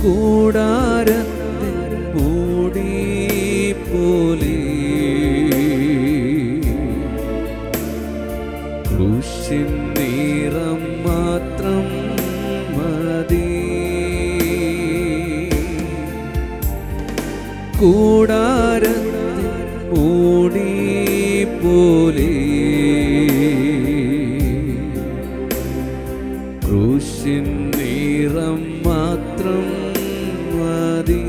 കൂടാരത്തിൻ മൂടി പോലെ ക്രൂശിൻ നിറം മാത്രം മതി കൂടാരത്തിൻ മൂടി പോലെ ക്രൂശിൻ നിറം മാത്രം മതി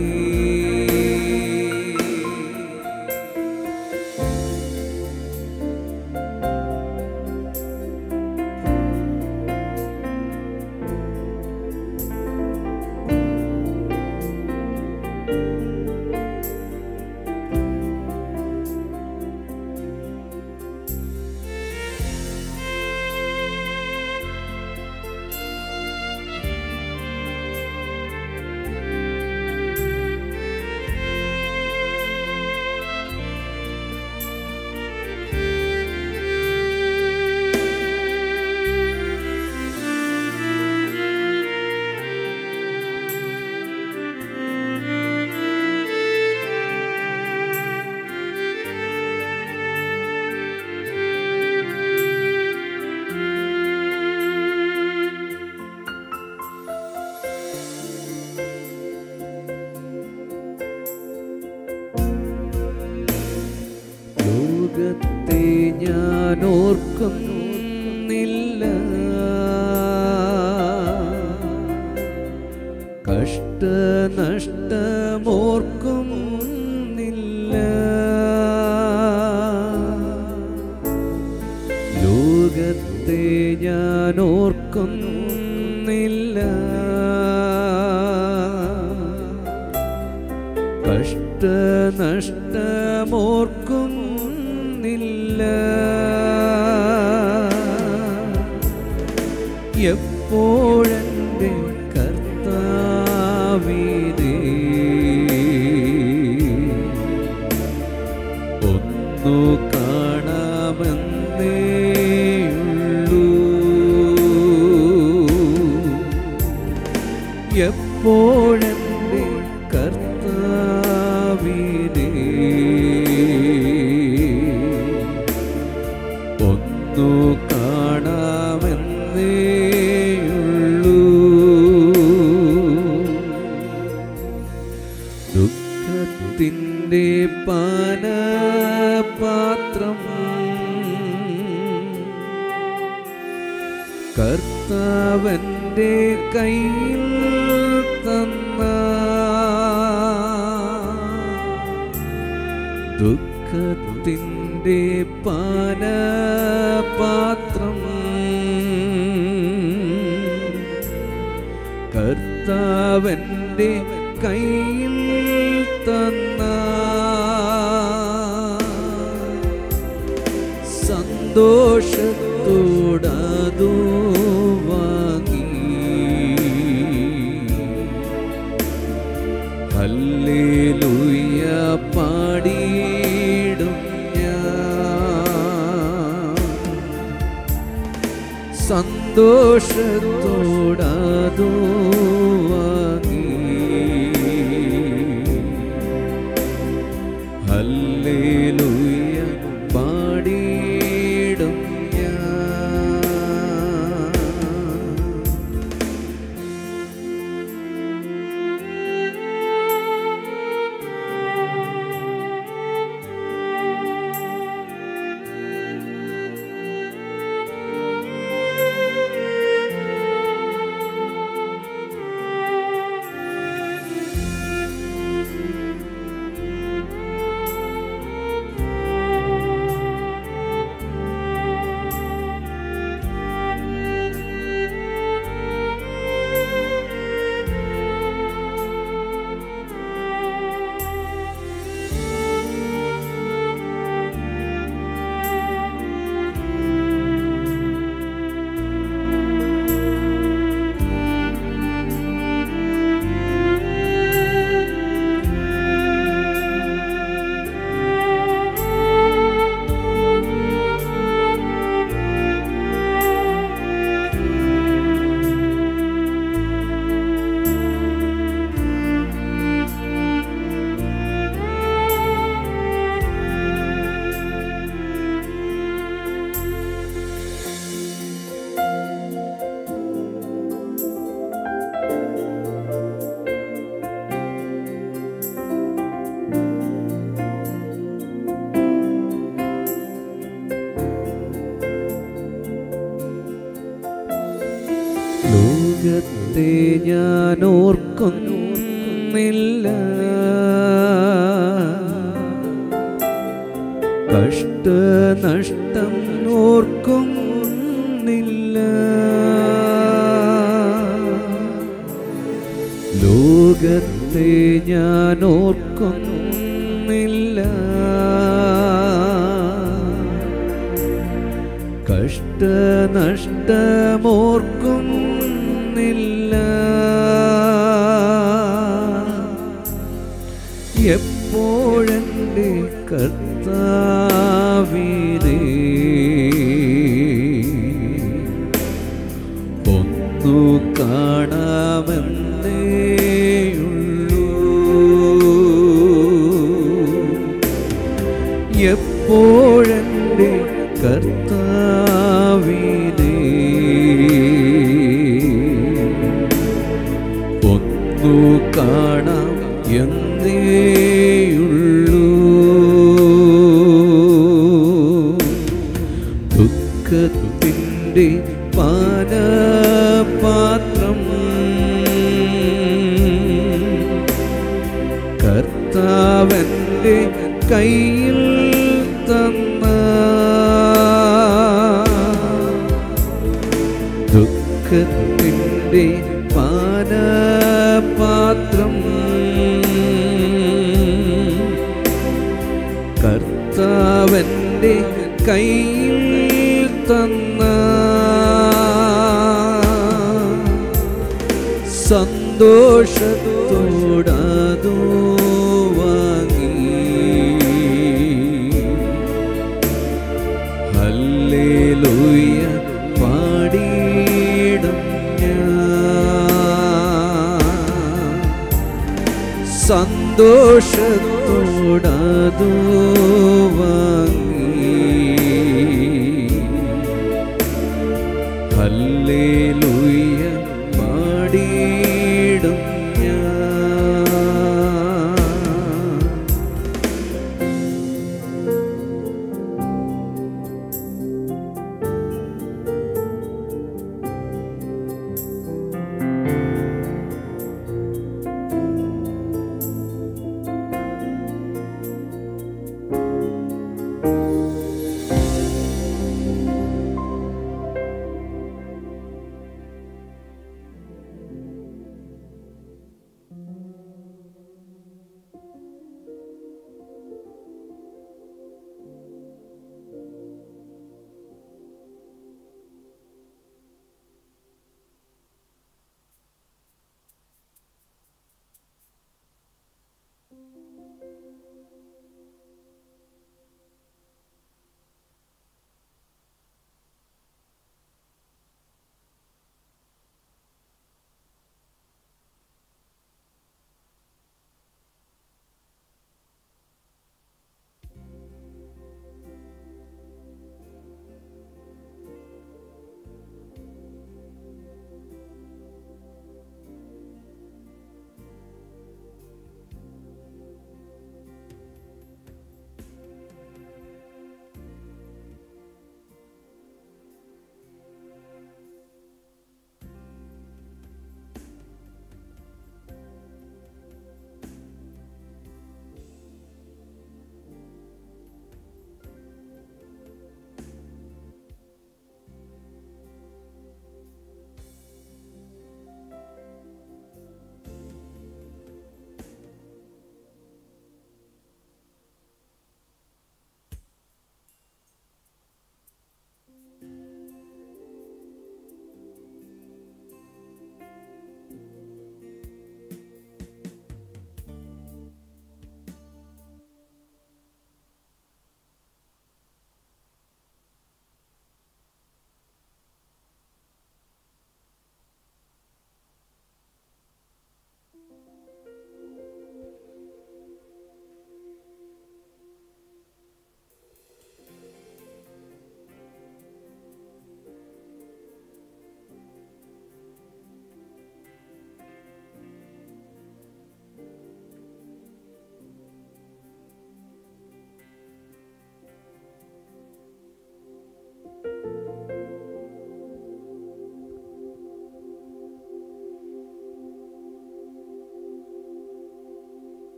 ലോകത്തെ ഞാൻ ഓർക്കുന്നില്ല കഷ്ടനഷ്ടമോർക്കുന്നില്ല ലോകത്തെ ഞാൻ ഓർക്കുന്നില്ല കഷ്ടനഷ്ടമോർക്കുന്നില്ല എപ്പോഴെൻ്റെ കർത്താവിതേ ഒന്നു കാണാമെന്നേയുള്ളൂ എപ്പോഴെൻ്റെ കർത്താവിനെ ഒന്നു കാണാമെന്നേയുള്ളൂ ദുഃഖത്തിൻ്റെ പാനപാത്രം കർത്താവൻ്റെ കയ്യിൽ തന്ന ദുഃഖത്തിൻ്റെ പാനപാത്രം കർത്താവൻ്റെ കയ്യിൽ തന്ന സന്തോഷത്തോടതു വാങ്ങി ഹല്ലേലൂയ പാടിയിടും ഞാൻ സന്തോഷത്തോടതു വാങ്ങി ഹല്ലേലൂയ പാടിയിടും ഞാൻ ലോകത്തെ ഞാൻ ഓർക്കുന്നില്ല കഷ്ടനഷ്ടം ഓർക്കുന്നില്ല ലോകത്തെ ഞാൻ ഓർക്കുന്നില്ല കഷ്ടനഷ്ടമോർക്കുന്നില്ല എപ്പോഴെൻ്റെ കർത്താവിനെ ഒന്നു കാണാമെന്നേയുള്ളൂ എപ്പോഴെൻ്റെ കർത്താവിനെ ഒന്നു കാണാം എന്നേയുള്ളൂ ദുഃഖത്തിൻ്റെ പാനപാത്രം കർത്താവൻ്റെ കയ്യിൽ തന്ന ദുഃഖത്തിൻ്റെ പാനപാത്രം കർത്താവൻ്റെ കയ്യിൽ തന്ന സന്തോഷത്തോടതോ വാങ്ങി ഹല്ലേലൂയ പാടിയിടും ഞാൻ സന്തോഷത്തോടതോ വാങ്ങി ഹല്ലേലൂയ പാടിയിടും ഞാൻ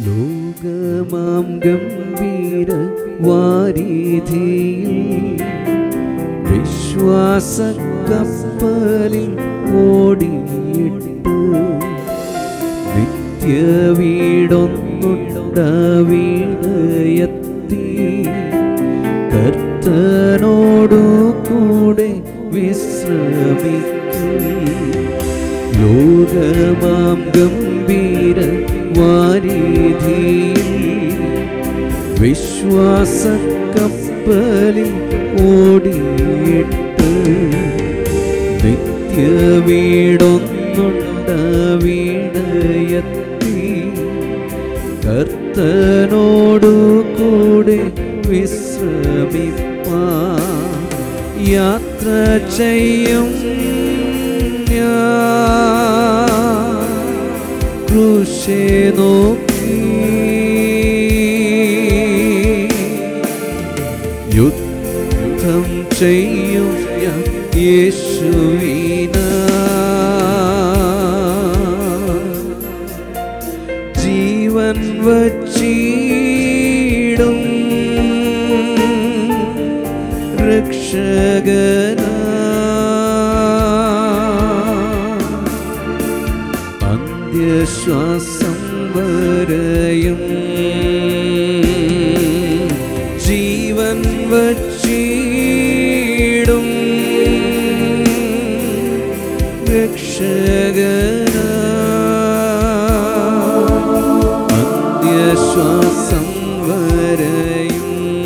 ലോകമാം ഗംഭീര വാരിധിയിൽ വിശ്വാസ കപ്പലിൽ ഓടിയിട്ട് നിത്യ വീടൊന്നുണ്ടവീടയത്തി കർത്തനോടു കൂടെ വിശ്രമിക്കും ലോകമാം ഗംഭീര വാരിധിയിൽ വിശ്വാസ കപ്പലിൽ ഓടിയിട്ട് നിത്യ വീടൊന്നുണ്ട വീടയത്തി കർത്തനോടു കൂടെ വിശ്രമിപ്പാ യാത്ര ചെയ്യും ഞാൻ ക്രൂശെ നോക്കി യുദ്ധം ചെയ്യും ഞാൻ യേശുവിന ജീവൻ വച്ചിടും രക്ഷകന അന്ത്യശ്വാസം വരയും ജീവൻ വച്ചിടും രക്ഷകന അന്ത്യശ്വാസം വരയും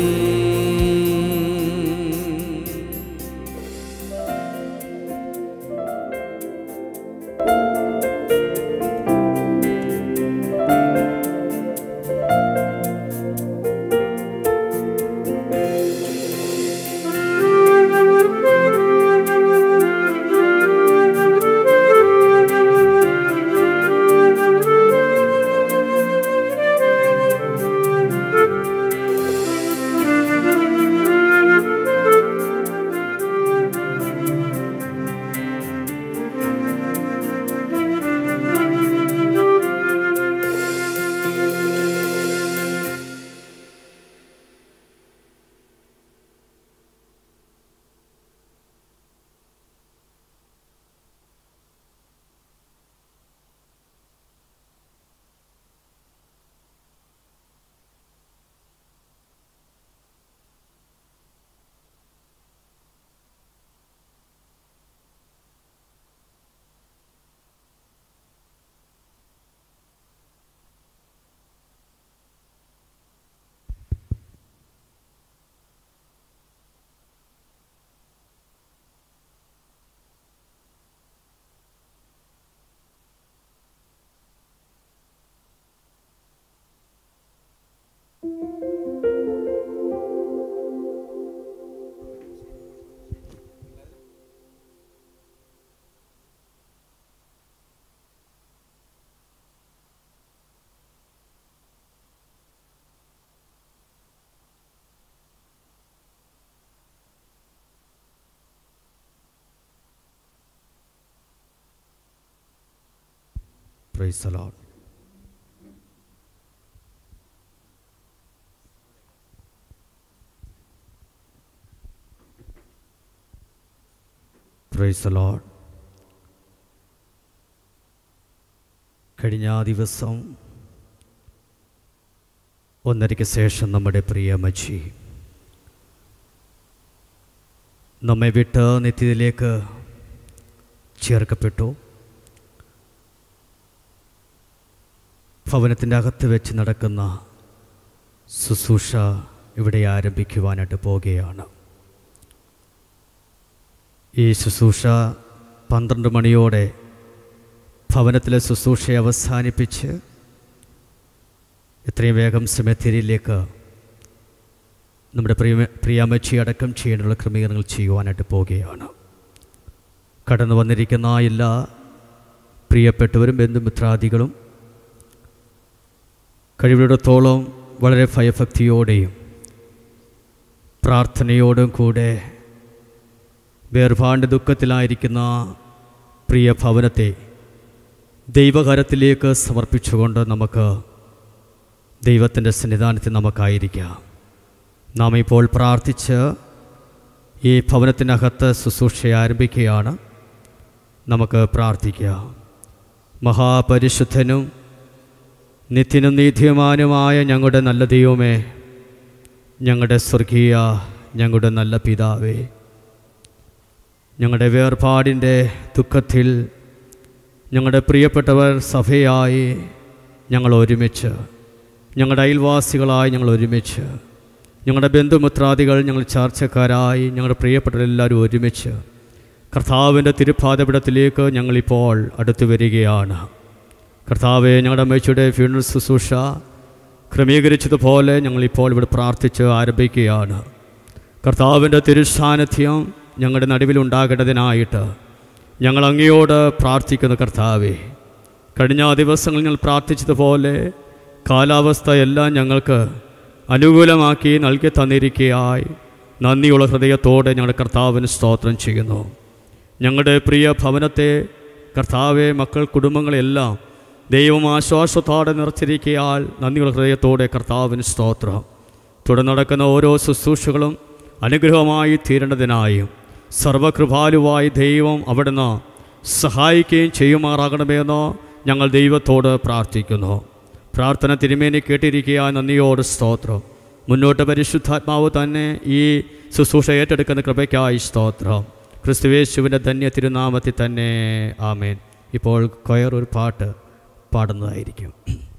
Praise the Lord. Praise the Lord. കഴിഞ്ഞ ദിവസം ഒന്നരയ്ക്ക് ശേഷം നമ്മുടെ പ്രിയ മച്ചി നമ്മെ വിട്ട് നിത്യത്തിലേക്ക് ചേർക്കപ്പെട്ടു ഭവനത്തിൻ്റെ അകത്ത് വെച്ച് നടക്കുന്ന ശുശ്രൂഷ ഇവിടെ ആരംഭിക്കുവാനായിട്ട് പോവുകയാണ് ഈ ശുശ്രൂഷ പന്ത്രണ്ട് മണിയോടെ ഭവനത്തിലെ ശുശ്രൂഷയെ അവസാനിപ്പിച്ച് എത്രയും വേഗം സെമിത്തേരിയിലേക്ക് നമ്മുടെ പ്രിയ പ്രിയാമച്ചി അടക്കം ചെയ്യേണ്ടുള്ള ക്രമീകരണങ്ങൾ ചെയ്യുവാനായിട്ട് പോവുകയാണ് കടന്നു വന്നിരിക്കുന്ന എല്ലാ പ്രിയപ്പെട്ടവരും ബന്ധുമിത്രാദികളും കഴിവിടത്തോളം വളരെ ഭയഭക്തിയോടെയും പ്രാർത്ഥനയോടും കൂടെ വേർപാണ്ട് ദുഃഖത്തിലായിരിക്കുന്ന പ്രിയ ഭവനത്തെ ദൈവകരത്തിലേക്ക് സമർപ്പിച്ചുകൊണ്ട് നമുക്ക് ദൈവത്തിൻ്റെ സന്നിധാനത്തിൽ നമുക്കായിരിക്കാം നാം ഇപ്പോൾ പ്രാർത്ഥിച്ച് ഈ ഭവനത്തിനകത്ത് ശുശ്രൂഷ ആരംഭിക്കുകയാണ് നമുക്ക് പ്രാർത്ഥിക്കാം മഹാപരിശുദ്ധനും നിത്യനും നീതിമാനുമായ ഞങ്ങളുടെ നല്ല ദൈവമേ ഞങ്ങളുടെ സ്വർഗീയ ഞങ്ങളുടെ നല്ല പിതാവേ ഞങ്ങളുടെ വേർപാടിൻ്റെ ദുഃഖത്തിൽ ഞങ്ങളുടെ പ്രിയപ്പെട്ടവർ സഭയായി ഞങ്ങൾ ഒരുമിച്ച് ഞങ്ങളുടെ അയൽവാസികളായി ഞങ്ങൾ ഒരുമിച്ച് ഞങ്ങളുടെ ബന്ധുമിത്രാദികൾ ഞങ്ങൾ ചാർച്ചക്കാരായി ഞങ്ങളുടെ പ്രിയപ്പെട്ടവരെല്ലാവരും ഒരുമിച്ച് കർത്താവിൻ്റെ തിരുപ്പാതപിടത്തിലേക്ക് ഞങ്ങളിപ്പോൾ അടുത്തു വരികയാണ് കർത്താവെ ഞങ്ങളുടെ അമ്മച്ചിയുടെ ഫ്യൂണൽ ശുശ്രൂഷ ക്രമീകരിച്ചതുപോലെ ഞങ്ങളിപ്പോൾ ഇവിടെ പ്രാർത്ഥിച്ച് ആരംഭിക്കുകയാണ് കർത്താവിൻ്റെ തിരുസാന്നിധ്യം ഞങ്ങളുടെ നടുവിലുണ്ടാകേണ്ടതിനായിട്ട് ഞങ്ങൾ അങ്ങയോട് പ്രാർത്ഥിക്കുന്ന കർത്താവെ കഴിഞ്ഞ ദിവസങ്ങളിൽ ഞങ്ങൾ പ്രാർത്ഥിച്ചതുപോലെ കാലാവസ്ഥ എല്ലാം ഞങ്ങൾക്ക് അനുകൂലമാക്കി നൽകി തന്നിരിക്കുകയായി നന്ദിയുള്ള ഹൃദയത്തോടെ ഞങ്ങളുടെ കർത്താവിന് സ്തോത്രം ചെയ്യുന്നു ഞങ്ങളുടെ പ്രിയ ഭവനത്തെ കർത്താവെ മക്കൾ കുടുംബങ്ങളെല്ലാം ദൈവം ആശ്വാസത്തോടെ നിറച്ചിരിക്കയാൽ നന്ദിയുള്ള ഹൃദയത്തോടെ കർത്താവിന് സ്തോത്രം തുടർന്ന് നടക്കുന്ന ഓരോ ശുശ്രൂഷകളും അനുഗ്രഹമായി തീരേണ്ടതിനായും സർവകൃപാലുവായി ദൈവം അവിടുന്ന് സഹായിക്കുകയും ചെയ്യുമാറാകണമെന്ന് ഞങ്ങൾ ദൈവത്തോട് പ്രാർത്ഥിക്കുന്നു പ്രാർത്ഥന തിരുമേനി കേട്ടിരിക്കുക നന്ദിയോട് സ്തോത്രം മുന്നോട്ട് പരിശുദ്ധാത്മാവ് തന്നെ ഈ ശുശ്രൂഷ ഏറ്റെടുക്കുന്ന കൃപയ്ക്കായി സ്തോത്രം ക്രിസ്തുവേശുവിൻ്റെ ധന്യ തിരുനാമത്തിൽ തന്നെ ആമേൻ ഇപ്പോൾ കൊയർ ഒരു പാട്ട് പാടുന്നതായിരിക്കും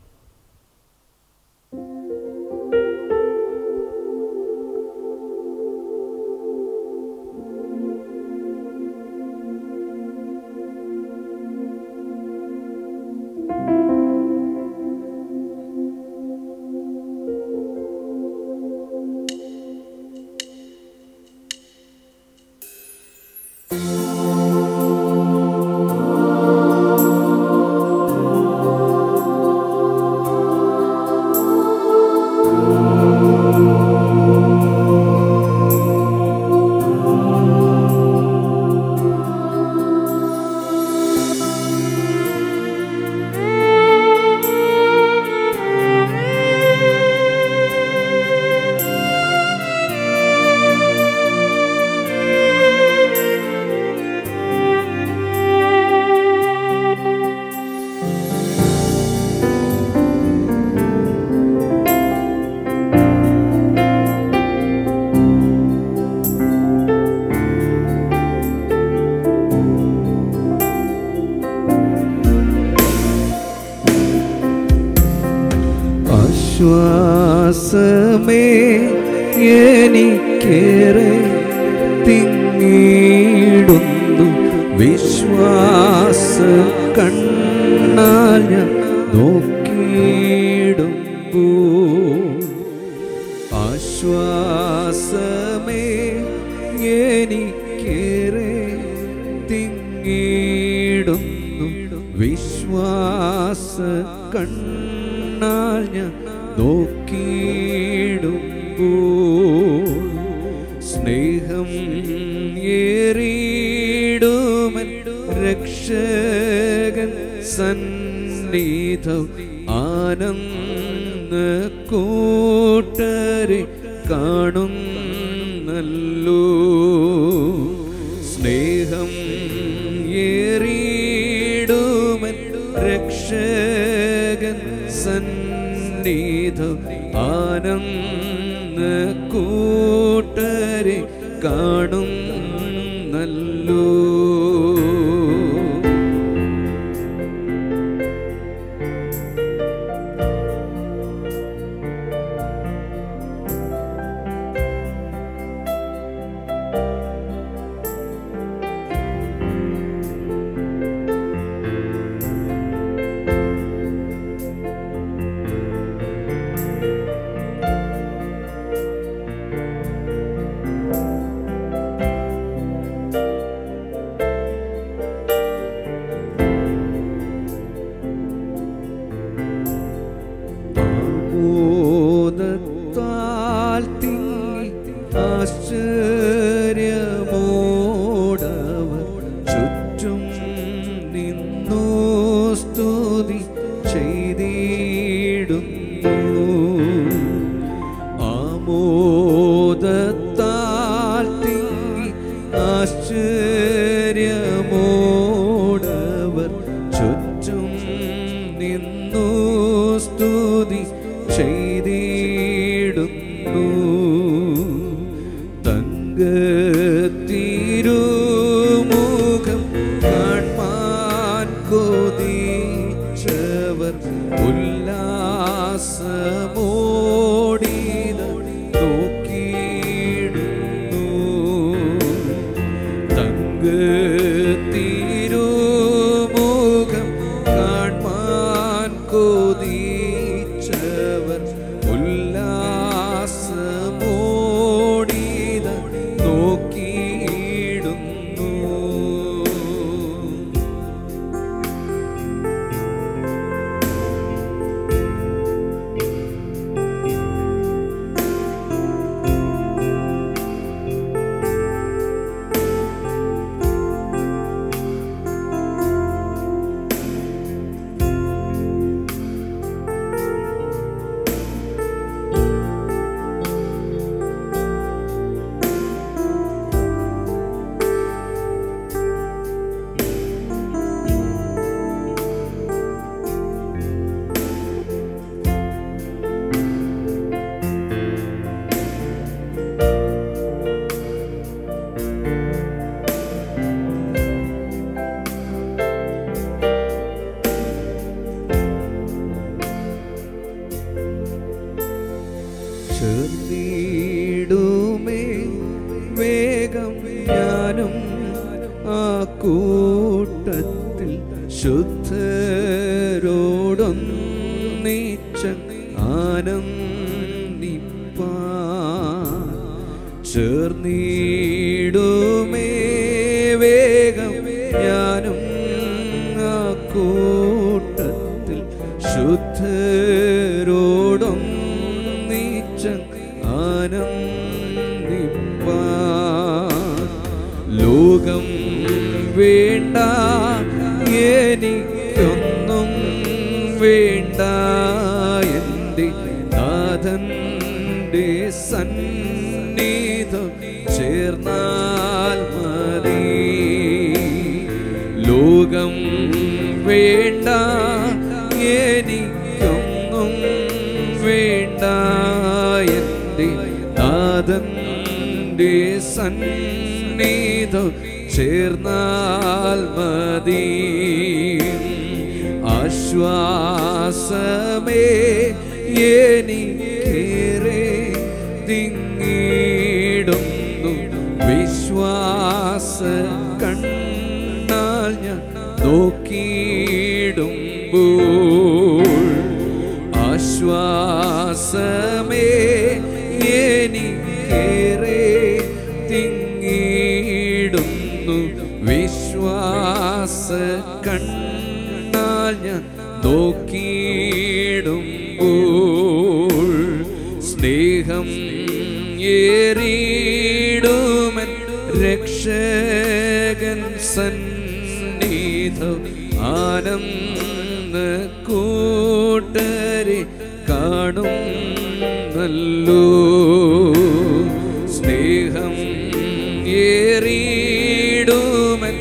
ആശ്വാസമേ എനിക്കേറെ തിങ്ങിടുന്നു വിശ്വാസ കണ്ണാൽ ഞാൻ നോക്കിയിടുമ്പോ ആശ്വാസമേ എനിക്കേറെ തിങ്ങിടുന്നു വിശ്വാസ കണ്ണാൽ ഞാൻ നോക്കിയിടുമ്പോ സ്നേഹം ഏറിയിടുമൻ രക്ഷകൻ സന്നിധം ആനന്ദ കൂട്ടരെ കാണുന്നല്ലോ സ്നേഹം ഏറിയിടുമൻ രക്ഷകൻ സന്നിധം ആനന്ദ കൂട്ടരെ കാണുന്നല്ലോ ആമോദത്താൽ തിങ്ങി ആശ്ചര്യമോടവർ ചുറ്റും നിന്നു സ്തുതി ചെയ്തിടുന്നു ആമോദത്താൽ തിങ്ങി ആശ്ചര്യമോടവർ ചുറ്റും നിന്നു സ്തുതി ചെയ്തിടുന്നു തങ്കത്തിരുമുഖം കാൺമാൻ കൊതിച്ചവർ ഉല്ലാസമോടിത നോക്കിയിടുന്നു തങ്കത്തിരുമുഖം കാൺമാൻ കൊതിച്ചവർ ഉല്ലാസമോടിത നോക്കിയിടുന്നു ചേർന്നിടുമേ വേഗം ഞാനും ആ കൂട്ടത്തിൽ ശുദ്ധരോടൊന്നിച്ച ആനന്ദിപ്പാ ചേർന്നിടുമേ വേഗം ഞാനും ആ കൂട്ടത്തിൽ ശുദ്ധരോടൊന്നിച്ച ആനന്ദിപ്പാ ലോകം വേണ്ട എനിക്കൊന്നും വേണ്ട എൻ്റെ നാഥൻ്റെ സന്നിധം ചേർന്നാൽ മതി ലോകം വേണ്ട എനിക്കൊന്നും വേണ്ട എൻ്റെ നാഥൻ്റെ സന്നിധം ചേർന്നാൽ മതി ആശ്വാസമേ എനിക്കേറെ തിങ്ങിടുന്നു വിശ്വാസ കണ്ണാൽ ഞാൻ നോക്കിയിടുമ്പോൾ ആശ്വാസമേ എനിക്കേറെ തിങ്ങിടുന്നു വിശ്വാസ കണ്ണാൽ ഞാൻ നോക്കിയിടുമ്പോൾ സ്നേഹം ഏറിയിടുമൻ രക്ഷകൻ സന്നിധം ആനന്ദ കൂട്ടരെ കാണും നല്ലോ സ്നേഹം ഏറിയിടുമൻ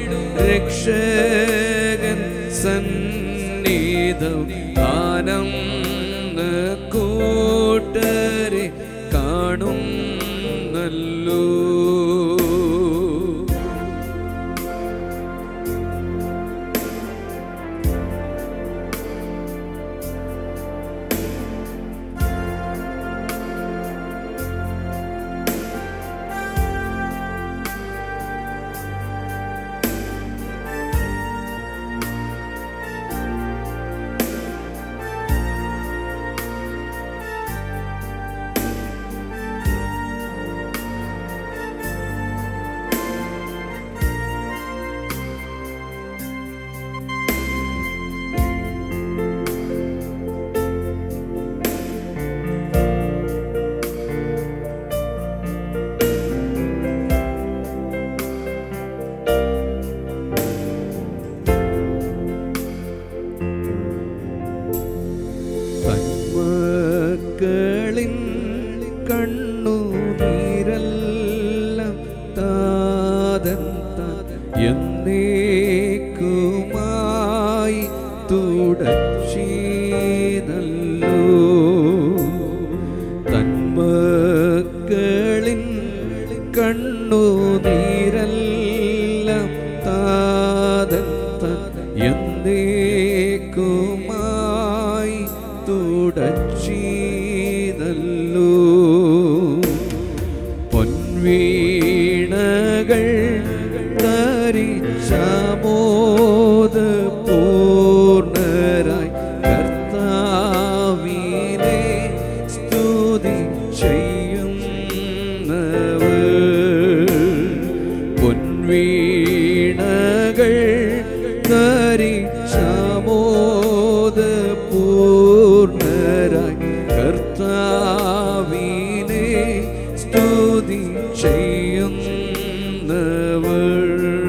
രക്ഷകൻ സന്നിധം ആനന്ദ കൂട്ടരെ കാണും നല്ലോ മക്കളിൻ കണ്ണു നീരെല്ലാം താതൻ താൻ എന്നേക്കുമായി തുടച്ചീതല്ലോ തന്മക്കളിൻ കണ്ണു നീരെല്ലാം താതൻ താൻ എന്നേക്കുമായി തുടച്ചീതല്ലോ പൊൻവീണകൾ ധരിച്ചമോദ പൂർണരായി കർത്താവിനെ സ്തുതി ചെയ്യുന്നവർ പൊൻവീണകൾ ധരിച്ചമോദ പൂർണരായി കർത്താവിനെ സ്തുതി ചെയ്യുന്നവർ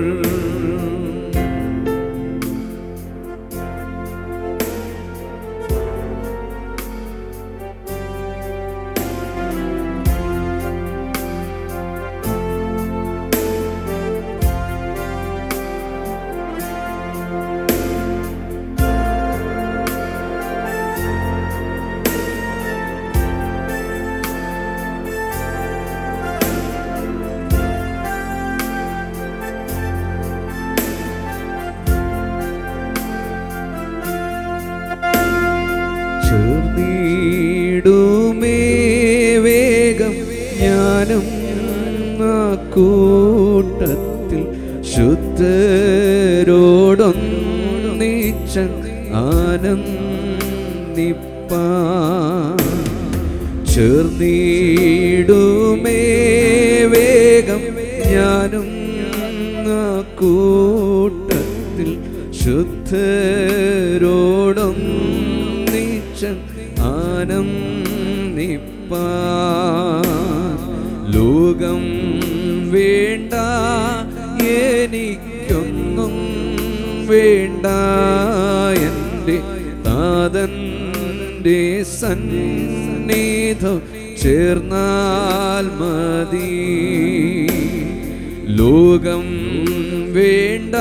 ചേർന്നിടുമേ വേഗം ഞാനും ആ കൂട്ടത്തിൽ ശുദ്ധരോടൊന്നിച്ച ആനന്ദിപ്പാ ചേർന്നിടുമേ വേഗം ഞാനും ആ കൂട്ടത്തിൽ ശുദ്ധരോടൊന്നിച്ച ആനന്ദിപ്പാ ലോകം വേണ്ട എനിക്കൊന്നും വേണ്ട എൻ്റെ താതൻ്റെ സന്നിധം ചേർന്നാൽ മതി ലോകം വേണ്ട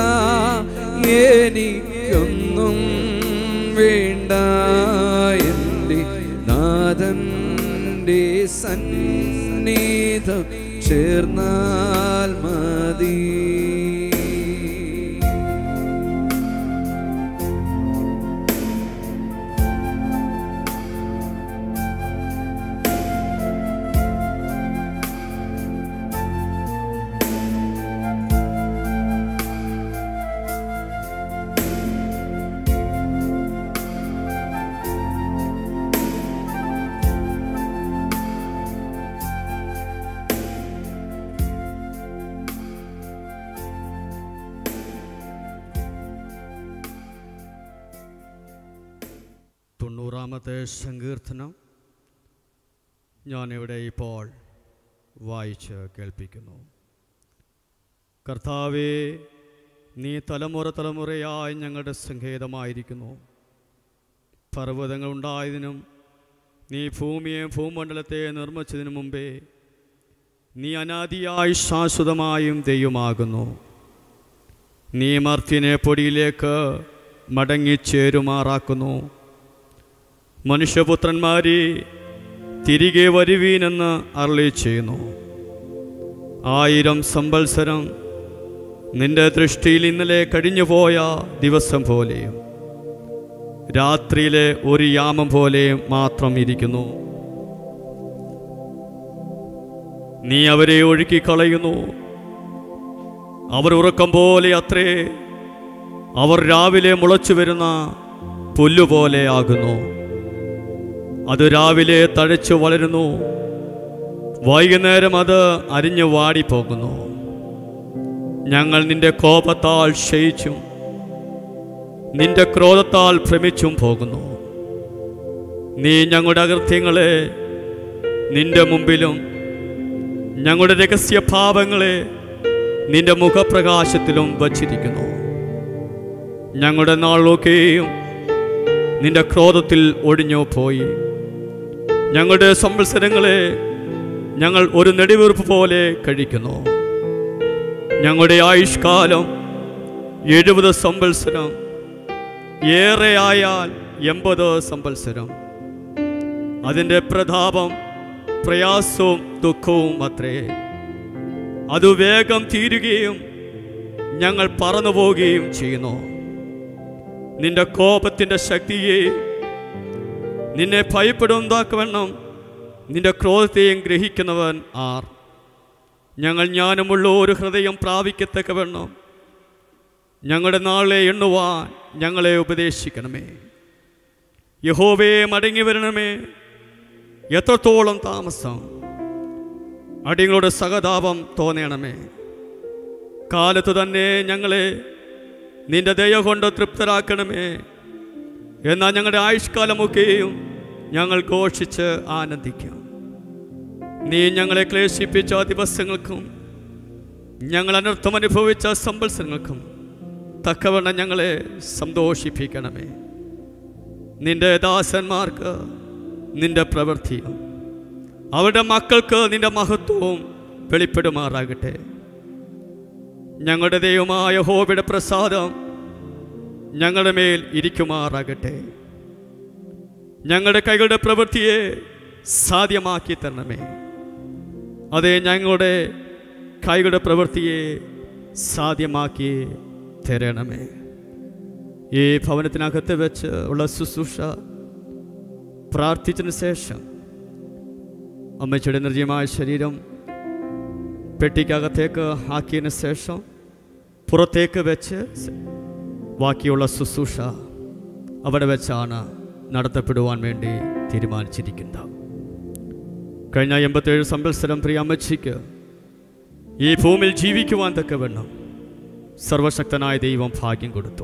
എനിക്കൊന്നും വേണ്ട എൻ്റെ നാഥൻ്റെ സന്നിധം ചേർന്നാൽ മതി തൊണ്ണൂറാമത്തെ സങ്കീർത്തനം ഞാനിവിടെ ഇപ്പോൾ വായിച്ച് കേൾപ്പിക്കുന്നു കർത്താവേ നീ തലമുറ തലമുറയായി ഞങ്ങളുടെ സങ്കേതമായിരിക്കുന്നു പർവ്വതങ്ങൾ ഉണ്ടായതിനും നീ ഭൂമിയെ ഭൂമണ്ഡലത്തെ നിർമ്മിച്ചതിനു മുമ്പേ നീ അനാദിയായി ശാശ്വതമായും ദൈവമാകുന്നു നീ മർത്യനെ പൊടിയിലേക്ക് മടങ്ങിച്ചേരുമാറാക്കുന്നു മനുഷ്യപുത്രന്മാരെ തിരികെ വരുവീനെന്ന് അരളി ചെയ്യുന്നു ആയിരം സംവത്സരം നിന്റെ ദൃഷ്ടിയിൽ ഇന്നലെ കഴിഞ്ഞുപോയ ദിവസം പോലെയും രാത്രിയിലെ ഒരു യാമം പോലെയും മാത്രം ഇരിക്കുന്നു നീ അവരെ ഒഴുക്കിക്കളയുന്നു അവർ ഉറക്കം പോലെ അത്രേ അവർ രാവിലെ മുളച്ചു വരുന്ന പുല്ലുപോലെ ആകുന്നു അത് രാവിലെ തഴച്ചു വളരുന്നു വൈകുന്നേരം അത് അരിഞ്ഞു വാടിപ്പോകുന്നു ഞങ്ങൾ നിന്റെ കോപത്താൽ ക്ഷയിച്ചും നിന്റെ ക്രോധത്താൽ ഭ്രമിച്ചും പോകുന്നു നീ ഞങ്ങളുടെ അകൃത്യങ്ങളെ നിന്റെ മുമ്പിലും ഞങ്ങളുടെ രഹസ്യഭാവങ്ങളെ നിന്റെ മുഖപ്രകാശത്തിലും വച്ചിരിക്കുന്നു ഞങ്ങളുടെ നാളൊക്കെയും നിന്റെ ക്രോധത്തിൽ ഒഴിഞ്ഞു പോയി ഞങ്ങളുടെ സംവത്സരങ്ങളെ ഞങ്ങൾ ഒരു നെടിവീർപ്പ് പോലെ കഴിക്കുന്നു ഞങ്ങളുടെ ആയുഷ്കാലം എഴുപത് സംവത്സരം ഏറെ ആയാൽ എൺപത് സംവത്സരം അതിൻ്റെ പ്രതാപം പ്രയാസവും ദുഃഖവും അത്രേ അത് വേഗം തീരുകയും ഞങ്ങൾ പറന്നു പോവുകയും ചെയ്യുന്നു നിന്റെ കോപത്തിൻ്റെ ശക്തിയെയും നിന്നെ ഭയപ്പെടുന്നതാക്കവണ്ണം നിന്റെ ക്രോധത്തെയും ഗ്രഹിക്കുന്നവൻ ആർ ഞങ്ങൾ ജ്ഞാനമുള്ള ഒരു ഹൃദയം പ്രാപിക്കത്തക്കവണ്ണം ഞങ്ങളുടെ നാളെ എണ്ണുവാൻ ഞങ്ങളെ ഉപദേശിക്കണമേ യഹോവയെ മടങ്ങി വരണമേ എത്രത്തോളം താമസം അടിയങ്ങളുടെ സഹതാപം തോന്നണമേ കാലത്ത് തന്നെ ഞങ്ങളെ നിന്റെ ദയ കൊണ്ട് തൃപ്തരാക്കണമേ എന്നാൽ ഞങ്ങളുടെ ആയുഷ്കാലമൊക്കെയും ഞങ്ങൾ ഘോഷിച്ച് ആനന്ദിക്കാം നീ ഞങ്ങളെ ക്ലേശിപ്പിച്ച ദിവസങ്ങൾക്കും ഞങ്ങൾ അനർത്ഥം അനുഭവിച്ച സംവത്സരങ്ങൾക്കും തക്കവണ്ണം ഞങ്ങളെ സന്തോഷിപ്പിക്കണമേ നിന്റെ ദാസന്മാർക്ക് നിന്റെ പ്രവൃത്തിയും അവരുടെ മക്കൾക്ക് നിന്റെ മഹത്വവും വെളിപ്പെടുമാറാകട്ടെ ഞങ്ങളുടെ ദൈവമായ ഹോബിയുടെ പ്രസാദം ഞങ്ങളുടെ മേൽ ഇരിക്കുമാറാകട്ടെ ഞങ്ങളുടെ കൈകളുടെ പ്രവൃത്തിയെ സാധ്യമാക്കി തരണമേ അതേ ഞങ്ങളുടെ കൈകളുടെ പ്രവൃത്തിയെ സാധ്യമാക്കി തരണമേ ഈ ഭവനത്തിനകത്ത് വെച്ച് ഉള്ള ശുശ്രൂഷ പ്രാർത്ഥിച്ചതിന് ശേഷം അമ്മച്ചിയുടെ നിർജ്ജീവമായ ശരീരം പെട്ടിക്കകത്തേക്ക് ആക്കിയതിന് ശേഷം പുറത്തേക്ക് വെച്ച് ബാക്കിയുള്ള ശുശ്രൂഷ അവിടെ വെച്ചാണ് നടത്തപ്പെടുവാൻ വേണ്ടി തീരുമാനിച്ചിരിക്കുന്നത് കഴിഞ്ഞ എൺപത്തേഴ് സംവത്സരം പ്രിയ അമ്മച്ചിക്ക് ഈ ഭൂമിയിൽ ജീവിക്കുവാൻ തക്കവണ്ണം സർവശക്തനായ ദൈവം ഭാഗ്യം കൊടുത്തു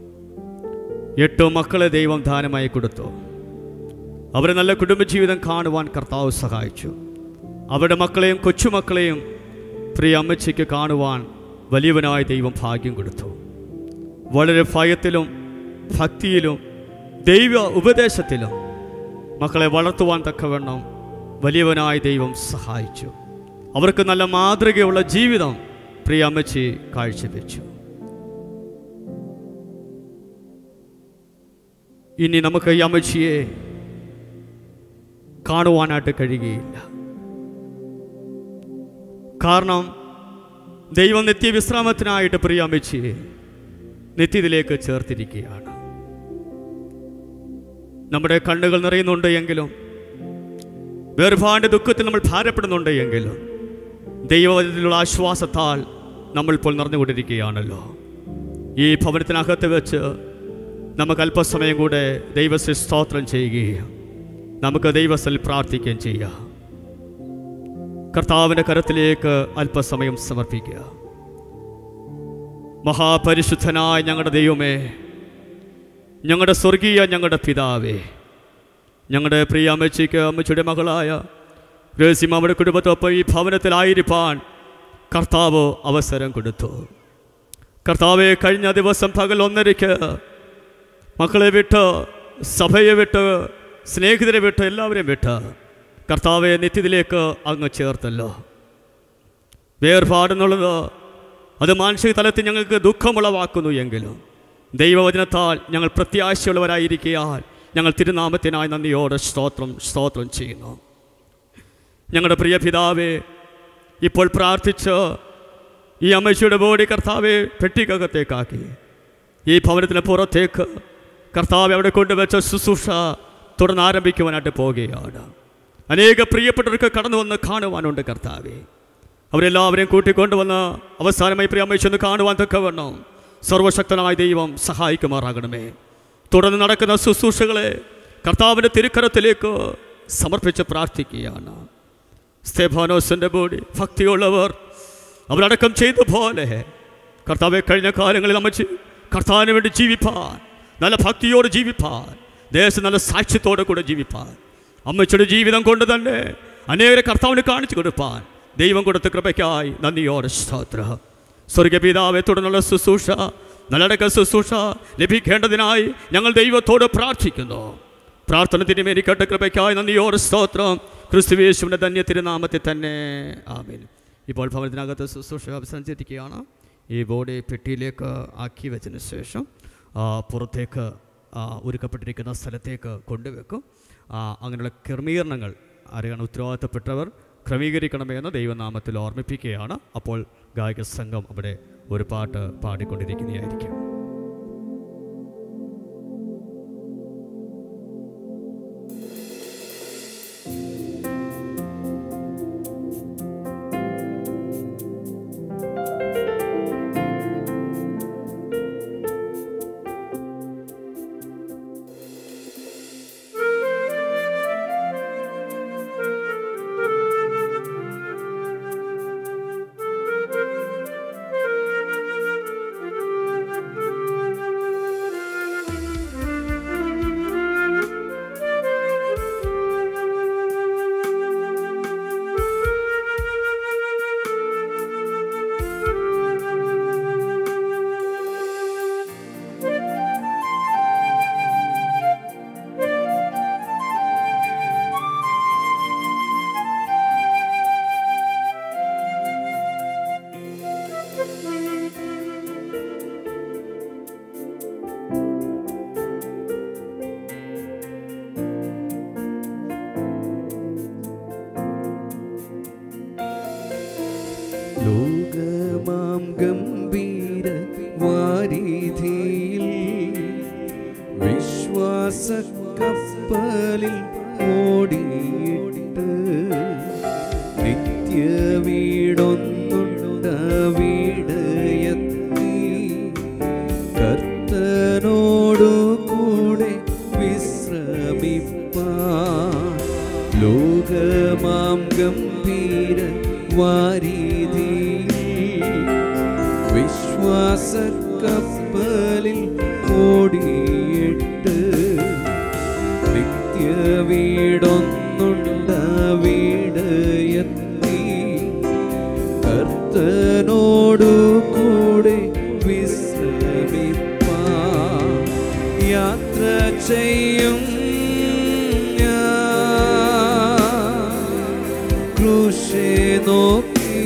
എട്ട് മക്കളെ ദൈവം ദാനമായി കൊടുത്തു അവരെ നല്ല കുടുംബജീവിതം കാണുവാൻ കർത്താവ് സഹായിച്ചു അവരുടെ മക്കളെയും കൊച്ചുമക്കളെയും പ്രിയ അമ്മച്ചിക്ക് കാണുവാൻ വലിയവനായ ദൈവം ഭാഗ്യം കൊടുത്തു വളരെ ഭയത്തിലും ഭക്തിയിലും ദൈവ ഉപദേശത്തിലും മക്കളെ വളർത്തുവാൻ തക്കവണ്ണം വലിയവനായ ദൈവം സഹായിച്ചു അവർക്ക് നല്ല മാതൃകയുള്ള ജീവിതം പ്രിയ അമ്മച്ചി കാഴ്ചവെച്ചു ഇനി നമുക്ക് ഈ അമ്മച്ചിയെ കാണുവാനായിട്ട് കഴിയുകയില്ല കാരണം ദൈവം നിത്യവിശ്രാമത്തിനായിട്ട് പ്രിയ അമ്മച്ചിയെ നിത്യത്തിലേക്ക് ചേർത്തിരിക്കുകയാണ് നമ്മുടെ കണ്ണുകൾ നിറയുന്നുണ്ട് എങ്കിലും വേർപാട് ദുഃഖത്തിൽ നമ്മൾ ഭാരപ്പെടുന്നുണ്ട് എങ്കിലും ദൈവത്തിലുള്ള ആശ്വാസത്താൽ നമ്മൾ ഇപ്പോൾ നിറഞ്ഞുകൊണ്ടിരിക്കുകയാണല്ലോ ഈ ഭവനത്തിനകത്ത് വെച്ച് നമുക്ക് അല്പസമയം കൂടെ ദൈവത്തിൽ സ്തോത്രം ചെയ്യുകയും നമുക്ക് ദൈവത്തിൽ പ്രാർത്ഥിക്കുകയും ചെയ്യാം കർത്താവിൻ്റെ കരത്തിലേക്ക് അല്പസമയം സമർപ്പിക്കുക മഹാപരിശുദ്ധനായ ഞങ്ങളുടെ ദൈവമേ ഞങ്ങളുടെ സ്വർഗീയ ഞങ്ങളുടെ പിതാവേ ഞങ്ങളുടെ പ്രിയ അമ്മച്ചിക്ക് അമ്മച്ചിയുടെ മകളായ രഹസ്യം അവരുടെ കുടുംബത്തൊപ്പം ഈ ഭവനത്തിലായിരിക്കാൻ കർത്താവ് അവസരം കൊടുത്തു കർത്താവെ കഴിഞ്ഞ ദിവസം പകൽ ഒന്നരയ്ക്ക് മക്കളെ വിട്ട് സഭയെ വിട്ട് സ്നേഹിതരെ വിട്ട് എല്ലാവരെയും വിട്ട് കർത്താവെ നിത്യത്തിലേക്ക് അങ്ങ് ചേർത്തല്ലോ വേർപാടെന്നുള്ളത് അത് മാനസിക തലത്തിൽ ഞങ്ങൾക്ക് ദുഃഖമുളവാക്കുന്നു എങ്കിലും ദൈവവചനത്താൽ ഞങ്ങൾ പ്രത്യാശയുള്ളവരായിരിക്കാൻ ഞങ്ങൾ തിരുനാമത്തിനായി നന്ദിയോടെ സ്തോത്രം സ്തോത്രം ചെയ്യുന്നു ഞങ്ങളുടെ പ്രിയ പിതാവേ ഇപ്പോൾ പ്രാർത്ഥിച്ച് ഈ അമ്മച്ചിയുടെ ബോഡി കർത്താവെ പെട്ടിക്കകത്തേക്കാക്കി ഈ ഭവനത്തിന് പുറത്തേക്ക് കർത്താവ് അവിടെ കൊണ്ടുവച്ച ശുശ്രൂഷ തുടർന്ന് ആരംഭിക്കുവാനായിട്ട് പോവുകയാണ് അനേക പ്രിയപ്പെട്ടവർക്ക് കടന്നു വന്ന് കാണുവാനുണ്ട് കർത്താവെ അവരെല്ലാവരെയും കൂട്ടിക്കൊണ്ടുവന്ന് അവസാനമായി പ്രിയമ്മച്ചൊന്ന് കാണുവാൻ തക്കവണ്ണം സർവശക്തനായ ദൈവം സഹായിക്കുമാറാകണമേ തുടർന്ന് നടക്കുന്ന ശുശ്രൂഷകളെ കർത്താവിൻ്റെ തിരുക്കരത്തിലേക്ക് സമർപ്പിച്ച് പ്രാർത്ഥിക്കുകയാണ് സ്തേഫാനോസിൻ്റെ ബോഡി ഭക്തിയുള്ളവർ അവരടക്കം ചെയ്ത പോലെ കർത്താവെ കഴിഞ്ഞ കാലങ്ങളിൽ അമ്മച്ച് കർത്താവിന് വേണ്ടി ജീവിപ്പാൻ നല്ല ഭക്തിയോട് ജീവിപ്പാൻ ദേശം നല്ല സാക്ഷ്യത്തോടെ കൂടെ ജീവിപ്പാൻ അമ്മച്ചിയുടെ ജീവിതം കൊണ്ട് തന്നെ അനേകരെ കർത്താവിന് കാണിച്ചു കൊടുപ്പാൻ ദൈവം കൊടുത്ത കൃപയ്ക്കായി നന്ദിയോടെ സ്തോത്ര സ്വർഗപിതാവെ തുടർന്നുള്ള ശുശ്രൂഷ നല്ലടക്ക ശുശ്രൂഷ ലഭിക്കേണ്ടതിനായി ഞങ്ങൾ ദൈവത്തോട് പ്രാർത്ഥിക്കുന്നു പ്രാർത്ഥന തിരുമേനിക്കട്ടെ കൃപയ്ക്കായി നന്ദിയോട് സ്തോത്രം ക്രിസ്തുവേശുവിൻ്റെ ധന്യ തിരുനാമത്തിൽ തന്നെ ആമീൻ ഇപ്പോൾ ഭവനത്തിനകത്ത് ശുശ്രൂഷ അവസാനിച്ചിരിക്കുകയാണ് ഈ ബോഡി പെട്ടിയിലേക്ക് ആക്കി വെച്ചതിന് ശേഷം ആ, പുറത്തേക്ക് ആ, ഒരുക്കപ്പെട്ടിരിക്കുന്ന സ്ഥലത്തേക്ക് കൊണ്ടുവെക്കും ആ, അങ്ങനെയുള്ള ക്രമീകരണങ്ങൾ ആരെയാണ് ഉത്തരവാദിത്തപ്പെട്ടവർ ക്രമീകരിക്കണമെന്ന് ദൈവനാമത്തിൽ ഓർമ്മിപ്പിക്കുകയാണ് അപ്പോൾ ഗായക സംഘം അവിടെ ഒരു പാട്ട് പാടിക്കൊണ്ടിരിക്കുന്നതായിരിക്കും ലോകമാം ഗംഭീര വാരിധിയിൽ വിശ്വാസ കപ്പലിൽ ഓടിയിട്ട് നിത്യ വീടൊന്നുണ്ട വീടയത്തി കർത്തനോടു കൂടെ വിശ്രമിപ്പാൻ ലോകമാം ഗംഭീര വാരിധി വിശ്വാസ കപ്പലിൽ ഓടിയിട്ട് നിത്യ വീടൊന്നുണ്ട വീടയത്തി കർത്തനോടു കൂടെ വിശ്രമിപ്പാൻ യാത്ര ചെയ്യും ഞാൻ ക്രൂശെ നോക്കി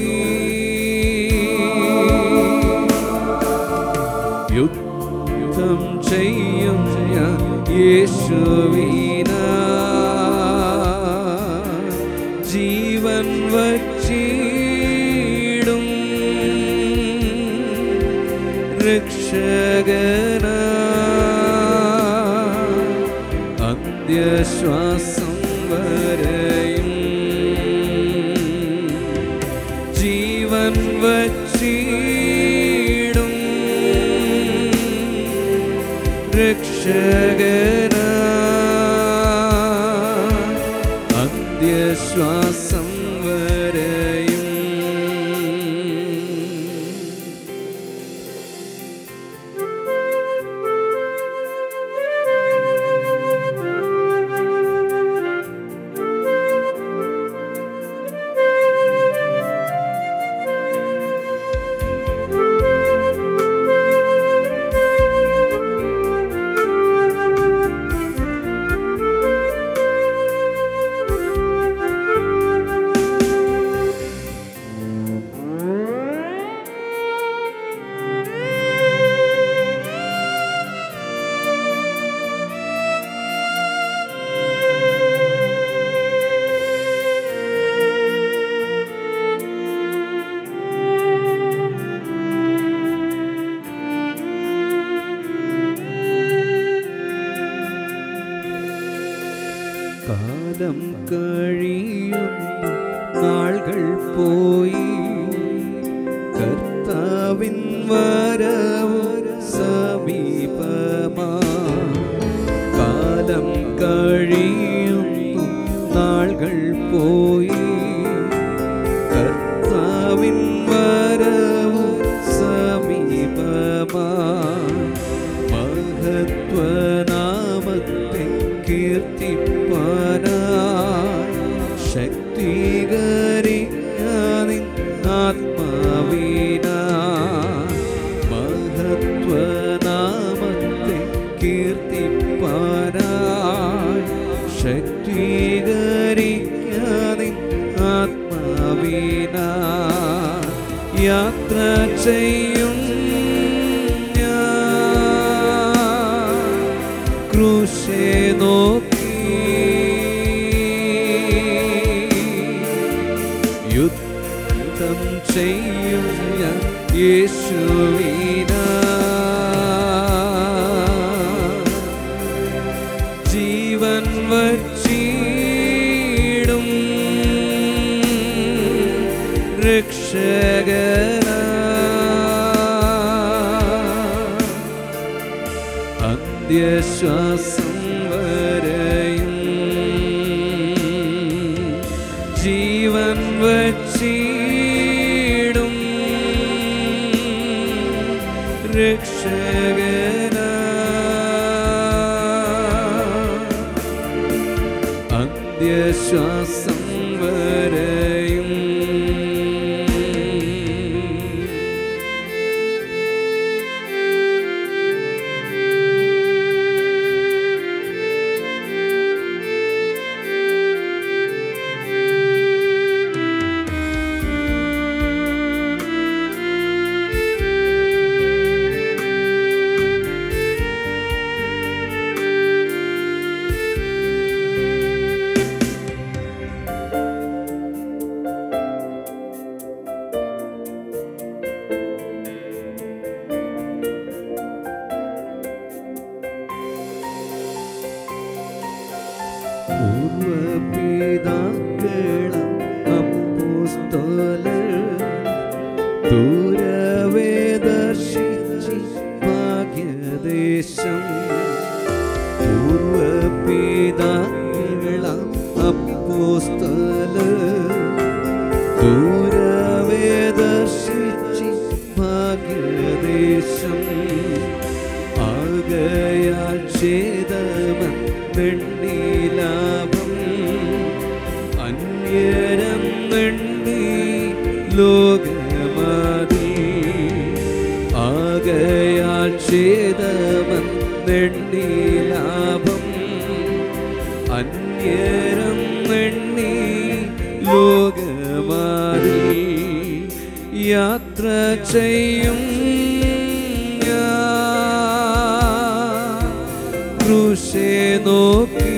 യുദ്ധം ചെയ്യും ഞാൻ യേശുവിന ജീവൻ വച്ചിടും രക്ഷകന അന്ത്യശ്വാസം വരെയും ജീവൻ വച്ചിടും രക്ഷകന അന്ത്യശ്വാസം വരെയും കാലം കഴിയുന്നു നാളുകൾ പോയി കർത്താവിൻ വരവു സമീപമാ കാലം കഴിയുന്നു നാളുകൾ പോയി കർത്താവിൻ വരവു സമീപമാ മഹത്വനാമത്തെ കീർത്തിപ്പാനായി ശക്തീകരിക്കാനിൻ ആത്മാവിന മഹത്വനാമത്തെ കീർത്തിപ്പാനായി യാത്ര ചെയ്യും ഞാൻ ക്രൂശെ നോക്കി യുദ്ധം ചെയ്യും ഞാൻ യേശുവിന ജീവൻ വച്ചിടും രക്ഷകന അന്ത്യശ്വാസം വരെയും ജീവൻ വച്ചിടും രക്ഷകന അന്ത്യശ്വാസം വരെയും പൂർവപിതാക്കളാം അപ്പോസ്തലർ ദൂരവേ ദർശിച്ച് ഭാഗ്യദേശം പൂർവപിതാക്കളാം അപ്പോസ്തലർ ദൂരവേ ദർശിച്ച് ഭാഗ്യദേശം ആകയാൽ ഛേദമൻ വെണ്ണിലാഭം അന്യരം വെണ്ണി ലോകമാതി ആകയാൽ ഛേദമൻ വെണ്ണിലാഭം അന്യരം വെണ്ണി ലോകമാതി യാത്ര ചെയ്യും ഞാൻ ക്രൂശെ നോക്കി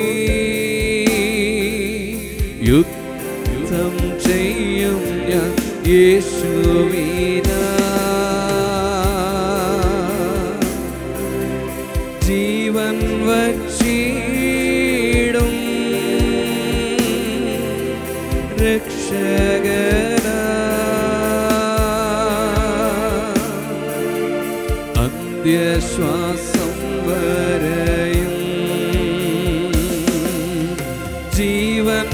യുദ്ധം ചെയ്യും ഞാൻ യേശുവിന ജീവൻ വച്ചിടും രക്ഷകന അന്ത്യശ്വാസം വരെയും ജീവൻ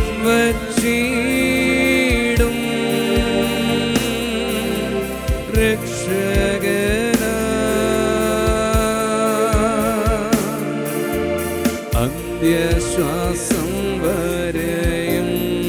വച്ചിടും രക്ഷകന അന്ത്യശ്വാസം വരെയും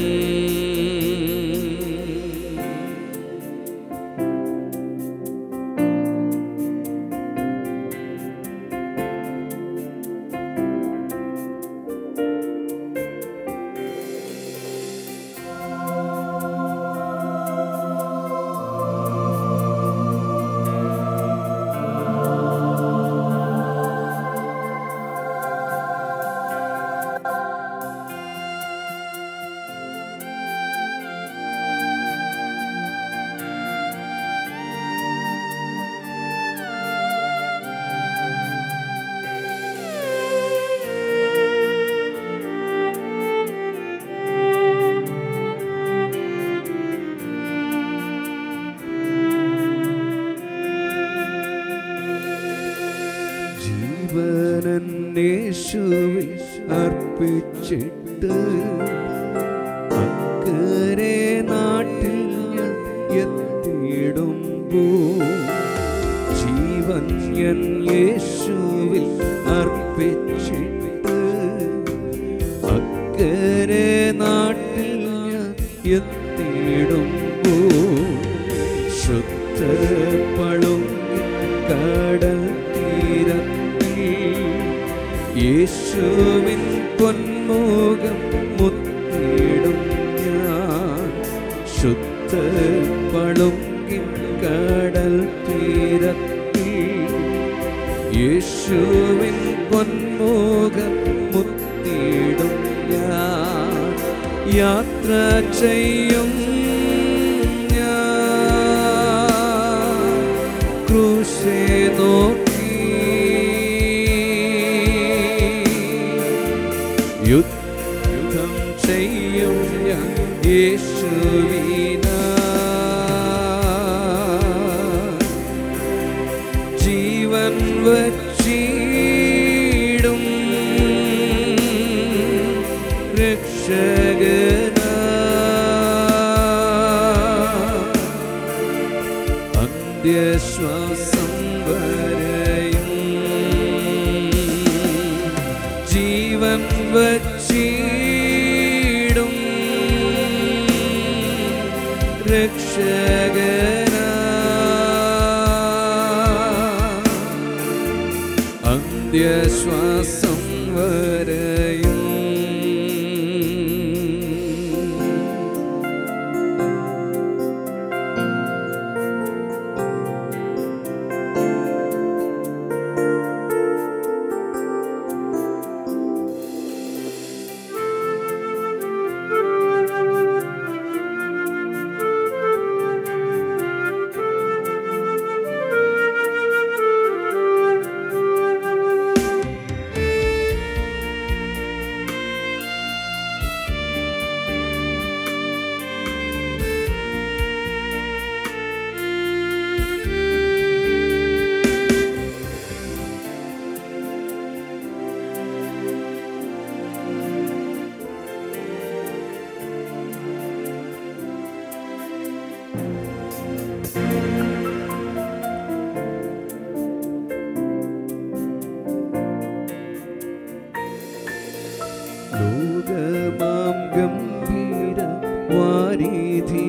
ജീവനന്വേഷുവിൽ അർപ്പിച്ചിട്ട് അക്കരെ നാട്ടിൽ ഞാൻ എത്തിയിടുമ്പോ ജീവൻ എൻ യേശുവിൽ അർപ്പിച്ചിട്ട് അക്കരെ നാട്ടിൽ ഞാൻ എത്തിയിടുമ്പോ ശുദ്ധപ്പളും കടൽ തീരത്തിൽ യേശുവിൻ പൊന്മുഖം മുത്തിടും ഞാൻ ശുദ്ധപ്പളും കടൽ തീരത്തിൽ യേശുവിൻ പൊന്മുഖം മുത്തിടും ഞാൻ യാത്ര ചെയ്യും ഞാൻ ക്രൂശെ നോക്കി യുദ്ധം ചെയ്യും ഞാൻ യേശുവിന ജീവൻ വച്ചിടും രക്ഷകന അന്ത്യശ്വാസം വരെയും ജീവൻ വച്ചിടും രക്ഷകന അന്ത്യശ്വാസം വരെയും ലോകമാം ഗംഭീര വാരിധി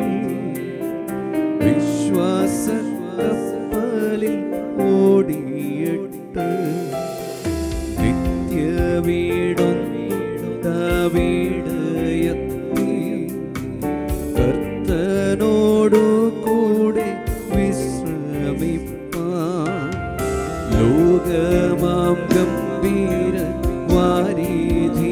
വിശ്വാസ കപ്പലിൽ ഓടിയിട്ട് നിത്യ വീടൊന്നിട വീട് എത്തി കർത്തനോടു കൂടെ വിശ്രമിപ്പാൻ ലോകമാം ഗംഭീര വാരിധി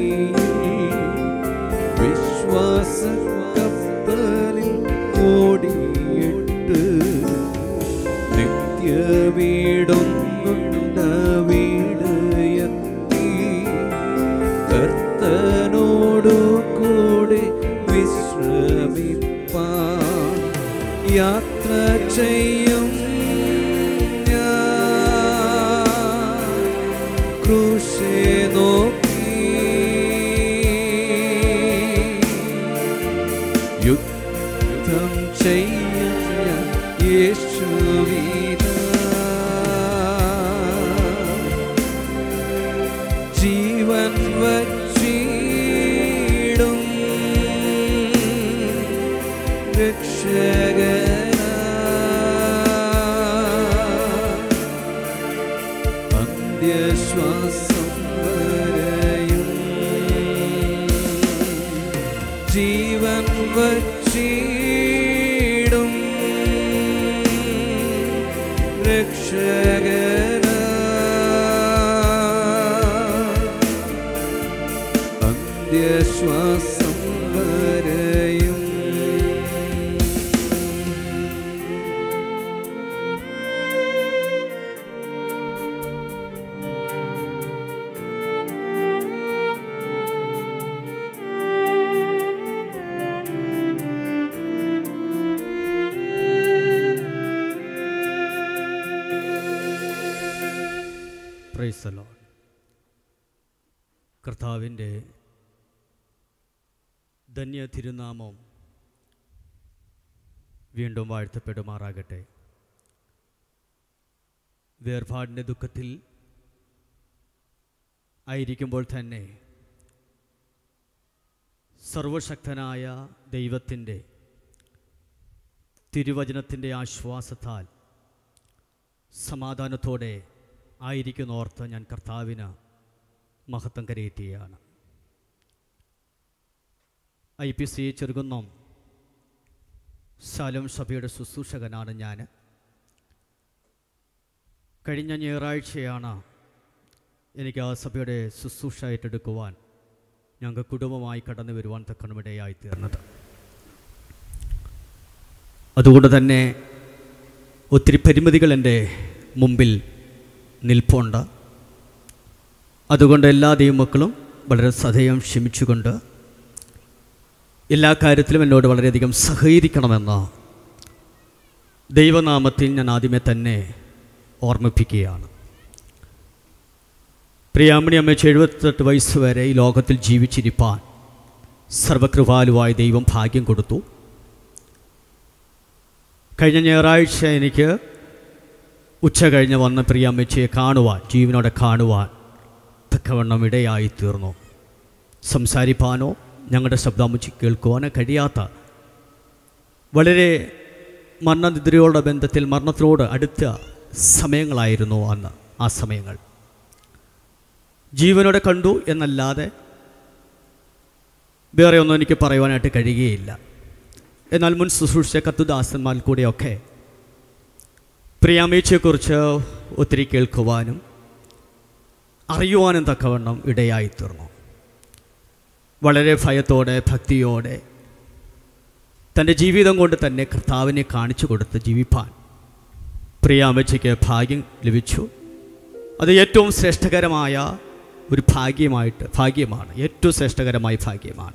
വിശ്വാസ കപ്പലിൽ ഓടിയിട്ട് നിത്യ വീടൊന്നുണ്ട വീട് എത്തി കർത്തനോടു കൂടെ വിശ്രമിപ്പാൻ യാത്ര ചെയ്യും ഞാൻ ക്രൂശെ നോക്കി യുദ്ധം ചെയ്യും ഞാൻ യേശുവിന ജീവൻ വച്ചിടും രക്ഷകന അന്ത്യശ്വാസം വരെയും ജീവൻ വച്ചിടും രക്ഷകന അന്ത്യശ്വാസം വരെയും പ്രൈസ് the Lord. കർത്താവിൻ്റെ ധന്യ തിരുനാമം വീണ്ടും വാഴ്ത്തപ്പെടുമാറാകട്ടെ വേർപാടിൻ്റെ ദുഃഖത്തിൽ ആയിരിക്കുമ്പോൾ തന്നെ സർവശക്തനായ ദൈവത്തിൻ്റെ തിരുവചനത്തിൻ്റെ ആശ്വാസത്താൽ സമാധാനത്തോടെ ആയിരിക്കുന്നോർത്ത് ഞാൻ കർത്താവിന് മഹത്വം കരയേറ്റുകയാണ് I P C Cherukunnam Shalom സഭയുടെ ശുശ്രൂഷകനാണ് ഞാൻ കഴിഞ്ഞ ഞായറാഴ്ചയാണ് എനിക്ക് ആ സഭയുടെ ശുശ്രൂഷ ഏറ്റെടുക്കുവാൻ ഞങ്ങൾക്ക് കുടുംബമായി കടന്നു വരുവാൻ തക്കണമിടയായി തീർന്നത് അതുകൊണ്ട് തന്നെ ഒത്തിരി പരിമിതികൾ എൻ്റെ മുമ്പിൽ നിൽപ്പുണ്ട് അതുകൊണ്ട് എല്ലാ ദൈവമക്കളും വളരെ സദയം ക്ഷമിച്ചുകൊണ്ട് എല്ലാ കാര്യത്തിലും എന്നോട് വളരെയധികം സഹകരിക്കണമെന്ന് ദൈവനാമത്തിൽ ഞാൻ ആദ്യമേ തന്നെ ഓർമ്മിപ്പിക്കുകയാണ് പ്രിയാമണി അമ്മച്ച് എഴുപത്തെട്ട് വയസ്സ് വരെ ഈ ലോകത്തിൽ ജീവിച്ചിരിപ്പാൻ സർവകൃപാലുവായ ദൈവം ഭാഗ്യം കൊടുത്തു കഴിഞ്ഞ ഞായറാഴ്ച എനിക്ക് ഉച്ച കഴിഞ്ഞ് വന്ന പ്രിയാമ്മച്ചയെ കാണുവാൻ ജീവനോടെ കാണുവാൻ തക്കവണ്ണം ഇടയായി തീർന്നു സംസാരിപ്പാനോ ഞങ്ങളുടെ ശബ്ദാമുച്ചി കേൾക്കുവാനോ കഴിയാത്ത വളരെ മരണനിദ്രയോടെ ബന്ധത്തിൽ മരണത്തിനോട് അടുത്ത സമയങ്ങളായിരുന്നു അന്ന് ആ സമയങ്ങൾ ജീവനോടെ കണ്ടു എന്നല്ലാതെ വേറെ ഒന്നും എനിക്ക് പറയുവാനായിട്ട് കഴിയുകയില്ല എന്നാൽ മുൻ ശുശ്രൂഷിച്ച കത്തുദാസന്മാർ കൂടെയൊക്കെ പ്രിയാമേച്ചയെക്കുറിച്ച് ഒത്തിരി കേൾക്കുവാനും അറിയുവാനും തക്കവണ്ണം ഇടയായിത്തീർന്നു വളരെ ഭയത്തോടെ ഭക്തിയോടെ തൻ്റെ ജീവിതം കൊണ്ട് തന്നെ കർത്താവിനെ കാണിച്ചു കൊടുത്ത് ജീവിപ്പാൻ പ്രിയാമച്ചയ്ക്ക് ഭാഗ്യം ലഭിച്ചു അത് ഏറ്റവും ശ്രേഷ്ഠകരമായ ഒരു ഭാഗ്യമായിട്ട് ഭാഗ്യമാണ് ഏറ്റവും ശ്രേഷ്ഠകരമായ ഭാഗ്യമാണ്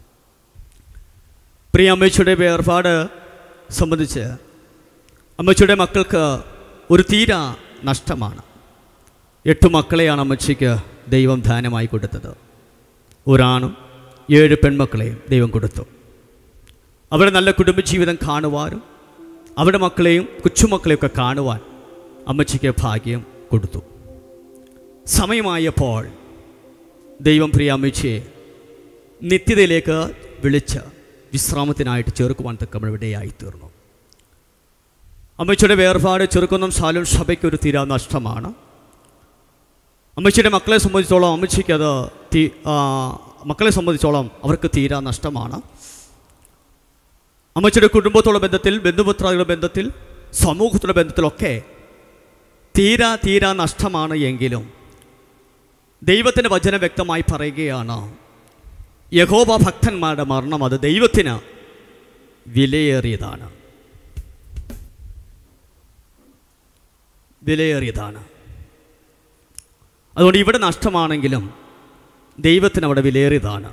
പ്രിയ അമ്മച്ചിയുടെ വേർപാട് സംബന്ധിച്ച് അമ്മച്ചിയുടെ മക്കൾക്ക് ഒരു തീര നഷ്ടമാണ് എട്ട് മക്കളെയാണ് അമ്മച്ചിക്ക് ദൈവം ദാനമായി കൊടുത്തത് ഒരാണും ഏഴ് പെൺമക്കളെയും ദൈവം കൊടുത്തു അവരുടെ നല്ല കുടുംബജീവിതം കാണുവാനും അവരുടെ മക്കളെയും കൊച്ചുമക്കളെയൊക്കെ കാണുവാൻ അമ്മച്ചിക്ക് ഭാഗ്യം കൊടുത്തു സമയമായപ്പോൾ ദൈവം പ്രിയ അമ്മച്ചിയെ നിത്യതയിലേക്ക് വിളിച്ച് വിശ്രാമത്തിനായിട്ട് ചേർക്കുവാൻ തക്കവണ്ണം ഇവിടെയായി തീർന്നു അമ്മച്ചിയുടെ വേർപാട് ചെറുക്കുന്നം സാലും സഭയ്ക്ക് ഒരു തീരാ നഷ്ടമാണ് അമ്മച്ചിയുടെ മക്കളെ സംബന്ധിച്ചോളം അമ്മച്ചിക്ക് അത് തീ ആ, മക്കളെ സംബന്ധിച്ചോളം അവർക്ക് തീരാ നഷ്ടമാണ് അമ്മച്ചിയുടെ കുടുംബത്തോടെ ബന്ധത്തിൽ ബന്ധുപുത്രരുടെ ബന്ധത്തിൽ സമൂഹത്തിൻ്റെ ബന്ധത്തിലൊക്കെ തീരാ തീരാ നഷ്ടമാണ് എങ്കിലും ദൈവത്തിൻ്റെ വചനം വ്യക്തമായി പറയുകയാണ് യഹോബ ഭക്തന്മാരുടെ മരണം അത് ദൈവത്തിന് വിലയേറിയതാണ് വിലയേറിയതാണ് അതുകൊണ്ട് ഇവിടെ നഷ്ടമാണെങ്കിലും ദൈവത്തിന് അവിടെ വിലയേറിയതാണ്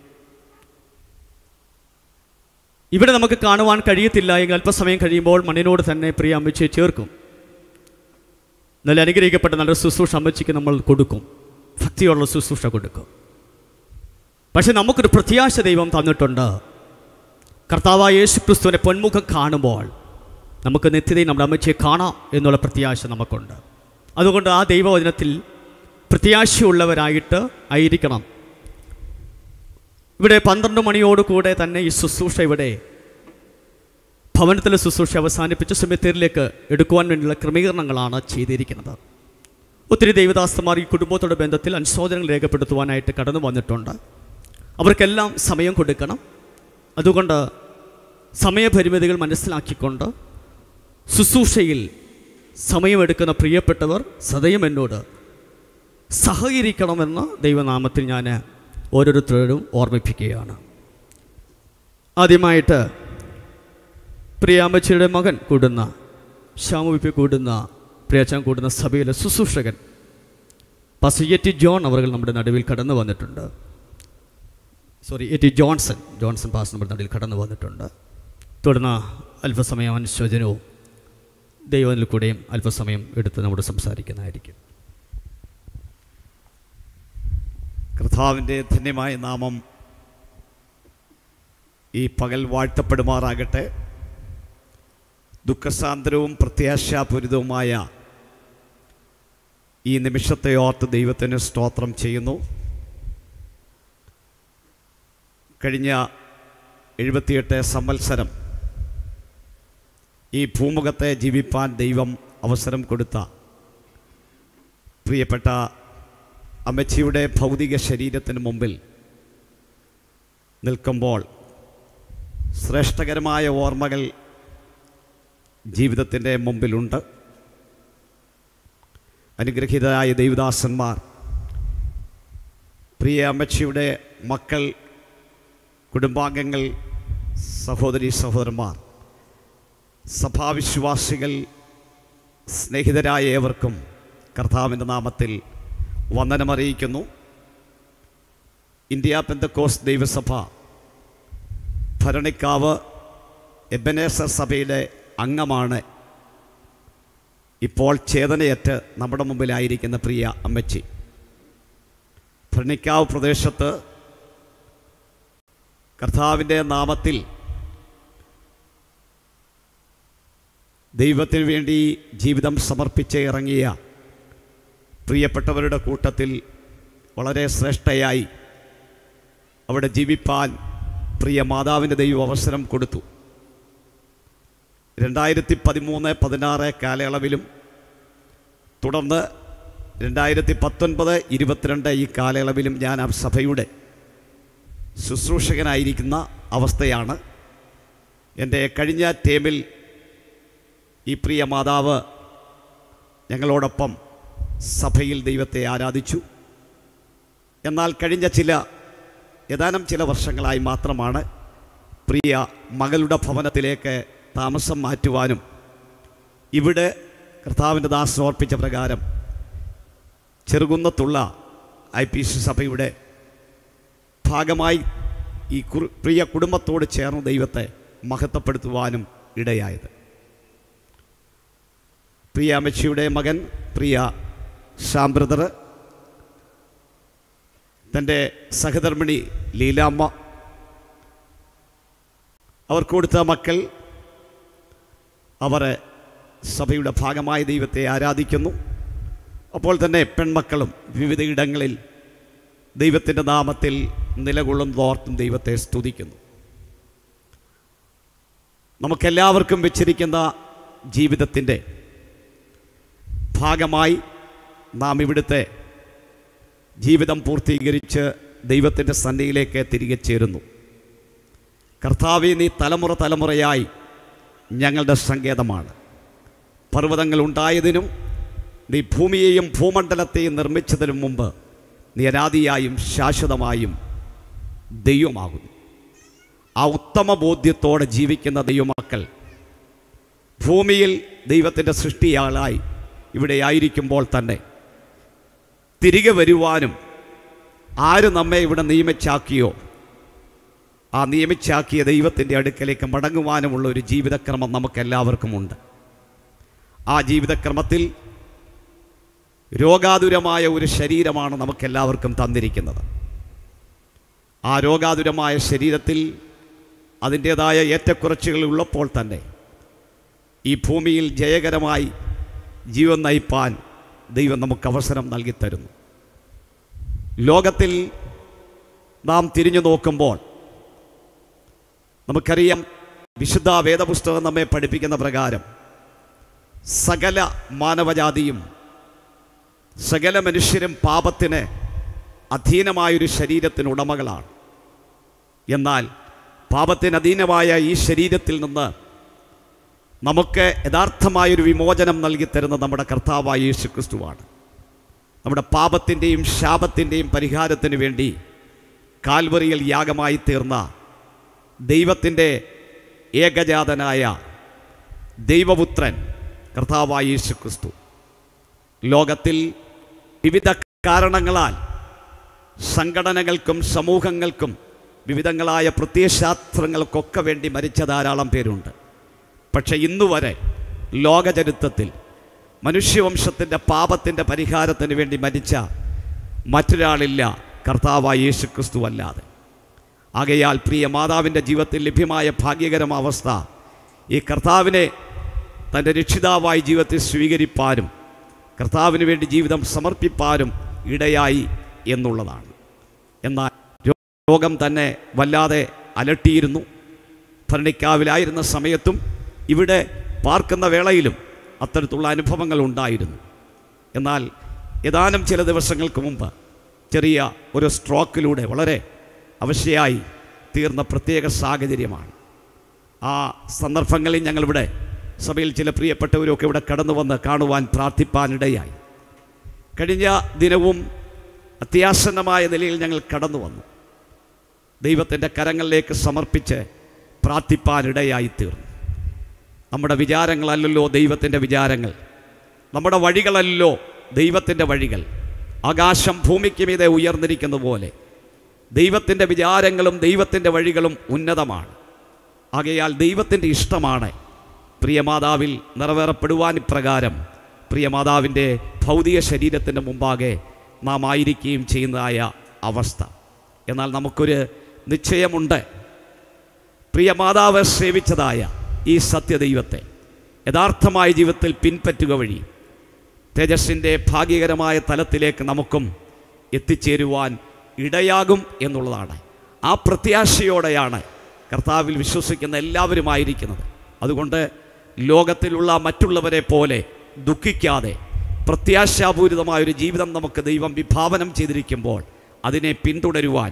ഇവിടെ നമുക്ക് കാണുവാൻ കഴിയത്തില്ല എങ്കിൽ അല്പസമയം കഴിയുമ്പോൾ മണ്ണിനോട് തന്നെ പ്രിയ അമ്മച്ചിയെ ചേർക്കും നല്ല അനുഗ്രഹിക്കപ്പെട്ട നല്ല ശുശ്രൂഷ അമ്മച്ചിക്ക് നമ്മൾ കൊടുക്കും ഭക്തിയുള്ള ശുശ്രൂഷ കൊടുക്കും പക്ഷെ നമുക്കൊരു പ്രത്യാശ ദൈവം തന്നിട്ടുണ്ട് കർത്താവായ യേശു ക്രിസ്തുവിനെ പൊന്മുഖം കാണുമ്പോൾ നമുക്ക് നിത്യതയിൽ നമ്മുടെ അമ്മച്ചിയെ കാണാം എന്നുള്ള പ്രത്യാശ നമുക്കുണ്ട് അതുകൊണ്ട് ആ ദൈവവചനത്തിൽ പ്രത്യാശയുള്ളവരായിട്ട് ആയിരിക്കണം ഇവിടെ പന്ത്രണ്ട് മണിയോട് കൂടെ തന്നെ ഈ ശുശ്രൂഷ ഇവിടെ ഭവനത്തിലെ ശുശ്രൂഷ അവസാനിപ്പിച്ച് സെമിത്തേരിലേക്ക് എടുക്കുവാൻ വേണ്ടിയുള്ള ക്രമീകരണങ്ങളാണ് ചെയ്തിരിക്കുന്നത് ഒത്തിരി ദൈവദാസന്മാർ ഈ കുടുംബത്തോടെ ബന്ധത്തിൽ അനുശോചനങ്ങൾ രേഖപ്പെടുത്തുവാനായിട്ട് കടന്നു വന്നിട്ടുണ്ട് അവർക്കെല്ലാം സമയം കൊടുക്കണം അതുകൊണ്ട് സമയപരിമിതികൾ മനസ്സിലാക്കിക്കൊണ്ട് ശുശ്രൂഷയിൽ സമയമെടുക്കുന്ന പ്രിയപ്പെട്ടവർ സദയം എന്നോട് സഹകരിക്കണമെന്ന് ദൈവനാമത്തിൽ ഞാൻ ഓരോരുത്തരോടും ഓർമ്മിപ്പിക്കുകയാണ് ആദ്യമായിട്ട് പ്രിയാമ്മച്ചിയുടെ മകൻ കൂടുന്ന ശ്യാമവിപ്പി കൂടുന്ന പ്രിയച്ചാൻ കൂടുന്ന സഭയിലെ ശുശ്രൂഷകൻ പാസ്റ്റർ എ ടി ജോൺ അവർ നമ്മുടെ നടുവിൽ കടന്നു വന്നിട്ടുണ്ട് sorry A T Johnson Johnson പാസ് നമ്മുടെ നടുവിൽ കടന്നു വന്നിട്ടുണ്ട് തുടർന്ന് അല്പസമയം അനുശോചനവും ദൈവത്തിൽ കൂടെയും അല്പസമയം എടുത്ത് നമ്മോട് സംസാരിക്കുന്നതായിരിക്കും കർത്താവിൻ്റെ ധന്യമായ നാമം ഈ പകൽ വാഴ്ത്തപ്പെടുമാറാകട്ടെ ദുഃഖസാന്ദ്രവും പ്രത്യാശാപൂരിതവുമായ ഈ നിമിഷത്തെ ഓർത്ത് ദൈവത്തിന് സ്തോത്രം ചെയ്യുന്നു കഴിഞ്ഞ എഴുപത്തിയെട്ട് സംവത്സരം ഈ ഭൂമുഖത്തെ ജീവിപ്പാൻ ദൈവം അവസരം കൊടുത്ത പ്രിയപ്പെട്ട അമ്മച്ചിയുടെ ഭൗതിക ശരീരത്തിന് മുമ്പിൽ നിൽക്കുമ്പോൾ ശ്രേഷ്ഠകരമായ ഓർമ്മകൾ ജീവിതത്തിൻ്റെ മുമ്പിലുണ്ട് അനുഗ്രഹീതരായ ദൈവദാസന്മാർ പ്രിയ അമ്മച്ചിയുടെ മക്കൾ കുടുംബാംഗങ്ങൾ സഹോദരി സഹോദരന്മാർ സഭാവിശ്വാസികൾ സ്നേഹിതരായ ഏവർക്കും കർത്താവിൻ്റെ നാമത്തിൽ വന്ദനമറിയിക്കുന്നു ഇന്ത്യ പെന്തക്കോസ് ദൈവസഭ ഭരണിക്കാവ് എബനേസർ സഭയുടെ അംഗമാണ് ഇപ്പോൾ ചേതനയറ്റ് നമ്മുടെ മുമ്പിലായിരിക്കുന്ന പ്രിയ അമ്മച്ചി ഭരണിക്കാവ് പ്രദേശത്ത് കർത്താവിൻ്റെ നാമത്തിൽ ദൈവത്തിന് വേണ്ടി ജീവിതം സമർപ്പിച്ച് ഇറങ്ങിയ പ്രിയപ്പെട്ടവരുടെ കൂട്ടത്തിൽ വളരെ ശ്രേഷ്ഠയായി അവിടെ ജീവിപ്പാൻ പ്രിയ മാതാവിൻ്റെ ദൈവം അവസരം കൊടുത്തു രണ്ടായിരത്തി പതിമൂന്ന് പതിനാറ് കാലയളവിലും തുടർന്ന് രണ്ടായിരത്തി പത്തൊൻപത് ഇരുപത്തിരണ്ട് ഈ കാലയളവിലും ഞാൻ ആ സഭയുടെ ശുശ്രൂഷകനായിരിക്കുന്ന അവസ്ഥയാണ് എൻ്റെ കഴിഞ്ഞ ടേമിൽ ഈ പ്രിയ മാതാവ് ഞങ്ങളോടൊപ്പം സഭയിൽ ദൈവത്തെ ആരാധിച്ചു എന്നാൽ കഴിഞ്ഞ ചില ഏതാനും ചില വർഷങ്ങളായി മാത്രമാണ് പ്രിയ മകളുടെ ഭവനത്തിലേക്ക് താമസം മാറ്റുവാനും ഇവിടെ കർത്താവിൻ്റെ ദാസൻ ഓർപ്പിച്ച പ്രകാരം ചെറുകുന്നത്തുള്ള ഐ പി സി സഭയുടെ ഭാഗമായി ഈ കുറു- പ്രിയ കുടുംബത്തോട് ചേർന്ന് ദൈവത്തെ മഹത്വപ്പെടുത്തുവാനും ഇടയായത് പ്രിയ അമ്മച്ചിയുടെ മകൻ പ്രിയ ശ്യാം ബ്രദർ തൻ്റെ സഹധർമ്മിണി ലീലാമ്മ അവർ കൊടുത്ത മക്കൾ അവർ സഭയുടെ ഭാഗമായി ദൈവത്തെ ആരാധിക്കുന്നു അപ്പോൾ തന്നെ പെൺമക്കളും വിവിധ ഇടങ്ങളിൽ ദൈവത്തിൻ്റെ നാമത്തിൽ നിലകൊള്ളുന്നതോർത്തും ദൈവത്തെ സ്തുതിക്കുന്നു നമുക്കെല്ലാവർക്കും വെച്ചിരിക്കുന്ന ജീവിതത്തിൻ്റെ ഭാഗമായി നാം ഇവിടുത്തെ ജീവിതം പൂർത്തീകരിച്ച് ദൈവത്തിൻ്റെ സന്നിധിയിലേക്ക് തിരികെ ചേരുന്നു കർത്താവെ നീ തലമുറ തലമുറയായി ഞങ്ങളുടെ സങ്കേതമാണ് പർവ്വതങ്ങൾ ഉണ്ടായതിനും നീ ഭൂമിയെയും ഭൂമണ്ഡലത്തെയും നിർമ്മിച്ചതിനും മുമ്പ് നീ അനാദിയായും ശാശ്വതമായും ദൈവമാകുന്നു ആ ഉത്തമ ബോധ്യത്തോടെ ജീവിക്കുന്ന ദൈവമക്കൾ ഭൂമിയിൽ ദൈവത്തിൻ്റെ സൃഷ്ടിയാളായി ഇവിടെ ആയിരിക്കുമ്പോൾ തന്നെ തിരികെ വരുവാനും ആര് നമ്മെ ഇവിടെ നിയമിച്ചാക്കിയോ ആ നിയമിച്ചാക്കിയ ദൈവത്തിൻ്റെ അടുക്കലേക്ക് മടങ്ങുവാനുമുള്ള ഒരു ജീവിതക്രമം നമുക്കെല്ലാവർക്കുമുണ്ട് ആ ജീവിതക്രമത്തിൽ രോഗാതുരമായ ഒരു ശരീരമാണ് നമുക്കെല്ലാവർക്കും തന്നിരിക്കുന്നത് ആ രോഗാതുരമായ ശരീരത്തിൽ അതിൻ്റേതായ ഏറ്റക്കുറച്ചുകൾ ഉള്ളപ്പോൾ തന്നെ ഈ ഭൂമിയിൽ ജയകരമായി ജീവൻ നയിപ്പാൻ ദൈവം നമുക്ക് അവസരം നൽകിത്തരുന്നു ലോകത്തിൽ നാം തിരിഞ്ഞു നോക്കുമ്പോൾ നമുക്കറിയാം വിശുദ്ധ വേദപുസ്തകം നമ്മെ പഠിപ്പിക്കുന്ന പ്രകാരം സകല മാനവജാതിയും സകല മനുഷ്യരും പാപത്തിന് അധീനമായൊരു ശരീരത്തിന് ഉടമകളാണ് എന്നാൽ പാപത്തിന് അധീനമായ ഈ ശരീരത്തിൽ നിന്ന് നമുക്ക് യഥാർത്ഥമായൊരു വിമോചനം നൽകി തരുന്ന നമ്മുടെ കർത്താവായ യേശു ക്രിസ്തുവാണ് നമ്മുടെ പാപത്തിൻ്റെയും ശാപത്തിൻ്റെയും പരിഹാരത്തിന് വേണ്ടി കാൽവറിയിൽ യാഗമായി തീർന്ന ദൈവത്തിൻ്റെ ഏകജാതനായ ദൈവപുത്രൻ കർത്താവായ യേശു ക്രിസ്തു ലോകത്തിൽ വിവിധ കാരണങ്ങളാൽ സംഘടനകൾക്കും സമൂഹങ്ങൾക്കും വിവിധങ്ങളായ പ്രത്യയശാസ്ത്രങ്ങൾക്കൊക്കെ വേണ്ടി മരിച്ച ധാരാളം പേരുണ്ട് പക്ഷെ ഇന്നുവരെ ലോകചരിത്രത്തിൽ മനുഷ്യവംശത്തിൻ്റെ പാപത്തിൻ്റെ പരിഹാരത്തിന് വേണ്ടി മരിച്ച മറ്റൊരാളില്ല കർത്താവായ യേശു ക്രിസ്തു അല്ലാതെ ആകയാൽ പ്രിയ മാതാവിൻ്റെ ജീവിതത്തിൽ ലഭ്യമായ ഭാഗ്യകരമായ അവസ്ഥ ഈ കർത്താവിനെ തൻ്റെ രക്ഷിതാവായി ജീവിതത്തിൽ സ്വീകരിപ്പാനും കർത്താവിന് വേണ്ടി ജീവിതം സമർപ്പിപ്പാനും ഇടയായി എന്നുള്ളതാണ് എന്നാൽ രോഗം തന്നെ വല്ലാതെ അലട്ടിയിരുന്നു ഭരണിക്കാവിലായിരുന്ന സമയത്തും ഇവിടെ പാർക്കുന്ന വേളയിലും അത്തരത്തിലുള്ള അനുഭവങ്ങൾ ഉണ്ടായിരുന്നു എന്നാൽ ഏതാനും ചില ദിവസങ്ങൾക്ക് മുമ്പ് ചെറിയ ഒരു സ്ട്രോക്കിലൂടെ വളരെ അവശയായി തീർന്ന പ്രത്യേക സാഹചര്യമാണ് ആ സന്ദർഭങ്ങളിൽ ഞങ്ങളിവിടെ സഭയിൽ ചില പ്രിയപ്പെട്ടവരൊക്കെ ഇവിടെ കടന്നു വന്ന് കാണുവാൻ പ്രാർത്ഥിപ്പാനിടയായി കഴിഞ്ഞ ദിനവും അത്യാസന്നമായ നിലയിൽ ഞങ്ങൾ കടന്നു വന്നു ദൈവത്തിൻ്റെ കരങ്ങളിലേക്ക് സമർപ്പിച്ച് പ്രാർത്ഥിപ്പാനിടയായി തീർന്നു നമ്മുടെ വിചാരങ്ങളല്ലല്ലോ ദൈവത്തിൻ്റെ വിചാരങ്ങൾ നമ്മുടെ വഴികളല്ലോ ദൈവത്തിൻ്റെ വഴികൾ ആകാശം ഭൂമിക്ക് മീതെ ഉയർന്നിരിക്കുന്ന പോലെ ദൈവത്തിൻ്റെ വിചാരങ്ങളും ദൈവത്തിൻ്റെ വഴികളും ഉന്നതമാണ് ആകയാൽ ദൈവത്തിൻ്റെ ഇഷ്ടമാണ് പ്രിയമാതാവിൽ നിറവേറപ്പെടുവാൻ ഇപ്രകാരം പ്രിയമാതാവിൻ്റെ ഭൗതിക ശരീരത്തിൻ്റെ മുമ്പാകെ നാം ആയിരിക്കുകയും ചെയ്യുന്നതായ അവസ്ഥ എന്നാൽ നമുക്കൊരു നിശ്ചയമുണ്ട് പ്രിയമാതാവ് സേവിച്ചതായ ഈ സത്യദൈവത്തെ യഥാർത്ഥമായ ജീവിതത്തിൽ പിൻപറ്റുക വഴി തേജസ്സിൻ്റെ ഭാഗ്യകരമായ തലത്തിലേക്ക് നമുക്കും എത്തിച്ചേരുവാൻ ഇടയാകും എന്നുള്ളതാണ് ആ പ്രത്യാശയോടെയാണ് കർത്താവിൽ വിശ്വസിക്കുന്ന എല്ലാവരുമായിരിക്കുന്നത് അതുകൊണ്ട് ലോകത്തിലുള്ള മറ്റുള്ളവരെ പോലെ ദുഃഖിക്കാതെ പ്രത്യാശാപൂരിതമായൊരു ജീവിതം നമുക്ക് ദൈവം വിഭാവനം ചെയ്തിരിക്കുമ്പോൾ അതിനെ പിന്തുടരുവാൻ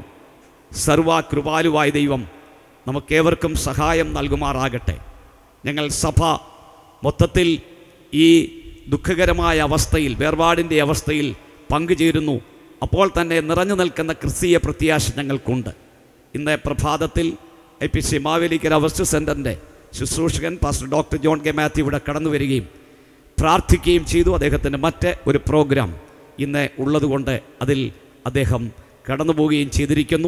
സർവകൃപാലുവായ ദൈവം നമുക്കേവർക്കും സഹായം നൽകുമാറാകട്ടെ ഞങ്ങൾ സഭ മൊത്തത്തിൽ ഈ ദുഃഖകരമായ അവസ്ഥയിൽ വേർപാടിൻ്റെ അവസ്ഥയിൽ പങ്കുചേരുന്നു അപ്പോൾ തന്നെ നിറഞ്ഞു നിൽക്കുന്ന ക്രിസ്തീയ പ്രത്യാശ ഞങ്ങൾക്കുണ്ട് ഇന്ന് പ്രഭാതത്തിൽ ഐ പി സി മാവേലിക്കര അവസ്റ്റ് സെൻറ്ററിൻ്റെ ശുശ്രൂഷകൻ pastor doctor John K Mathew ഇവിടെ കടന്നു വരികയും പ്രാർത്ഥിക്കുകയും ചെയ്തു അദ്ദേഹത്തിൻ്റെ മറ്റ് ഒരു പ്രോഗ്രാം ഇന്ന് ഉള്ളതുകൊണ്ട് അതിൽ അദ്ദേഹം കടന്നു പോവുകയും ചെയ്തിരിക്കുന്നു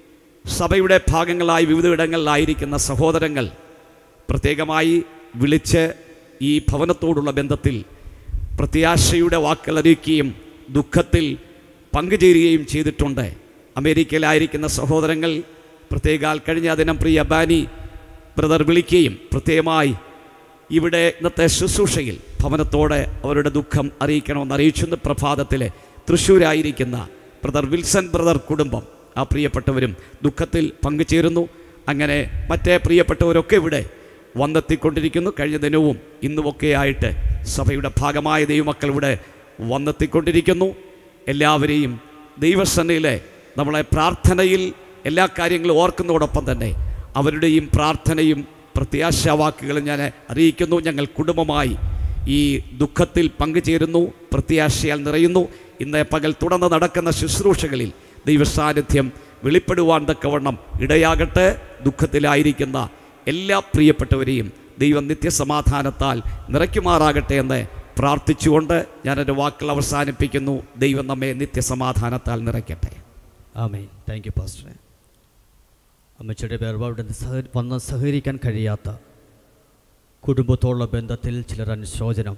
സഭയുടെ ഭാഗങ്ങളായി വിവിധയിടങ്ങളിലായിരിക്കുന്ന സഹോദരങ്ങൾ പ്രത്യേകമായി വിളിച്ച് ഈ ഭവനത്തോടുള്ള ബന്ധത്തിൽ പ്രത്യാശയുടെ വാക്കുകൾ അറിയിക്കുകയും ദുഃഖത്തിൽ പങ്കുചേരുകയും ചെയ്തിട്ടുണ്ട് അമേരിക്കയിലായിരിക്കുന്ന സഹോദരങ്ങൾ പ്രത്യേകാൽ കഴിഞ്ഞ ദിനം പ്രിയ ബാനി ബ്രദർ വിളിക്കുകയും പ്രത്യേകമായി ഇവിടെ ഇന്നത്തെ ശുശ്രൂഷയിൽ ഭവനത്തോടെ അവരുടെ ദുഃഖം അറിയിക്കണമെന്ന് അറിയിച്ചെന്ന് പ്രഭാതത്തിൽ തൃശ്ശൂരായിരിക്കുന്ന ബ്രദർ വിൽസൺ ബ്രദർ കുടുംബം ആ പ്രിയപ്പെട്ടവരും ദുഃഖത്തിൽ പങ്കുചേരുന്നു അങ്ങനെ മറ്റേ പ്രിയപ്പെട്ടവരൊക്കെ ഇവിടെ വന്നെത്തിക്കൊണ്ടിരിക്കുന്നു കഴിഞ്ഞ ദിനവും ഇന്നുമൊക്കെയായിട്ട് സഭയുടെ ഭാഗമായ ദൈവമക്കൾ ഇവിടെ വന്നെത്തിക്കൊണ്ടിരിക്കുന്നു എല്ലാവരെയും ദൈവസന്നയിലെ നമ്മളെ പ്രാർത്ഥനയിൽ എല്ലാ കാര്യങ്ങളും ഓർക്കുന്നതോടൊപ്പം തന്നെ അവരുടെയും പ്രാർത്ഥനയും പ്രത്യാശാവാക്കുകളും ഞാൻ അറിയിക്കുന്നു ഞങ്ങൾ കുടുംബമായി ഈ ദുഃഖത്തിൽ പങ്കുചേരുന്നു പ്രത്യാശയാൽ നിറയുന്നു ഇന്ന് പകൽ തുടർന്ന് നടക്കുന്ന ശുശ്രൂഷകളിൽ ദൈവസാന്നിധ്യം വെളിപ്പെടുവാൻ തക്കവണ്ണം ഇടയാകട്ടെ ദുഃഖത്തിലായിരിക്കുന്ന എല്ലാ പ്രിയപ്പെട്ടവരെയും ദൈവം നിത്യസമാധാനത്താൽ നിറയ്ക്കുമാറാകട്ടെ എന്ന് പ്രാർത്ഥിച്ചുകൊണ്ട് ഞാനൊരു വാക്കുകൾ അവസാനിപ്പിക്കുന്നു ദൈവം നമ്മെ നിത്യസമാധാനത്താൽ നിറയ്ക്കട്ടെ ആമേൻ താങ്ക് യു പാസ്റ്ററെ അമ്മച്ചിയുടെ വേർപാട് സഹ വന്ന് സഹകരിക്കാൻ കഴിയാത്ത കുടുംബത്തോടുള്ള ബന്ധത്തിൽ ചിലർ അനുശോചനം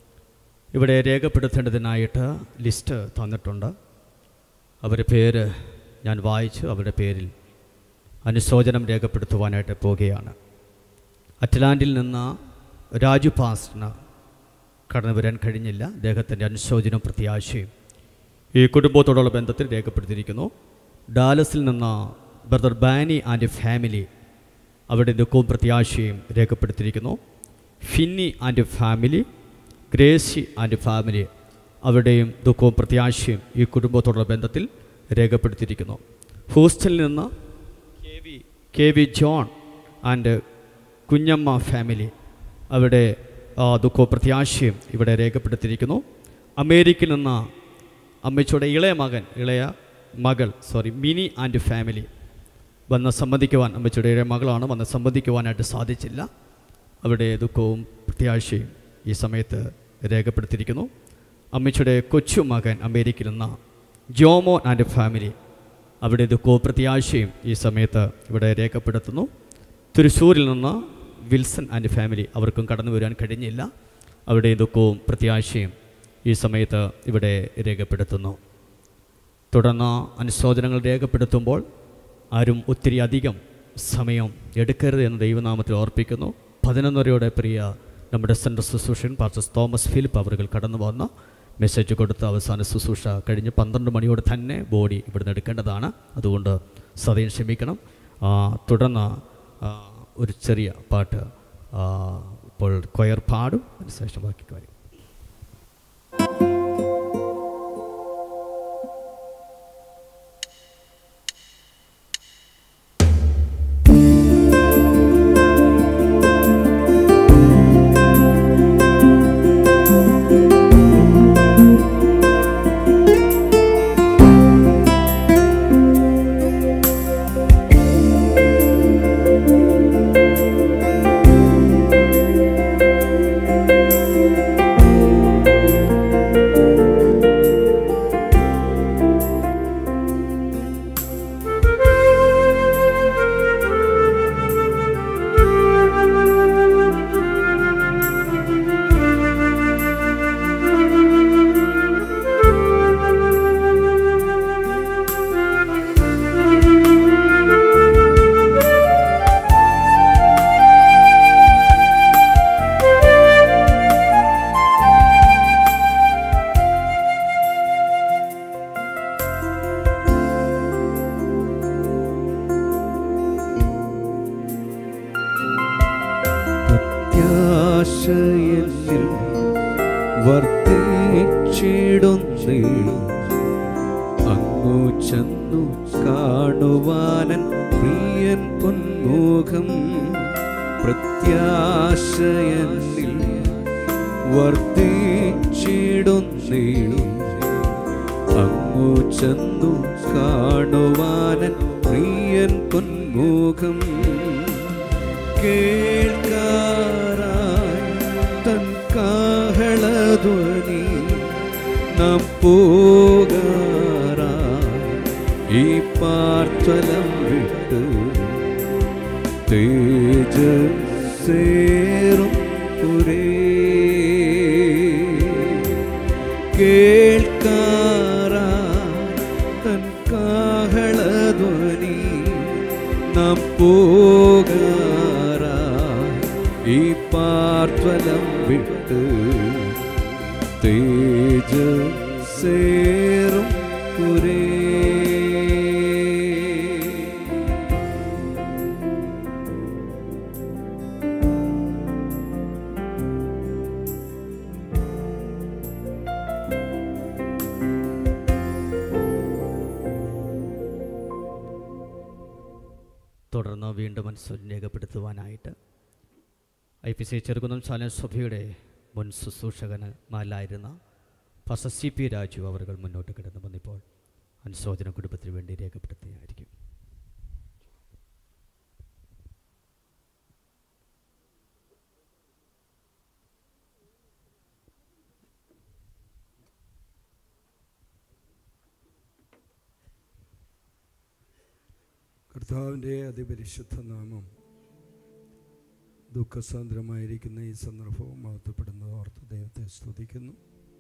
ഇവിടെ രേഖപ്പെടുത്തേണ്ടതിനായിട്ട് ലിസ്റ്റ് തന്നിട്ടുണ്ട് അവരുടെ പേര് ഞാൻ വായിച്ചു അവരുടെ പേരിൽ അനുശോചനം രേഖപ്പെടുത്തുവാനായിട്ട് പോവുകയാണ് അറ്റ്ലാന്റിൽ നിന്ന് രാജു പാസ്റ്ററിന് കടന്നു വരാൻ കഴിഞ്ഞില്ല അദ്ദേഹത്തിൻ്റെ അനുശോചനവും പ്രത്യാശയും ഈ കുടുംബത്തോടുള്ള ബന്ധത്തിൽ രേഖപ്പെടുത്തിയിരിക്കുന്നു ഡാലസിൽ നിന്ന് ബ്രദർ ബാനി ആൻഡ് ഫാമിലി അവരുടെ ദുഃഖവും പ്രത്യാശയും രേഖപ്പെടുത്തിയിരിക്കുന്നു Finny and family Gracy and family അവരുടെയും ദുഃഖവും പ്രത്യാശയും ഈ കുടുംബത്തോടുള്ള ബന്ധത്തിൽ രേഖപ്പെടുത്തിയിരിക്കുന്നു ഹൂസ്റ്റലിൽ നിന്ന് K V K V John and Kunjamma family അവരുടെ ആ, ദുഃഖവും പ്രത്യാശയും ഇവിടെ രേഖപ്പെടുത്തിയിരിക്കുന്നു അമേരിക്കയിൽ നിന്ന് അമ്മച്ചിയുടെ ഇളയ മകൻ ഇളയ മകൾ സോറി മിനി ആൻഡ് ഫാമിലി വന്ന് സംബന്ധിക്കുവാൻ അമ്മച്ചിയുടെ ഇളയ മകളാണ് വന്ന് സംബന്ധിക്കുവാനായിട്ട് സാധിച്ചില്ല അവരുടെ ദുഃഖവും പ്രത്യാശയും ഈ സമയത്ത് രേഖപ്പെടുത്തിയിരിക്കുന്നു അമ്മച്ചിയുടെ കൊച്ചു മകൻ അമേരിക്കയിൽ നിന്ന് ജോമോൻ ആൻഡ് ഫാമിലി അവിടെ ദുഃഖവും പ്രത്യാശയും ഈ സമയത്ത് ഇവിടെ രേഖപ്പെടുത്തുന്നു തൃശ്ശൂരിൽ നിന്ന് വിൽസൺ ആൻഡ് ഫാമിലി അവർക്കും കടന്നു വരാൻ കഴിഞ്ഞില്ല അവിടെ ദുഃഖവും പ്രത്യാശയും ഈ സമയത്ത് ഇവിടെ രേഖപ്പെടുത്തുന്നു തുടർന്ന് അനുശോചനങ്ങൾ രേഖപ്പെടുത്തുമ്പോൾ ആരും ഒത്തിരി അധികം സമയം എടുക്കരുത് എന്ന് ദൈവനാമത്തിൽ ഓർപ്പിക്കുന്നു പതിനൊന്നരയോടെ പ്രിയ നമ്മുടെ സെൻട്രൽ ശുശ്രൂഷൻ പാസ്റ്റർ തോമസ് ഫിലിപ്പ് അവർ കടന്നു വന്ന മെസ്സേജ് കൊടുത്ത അവസാന ശുശ്രൂഷ കഴിഞ്ഞ് പന്ത്രണ്ട് മണിയോടെ തന്നെ ബോഡി ഇവിടുന്ന് എടുക്കേണ്ടതാണ് അതുകൊണ്ട് സദയം ക്ഷമിക്കണം ആ, തുടർന്ന് ആ, ഒരു ചെറിയ പാട്ട് ആ, ഇപ്പോൾ കൊയർ പാടും അതിനുശേഷം ബാക്കി കാര്യം ും പ്രത്യാശയിൽ വർത്തിച്ചിടുന്നേ അങ്ങു ചെന്നു കാണുവാനൻ പ്രിയൻ പൊന്മുഖം പ്രത്യാശയനിൽ വർത്തിച്ചിടുന്നേ അങ്ങു ചെന്നു കാണുവാനൻ പ്രിയൻ പൊന്മുഖം കേൾക്കാറായി തൻ കാഹളധ്വനി നാം പോകാറായി ഈ പാർത്തലം വിട്ട് തേജസേറും പുരേ കേൾക്കാറായി തൻ കാഹളധ്വനി നാം പോകാറായി ഈ പാർത്തലം വിട്ട് തേജസേറും പുരേ തുടർന്ന് വീണ്ടും മനസ്സിൽ രേഖപ്പെടുത്തുവാനായിട്ട് ഐ പി സി ചെറുകുന്നം ചാലൻ സഭയുടെ മുൻ ശുശ്രൂഷകന്മാരിലായിരുന്ന ഫസ സി പി രാജു അവർ മുന്നോട്ട് കിടന്നു വന്നിപ്പോൾ അനുശോചന കുടുംബത്തിന് വേണ്ടി രേഖപ്പെടുത്തുകയായിരിക്കും കർത്താവിൻ്റെ അതിപരിശുദ്ധ നാമം ദുഃഖസാന്ദ്രമായിരിക്കുന്ന ഈ സന്ദർഭവും മഹത്വപ്പെടുന്നത് ഓർത്ത് ദൈവത്തെ സ്തുതിക്കുന്നു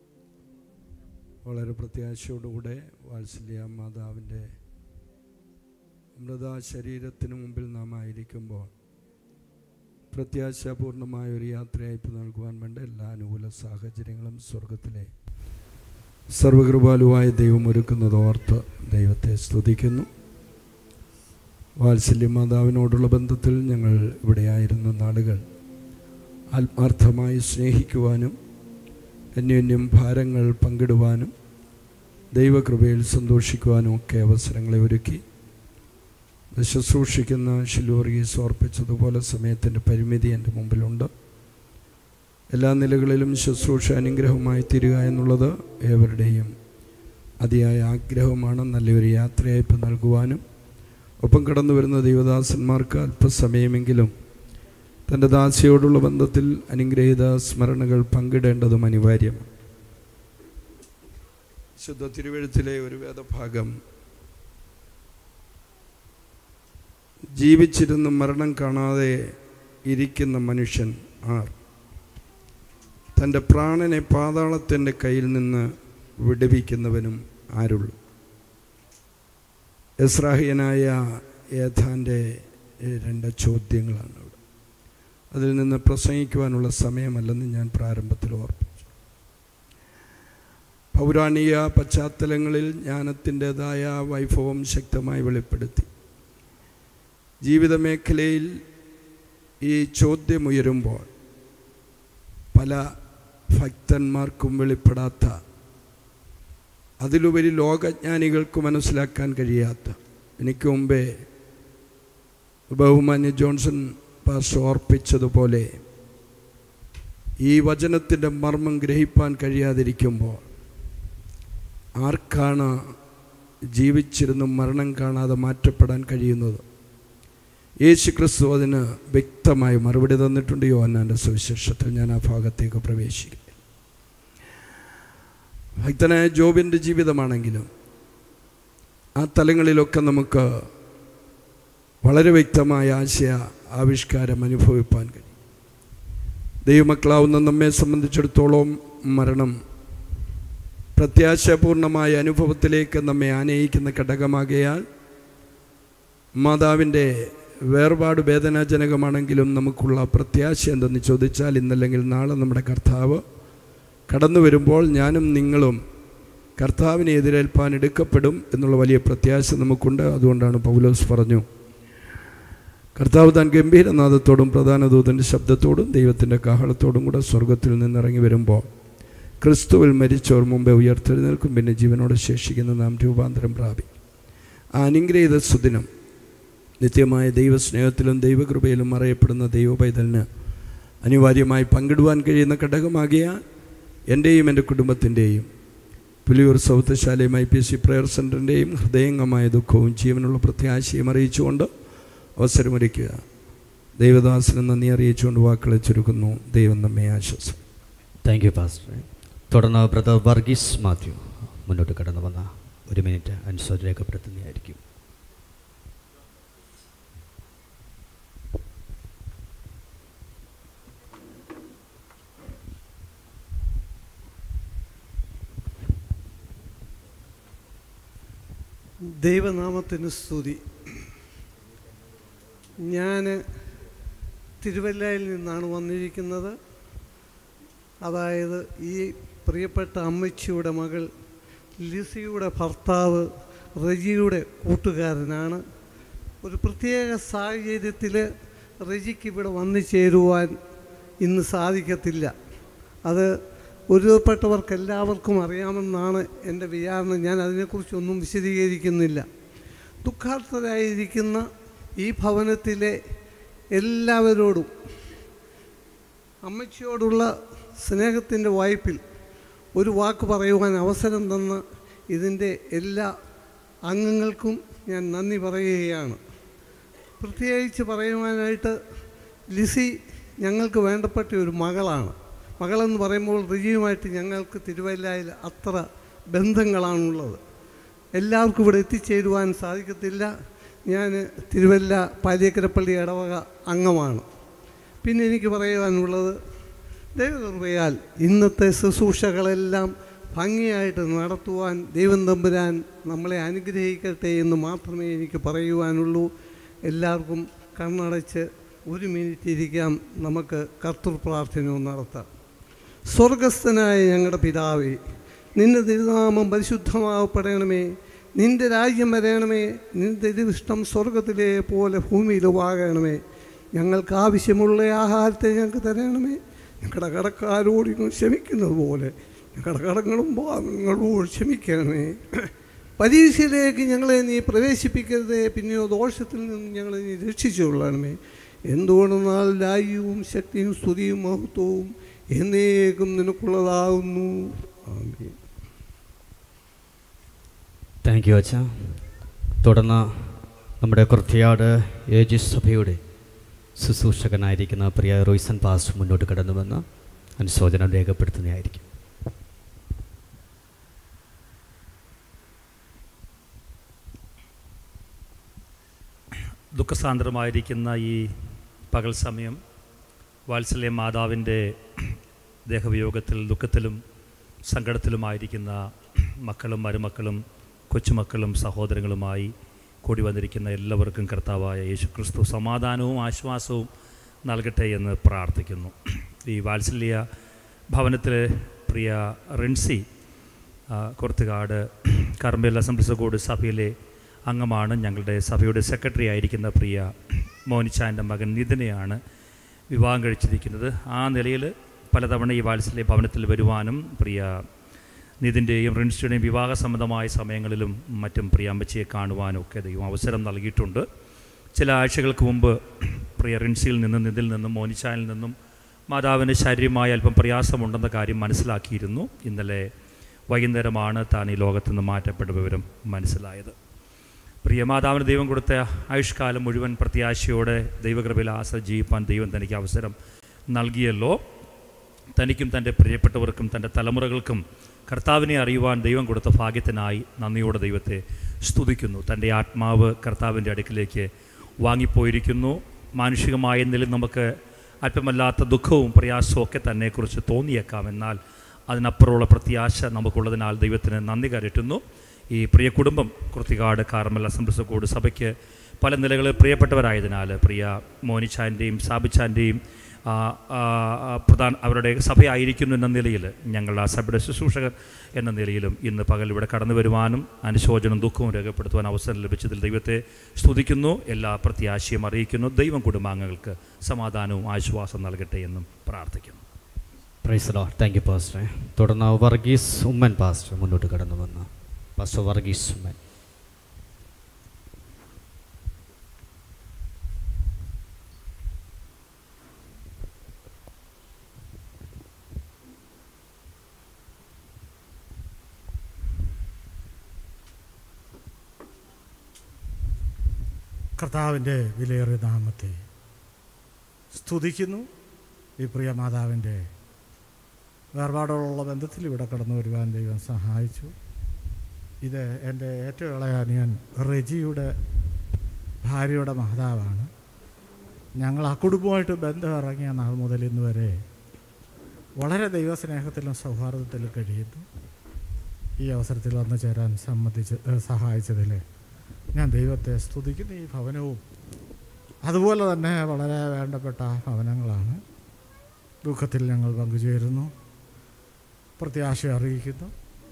വളരെ പ്രത്യാശയോടുകൂടെ വാത്സല്യ മാതാവിൻ്റെ മൃത ശരീരത്തിന് മുമ്പിൽ നാം ആയിരിക്കുമ്പോൾ പ്രത്യാശാപൂർണമായ ഒരു യാത്രയയപ്പ് നൽകുവാൻ വേണ്ട എല്ലാ അനുകൂല സാഹചര്യങ്ങളും സ്വർഗത്തിലെ സർവകൃപാലുവായ ദൈവം ഒരുക്കുന്നത് ഓർത്ത് ദൈവത്തെ സ്തുതിക്കുന്നു വാത്സല്യ മാതാവിനോടുള്ള ബന്ധത്തിൽ ഞങ്ങൾ ഇവിടെയായിരുന്ന നാളുകൾ ആത്മാർത്ഥമായി സ്നേഹിക്കുവാനും അന്യോന്യം ഭാരങ്ങൾ പങ്കിടുവാനും ദൈവകൃപയിൽ സന്തോഷിക്കുവാനും ഒക്കെ അവസരങ്ങളെ ഒരുക്കി ശുശ്രൂഷിക്കുന്ന ഷിലൂറിയസ് ഓർപ്പിച്ചതുപോലെ സമയത്തിൻ്റെ പരിമിതി എൻ്റെ മുമ്പിലുണ്ട് എല്ലാ നിലകളിലും ശുശ്രൂഷ അനുഗ്രഹമായി തീരുക എന്നുള്ളത് ഏവരുടെയും അതിയായ ആഗ്രഹമാണ് നല്ലൊരു യാത്രയയപ്പ് നൽകുവാനും ഒപ്പം കടന്നു വരുന്ന ദൈവദാസന്മാർക്ക് അല്പസമയമെങ്കിലും തൻ്റെ ദാസിയോടുള്ള ബന്ധത്തിൽ അനുഗ്രഹീത സ്മരണകൾ പങ്കിടേണ്ടതും അനിവാര്യമാണ് ശുദ്ധ തിരുവഴുത്തിലെ ഒരു വേദഭാഗം ജീവിച്ചിരുന്ന് മരണം കാണാതെ ഇരിക്കുന്ന മനുഷ്യൻ ആർ തൻ്റെ പ്രാണനെ പാതാളത്തിൻ്റെ കയ്യിൽ നിന്ന് വിടുവിക്കുന്നവനും ആരുള്ളൂ എസ്രാഹിയനായ ഏഥാൻ്റെ രണ്ട് ചോദ്യങ്ങളാണ് ഇവിടെ അതിൽ നിന്ന് പ്രസംഗിക്കുവാനുള്ള സമയമല്ലെന്ന് ഞാൻ പ്രാരംഭത്തിൽ ഓർപ്പിച്ചു പൗരാണിക പശ്ചാത്തലങ്ങളിൽ ജ്ഞാനത്തിൻ്റെതായ വൈഭവം ശക്തമായി വെളിപ്പെടുത്തി ജീവിത മേഖലയിൽ ഈ ചോദ്യമുയരുമ്പോൾ പല ഭക്തന്മാർക്കും വെളിപ്പെടാത്ത അതിലുപരി ലോകജ്ഞാനികൾക്ക് മനസ്സിലാക്കാൻ കഴിയാത്ത എനിക്ക് മുമ്പേ ബഹുമാന്യ ജോൺസൺ പാസ് ഓർപ്പിച്ചതുപോലെ ഈ വചനത്തിൻ്റെ മർമ്മം ഗ്രഹിപ്പാൻ കഴിയാതിരിക്കുമ്പോൾ ആർക്കാണ് ജീവിച്ചിരുന്നും മരണം കാണാതെ മാറ്റപ്പെടാൻ കഴിയുന്നത് യേശു ക്രിസ്തു അതിന് വ്യക്തമായി മറുപടി തന്നിട്ടുണ്ട് യോഹന്നാൻ്റെ സുവിശേഷത്തിൽ ഞാൻ ആ ഭാഗത്തേക്ക് പ്രവേശിക്കും ഭക്തനായ ജോബിൻ്റെ ജീവിതമാണെങ്കിലും ആ തലങ്ങളിലൊക്കെ നമുക്ക് വളരെ വ്യക്തമായ ആശയ ആവിഷ്കാരം അനുഭവിപ്പാൻ കഴിയും ദൈവമക്കളാവുന്ന നമ്മെ സംബന്ധിച്ചിടത്തോളം മരണം പ്രത്യാശാപൂർണമായ അനുഭവത്തിലേക്ക് നമ്മെ ആനയിക്കുന്ന ഘടകമാകയാൽ മാതാവിൻ്റെ വേർപാട് വേദനാജനകമാണെങ്കിലും നമുക്കുള്ള പ്രത്യാശ എന്തെന്ന് ചോദിച്ചാൽ ഇന്നല്ലെങ്കിൽ നാളെ നമ്മുടെ കർത്താവ് കടന്നു വരുമ്പോൾ ഞാനും നിങ്ങളും കർത്താവിനെ എതിരേൽപ്പാൻ എടുക്കപ്പെടും എന്നുള്ള വലിയ പ്രത്യാശ നമുക്കുണ്ട് അതുകൊണ്ടാണ് പൗലോസ് പറഞ്ഞു കർത്താവ് താൻ ഗംഭീരനാഥത്തോടും പ്രധാന ദൂതൻ്റെ ശബ്ദത്തോടും ദൈവത്തിൻ്റെ കാഹളത്തോടും കൂടെ സ്വർഗത്തിൽ നിന്നിറങ്ങി വരുമ്പോൾ ക്രിസ്തുവിൽ മരിച്ചവർ മുമ്പേ ഉയർത്തെഴുന്നേൽക്കും പിന്നെ ജീവനോടെ ശേഷിക്കുന്ന നാം രൂപാന്തരം പ്രാപിക്കും ആ അനുഗ്രഹീത സുദിനം നിത്യമായ ദൈവസ്നേഹത്തിലും ദൈവകൃപയിലും അറിയപ്പെടുന്ന ദൈവപൈതലിന് അനിവാര്യമായി പങ്കിടുവാൻ കഴിയുന്ന ഘടകമാകിയ എൻ്റെയും എൻ്റെ കുടുംബത്തിൻ്റെയും പുലിയൂർ സൗത്ത് ശാലയും I P S C prayer സെൻറ്ററിൻ്റെയും ഹൃദയംഗമായ ദുഃഖവും ജീവനുള്ള പ്രത്യാശയും അറിയിച്ചുകൊണ്ട് അവസരമൊരുക്കുക ദൈവദാസന് നന്ദി അറിയിച്ചുകൊണ്ട് വാക്കുകളെ ചുരുക്കുന്നു ദൈവം നമ്മെ ആശ്വസം താങ്ക് യു പാസ്റ്റർ തുടർന്ന് ബ്രദർ വർഗീസ് മാത്യു മുന്നോട്ട് കടന്നു വന്ന ഒരു മിനിറ്റ് അനുസരിച്ച് രേഖപ്പെടുത്തുന്നതായിരിക്കും ദൈവനാമത്തിന് സ്തുതി ഞാൻ തിരുവല്ലയിൽ നിന്നാണ് വന്നിരിക്കുന്നത് അതായത് ഈ പ്രിയപ്പെട്ട അമ്മച്ചിയുടെ മകൾ ലിസിയുടെ ഭർത്താവ് റജിയുടെ കൂട്ടുകാരനാണ് ഒരു പ്രത്യേക സാഹചര്യത്തിൽ റജിക്ക് ഇവിടെ വന്നു ചേരുവാൻ ഇന്ന് സാധിക്കത്തില്ല അത് ഒരുപ്പെട്ടവർക്ക് എല്ലാവർക്കും അറിയാമെന്നാണ് എൻ്റെ വിചാരണ ഞാൻ അതിനെക്കുറിച്ചൊന്നും വിശദീകരിക്കുന്നില്ല ദുഃഖാർത്ഥരായിരിക്കുന്ന ഈ ഭവനത്തിലെ എല്ലാവരോടും അമ്മച്ചിയോടുള്ള സ്നേഹത്തിൻ്റെ വായ്പിൽ ഒരു വാക്ക് പറയുവാൻ അവസരം തന്ന ഇതിൻ്റെ എല്ലാ അംഗങ്ങൾക്കും ഞാൻ നന്ദി പറയുകയാണ് പ്രത്യേകിച്ച് പറയുവാനായിട്ട് ലിസി ഞങ്ങൾക്ക് വേണ്ടപ്പെട്ട ഒരു മകളാണ് മകളെന്ന് പറയുമ്പോൾ റിജിയുമായിട്ട് ഞങ്ങൾക്ക് തിരുവല്ലയിൽ അത്ര ബന്ധങ്ങളാണുള്ളത് എല്ലാവർക്കും ഇവിടെ എത്തിച്ചേരുവാൻ സാധിക്കത്തില്ല ഞാൻ തിരുവല്ല പാലിയക്കരപ്പള്ളി ഇടവക അംഗമാണ് പിന്നെ എനിക്ക് പറയുവാനുള്ളത് ദൈവകൃപയാൽ ഇന്നത്തെ ശുശ്രൂഷകളെല്ലാം ഭംഗിയായിട്ട് നടത്തുവാൻ ദൈവം തമ്പുരാൻ നമ്മളെ അനുഗ്രഹിക്കട്ടെ എന്ന് മാത്രമേ എനിക്ക് പറയുവാനുള്ളൂ എല്ലാവർക്കും കണ്ണടച്ച് ഒരു മിനിറ്റ് ഇരിക്കാം നമുക്ക് കർത്തൃ പ്രാർത്ഥന നടത്താം സ്വർഗസ്ഥനായ ഞങ്ങളുടെ പിതാവേ നിന്റെ തിരുനാമം പരിശുദ്ധമാവപ്പെടണമേ നിന്റെ രാജ്യം വരണമേ നിന്റെ തിരുവിഷ്ടം സ്വർഗത്തിലെ പോലെ ഭൂമിയിലുമാകണമേ ഞങ്ങൾക്ക് ആവശ്യമുള്ള ആഹാരത്തെ ഞങ്ങൾക്ക് തരണമേ ഞങ്ങളുടെ കടക്കാരോട് നിങ്ങൾ ക്ഷമിക്കുന്നത് പോലെ ഞങ്ങളുടെ കടങ്ങളും പാവങ്ങളോട് ക്ഷമിക്കണമേ പരീക്ഷയിലേക്ക് ഞങ്ങളെ നീ പ്രവേശിപ്പിക്കരുതേ പിന്നെയോ ദോഷത്തിൽ നിന്ന് ഞങ്ങളെ നീ രക്ഷിച്ചുകൊള്ളണമേ എന്തുകൊണ്ടെന്നാൽ രാജ്യവും ശക്തിയും സ്തുതിയും മഹത്വവും എന്നേക്കും നിനക്കുള്ളതാകുന്നു ആമേൻ താങ്ക് യു അച്ഛ തുടർന്ന് നമ്മുടെ കുർത്തിയാട് ഏജ് സഭയുടെ ശുശ്രൂഷകനായിരിക്കുന്ന പ്രിയ റോയ്സൺ പാസ് മുന്നോട്ട് കടന്നു വന്ന് അനുശോചനം രേഖപ്പെടുത്തുന്നതായിരിക്കും ദുഃഖസാന്ദ്രമായിരിക്കുന്ന ഈ പകൽ സമയം വാത്സല്യ മാതാവിൻ്റെ ദേഹവിയോഗത്തിൽ ദുഃഖത്തിലും സങ്കടത്തിലുമായിരിക്കുന്ന മക്കളും മരുമക്കളും കൊച്ചുമക്കളും സഹോദരങ്ങളുമായി കൂടി വന്നിരിക്കുന്ന എല്ലാവർക്കും കർത്താവായ യേശു ക്രിസ്തു സമാധാനവും ആശ്വാസവും നൽകട്ടെ എന്ന് പ്രാർത്ഥിക്കുന്നു ഈ വാത്സല്യ ഭവനത്തിലെ പ്രിയ റിൻസി ആ, കൊർത്തുകാട് കർമ്മൽ അസംബ്ലീസ് കോഡ് സഭയിലെ അംഗമാണ് ഞങ്ങളുടെ സഭയുടെ സെക്രട്ടറി ആയിരിക്കുന്ന പ്രിയ മോനിച്ചാൻ്റെ മകൻ നിതിനെയാണ് വിവാഹം കഴിച്ചിരിക്കുന്നത് ആ നിലയിൽ പലതവണ ഈ വാത്സല്യ ഭവനത്തിൽ വരുവാനും പ്രിയ നിതിൻ്റെയും റിൻസിയുടെയും വിവാഹ സംബന്ധമായ സമയങ്ങളിലും മറ്റും പ്രിയ അമ്മച്ചിയെ കാണുവാനും ഒക്കെ ദൈവം അവസരം നൽകിയിട്ടുണ്ട് ചില ആഴ്ചകൾക്ക് മുമ്പ് പ്രിയ റിൻസിയിൽ നിന്നും നിതിൽ നിന്നും മോനിച്ചാനിൽ നിന്നും മാതാവിന് ശാരീരികമായ അല്പം പ്രയാസമുണ്ടെന്ന കാര്യം മനസ്സിലാക്കിയിരുന്നു ഇന്നലെ വൈകുന്നേരമാണ് താൻ ഈ ലോകത്തു നിന്ന് മാറ്റപ്പെട്ട വിവരം മനസ്സിലായത് പ്രിയ മാതാവിന് ദൈവം കൊടുത്ത ആയുഷ്കാലം മുഴുവൻ പ്രത്യാശയോടെ ദൈവകൃപയിൽ ആശ്ര ജീവിപ്പാൻ ദൈവം തനിക്ക് അവസരം നൽകിയല്ലോ തനിക്കും തൻ്റെ പ്രിയപ്പെട്ടവർക്കും തൻ്റെ തലമുറകൾക്കും കർത്താവിനെ അറിയുവാൻ ദൈവം കൊടുത്ത ഭാഗ്യത്തിനായി നന്ദിയോടെ ദൈവത്തെ സ്തുതിക്കുന്നു തൻ്റെ ആത്മാവ് കർത്താവിൻ്റെ അടുക്കിലേക്ക് വാങ്ങിപ്പോയിരിക്കുന്നു മാനുഷികമായ നിലയിൽ നമുക്ക് അല്പമല്ലാത്ത ദുഃഖവും പ്രയാസവും ഒക്കെ തന്നെക്കുറിച്ച് തോന്നിയേക്കാം എന്നാൽ അതിനപ്പുറമുള്ള പ്രത്യാശ നമുക്കുള്ളതിനാൽ ദൈവത്തിന് നന്ദി കരറ്റുന്നു ഈ പ്രിയ കുടുംബം കുർത്തികാട് കാർമൽ അസംബ്ലീസ് കോഡ് സഭയ്ക്ക് പല നിലകളിൽ പ്രിയപ്പെട്ടവരായതിനാൽ പ്രിയ മോനിച്ചാൻ്റെയും സാബിച്ചാൻ്റെയും ആ, ആ, ആ, പ്രധാന അവരുടെ സഭയായിരിക്കുന്നു എന്ന നിലയിൽ ഞങ്ങൾ ആ സഭയുടെ ശുശ്രൂഷകർ എന്ന നിലയിലും ഇന്ന് പകൽ ഇവിടെ കടന്നു വരുവാനും അനുശോചനം ദുഃഖവും രേഖപ്പെടുത്തുവാൻ അവസരം ലഭിച്ചതിൽ ദൈവത്തെ സ്തുതിക്കുന്നു എല്ലാ പ്രത്യാശയും അറിയിക്കുന്നു ദൈവം കുടുംബാംഗങ്ങൾക്ക് സമാധാനവും ആശ്വാസം നൽകട്ടെ എന്നും പ്രാർത്ഥിക്കുന്നു പ്രൈസ് ലോ താങ്ക് യു പാസ്റ്ററെ തുടർന്ന് വർഗീസ് ഉമ്മൻ പാസ്റ്റർ മുന്നോട്ട് കടന്നു വന്ന പാസ്റ്റർ വർഗീസ് ഉമ്മൻ കർത്താവിൻ്റെ വിലയേറിയ നാമത്തെ സ്തുതിക്കുന്നു ഈ പ്രിയ മാതാവിൻ്റെ വേർപാടോടുള്ള ബന്ധത്തിൽ ഇവിടെ കടന്നു വരുവാൻ ദൈവം സഹായിച്ചു ഇത് എൻ്റെ ഏറ്റവും ഇളയ അനിയൻ റെജിയുടെ ഭാര്യയുടെ മാതാവാണ് ഞങ്ങൾ ആ കുടുംബമായിട്ട് ബന്ധം ഇറങ്ങിയ നാൾ മുതൽ ഇന്ന് വരെ വളരെ ദൈവസ്നേഹത്തിലും സൗഹാർദ്ദത്തിലും കഴിയുന്നു ഈ അവസരത്തിൽ വന്നു ചേരാൻ സമ്മതിച്ച് ഏഹ് സഹായിച്ചതിൽ ഞാൻ ദൈവത്തെ സ്തുതിക്കുന്ന ഈ ഭവനവും അതുപോലെ തന്നെ വളരെ വേണ്ടപ്പെട്ട ഭവനങ്ങളാണ് ദുഃഖത്തിൽ ഞങ്ങൾ പങ്കുചേരുന്നു പ്രത്യാശ അറിയിക്കുന്നു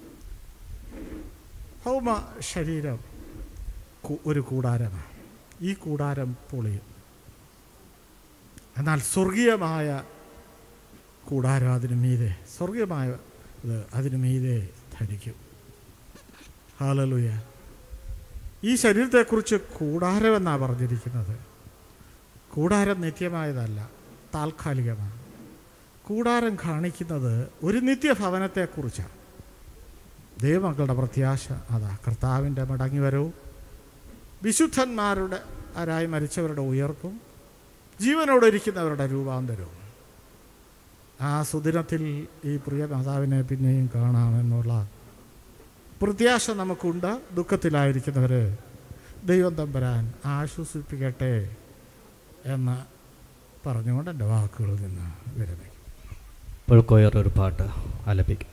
ഭൗമ ശരീരം കു- ഒരു കൂടാരമാണ് ഈ കൂടാരം പൊളിയും എന്നാൽ സ്വർഗീയമായ കൂടാരം അതിനു മീതെ സ്വർഗീയമായ ഇത് അതിനു മീതെ ധരിക്കും ഹാലലുയ ഈ ശരീരത്തെക്കുറിച്ച് കൂടാരമെന്നാണ് പറഞ്ഞിരിക്കുന്നത് കൂടാരം നിത്യമായതല്ല താൽക്കാലികമാണ് കൂടാരം കാണിക്കുന്നത് ഒരു നിത്യഭവനത്തെക്കുറിച്ചാണ് ദൈവമക്കളുടെ പ്രത്യാശ അതാ കർത്താവിൻ്റെ മടങ്ങിവരവും വിശുദ്ധന്മാരുടെ ആരായി മരിച്ചവരുടെ ഉയർപ്പും ജീവനോടെ ഇരിക്കുന്നവരുടെ രൂപാന്തരവും ആ സുദിനത്തിൽ ഈ പ്രിയ മാതാവിനെ പിന്നെയും കാണാമെന്നുള്ള പ്രത്യാശ നമുക്കുണ്ട് ദുഃഖത്തിലായിരിക്കുന്നവർ ദൈവം തമ്പരാൻ ആശ്വസിപ്പിക്കട്ടെ എന്ന് പറഞ്ഞുകൊണ്ട് എൻ്റെ വാക്കുകളിൽ നിന്ന് വിരമിക്കും ഇപ്പോൾ കൊയർ ഒരു പാട്ട് ആലപിക്കും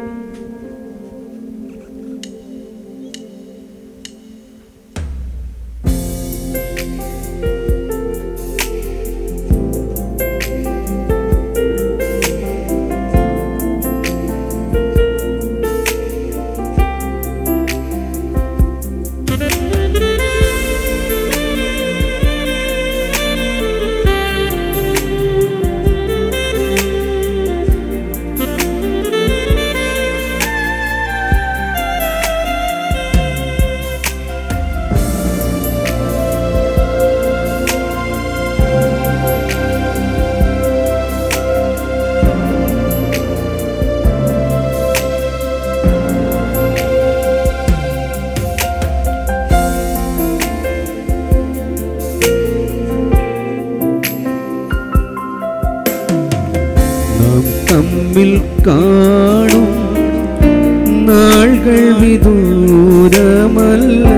നാം തമ്മിൽ കാണും നാൾകൾ വിദൂരമല്ല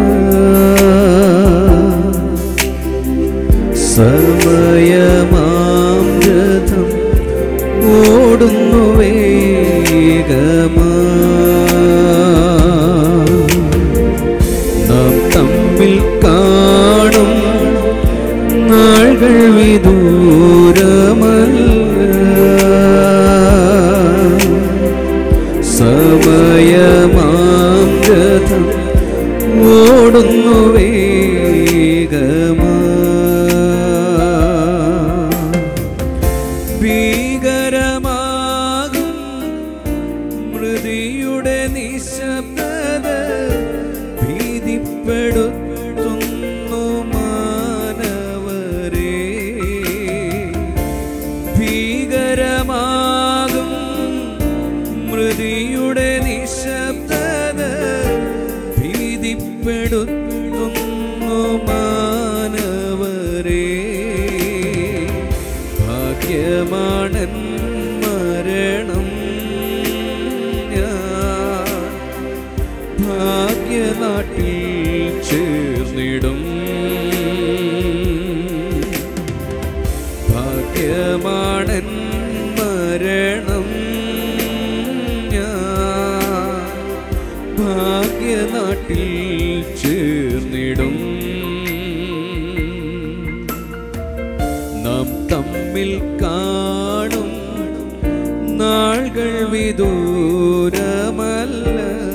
സമയമാം രഥം ഓടുന്നു വേഗമാ നാം തമ്മിൽ കാണും നാൾകൾ വിദൂരമല്ല സമയമാം രഥം ഓടുന്നു വേഗമാ ഭീകരമാകും മൃതിയുടെ നിശബ്ദത ഭീതിപ്പെടുത്തുന്നു മാനവരെ ഭീകരമാകും മൃതിയുടെ നിശബ്ദത ഭീതിപ്പെടുത്തുന്നു മാനവരെ ഭാഗ്യമാണൻ മരണം ഞാൻ ഭാഗ്യനാട്ടിൽ ചേർന്നിടും ഭാഗ്യമാണൻ മരണം ഞാൻ ഭാഗ്യനാട്ടിൽ ചേർന്നിടും നാം തമ്മിൽ കാണും നാളുകൾ വിദൂരമല്ല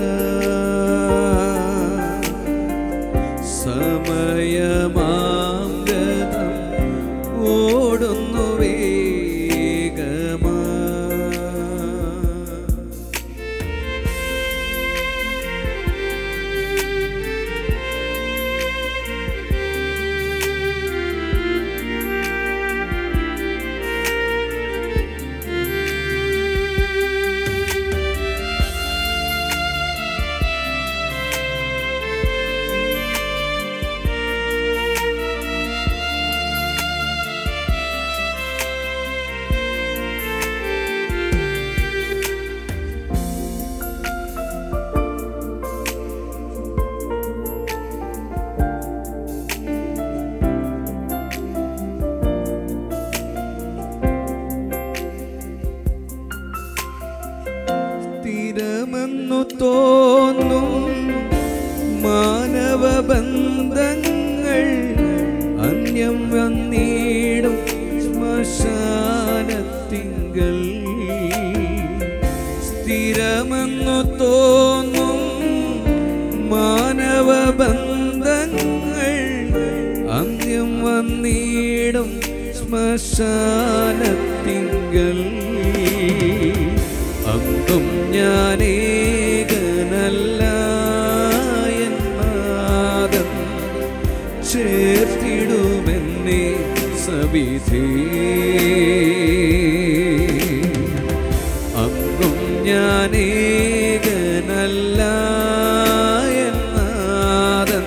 സമയമാം രഥം ഓടുന്നു വേഗമാ സ്ഥിരമെന്നു തോന്നും മാനവ ബന്ധങ്ങൾ അന്യം വന്നിടും ശ്മശാനത്തിങ്കൽ സ്ഥിരമെന്നു തോന്നും മാനവ ബന്ധങ്ങൾ അന്യം വന്നിടും ശ്മശാനത്തിങ്കൽ അന്നും ഞാനേകനല്ല എന്നാദം ചേർത്തിടുമെന്നെ സവിധേ അന്നും ഞാനേകനല്ല എന്നാദം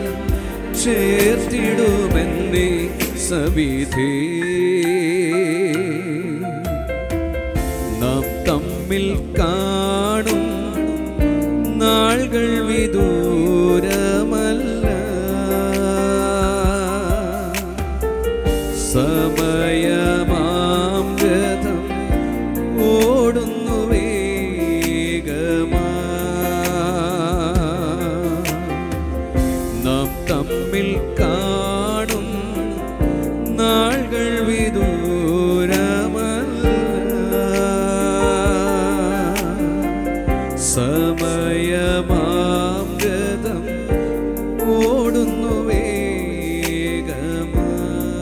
ചേർത്തിടുമെന്നെ സവിധേ നാം തമ്മിൽ കാണും നാളുകൾ വിദൂരമല്ല സമയമാം രഥം ഓടുന്നു വേഗമാ നാം തമ്മിൽ കാണും നാളുകൾ വിദൂരമല്ല സമയമാം ഗതം ഓടുന്നു വേഗമാ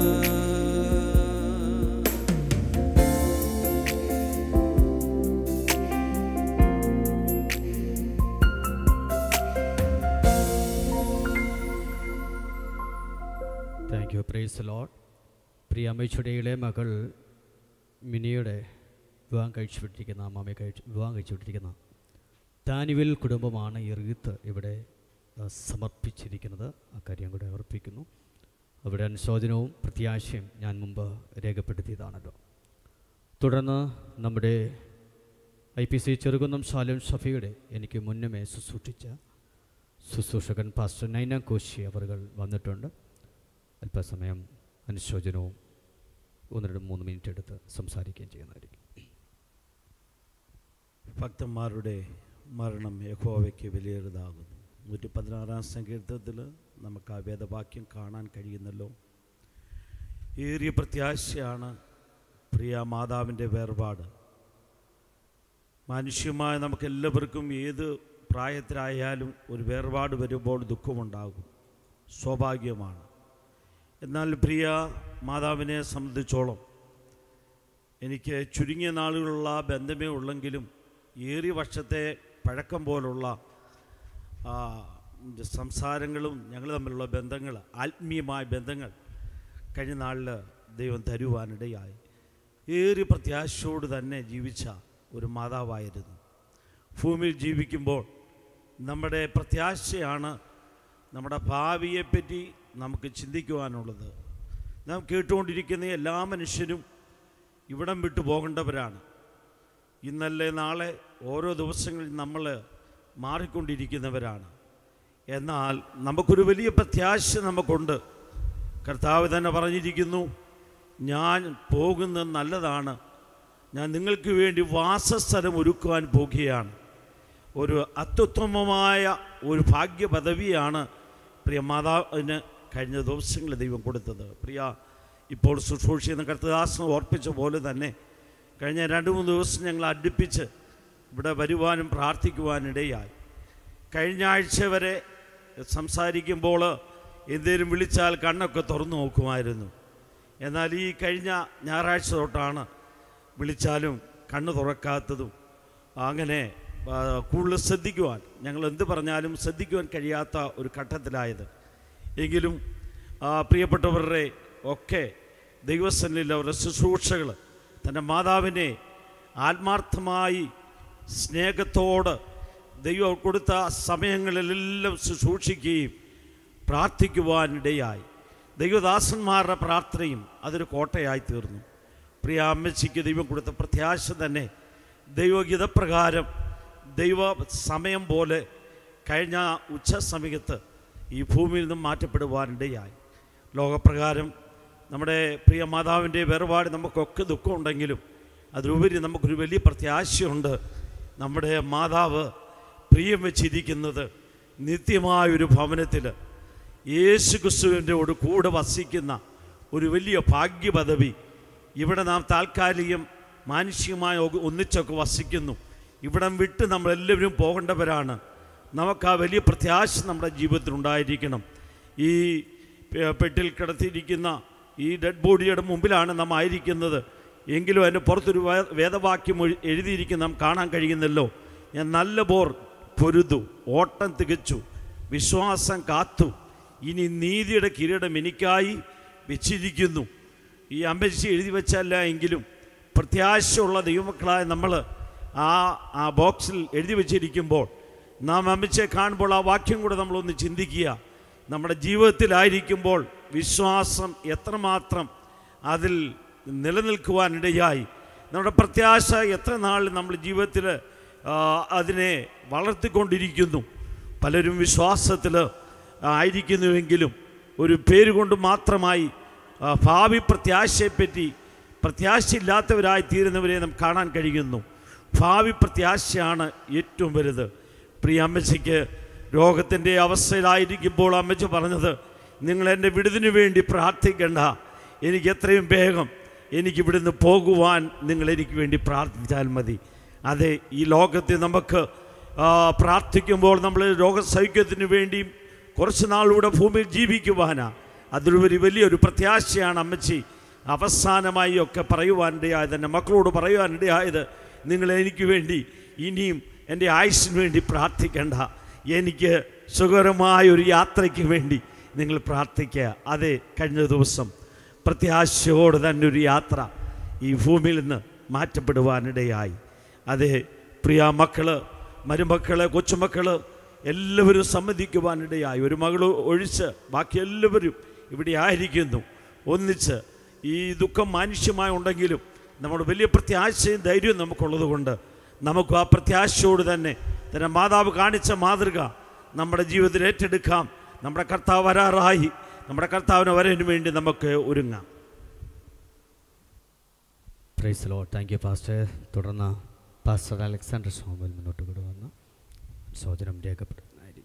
താങ്ക് യു പ്രൈസ് ലോഡ് പ്രിയ അമ്മയുടെ ഇളയ മകൾ മിനിയുടെ വിവാഹം കഴിച്ചു വിട്ടിരിക്കുന്ന അമ്മാമയെ കഴിച്ച് വിവാഹം കഴിച്ചു വിട്ടിരിക്കുന്ന താനുവിൽ കുടുംബമാണ് ഈ റീത്ത് ഇവിടെ ആ, സമർപ്പിച്ചിരിക്കുന്നത് ആ കാര്യം കൂടെ ഓർപ്പിക്കുന്നു അവിടെ അനുശോചനവും പ്രത്യാശയും ഞാൻ മുമ്പ് രേഖപ്പെടുത്തിയതാണല്ലോ തുടർന്ന് നമ്മുടെ ഐ പി സി ചെറുകുന്നം ശാലും ഷഫിയുടെ എനിക്ക് മുന്നമേ ശുശ്രൂഷിച്ച ശുശ്രൂഷകൻ പാസ്റ്റർ നൈന കോശി അവർ വന്നിട്ടുണ്ട് അല്പസമയം അനുശോചനവും ഒന്ന് രണ്ട് മൂന്ന് മിനിറ്റ് എടുത്ത് സംസാരിക്കുകയും ചെയ്യുന്നതായിരിക്കും ഭക്തന്മാരുടെ മരണം യഹോവയ്ക്ക് വിലയേറിയതാകുന്നു നൂറ്റി പതിനാറാം സങ്കീർത്തനത്തിൽ നമുക്ക് ആ വേദവാക്യം കാണാൻ കഴിയുന്നല്ലോ ഏറിയ പ്രത്യാശയാണ് പ്രിയ മാതാവിൻ്റെ വേർപാട് മാനുഷ്യമായ നമുക്കെല്ലാവർക്കും ഏത് പ്രായത്തിലായാലും ഒരു വേർപാട് വരുമ്പോൾ ദുഃഖമുണ്ടാകും സ്വാഭാവികമാണ് എന്നാൽ പ്രിയ മാതാവിനെ സംബന്ധിച്ചോളം എനിക്ക് ചുരുങ്ങിയ നാളുകളുള്ള ബന്ധമേ ഉള്ളെങ്കിലും ഏറിയ വർഷത്തെ പഴക്കം പോലുള്ള ആ, സംസാരങ്ങളും ഞങ്ങൾ തമ്മിലുള്ള ബന്ധങ്ങൾ ആത്മീയമായ ബന്ധങ്ങൾ കഴിഞ്ഞ നാളിൽ ദൈവം തരുവാനിടയായി ഏറിയ പ്രത്യാശയോട് തന്നെ ജീവിച്ച ഒരു മാതാവായിരുന്നു ഭൂമിയിൽ ജീവിക്കുമ്പോൾ നമ്മുടെ പ്രത്യാശയാണ് നമ്മുടെ ഭാവിയെപ്പറ്റി നമുക്ക് ചിന്തിക്കുവാനുള്ളത് നാം കേട്ടുകൊണ്ടിരിക്കുന്ന എല്ലാ മനുഷ്യരും ഇവിടം വിട്ടു പോകേണ്ടവരാണ് ഇന്നല്ലേ നാളെ ഓരോ ദിവസങ്ങളിൽ നമ്മൾ മാറിക്കൊണ്ടിരിക്കുന്നവരാണ് എന്നാൽ നമുക്കൊരു വലിയ പ്രത്യാശ നമുക്കുണ്ട് കർത്താവ് തന്നെ പറഞ്ഞിരിക്കുന്നു ഞാൻ പോകുന്നത് നല്ലതാണ് ഞാൻ നിങ്ങൾക്ക് വേണ്ടി വാസസ്ഥലം ഒരുക്കുവാൻ പോകുകയാണ് ഒരു അത്യുത്തമമായ ഒരു ഭാഗ്യ പദവിയാണ് പ്രിയ മാതാവിന് കഴിഞ്ഞ ദിവസങ്ങളിൽ ദൈവം കൊടുത്തത് പ്രിയ ഇപ്പോൾ ശുശ്രൂഷിക്കുന്ന കർത്തദാസൻ ഓർപ്പിച്ച പോലെ തന്നെ കഴിഞ്ഞ രണ്ട് മൂന്ന് ദിവസം ഞങ്ങൾ അടുപ്പിച്ച് ഇവിടെ വരുവാനും പ്രാർത്ഥിക്കുവാനിടയായി കഴിഞ്ഞ ആഴ്ച വരെ സംസാരിക്കുമ്പോൾ എന്തേലും വിളിച്ചാൽ കണ്ണൊക്കെ തുറന്നു നോക്കുമായിരുന്നു എന്നാൽ ഈ കഴിഞ്ഞ ഞായറാഴ്ച തൊട്ടാണ് വിളിച്ചാലും കണ്ണ് തുറക്കാത്തതും അങ്ങനെ ആ, കൂടുതൽ ശ്രദ്ധിക്കുവാൻ ഞങ്ങൾ എന്ത് പറഞ്ഞാലും ശ്രദ്ധിക്കുവാൻ കഴിയാത്ത ഒരു ഘട്ടത്തിലായത് എങ്കിലും ആ, പ്രിയപ്പെട്ടവരുടെ ഒക്കെ ദൈവസന്നിൽ അവരുടെ ശുശ്രൂഷകൾ തൻ്റെ മാതാവിനെ ആത്മാർത്ഥമായി സ്നേഹത്തോട് ദൈവം കൊടുത്ത സമയങ്ങളിലെല്ലാം ശുശ്രൂഷിക്കുകയും പ്രാർത്ഥിക്കുവാനിടയായി ദൈവദാസന്മാരുടെ പ്രാർത്ഥനയും അതൊരു കോട്ടയായി തീർന്നു പ്രിയ അമ്മച്ചിക്ക് ദൈവം കൊടുത്ത പ്രത്യാശ തന്നെ ദൈവഗീതപ്രകാരം ദൈവ സമയം പോലെ കഴിഞ്ഞ ഉച്ച സമയത്ത് ഈ ഭൂമിയിൽ നിന്നും മാറ്റപ്പെടുവാനിടയായി ലോകപ്രകാരം നമ്മുടെ പ്രിയ മാതാവിൻ്റെ വേർപാട് നമുക്കൊക്കെ ദുഃഖമുണ്ടെങ്കിലും അതിലുപരി നമുക്കൊരു വലിയ പ്രത്യാശയുണ്ട് നമ്മുടെ മാതാവ് പ്രിയം വെച്ചിരിക്കുന്നത് നിത്യമായൊരു ഭവനത്തിൽ യേശു ക്രിസ്തുവിൻ്റെ ഓട് കൂടെ വസിക്കുന്ന ഒരു വലിയ ഭാഗ്യപദവി ഇവിടെ നാം താൽക്കാലികം മാനുഷികമായി ഒ- ഒന്നിച്ചൊക്കെ വസിക്കുന്നു ഇവിടം വിട്ട് നമ്മളെല്ലാവരും പോകേണ്ടവരാണ് നമുക്ക് ആ വലിയ പ്രത്യാശ നമ്മുടെ ജീവിതത്തിൽ ഉണ്ടായിരിക്കണം ഈ പെ- പെട്ടിൽ കിടത്തിയിരിക്കുന്ന ഈ ഡെഡ് ബോഡിയുടെ മുമ്പിലാണ് നാം ആയിരിക്കുന്നത് എങ്കിലും അതിൻ്റെ പുറത്തൊരു വേ- വേദവാക്യം എഴു- എഴുതിയിരിക്കുന്ന നാം കാണാൻ കഴിയുന്നല്ലോ ഞാൻ നല്ല ബോർ പൊരുതു ഓട്ടം തികച്ചു വിശ്വാസം കാത്തു ഇനി നീതിയുടെ കിരീടം എനിക്കായി വെച്ചിരിക്കുന്നു ഈ അമ്പരിച്ച് എഴുതി വെച്ചല്ല എങ്കിലും പ്രത്യാശയുള്ള ദൈവമക്കളായ നമ്മൾ ആ ആ ബോക്സിൽ എഴുതി വെച്ചിരിക്കുമ്പോൾ നാം അമ്മച്ചെ കാണുമ്പോൾ ആ വാക്യം കൂടെ നമ്മളൊന്ന് ചിന്തിക്കുക നമ്മുടെ ജീവിതത്തിലായിരിക്കുമ്പോൾ വിശ്വാസം എത്രമാത്രം അതിൽ നിലനിൽക്കുവാനിടയായി നമ്മുടെ പ്രത്യാശ എത്ര നാൾ നമ്മൾ ജീവിതത്തിൽ ആ, അതിനെ വളർത്തിക്കൊണ്ടിരിക്കുന്നു പലരും വിശ്വാസത്തിൽ ആയിരിക്കുന്നുവെങ്കിലും ഒരു പേര് കൊണ്ട് മാത്രമായി ആ, ഭാവി പ്രത്യാശയെപ്പറ്റി പ്രത്യാശയില്ലാത്തവരായി തീരുന്നവരെ നാം കാണാൻ കഴിയുന്നു ഭാവി പ്രത്യാശയാണ് ഏറ്റവും വലുത് പ്രിയ അമ്മച്ചിക്ക് രോഗത്തിൻ്റെ അവസ്ഥയിലായിരിക്കുമ്പോൾ അമ്മച്ചി പറഞ്ഞത് നിങ്ങൾ എൻ്റെ വിടുതിനു വേണ്ടി പ്രാർത്ഥിക്കേണ്ട എനിക്ക് എത്രയും വേഗം എനിക്ക് ഇവിടുന്ന് പോകുവാൻ നിങ്ങൾ എനിക്ക് വേണ്ടി പ്രാർത്ഥിച്ചാൽ മതി അതെ ഈ ലോകത്തെ നമുക്ക് ആ, പ്രാർത്ഥിക്കുമ്പോൾ നമ്മൾ രോഗസൗഖ്യത്തിന് വേണ്ടിയും കുറച്ച് നാളിലൂടെ ഭൂമിയിൽ ജീവിക്കുവാനാ അതിലുപരി വലിയൊരു പ്രത്യാശയാണ് അമ്മച്ചി അവസാനമായി ഒക്കെ പറയുവാനിടയായത് എൻ്റെ മക്കളോട് പറയുവാനിടയായത് നിങ്ങൾ എനിക്ക് വേണ്ടി ഇനിയും എൻ്റെ ആയുസ്സിന് വേണ്ടി പ്രാർത്ഥിക്കേണ്ട എനിക്ക് സുഖകരമായ ഒരു യാത്രയ്ക്ക് വേണ്ടി നിങ്ങൾ പ്രാർത്ഥിക്കുക അതെ കഴിഞ്ഞ ദിവസം പ്രത്യാശയോടെ തന്നെ ഒരു യാത്ര ഈ ഭൂമിയിൽ നിന്ന് മാറ്റപ്പെടുവാനിടയായി അതെ പ്രിയ മക്കള് മരുമക്കള് കൊച്ചുമക്കള് എല്ലാവരും സമ്മതിക്കുവാനിടയായി ഒരു മകൾ ഒഴിച്ച് ബാക്കി എല്ലാവരും ഇവിടെ ആയിരിക്കുന്നു ഒന്നിച്ച് ഈ ദുഃഖം മാനുഷ്യമായി ഉണ്ടെങ്കിലും നമ്മുടെ വലിയ പ്രത്യാശയും ധൈര്യവും നമുക്കുള്ളത് കൊണ്ട് നമുക്ക് ആ പ്രത്യാശയോട് തന്നെ തന്നെ മാതാവ് കാണിച്ച മാതൃക നമ്മുടെ ജീവിതത്തിൽ ഏറ്റെടുക്കാം നമ്മുടെ കർത്താവ് വരാറായി നമ്മുടെ കർത്താവിന് വരവിന് വേണ്ടി നമുക്ക് ഒരുങ്ങാം praise lord thank you pastor തുടർന്ന് പാസ്റ്റർ അലക്സാണ്ടർ സോമൽ മുന്നോട്ട് കൊണ്ടുവന്ന് സോദരം രേഖപ്പെടുത്തുന്നതായിരിക്കും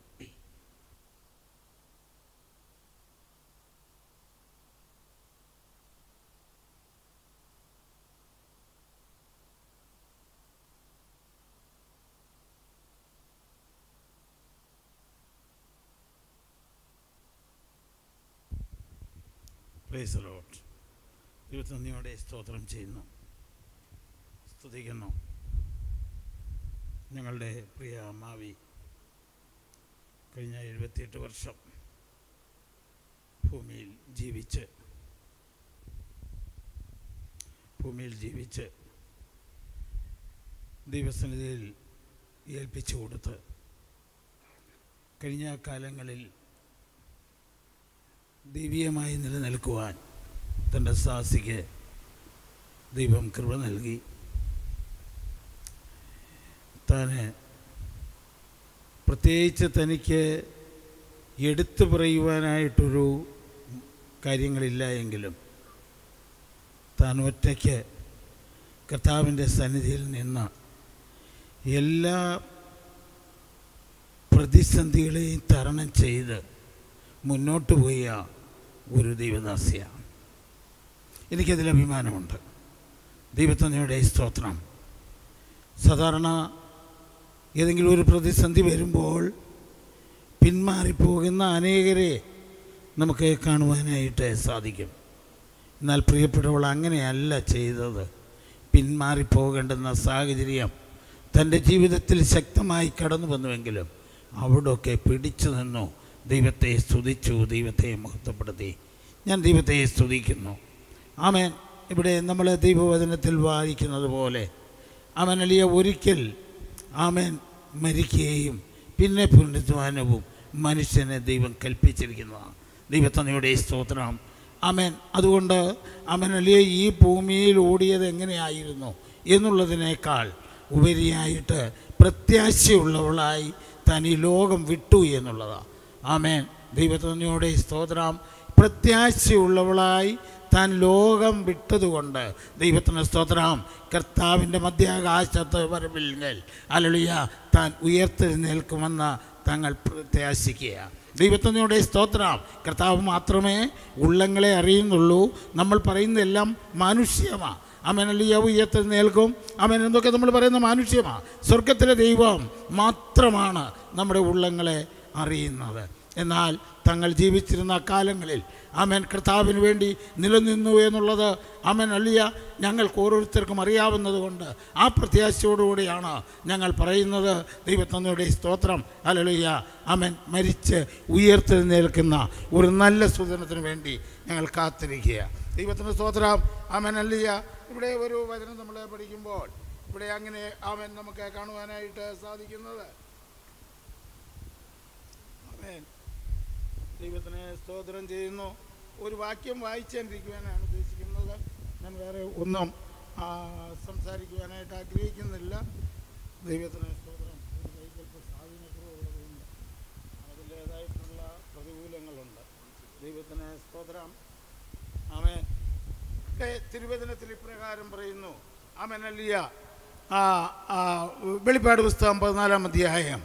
പ്രൈസ് ലോട്ട് ദൈവത്തന്ദിയോടെ സ്തോത്രം ചെയ്യുന്നു സ്തുതിക്കുന്നു ഞങ്ങളുടെ പ്രിയ അമ്മാവി കഴിഞ്ഞ എഴുപത്തിയെട്ട് വർഷം ഭൂമിയിൽ ജീവിച്ച് ഭൂമിയിൽ ജീവിച്ച് ദൈവസന്നിധിയിൽ ഏൽപ്പിച്ചു കൊടുത്ത് കഴിഞ്ഞ കാലങ്ങളിൽ ദൈവീയമായി നിലനിൽക്കുവാൻ തൻ്റെ സാഹസിക്ക് ദൈവം കൃപ നൽകി താന് പ്രത്യേകിച്ച് തനിക്ക് എടുത്തു പറയുവാനായിട്ടൊരു കാര്യങ്ങളില്ല എങ്കിലും താൻ ഒറ്റയ്ക്ക് കർത്താവിൻ്റെ സന്നിധിയിൽ നിന്ന് എല്ലാ പ്രതിസന്ധികളെയും തരണം ചെയ്ത് മുന്നോട്ട് പോയ ഒരു ദൈവദാസിയാണ് എനിക്കതിൽ അഭിമാനമുണ്ട് ദൈവത്തന്നയുടെ സ്തോത്രം സാധാരണ ഏതെങ്കിലും ഒരു പ്രതിസന്ധി വരുമ്പോൾ പിന്മാറിപ്പോകുന്ന അനേകരെ നമുക്ക് കാണുവാനായിട്ട് സാധിക്കും എന്നാൽ പ്രിയപ്പെട്ടവൾ അങ്ങനെയല്ല ചെയ്തത് പിന്മാറിപ്പോകേണ്ടുന്ന സാഹചര്യം തൻ്റെ ജീവിതത്തിൽ ശക്തമായി കടന്നു വന്നുവെങ്കിലും അവിടെയൊക്കെ പിടിച്ചു നിന്നു ദൈവത്തെ സ്തുതിച്ചു ദൈവത്തെ മഹത്വപ്പെടുത്തി ഞാൻ ദൈവത്തെ സ്തുതിക്കുന്നു ആമേൻ ഇവിടെ നമ്മൾ ദൈവവചനത്തിൽ വായിക്കുന്നത് പോലെ അവൻ അലിയ ഒരിക്കൽ ആമേൻ മരിക്കുകയും പിന്നെ പുനരുദ്ധാനവും മനുഷ്യനെ ദൈവം കൽപ്പിച്ചിരിക്കുന്നതാണ് ദൈവത്തന്നയുടെ സ്തോത്രം അമേൻ അതുകൊണ്ട് അവൻ അലിയ ഈ ഭൂമിയിൽ ഓടിയത് എങ്ങനെയായിരുന്നു എന്നുള്ളതിനേക്കാൾ ഉപരിയായിട്ട് പ്രത്യാശയുള്ളവളായി താൻ ഈ ലോകം വിട്ടു എന്നുള്ളതാണ് ആമേൻ ദൈവത്തന്നയുടെ സ്തോത്രം പ്രത്യാശയുള്ളവളായി താൻ ലോകം വിട്ടതുകൊണ്ട് ദൈവത്തിന് സ്തോത്രം കർത്താവിൻ്റെ മധ്യാകാശത്ത് വരവില്ലെങ്കിൽ അലളിയ താൻ ഉയർത്തെഴുന്നേൽക്കുമെന്ന് തങ്ങൾ പ്രത്യാശിക്കുക ദൈവത്തിനോടെ സ്തോത്രം കർത്താവ് മാത്രമേ ഉള്ളങ്ങളെ അറിയുന്നുള്ളൂ നമ്മൾ പറയുന്നതെല്ലാം മാനുഷ്യമാണ് അമനലിയ ഉയർത്തെഴുന്നേൽക്കും അമൻ എന്തൊക്കെ നമ്മൾ പറയുന്ന മാനുഷ്യമാണ് സ്വർഗത്തിലെ ദൈവം മാത്രമാണ് നമ്മുടെ ഉള്ളങ്ങളെ അറിയുന്നത് എന്നാൽ തങ്ങൾ ജീവിച്ചിരുന്ന കാലങ്ങളിൽ അമൻ കർത്താവിന് വേണ്ടി നിലനിന്നു എന്നുള്ളത് അമൻ അല്ലിയ ഞങ്ങൾക്ക് ഓരോരുത്തർക്കും അറിയാവുന്നതുകൊണ്ട് ആ പ്രത്യാശയോടുകൂടിയാണ് ഞങ്ങൾ പറയുന്നത് ദൈവത്തന്നയുടെ സ്തോത്രം അലലിയ അമൻ മരിച്ച് ഉയർത്തെഴുന്നേൽക്കുന്ന ഒരു നല്ല സുദനത്തിന് വേണ്ടി ഞങ്ങൾ കാത്തിരിക്കുക ദൈവത്തിൻ്റെ സ്തോത്രം അമൻ അല്ലിയ ഇവിടെ ഒരു വചനം നമ്മൾ പഠിക്കുമ്പോൾ ഇവിടെ അങ്ങനെ അവൻ നമുക്ക് കാണുവാനായിട്ട് സാധിക്കുന്നത് ആമേൻ ദൈവത്തിനെ സ്തോത്രം ചെയ്യുന്നു ഒരു വാക്യം വായിച്ചുകൊണ്ടിരിക്കുവാനാണ് ഉദ്ദേശിക്കുന്നത് ഞാൻ വേറെ ഒന്നും ആ, സംസാരിക്കുവാനായിട്ട് ആഗ്രഹിക്കുന്നില്ല ദൈവത്തിന് സ്തോത്രം ഒരു കൈകൾക്ക് സ്വാധീനക്കുറവുള്ളതുകൊണ്ട് അതിൻ്റേതായിട്ടുള്ള പ്രതികൂലങ്ങളുണ്ട് ദൈവത്തിന് സ്തോത്രം അവൻ തിരുവചനത്തിൽ ഇപ്രകാരം പറയുന്നു അമനല്ലിയ ആ ആ, വെളിപ്പാട് പുസ്തകം പതിനാലാം അധ്യായം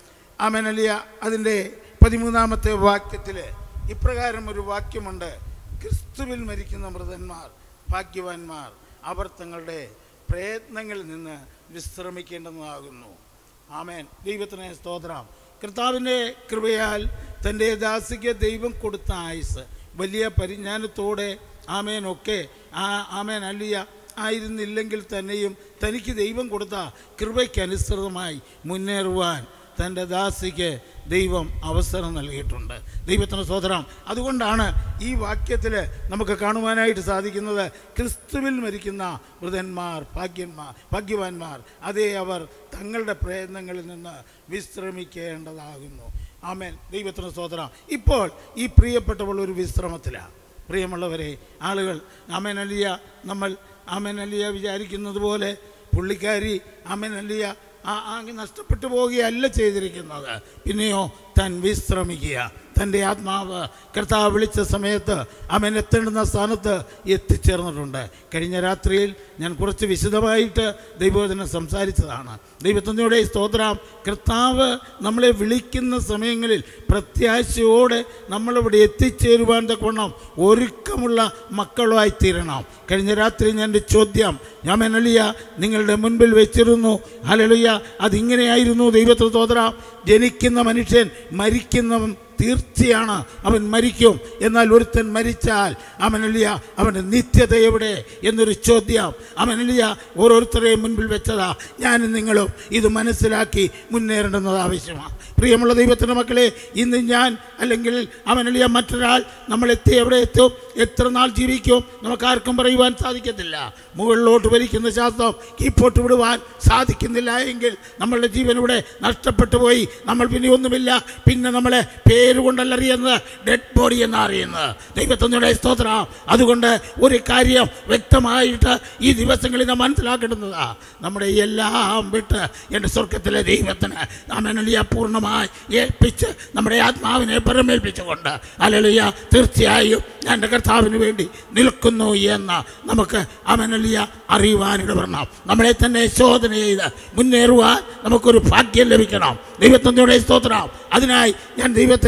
അമനലിയ അതിൻ്റെ പതിമൂന്നാമത്തെ വാക്യത്തിൽ ഇപ്രകാരം ഒരു വാക്യമുണ്ട് ക്രിസ്തുവിൽ മരിക്കുന്ന മൃതന്മാർ ഭാഗ്യവാന്മാർ അവർ തങ്ങളുടെ പ്രയത്നങ്ങളിൽ നിന്ന് വിശ്രമിക്കേണ്ടതാകുന്നു ആമേൻ ദൈവത്തിന് സ്തോത്രം കർത്താവിൻ്റെ കൃപയാൽ തൻ്റെ ദാസിക്ക് ദൈവം കൊടുത്ത ആയുസ് വലിയ പരിജ്ഞാനത്തോടെ ആമേനൊക്കെ ആ ആമേൻ അല്ലിയ ആയിരുന്നില്ലെങ്കിൽ തന്നെയും തനിക്ക് ദൈവം കൊടുത്ത കൃപയ്ക്കനുസൃതമായി മുന്നേറുവാൻ തൻ്റെ ദാസിക്ക് ദൈവം അവസരം നൽകിയിട്ടുണ്ട് ദൈവത്തിന് സ്വതന്ത്രം അതുകൊണ്ടാണ് ഈ വാക്യത്തിൽ നമുക്ക് കാണുവാനായിട്ട് സാധിക്കുന്നത് ക്രിസ്തുവിൽ മരിക്കുന്ന വൃതന്മാർ ഭാഗ്യന്മാർ ഭാഗ്യവാന്മാർ അതേ അവർ തങ്ങളുടെ പ്രയത്നങ്ങളിൽ നിന്ന് വിശ്രമിക്കേണ്ടതാകുന്നു ആമേൻ ദൈവത്തിന് സ്വതന്ത്രം ഇപ്പോൾ ഈ പ്രിയപ്പെട്ടവൾ ഒരു വിശ്രമത്തിലാണ് പ്രിയമുള്ളവരെ ആളുകൾ ആമേനലിയ നമ്മൾ ആമേനലിയ വിചാരിക്കുന്നത് പോലെ പുള്ളിക്കാരി ആമേനലിയ ആ അങ്ങ് നഷ്ടപ്പെട്ടു പോവുകയല്ല ചെയ്തിരിക്കുന്നത് പിന്നെയോ താൻ വിശ്രമിക്കുക തൻ്റെ ആത്മാവ് കർത്താവ് വിളിച്ച സമയത്ത് അവൻ എത്തേണ്ടുന്ന സ്ഥാനത്ത് എത്തിച്ചേർന്നിട്ടുണ്ട് കഴിഞ്ഞ രാത്രിയിൽ ഞാൻ കുറച്ച് വിശദമായിട്ട് ദൈവവചനം സംസാരിച്ചതാണ് ദൈവത്തിനോടെ സ്തോത്രം കർത്താവ് നമ്മളെ വിളിക്കുന്ന സമയങ്ങളിൽ പ്രത്യാശയോടെ നമ്മളിവിടെ എത്തിച്ചേരുവാൻ തക്കവണ്ണം ഒരുക്കമുള്ള മക്കളുമായി തീരണം കഴിഞ്ഞ രാത്രി ഞാൻ എൻ്റെ ചോദ്യം ഞാൻ മെനലിയ നിങ്ങളുടെ മുൻപിൽ വെച്ചിരുന്നു അലലിയ അതിങ്ങനെയായിരുന്നു ദൈവത്തിന് സ്തോത്രം ജനിക്കുന്ന മനുഷ്യൻ മരിക്കുന്നവൻ തീർച്ചയാണ് അവൻ മരിക്കും എന്നാൽ ഒരുത്തൻ മരിച്ചാൽ അവനലിയ അവൻ്റെ നിത്യത എവിടെ എന്നൊരു ചോദ്യം അവനലിയ ഓരോരുത്തരെയും മുൻപിൽ വെച്ചതാ ഞാനും നിങ്ങളും ഇത് മനസ്സിലാക്കി മുന്നേറേണ്ടുന്നത് ആവശ്യമാണ് പ്രിയമുള്ള ദൈവത്തിൻ്റെ മക്കളെ ഇന്ന് ഞാൻ അല്ലെങ്കിൽ അവനലിയ മറ്റൊരാൾ നമ്മൾ എത്തി എവിടെ എത്തും എത്ര നാൾ ജീവിക്കും നമുക്കാർക്കും പറയുവാൻ സാധിക്കത്തില്ല മുകളിലോട്ട് വലിക്കുന്ന ശാസ്ത്രം കീപ്പോട്ട് വിടുവാൻ സാധിക്കുന്നില്ല എങ്കിൽ നമ്മളുടെ ജീവൻ ഇവിടെ നഷ്ടപ്പെട്ടു പോയി നമ്മൾ പിന്നെ ഒന്നുമില്ല പിന്നെ നമ്മളെ പേര് കൊണ്ടല്ല അറിയുന്നത് ഡെഡ് ബോഡി എന്ന് അറിയുന്നത് ദൈവത്തിനുടെ സ്തോത്രം അതുകൊണ്ട് ഒരു കാര്യം വ്യക്തമായിട്ട് ഈ ദിവസങ്ങളിൽ നാം മനസ്സിലാക്കേണ്ടതാ നമ്മുടെ എല്ലാം വിട്ട് എൻ്റെ സ്വർഗത്തിലെ ദൈവത്തിന് അമനലിയ പൂർണ്ണമായി ഏൽപ്പിച്ച് നമ്മുടെ ആത്മാവിനെ പരമേൽപ്പിച്ചുകൊണ്ട് അലലിയ തീർച്ചയായും ഞാൻ എൻ്റെ കർത്താവിന് വേണ്ടി നിൽക്കുന്നു എന്ന് നമുക്ക് അമനലിയ അറിയുവാനിടപെടണം നമ്മളെ തന്നെ ശോധന ചെയ്ത് മുന്നേറുവാൻ നമുക്കൊരു ഭാഗ്യം ലഭിക്കണം ദൈവത്തിൻ്റെ സ്തോത്രം അതിനായി ഞാൻ ദൈവത്തെ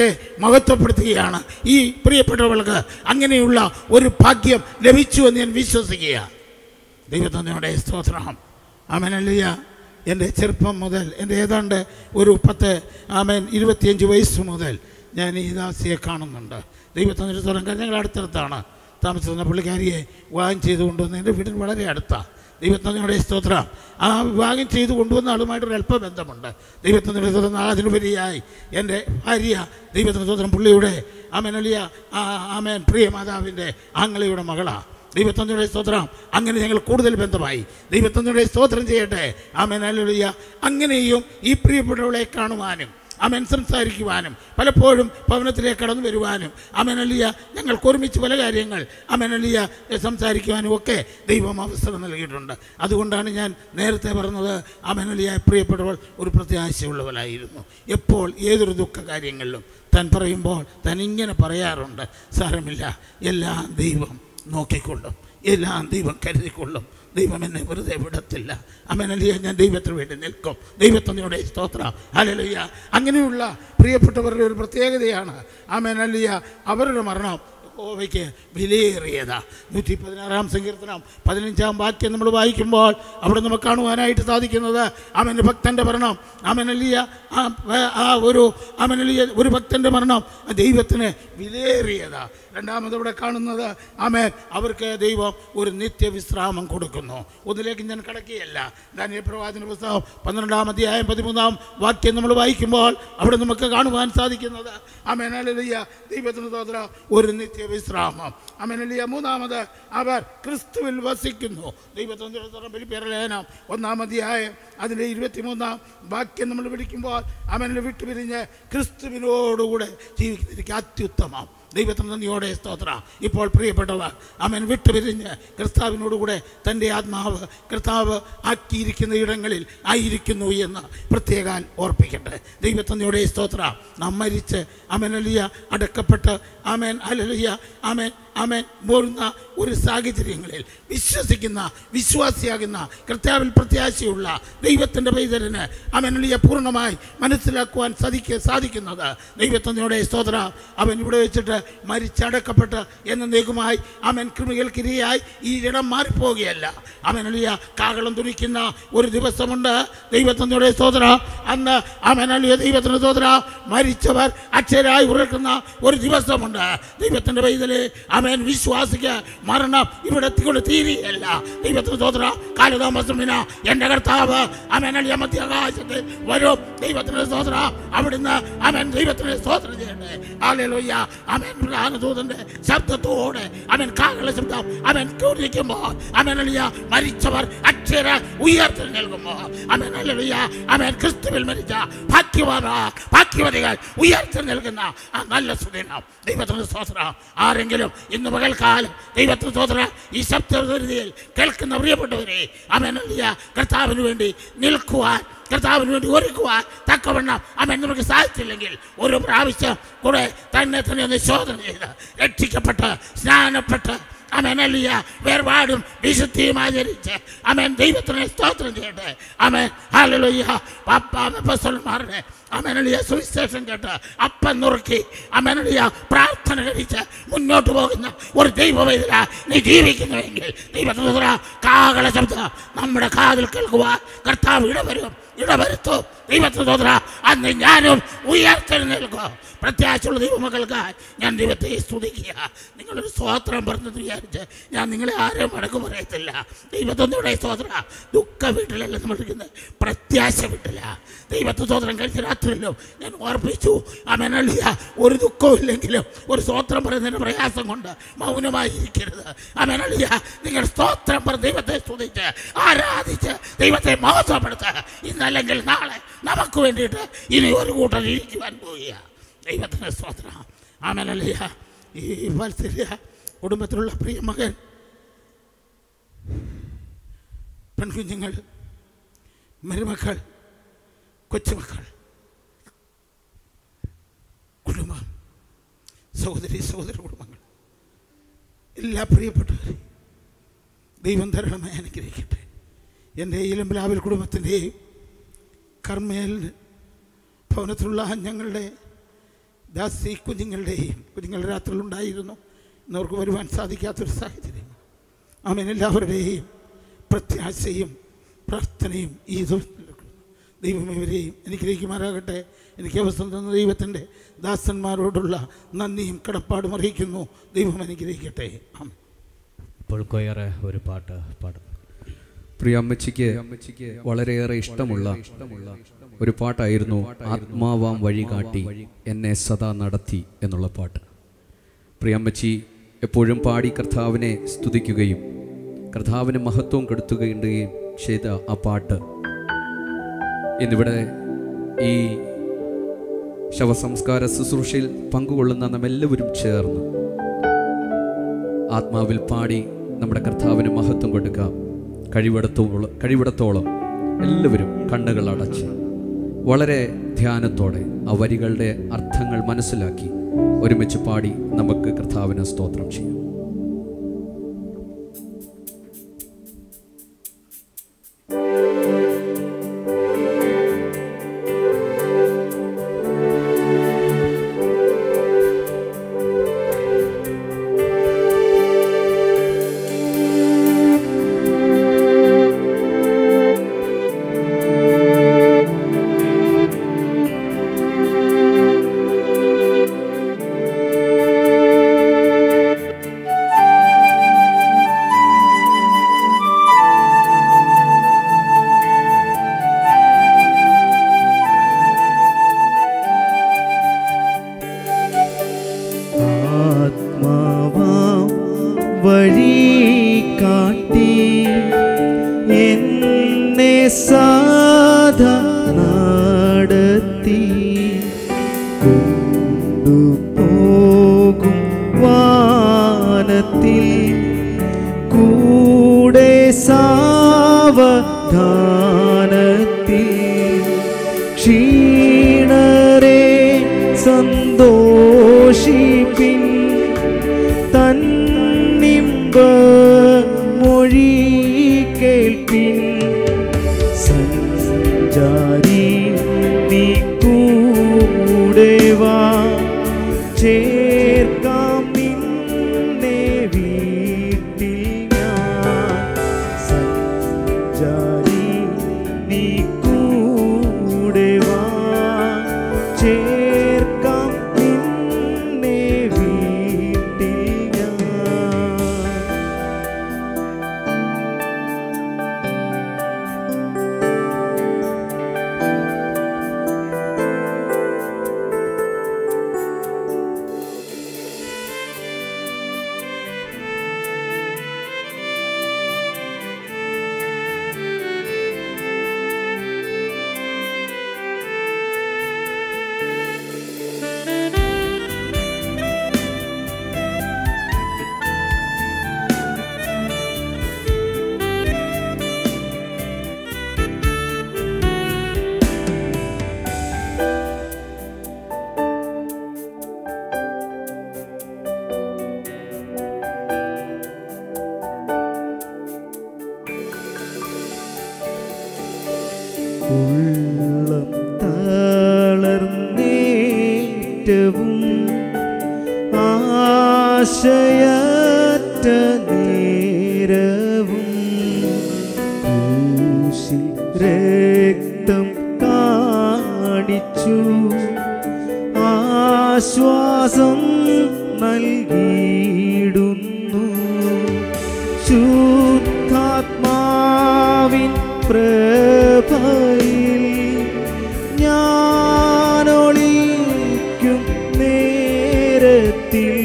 മഹത്വപ്പെടുത്തുകയാണ് ഈ പ്രിയപ്പെട്ടവൾക്ക് അങ്ങനെയുള്ള ഒരു ഭാഗ്യം ലഭിച്ചു എന്ന് ഞാൻ വിശ്വസിക്കുക ദൈവത്തിനോടെ സ്തോത്രം ആമനല്ലിയ എൻ്റെ ചെറുപ്പം മുതൽ എൻ്റെ ഏതാണ്ട് ഒരു പത്ത് ആമൻ ഇരുപത്തിയഞ്ച് വയസ്സ് മുതൽ ഞാൻ ഈ ദാസിയെ കാണുന്നുണ്ട് ദൈവത്തിനൊരു കാരണം ഞങ്ങൾ അടുത്തടുത്താണ് താമസിക്കുന്ന പുള്ളിക്കാരിയെ വിവാഹം ചെയ്ത് കൊണ്ടുവന്ന് എൻ്റെ വീടിന് വളരെ അടുത്താണ് ദൈവത്തിനോടെ സ്തോത്രം ആ വിവാഹം ചെയ്ത് കൊണ്ടുവന്ന ആളുമായിട്ടൊരു അല്പബന്ധമുണ്ട് ദൈവത്തിൻ്റെ സ്തോത്രം അതിനുപരിയായി എൻ്റെ ഭാര്യ ദൈവത്തിൻ്റെ സ്തോത്രം പുള്ളിയുടെ ആമനലിയ ആമേൻ പ്രിയ മാതാവിൻ്റെ ആങ്ങളയുടെ മകളാണ് ദൈവത്തന്തിയുടെ സ്തോത്രം അങ്ങനെ ഞങ്ങൾ കൂടുതൽ ബന്ധമായി ദൈവത്തന്തിയുടെ സ്തോത്രം ചെയ്യട്ടെ ആമേൻ അല്ലുയ്യ അങ്ങനെയും ഈ പ്രിയപ്പെട്ടവളെ കാണുവാനും അമൻ സംസാരിക്കുവാനും പലപ്പോഴും ഭവനത്തിലേക്ക് കടന്നു വരുവാനും അമനലിയ ഞങ്ങൾക്ക് ഒരുമിച്ച് പല കാര്യങ്ങൾ അമനലിയ സംസാരിക്കുവാനും ഒക്കെ ദൈവം അവസരം നൽകിയിട്ടുണ്ട് അതുകൊണ്ടാണ് ഞാൻ നേരത്തെ പറഞ്ഞത് അമനലിയ പ്രിയപ്പെട്ടവൾ ഒരു പ്രത്യാശയുള്ളവളായിരുന്നു എപ്പോൾ ഏതൊരു ദുഃഖ കാര്യങ്ങളിലും താൻ പറയുമ്പോൾ താൻ ഇങ്ങനെ പറയാറുണ്ട് സാരമില്ല എല്ലാം ദൈവം നോക്കിക്കൊള്ളും എല്ലാം ദൈവം കരുതിക്കൊള്ളും ദൈവം എന്നെ വെറുതെ വിടത്തില്ല അമനലിയ ഞാൻ ദൈവത്തിന് വേണ്ടി നിൽക്കും ദൈവത്തിനോടെ സ്തോത്രം അലലിയ അങ്ങനെയുള്ള പ്രിയപ്പെട്ടവരുടെ ഒരു പ്രത്യേകതയാണ് അമനലിയ അവരുടെ മരണം യഹോവയ്ക്ക് വിലയേറിയതാ നൂറ്റി പതിനാറാം സങ്കീർത്തനം പതിനഞ്ചാം വാക്യം നമ്മൾ വായിക്കുമ്പോൾ അവിടെ നമുക്ക് കാണുവാനായിട്ട് സാധിക്കുന്നത് അവൻ്റെ ഭക്തൻ്റെ മരണം അവനലിയ ആ ആ ഒരു അവനലിയ ഒരു ഭക്തൻ്റെ മരണം ദൈവത്തിന് വിലയേറിയതാ രണ്ടാമത് ഇവിടെ കാണുന്നത് ആമേൻ അവർക്ക് ദൈവം ഒരു നിത്യവിശ്രാമം കൊടുക്കുന്നു ഒന്നിലേക്ക് ഞാൻ കടക്കുകയല്ല ദാനിയ പ്രവാചന പുസ്തകം പന്ത്രണ്ടാം അധ്യായം പതിമൂന്നാം വാക്യം നമ്മൾ വായിക്കുമ്പോൾ അവിടെ നമുക്ക് കാണുവാൻ സാധിക്കുന്നത് അമേനലിയ ദൈവത്തിന് തോത്ര ഒരു നിത്യവിശ്രാമം അമേനലിയ മൂന്നാമത് അവർ ക്രിസ്തുവിൽ വസിക്കുന്നു ദൈവത്തിന് ബലിപ്പേരലേനം ഒന്നാം അധ്യായം അതിൻ്റെ ഇരുപത്തിമൂന്നാം വാക്യം നമ്മൾ പിടിക്കുമ്പോൾ അവനെ വിട്ടുപിരിഞ്ഞ് ക്രിസ്തുവിനോടുകൂടെ ജീവിക്കുന്ന എനിക്ക് അത്യുത്തമം ദൈവത്തിന് നന്ദിയോടെ സ്തോത്ര ഇപ്പോൾ പ്രിയപ്പെട്ടവർ അവൻ വിട്ടുപിരിഞ്ഞ് കർത്താവിനോടുകൂടെ തൻ്റെ ആത്മാവ് കർത്താവ് ആക്കിയിരിക്കുന്ന ഇടങ്ങളിൽ ആയിരിക്കുന്നു എന്ന് പ്രത്യേകാൽ ഓർപ്പിക്കട്ടെ ദൈവത്തന്നയോടെ സ്തോത്ര നാം മരിച്ച് അമനലിയ അടക്കപ്പെട്ട് അമേൻ അലലിയ അമേൻ അമേൻ പോരുന്ന ഒരു സാഹചര്യങ്ങളിൽ വിശ്വസിക്കുന്ന വിശ്വാസിയാകുന്ന കർത്താവിൽ പ്രത്യാശയുള്ള ദൈവത്തിൻ്റെ പൈതലിന് അമനലിയ പൂർണ്ണമായി മനസ്സിലാക്കുവാൻ സാധിക്ക സാധിക്കുന്നത് ദൈവത്തന്നയോടെ സ്തോത്ര അവൻ ഇവിടെ വെച്ചിട്ട് മരിച്ചടക്കപ്പെട്ട് എന്നേക്കുമായി അവൻ കൃമികൾക്കിരയായി ഈ ഇടം മാറിപ്പോവുകയല്ല അവനലിയ കാകളം തുണിക്കുന്ന ഒരു ദിവസമുണ്ട് ദൈവത്തന്നയുടെ സ്തോത്ര അന്ന് അവനലിയ ദൈവത്തിൻ്റെ സ്തോത്ര മരിച്ചവർ അക്ഷരായി ഉറക്കുന്ന ഒരു ദിവസമുണ്ട് ദൈവത്തിൻ്റെ പൈതല് അവൻ വിശ്വാസിക്ക് മരണം ഇവിടെ എത്തിക്കൊണ്ട് തീരുകയല്ല ദൈവത്തിന് സ്തോത്ര കാലതാമസമിന എൻ്റെ കർത്താവ് അവനലിയ മധ്യാകാശത്ത് വരും ദൈവത്തിൻ്റെ സ്തോത്ര അവിടുന്ന് അവൻ ദൈവത്തിന് സ്തോത്രം ചെയ്യട്ടെ ആലലോയ്യ അവൻ പ്രധാനദൂതന്റെ ശബ്ദത്തോടെ അവൻ കാകള ശബ്ദം അവൻ കൂടിക്കുമ്പോൾ അവനലിയ മരിച്ചവർ അക്ഷര ഉയർത്തി നൽകുമ്പോൾ അവനലിയ അവൻ ക്രിസ്തുവിൽ മരിച്ച ഭാഗ്യവാന ഭാഗ്യവതികൾ ഉയർത്തി നൽകുന്ന ആ നല്ല സുദിനം ദൈവത്തിന് സ്തോത്രം ആരെങ്കിലും ഇന്ന് പകൽക്കാലം ദൈവത്തിന് സ്തോത്രം ഈ ശബ്ദത്തിൽ കേൾക്കുന്ന പ്രിയപ്പെട്ടവരെ അവനലിയ കർത്താവിന് വേണ്ടി നിൽക്കുവാൻ കർത്താവിന് വേണ്ടി ഒരുക്കുവാൻ തക്കവണ്ണം അവൻ നമുക്ക് സാധിച്ചില്ലെങ്കിൽ ഒരു പ്രാവശ്യം കൂടെ തന്നെ തന്നെ ഒന്ന് ശോധന ചെയ്ത് രക്ഷിക്കപ്പെട്ട് സ്നാനപ്പെട്ട് അമനലിയ വേർപാടും വിശുദ്ധിയും ആചരിച്ച് അമൻ ദൈവത്തിനെ സ്തോത്രം ചെയ്യട്ടെ അമൻ ഹാലലുയ്യ പാപ്പാമാരുടെ അമനലിയ സുവിശേഷം കേട്ട് അപ്പം നുറുക്കി അമനലിയ പ്രാർത്ഥന കഴിച്ച് മുന്നോട്ട് പോകുന്ന ഒരു ദൈവവേദന നീ ജീവിക്കുന്നുവെങ്കിൽ ദൈവത്തിന് കാകള ശബ്ദം നമ്മുടെ കാതിൽ കേൾക്കുവാൻ കർത്താവ് ഇടവരും ഇടവരുത്തും ദൈവത്തിന് തോന്നുക അന്ന് ഞാനും ഉയർത്തെഴുന്നേൽക്കും പ്രത്യാശയുള്ള ദൈവമക്കൾക്ക് ഞാൻ ദൈവത്തെ സ്തുതിക്കുക നിങ്ങളൊരു സ്തോത്രം പറഞ്ഞെന്ന് വിചാരിച്ച് ഞാൻ നിങ്ങളെ ആരെയും മടക്കു പറയത്തില്ല ദൈവത്തൊന്നുകൂടെ സ്തോത്ര ദുഃഖ വീട്ടിലല്ല നമ്മൾ ഇരിക്കുന്നത് പ്രത്യാശ വീട്ടില ദൈവത്തെ സ്തോത്രം കഴിച്ച രാത്രിയിലും ഞാൻ ഓർപ്പിച്ചു അമനളിയ ഒരു ദുഃഖവും ഇല്ലെങ്കിലും ഒരു സ്തോത്രം പറയുന്നതിന് പ്രയാസം കൊണ്ട് മൗനമായി ഇരിക്കരുത് അമനളിയ നിങ്ങൾ സ്തോത്രം പറഞ്ഞ് ദൈവത്തെ സ്തുതിച്ച് ആരാധിച്ച് ദൈവത്തെ മഹത്വപ്പെടുത്തുക ഇന്നല്ലെങ്കിൽ നാളെ നമുക്ക് വേണ്ടിയിട്ട് ഇനി ഒരു കൂട്ടർ ഇരിക്കുവാൻ പോവുക ദൈവത്തിന് സ്തോത്രം ആമനലിയ ഈ മത്സര്യ കുടുംബത്തിലുള്ള പ്രിയ മകൻ പെൺകുഞ്ഞുങ്ങൾ മരുമക്കൾ കൊച്ചുമക്കൾ കുടുംബം സഹോദരി സഹോദര കുടുംബങ്ങൾ എല്ലാ പ്രിയപ്പെട്ടവരെയും ദൈവം ധാരാളമായി അനുഗ്രഹിക്കട്ടെ എൻ്റെ ഇലമ്പലാവിൽ കുടുംബത്തിൻ്റെയും കർമ്മേൽ ഭവനത്തിലുള്ള ഞങ്ങളുടെ ദാസി കുഞ്ഞുങ്ങളുടെയും കുഞ്ഞുങ്ങളുടെ രാത്രിയിൽ ഉണ്ടായിരുന്നു ഇന്നവർക്ക് വരുവാൻ സാധിക്കാത്തൊരു സാഹചര്യം ആമേൻ എല്ലാവരുടെയും പ്രത്യാശയും പ്രാർത്ഥനയും ഈ ദിവസത്തിൽ ദൈവം ഇവരെയും അനുഗ്രഹിക്കുമാറാകട്ടെ എനിക്ക് അവസരം തന്ന ദൈവത്തിൻ്റെ ദാസന്മാരോടുള്ള നന്ദിയും കടപ്പാടും അറിയിക്കുന്നു ദൈവം അനുഗ്രഹിക്കട്ടെ ആമേൻ ഇപ്പോൾ കൊയറ് ഒരു പാട്ട് പാടും പ്രിയ അമ്മച്ചിക്ക് വളരെയേറെ ഇഷ്ടമുള്ള ഒരു പാട്ടായിരുന്നു ആത്മാവാം വഴി കാട്ടി എന്നെ സദാ നടത്തി എന്നുള്ള പാട്ട് പ്രിയ അമ്മച്ചി എപ്പോഴും പാടി കർത്താവിനെ സ്തുതിക്കുകയും കർത്താവിന് മഹത്വം കെടുത്തുകയും ചെയ്ത ആ പാട്ട് ഇന്നിവിടെ ഈ ശവസംസ്കാര ശുശ്രൂഷയിൽ പങ്കുകൊള്ളുന്ന നമ്മെല്ലാവരും ചേർന്ന് ആത്മാവിൽ പാടി നമ്മുടെ കർത്താവിന് മഹത്വം കൊടുക്കാം കഴിവിടത്തോളം കഴിവിടത്തോളം എല്ലാവരും കണ്ണുകൾ അടച്ച് വളരെ ധ്യാനത്തോടെ ആ വരികളുടെ അർത്ഥങ്ങൾ മനസ്സിലാക്കി ഒരുമിച്ച് പാടി നമുക്ക് കർത്താവിന് സ്തോത്രം ചെയ്യാം ആത്മാവാം വഴി കാട്ടി എന്നെ സാധ നടത്തി കൊണ്ടുപോകും വാനത്തിൽ കൂടെ സാവധാനത്തിൽ ക്ഷീണരെ സന്തോഷിപ്പിൻ തന്നിമ്പ മൊഴി കേൾപ്പിൻ സഞ്ചാരി നീ കൂടെ വാ ചേർക്കാം നിന്നെ വീട്ടിൽ ഞാൻ സഞ്ചാരി നീ കൂടെ വാ ചേർക്കാം നിന്നെ വീട്ടിൽ ഞാൻ ഉള്ളം തളർന്നേറ്റവും ആശയറ്റ നേരവും ക്രൂശിൽ രക്തം കാണിച്ചു ആശ്വാസം നൽകിയിടുന്നു ശുദ്ധാത്മാവിൻ പ്രഭയിൽ ഞാനൊളിക്കും നേരത്തിൽ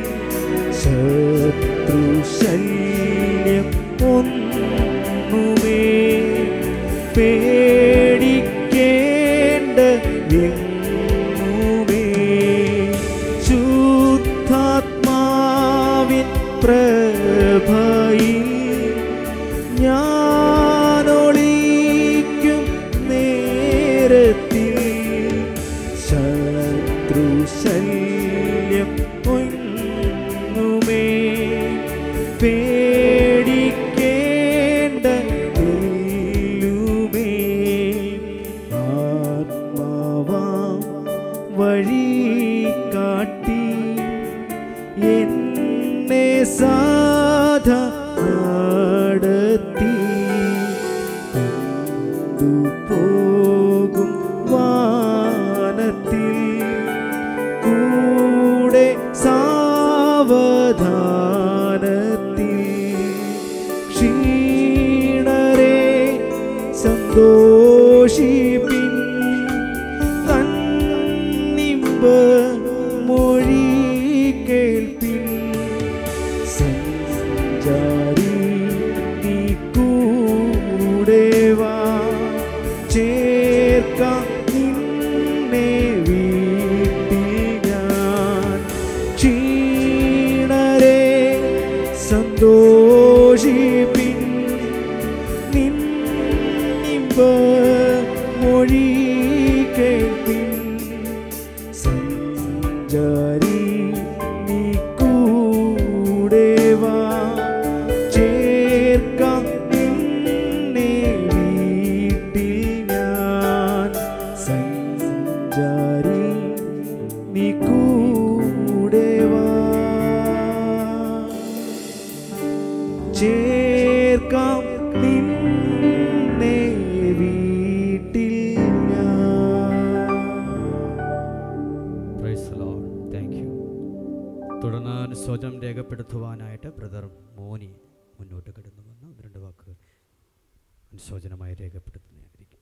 ശത്രുശല്യം ഒന്നുമേ പേടിക്കേണ്ട എങ്ങുമേ ശുദ്ധാത്മാവിൻ പ്രഭയിൽ ഞാനൊളിക്കും നേരത്തിൽ ശത്രുശല്യം ഒന്നുമേ പേടിക്കേണ്ട എല്ലുമേ സന്തോഷിപ്പിൻ തന്നിമ്പ മൊഴി കേൾപ്പിൻ സഞ്ചാരി നീ കൂടെ വാ ചേർക്കാം നിന്നെ വീട്ടിൽ ഞാൻ ക്ഷീണരെ സന്തോഷിപ്പിൻ നിന്നിമ്പ മൊഴി കേൾപ്പിൻ സഞ്ചാരി നീ കൂടെ വാ ചേർക്കാം നിന്നെ വീട്ടിൽ ഞാൻ സഞ്ചാരി നീ കൂടെ വാ ചേർക്കാം നിന്നെ വീട്ടിൽ ഞാൻ പ്രൈസ് ലോർഡ് താങ്ക് യു തുടർന്ന് അനുശോചനം രേഖപ്പെടുത്തുവാനായിട്ട് ബ്രദർ മോനി മുന്നോട്ട് കടന്നു വന്ന് ഒന്ന് രണ്ട് വാക്കുകൾ അനുശോചനമായി രേഖപ്പെടുത്തുന്നതായിരിക്കും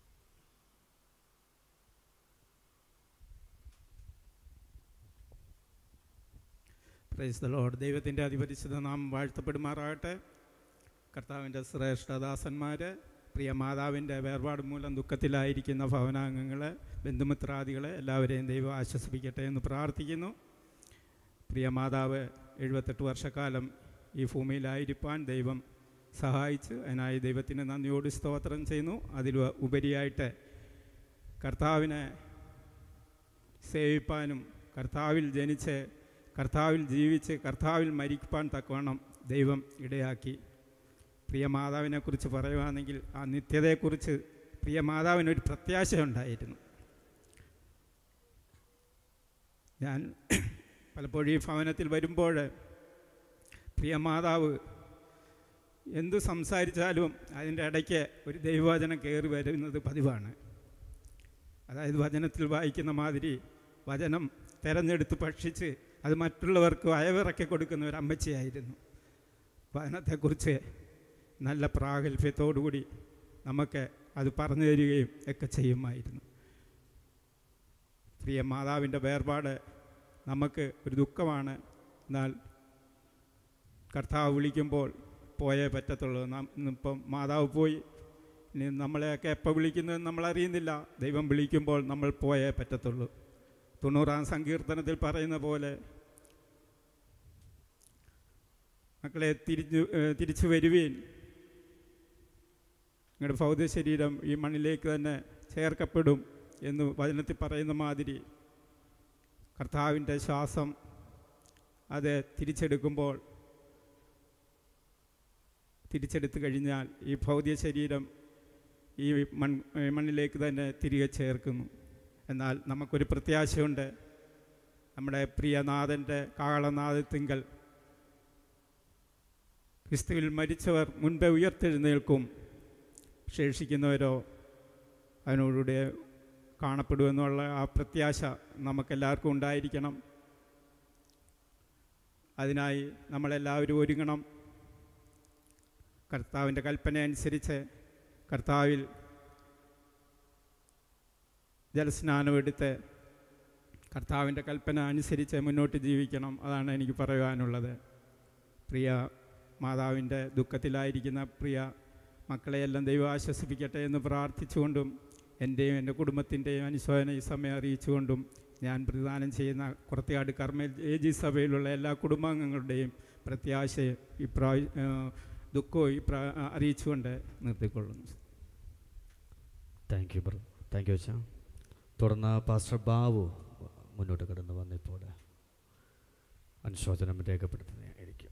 പ്രൈസ് ദ ലോർഡ് ദൈവത്തിൻ്റെ അതിപരിശുദ്ധ നാം വാഴ്ത്തപ്പെടുമാറാകട്ടെ കർത്താവിൻ്റെ ശ്രേഷ്ഠദാസന്മാർ പ്രിയ മാതാവിൻ്റെ വേർപാട് മൂലം ദുഃഖത്തിലായിരിക്കുന്ന ഭവനാംഗങ്ങളെ ബന്ധുമിത്രാദികളെ എല്ലാവരെയും ദൈവം ആശ്വസിപ്പിക്കട്ടെ എന്ന് പ്രാർത്ഥിക്കുന്നു പ്രിയ മാതാവ് എഴുപത്തെട്ട് വർഷക്കാലം ഈ ഭൂമിയിലായിരിക്കാൻ ദൈവം സഹായിച്ചു അതിനായി ദൈവത്തിന് നന്ദിയോട് സ്തോത്രം ചെയ്യുന്നു അതിൽ ഉപരിയായിട്ട് കർത്താവിനെ സേവിപ്പാനും കർത്താവിൽ ജനിച്ച് കർത്താവിൽ ജീവിച്ച് കർത്താവിൽ മരിക്കാൻ തക്കവണ്ണം ദൈവം ഇടയാക്കി പ്രിയ മാതാവിനെക്കുറിച്ച് പറയുകയാണെങ്കിൽ ആ നിത്യതയെക്കുറിച്ച് പ്രിയ മാതാവിനൊരു പ്രത്യാശയുണ്ടായിരുന്നു ഞാൻ പലപ്പോഴും ഈ ഭവനത്തിൽ വരുമ്പോൾ പ്രിയ മാതാവ് എന്തു സംസാരിച്ചാലും അതിൻ്റെ ഇടയ്ക്ക് ഒരു ദൈവവചനം കയറി വരുന്നത് പതിവാണ് അതായത് വചനത്തിൽ വായിക്കുന്ന മാതിരി വചനം തിരഞ്ഞെടുത്ത് ഭക്ഷിച്ച് അത് മറ്റുള്ളവർക്ക് അയവിറക്കി കൊടുക്കുന്ന ഒരു അമ്മച്ചിയായിരുന്നു വചനത്തെക്കുറിച്ച് നല്ല പ്രാഗൽഭ്യത്തോടുകൂടി നമുക്ക് അത് പറഞ്ഞു തരികയും ഒക്കെ ചെയ്യുമായിരുന്നു പ്രിയ മാതാവിൻ്റെ വേർപാട് നമുക്ക് ഒരു ദുഃഖമാണ് എന്നാൽ കർത്താവ് വിളിക്കുമ്പോൾ പോയേ പറ്റത്തുള്ളൂ നാം ഇന്നിപ്പം മാതാവ് പോയി ഇനി നമ്മളെയൊക്കെ എപ്പോൾ വിളിക്കുന്നത് നമ്മൾ അറിയുന്നില്ല ദൈവം വിളിക്കുമ്പോൾ നമ്മൾ പോയേ പറ്റത്തുള്ളൂ തൊണ്ണൂറാം സങ്കീർത്തനത്തിൽ പറയുന്ന പോലെ മക്കളെ തിരിഞ്ഞു ഏഹ് തിരിച്ചു വരുവീൻ നിങ്ങളുടെ ഭൗതിക ശരീരം ഈ മണ്ണിലേക്ക് തന്നെ ചേർക്കപ്പെടും എന്ന് വചനത്തിൽ പറയുന്ന മാതിരി കർത്താവിൻ്റെ ശ്വാസം അത് തിരിച്ചെടുക്കുമ്പോൾ തിരിച്ചെടുത്തു കഴിഞ്ഞാൽ ഈ ഭൗതിക ശരീരം ഈ മൺ ഈ മണ്ണിലേക്ക് തന്നെ തിരികെ ചേർക്കുന്നു എന്നാൽ നമുക്കൊരു പ്രത്യാശയുണ്ട് നമ്മുടെ പ്രിയനാഥൻ്റെ കാളനാഥത്തിങ്കൽ ക്രിസ്തുവിൽ മരിച്ചവർ മുൻപേ ഉയർത്തെഴുന്നേൽക്കും ശേഷിക്കുന്നവരോ അതിനോടുകൂടെ കാണപ്പെടുമെന്നുള്ള ആ പ്രത്യാശ നമുക്കെല്ലാവർക്കും ഉണ്ടായിരിക്കണം അതിനായി നമ്മളെല്ലാവരും ഒരുങ്ങണം കർത്താവിൻ്റെ കൽപ്പന അനുസരിച്ച് കർത്താവിൽ ജലസ്നാനമെടുത്ത് കർത്താവിൻ്റെ കൽപ്പന അനുസരിച്ച് മുന്നോട്ട് ജീവിക്കണം അതാണ് എനിക്ക് പറയുവാനുള്ളത് പ്രിയ മാതാവിൻ്റെ ദുഃഖത്തിലായിരിക്കുന്ന പ്രിയ മക്കളെയെല്ലാം ദൈവം ആശ്വസിപ്പിക്കട്ടെ എന്ന് പ്രാർത്ഥിച്ചുകൊണ്ടും എൻ്റെയും എൻ്റെ കുടുംബത്തിൻ്റെയും അനുശോചന ഈ സമയം അറിയിച്ചുകൊണ്ടും ഞാൻ പ്രതിദാനം ചെയ്യുന്ന കുറത്തിയാട് കർമ്മ എ ജി സഭയിലുള്ള എല്ലാ കുടുംബാംഗങ്ങളുടെയും പ്രത്യാശയും ഇപ്രാവശ്യ ദുഃഖവും ഇപ്രാ അറിയിച്ചുകൊണ്ട് നിർത്തിക്കൊള്ളുന്നു thank you bro thank you അച്ഛാ തുടർന്ന് പാസ്റ്റർ ബാബു മുന്നോട്ട് കടന്നു വന്നിപ്പോൾ അനുശോചനം രേഖപ്പെടുത്തുന്നതായിരിക്കും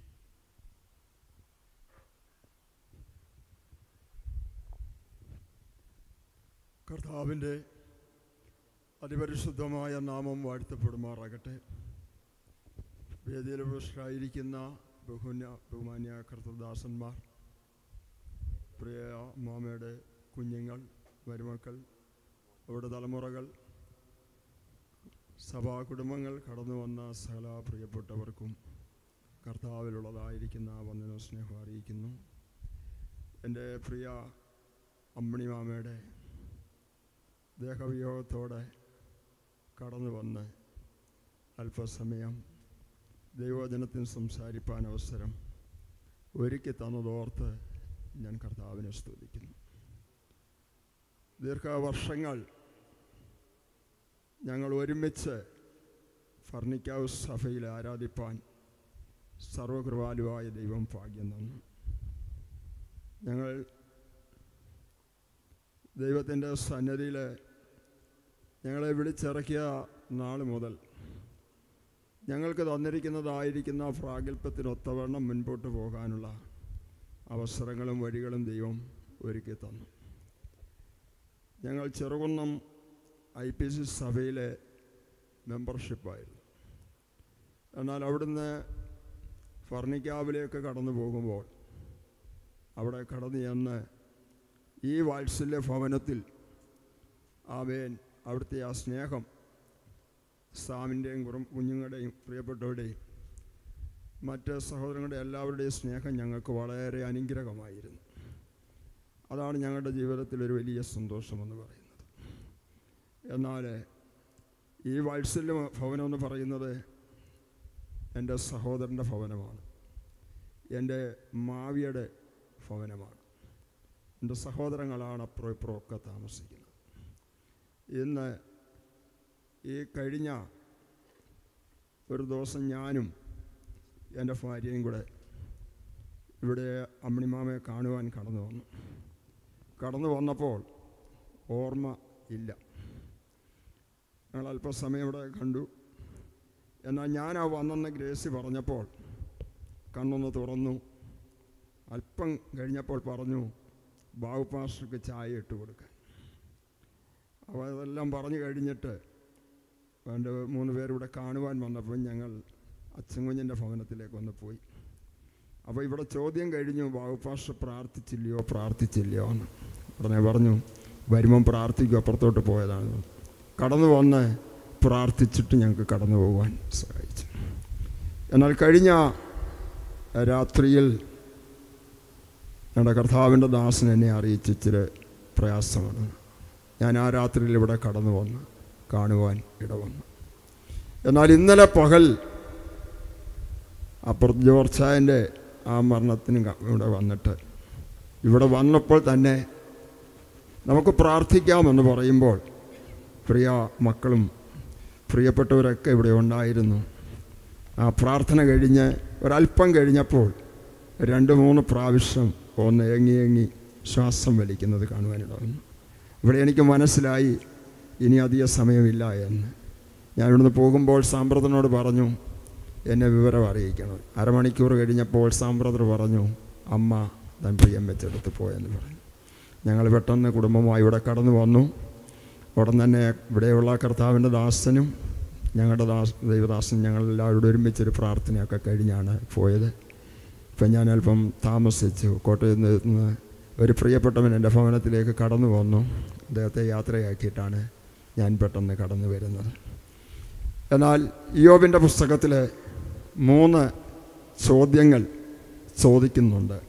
കർത്താവിൻ്റെ അതിപരിശുദ്ധമായ നാമം വാഴ്ത്തപ്പെടുമാറാകട്ടെ വേദിയിൽ ഉപസ്ഥായിരിക്കുന്ന ബഹുന്യ ബഹുമാന്യ കർത്തദാസന്മാർ പ്രിയ മാമയുടെ കുഞ്ഞുങ്ങൾ മരുമക്കൾ അവരുടെ തലമുറകൾ സഭാ കുടുംബങ്ങൾ കടന്നു വന്ന സകല പ്രിയപ്പെട്ടവർക്കും കർത്താവിലുള്ളതായിരിക്കുന്ന വന്ദന സ്നേഹം അറിയിക്കുന്നു എൻ്റെ പ്രിയ അമ്മിണിമാമയുടെ ദേഹവിയോഗത്തോടെ കടന്നു വന്ന് അല്പസമയം ദൈവവചനത്തിന് സംസാരിപ്പാൻ അവസരം ഒരുക്കി തന്നതോർത്ത് ഞാൻ കർത്താവിനെ സ്തുതിക്കുന്നു ദീർഘവർഷങ്ങൾ ഞങ്ങൾ ഒരുമിച്ച് ഫർണിക്കാവ് സഭയിൽ ആരാധിപ്പാൻ സർവകൃപാലുവായ ദൈവം ഭാഗ്യം തന്നു ഞങ്ങൾ ദൈവത്തിൻ്റെ സന്നദ്ധിയിൽ ഞങ്ങളെ വിളിച്ചിറക്കിയ നാൾ മുതൽ ഞങ്ങൾക്ക് തന്നിരിക്കുന്നതായിരിക്കുന്ന പ്രാഗൽഭ്യത്തിനൊത്തവണ്ണം മുൻപോട്ട് പോകാനുള്ള അവസരങ്ങളും വഴികളും ദൈവം ഒരുക്കി തന്നു ഞങ്ങൾ ചെറുകുന്നം ഐ പി സി സഭയിലെ മെമ്പർഷിപ്പായിരുന്നു എന്നാൽ അവിടുന്ന് ഫർണിക്കാവിലേക്ക് കടന്നു പോകുമ്പോൾ അവിടെ കടന്നു ചെന്ന് ഈ വാത്സല്യ ഭവനത്തിൽ ആവേൻ അവിടുത്തെ ആ സ്നേഹം സാമിൻ്റെയും കുറും കുഞ്ഞുങ്ങളുടെയും പ്രിയപ്പെട്ടവരുടെയും മറ്റ് സഹോദരങ്ങളുടെ എല്ലാവരുടെയും സ്നേഹം ഞങ്ങൾക്ക് വളരെ അനുഗ്രഹമായിരുന്നു അതാണ് ഞങ്ങളുടെ ജീവിതത്തിൽ ഒരു വലിയ സന്തോഷമെന്ന് പറയുന്നത് എന്നാൽ ഈ വാത്സല്യ ഭവനം എന്ന് പറയുന്നത് എൻ്റെ സഹോദരൻ്റെ ഭവനമാണ് എൻ്റെ മാവിയുടെ ഭവനമാണ് എൻ്റെ സഹോദരങ്ങളാണ് അപ്പുറം ഇപ്പുറം ഒക്കെ താമസിക്കുന്നത് ഇന്ന് ഈ കഴിഞ്ഞ ഒരു ദിവസം ഞാനും എൻ്റെ ഭാര്യയും കൂടെ ഇവിടെ അമ്മിണിമാമയെ കാണുവാൻ കടന്നു വന്നു കടന്നു വന്നപ്പോൾ ഓർമ്മ ഇല്ല ഞങ്ങൾ അല്പസമയം ഇവിടെ കണ്ടു എന്നാൽ ഞാൻ ആ വന്നെന്ന് ഗ്രേസി പറഞ്ഞപ്പോൾ കണ്ണൊന്ന് തുറന്നു അല്പം കഴിഞ്ഞപ്പോൾ പറഞ്ഞു ബാബു പാസ്റ്റർക്ക് ചായ ഇട്ട് കൊടുക്കാൻ അപ്പോൾ അതെല്ലാം പറഞ്ഞു കഴിഞ്ഞിട്ട് എൻ്റെ മൂന്ന് പേരിവിടെ കാണുവാൻ വന്നപ്പോൾ ഞങ്ങൾ അച്ഛൻകുഞ്ഞിൻ്റെ ഭവനത്തിലേക്ക് ഒന്ന് പോയി അപ്പോൾ ഇവിടെ ചോദ്യം കഴിഞ്ഞു ബാബുപാഷ പ്രാർത്ഥിച്ചില്ലയോ പ്രാർത്ഥിച്ചില്ലയോ എന്ന് ഉടനെ പറഞ്ഞു വരുമ്പം പ്രാർത്ഥിക്കും അപ്പുറത്തോട്ട് പോയതാണ് കടന്നു വന്ന് പ്രാർത്ഥിച്ചിട്ട് ഞങ്ങൾക്ക് കടന്നു പോകുവാൻ സഹായിച്ചു എന്നാൽ കഴിഞ്ഞ രാത്രിയിൽ ഞങ്ങളുടെ കർത്താവിൻ്റെ ദാസൻ എന്നെ അറിയിച്ച് ഇച്ചിരി പ്രയാസമാണ് ഞാൻ ആ രാത്രിയിൽ ഇവിടെ കടന്നു വന്ന് കാണുവാൻ ഇടവന്നു എന്നാൽ ഇന്നലെ പകൽ അപ്പുറത്ത് ജോർച്ചായൻ്റെ ആ മരണത്തിന് ക- ഇവിടെ വന്നിട്ട് ഇവിടെ വന്നപ്പോൾ തന്നെ നമുക്ക് പ്രാർത്ഥിക്കാമെന്ന് പറയുമ്പോൾ പ്രിയ മക്കളും പ്രിയപ്പെട്ടവരൊക്കെ ഇവിടെ ഉണ്ടായിരുന്നു ആ പ്രാർത്ഥന കഴിഞ്ഞ് ഒരല്പം കഴിഞ്ഞപ്പോൾ രണ്ട് മൂന്ന് പ്രാവശ്യം ഒന്ന് ഏങ്ങി ഏങ്ങി ശ്വാസം വലിക്കുന്നത് കാണുവാനിടവന്നു ഇവിടെ എനിക്ക് മനസ്സിലായി ഇനി അധിക സമയമില്ല എന്ന് ഞാൻ ഇവിടുന്ന് പോകുമ്പോൾ സാമ്പ്രതനോട് പറഞ്ഞു എന്നെ വിവരം അറിയിക്കണം അരമണിക്കൂർ കഴിഞ്ഞപ്പോൾ സാമ്പ്രതർ പറഞ്ഞു അമ്മ തൻ പ്രിയം വെച്ചെടുത്ത് പോയെന്ന് പറഞ്ഞു ഞങ്ങൾ പെട്ടെന്ന് കുടുംബമായി ഇവിടെ കടന്നു വന്നു ഉടൻ തന്നെ ഇവിടെയുള്ള കർത്താവിൻ്റെ ദാസനും ഞങ്ങളുടെ ദാസ് ദൈവദാസനും ഞങ്ങളെല്ലാവരോടും ഒരുമിച്ചൊരു പ്രാർത്ഥനയൊക്കെ കഴിഞ്ഞാണ് പോയത് ഇപ്പം ഞാൻ അല്പം താമസിച്ചു കോട്ടയത്ത് നിന്ന് ഒരു പ്രിയപ്പെട്ടവൻ എൻ്റെ ഭവനത്തിലേക്ക് കടന്നു വന്നു അദ്ദേഹത്തെ യാത്രയാക്കിയിട്ടാണ് ഞാൻ പെട്ടെന്ന് കടന്നു വരുന്നത് എന്നാൽ യോബിൻ്റെ പുസ്തകത്തിൽ മൂന്ന് ചോദ്യങ്ങൾ ചോദിക്കുന്നുണ്ട്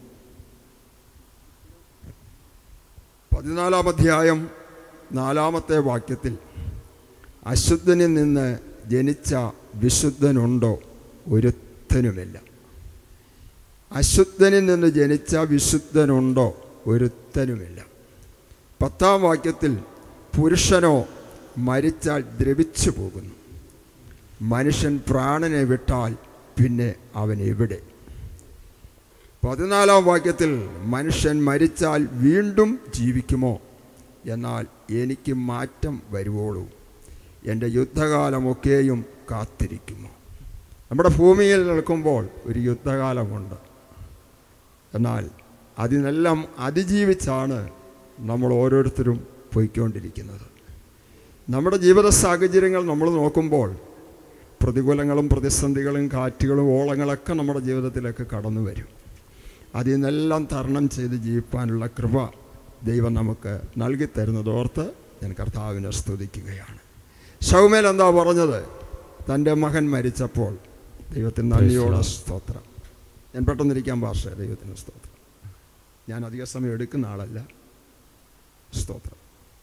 പതിനാലാം അധ്യായം നാലാമത്തെ വാക്യത്തിൽ അശുദ്ധനിൽ നിന്ന് ജനിച്ച വിശുദ്ധനുണ്ടോ ഒരുത്തനുമില്ല അശുദ്ധനിൽ നിന്ന് ജനിച്ച വിശുദ്ധനുണ്ടോ ഒരുത്തനുമില്ല പത്താം വാക്യത്തിൽ പുരുഷനോ മരിച്ചാൽ ദ്രവിച്ചു പോകുന്നു മനുഷ്യൻ പ്രാണനെ വിട്ടാൽ പിന്നെ അവൻ എവിടെ പതിനാലാം വാക്യത്തിൽ മനുഷ്യൻ മരിച്ചാൽ വീണ്ടും ജീവിക്കുമോ എന്നാൽ എനിക്ക് മാറ്റം വരുവോളൂ എൻ്റെ യുദ്ധകാലമൊക്കെയും കാത്തിരിക്കുമോ നമ്മുടെ ഭൂമിയിൽ നിൽക്കുമ്പോൾ ഒരു യുദ്ധകാലമുണ്ട് എന്നാൽ അതിനെല്ലാം അതിജീവിച്ചാണ് നമ്മൾ ഓരോരുത്തരും പോയിക്കൊണ്ടിരിക്കുന്നത് നമ്മുടെ ജീവിത സാഹചര്യങ്ങൾ നമ്മൾ നോക്കുമ്പോൾ പ്രതികൂലങ്ങളും പ്രതിസന്ധികളും കാറ്റുകളും ഓളങ്ങളൊക്കെ നമ്മുടെ ജീവിതത്തിലേക്ക് കടന്നു വരും അതിൽ നിന്നെല്ലാം തരണം ചെയ്ത് ജീവിക്കാനുള്ള കൃപ ദൈവം നമുക്ക് നൽകി തരുന്നതോർത്ത് ഞാൻ കർത്താവിനെ സ്തുതിക്കുകയാണ് ഷൗമേൽ എന്താ പറഞ്ഞത് തൻ്റെ മകൻ മരിച്ചപ്പോൾ ദൈവത്തിന് നന്ദിയോടെ സ്തോത്രം ഞാൻ പെട്ടെന്നിരിക്കാൻ ഭാഷ ദൈവത്തിന് സ്തോത്രം ഞാൻ അധിക സമയം എടുക്കുന്ന ആളല്ല സ്തോത്രം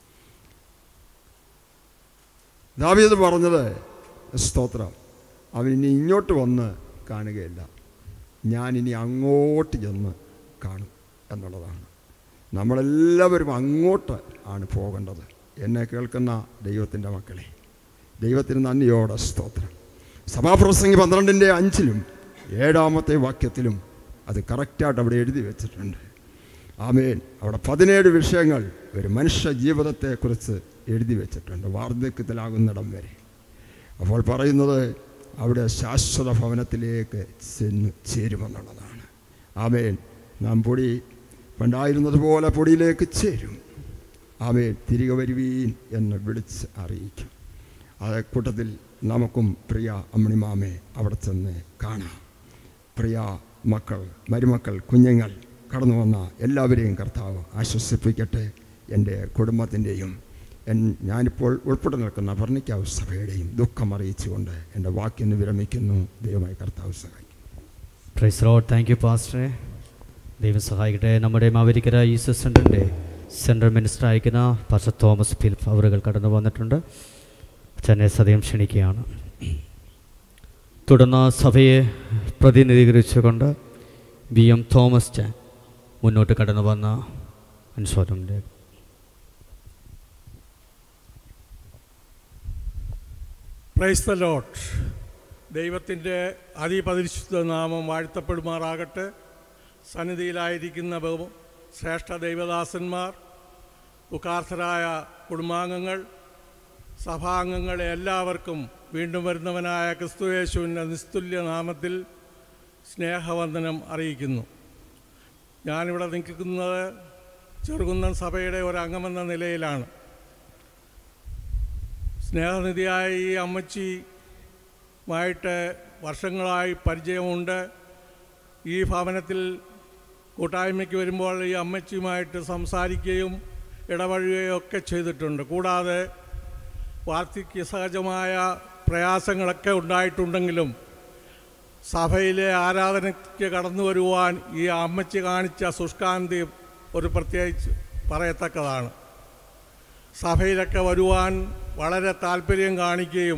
ദാവീദ് പറഞ്ഞത് സ്തോത്രം അവൻ ഇനി ഇങ്ങോട്ട് വന്ന് കാണുകയില്ല ഞാനിനി അങ്ങോട്ട് ചെന്ന് കാണും എന്നുള്ളതാണ് നമ്മളെല്ലാവരും അങ്ങോട്ട് ആണ് പോകേണ്ടത് എന്നെ കേൾക്കുന്ന ദൈവത്തിൻ്റെ മക്കളെ ദൈവത്തിന് നന്ദിയോടെ സ്തോത്രം സഭാപ്രസംഗി പന്ത്രണ്ടിൻ്റെ അഞ്ചിലും ഏഴാമത്തെ വാക്യത്തിലും അത് കറക്റ്റായിട്ട് അവിടെ എഴുതി വെച്ചിട്ടുണ്ട് ആമേൻ അവിടെ പതിനേഴ് വിഷയങ്ങൾ ഒരു മനുഷ്യ ജീവിതത്തെക്കുറിച്ച് എഴുതി വെച്ചിട്ടുണ്ട് വാർദ്ധക്യത്തിലാകുന്നിടം വരെ അപ്പോൾ പറയുന്നത് അവിടെ ശാശ്വത ഭവനത്തിലേക്ക് ചെന്ന് ചേരുമെന്നുള്ളതാണ് ആമേൻ നാം പൊടി പണ്ടായിരുന്നതുപോലെ പൊടിയിലേക്ക് ചേരും ആമേൻ തിരികെ വരുവീൻ എന്ന് വിളിച്ച് അറിയിക്കും ആ കൂട്ടത്തിൽ നമുക്കും പ്രിയ അമ്മണിമാമെ അവിടെ ചെന്ന് കാണാം പ്രിയ മക്കൾ മരുമക്കൾ കുഞ്ഞുങ്ങൾ കടന്നു വന്ന എല്ലാവരെയും കർത്താവ് ആശ്വസിപ്പിക്കട്ടെ എൻ്റെ കുടുംബത്തിൻ്റെയും എൻ ഞാനിപ്പോൾ ഉൾപ്പെടെ നിൽക്കുന്ന ഭർണിക്കാവ് സഭയുടെയും ദുഃഖം അറിയിച്ചുകൊണ്ട് എൻ്റെ വാക്കിന് വിരമിക്കുന്നു ദൈവമായി കർത്താവ് സഹായിക്കും പ്രൈസ് റോഡ് താങ്ക് യു പാസ്റ്ററെ ദൈവം സഹായിക്കട്ടെ നമ്മുടെ മാവേലിക്കര ഈസ്റ്റ് സെൻറ്ററിൻ്റെ സെൻട്രൽ മിനിസ്റ്റർ അയക്കുന്ന പാസ്റ്റർ തോമസ് ഫിലിപ്പ് അവറുകൾ കടന്നു വന്നിട്ടുണ്ട് അച്ഛനെ സദയം ക്ഷണിക്കുകയാണ് തുടർന്ന് സഭയെ പ്രതിനിധീകരിച്ചുകൊണ്ട് വി എം തോമസ് ചാൻ മുന്നോട്ട് കടന്നു വന്ന അനുസ്വാരം പ്രൈസ് ദ ലോട്ട് ദൈവത്തിൻ്റെ അതിപരിശുദ്ധ നാമം വാഴ്ത്തപ്പെടുമാറാകട്ടെ സന്നിധിയിലായിരിക്കുന്ന ബഹു ശ്രേഷ്ഠ ദൈവദാസന്മാർ ഉകാർത്ഥരായ കുടുംബാംഗങ്ങൾ സഭാംഗങ്ങളെ എല്ലാവർക്കും വീണ്ടും വരുന്നവനായ ക്രിസ്തുയേശുവിൻ്റെ നിസ്തുല്യ നാമത്തിൽ സ്നേഹവന്ദനം അറിയിക്കുന്നു ഞാനിവിടെ നിൽക്കുന്നത് ചെറുകുന്നൻ സഭയുടെ ഒരു അംഗമെന്ന നിലയിലാണ് സ്നേഹനിധിയായ ഈ അമ്മച്ചിയുമായിട്ട് വർഷങ്ങളായി പരിചയമുണ്ട് ഈ ഭവനത്തിൽ കൂട്ടായ്മയ്ക്ക് വരുമ്പോൾ ഈ അമ്മച്ചിയുമായിട്ട് സംസാരിക്കുകയും ഇടപഴകുകയും ഒക്കെ ചെയ്തിട്ടുണ്ട് കൂടാതെ വാർദ്ധക്യ സഹജമായ പ്രയാസങ്ങളൊക്കെ ഉണ്ടായിട്ടുണ്ടെങ്കിലും സഭയിലെ ആരാധനയ്ക്ക് കടന്നു വരുവാൻ ഈ അമ്മച്ചി കാണിച്ച ശുഷ്കാന്തി ഒരു പ്രത്യേകിച്ച് പറയത്തക്കതാണ് സഭയിലൊക്കെ വരുവാൻ വളരെ താല്പര്യം കാണിക്കുകയും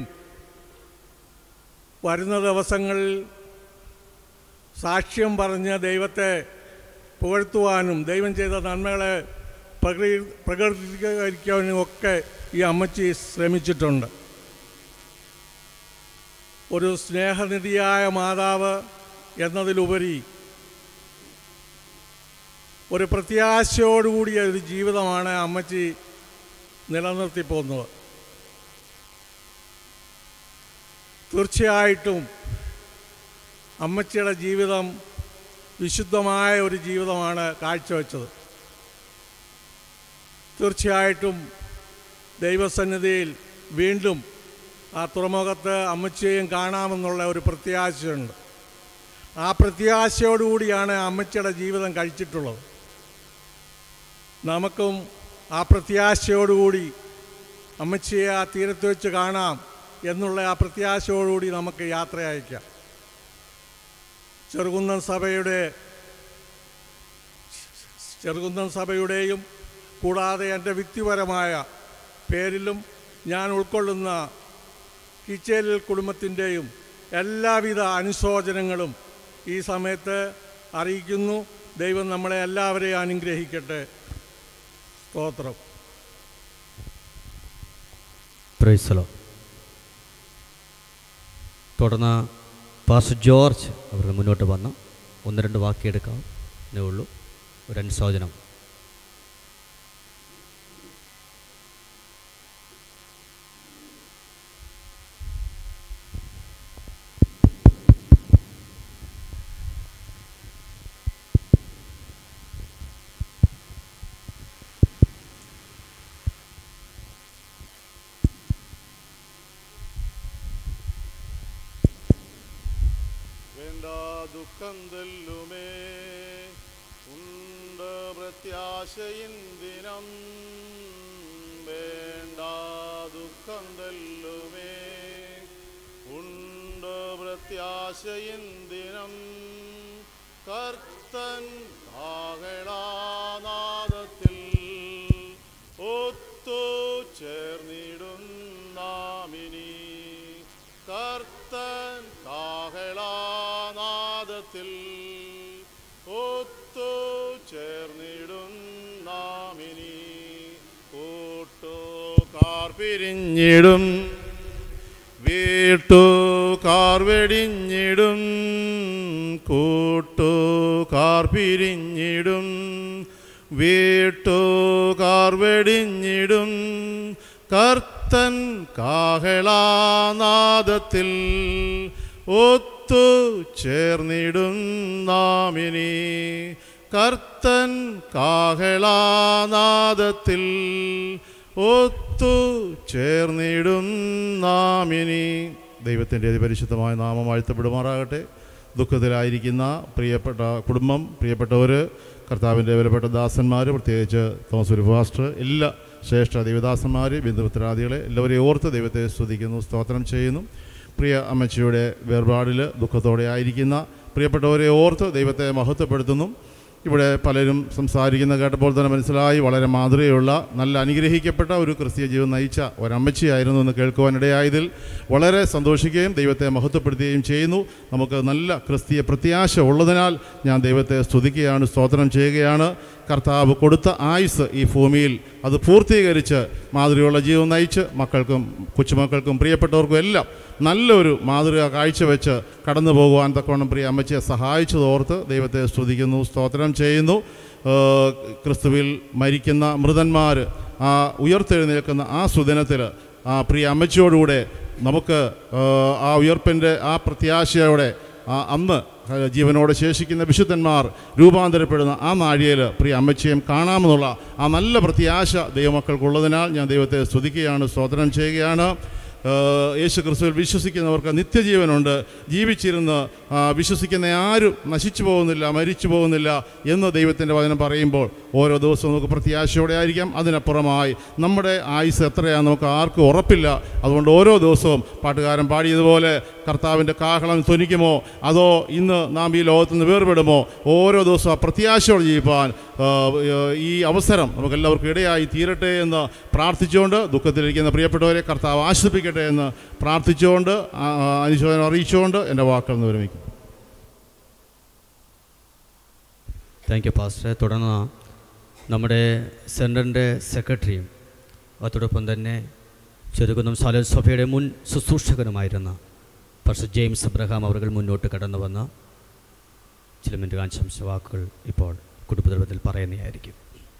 വരുന്ന ദിവസങ്ങളിൽ സാക്ഷ്യം പറഞ്ഞ് ദൈവത്തെ പുകഴ്ത്തുവാനും ദൈവം ചെയ്ത നന്മകളെ പ്രകൃ പ്രകൃതികരിക്കാനും ഒക്കെ ഈ അമ്മച്ചി ശ്രമിച്ചിട്ടുണ്ട് ഒരു സ്നേഹനിധിയായ മാതാവ് എന്നതിലുപരി ഒരു പ്രത്യാശയോടുകൂടിയ ഒരു ജീവിതമാണ് അമ്മച്ചി നിലനിർത്തി പോകുന്നത് തീർച്ചയായിട്ടും അമ്മച്ചിയുടെ ജീവിതം വിശുദ്ധമായ ഒരു ജീവിതമാണ് കാഴ്ചവെച്ചത് തീർച്ചയായിട്ടും ദൈവസന്നിധിയിൽ വീണ്ടും ആ തുറമുഖത്ത് അമ്മച്ചിയെയും കാണാമെന്നുള്ള ഒരു പ്രത്യാശയുണ്ട് ആ പ്രത്യാശയോടുകൂടിയാണ് അമ്മച്ചിയുടെ ജീവിതം കഴിച്ചിട്ടുള്ളത് നമുക്കും ആ പ്രത്യാശയോടുകൂടി അമ്മച്ചിയെ ആ തീരത്ത് വെച്ച് കാണാം എന്നുള്ള ആ പ്രത്യാശയോടുകൂടി നമുക്ക് യാത്ര അയക്കാം ചെറുകുന്നം സഭയുടെ ചെറുകുന്നം സഭയുടെയും കൂടാതെ എൻ്റെ വ്യക്തിപരമായ പേരിലും ഞാൻ ഉൾക്കൊള്ളുന്ന കിച്ചേലിൽ കുടുംബത്തിൻ്റെയും എല്ലാവിധ അനുശോചനങ്ങളും ഈ സമയത്ത് അറിയിക്കുന്നു ദൈവം നമ്മളെ എല്ലാവരെയും അനുഗ്രഹിക്കട്ടെ സ്തോത്രം പ്രൈസലോ തുടർന്ന് പാസ്റ്റർ ജോർജ് അവർ മുന്നോട്ട് വന്ന് ഒന്ന് രണ്ട് വാക്കിയെടുക്കാം എന്നേ ഉള്ളൂ ഒരു അനുശോചനം വേണ്ട ദുഃഖം തെല്ലുമേ ഉണ്ട് പ്രത്യാശയിൻ ദിനം വേണ്ട ദുഃഖം തെല്ലുമേ ഉണ്ട് പ്രത്യാശയിൻ ദിനം കർത്തൻ ആകളാനാദത്തിൽ കാർ പിരിഞ്ഞിടും വീട്ടുകാർ വെടിഞ്ഞിടും കൂട്ടുകാർ പിരിഞ്ഞിടും വീട്ടുകാർ വെടിഞ്ഞിടും കർത്തൻ കാഹളാനാദത്തിൽ ഒത്തു ചേർന്നിടും നാമിനി കർത്തൻ കാഹളാനാദത്തിൽ ഒത്തു ചേർന്നിടും നാമിനി ദൈവത്തിൻ്റെ അതിപരിശുദ്ധമായ നാമം വാഴ്ത്തപ്പെടുമാറാകട്ടെ ദുഃഖത്തിലായിരിക്കുന്ന പ്രിയപ്പെട്ട കുടുംബം പ്രിയപ്പെട്ടവർ കർത്താവിൻ്റെ വിലപ്പെട്ട ദാസന്മാർ പ്രത്യേകിച്ച് തോമസ് ഒരു ഫാസ്റ്റർ എല്ലാ ശ്രേഷ്ഠ ദൈവദാസന്മാർ ബന്ധുമിത്രാദികളെ എല്ലാവരെയും ഓർത്ത് ദൈവത്തെ സ്തുതിക്കുന്നു സ്തോത്രം ചെയ്യുന്നു പ്രിയ അമ്മച്ചിയുടെ വേർപാടിൽ ദുഃഖത്തോടെ ആയിരിക്കുന്ന പ്രിയപ്പെട്ടവരെ ഓർത്ത് ദൈവത്തെ മഹത്വപ്പെടുത്തുന്നു ഇവിടെ പലരും സംസാരിക്കുന്ന കേട്ടപ്പോൾ തന്നെ മനസ്സിലായി വളരെ മാതൃകയുള്ള നല്ല അനുഗ്രഹിക്കപ്പെട്ട ഒരു ക്രിസ്തീയ ജീവിതം നയിച്ച ഒരമ്മച്ചിയായിരുന്നു എന്ന് കേൾക്കുവാനിടയായതിൽ വളരെ സന്തോഷിക്കുകയും ദൈവത്തെ മഹത്വപ്പെടുത്തുകയും ചെയ്യുന്നു നമുക്ക് നല്ല ക്രിസ്തീയ പ്രത്യാശ ഉള്ളതിനാൽ ഞാൻ ദൈവത്തെ സ്തുതിക്കുകയാണ് സ്തോത്രം ചെയ്യുകയാണ് കർത്താവ് കൊടുത്ത ആയുസ് ഈ ഭൂമിയിൽ അത് പൂർത്തീകരിച്ച് മാതൃകയുള്ള ജീവിതം നയിച്ച് മക്കൾക്കും കൊച്ചുമക്കൾക്കും പ്രിയപ്പെട്ടവർക്കും എല്ലാം നല്ലൊരു മാതൃക കാഴ്ചവെച്ച് കടന്നു പോകുവാൻ തക്കവണ്ണം പ്രിയ അമ്മച്ചിയെ സഹായിച്ചതോർത്ത് ദൈവത്തെ സ്തുതിക്കുന്നു സ്തോത്രം ചെയ്യുന്നു ഏഹ് ക്രിസ്തുവിൽ മരിക്കുന്ന മൃതന്മാർ ആ ഉയർത്തെഴുന്നേൽക്കുന്ന ആ സുദിനത്തിൽ ആ പ്രിയ അമ്മച്ചിയോടുകൂടെ നമുക്ക് ഏഹ് ആ ഉയർപ്പിൻ്റെ ആ പ്രത്യാശയോടെ ആ അന്ന് ജീവനോടെ ശേഷിക്കുന്ന വിശുദ്ധന്മാർ രൂപാന്തരപ്പെടുന്ന ആ നാഴികയിൽ പ്രിയ അമ്മച്ചിയും കാണാമെന്നുള്ള ആ നല്ല പ്രത്യാശ ദൈവമക്കൾക്കുള്ളതിനാൽ ഞാൻ ദൈവത്തെ സ്തുതിക്കുകയാണ് സ്തോത്രം ചെയ്യുകയാണ് ഏഹ് യേശു ക്രിസ്തുവിൽ വിശ്വസിക്കുന്നവർക്ക് നിത്യജീവനുണ്ട് ജീവിച്ചിരുന്ന് ആ, വിശ്വസിക്കുന്ന ആരും നശിച്ചു പോകുന്നില്ല മരിച്ചു പോകുന്നില്ല എന്ന് ദൈവത്തിൻ്റെ വചനം പറയുമ്പോൾ ഓരോ ദിവസവും നമുക്ക് പ്രത്യാശയോടെ ആയിരിക്കാം അതിനപ്പുറമായി നമ്മുടെ ആയുസ് എത്രയാണെന്ന് നമുക്ക് ആർക്കും ഉറപ്പില്ല അതുകൊണ്ട് ഓരോ ദിവസവും പാട്ടുകാരൻ പാടിയതുപോലെ കർത്താവിൻ്റെ കാഹളം ധ്വനിക്കുമോ അതോ ഇന്ന് നാം ഈ ലോകത്ത് നിന്ന് വേർപെടുമോ ഓരോ ദിവസവും ആ പ്രത്യാശയോടെ ജീവിപ്പാൻ ആ, ഈ അവസരം നമുക്കെല്ലാവർക്കും ഇടയായി തീരട്ടെ എന്ന് പ്രാർത്ഥിച്ചുകൊണ്ട് ദുഃഖത്തിലിരിക്കുന്ന പ്രിയപ്പെട്ടവരെ കർത്താവ് ആശ്വസിപ്പിക്കട്ടെ എന്ന് പ്രാർത്ഥിച്ചുകൊണ്ട് ആ, ആ, അനുശോചനം അറിയിച്ചുകൊണ്ട് എൻ്റെ വാക്കുകൾ നിന്ന് വിരമിക്കും താങ്ക് യു പാസ്റ്റർ തുടർന്ന് നമ്മുടെ സെൻറ്ററിൻ്റെ സെക്രട്ടറിയും അതോടൊപ്പം തന്നെ ചെറുകുന്നം സാലൽ സഭയുടെ മുൻ ശുശ്രൂഷകനുമായിരുന്ന പക്ഷേ ജെയിംസ് അബ്രഹാം അവർ മുന്നോട്ട് കടന്നു വന്ന ചില മിനിറ്റ് ആശംസ വാക്കുകൾ ഇപ്പോൾ കുടുംബത്തിൽ പറയുന്നതായിരിക്കും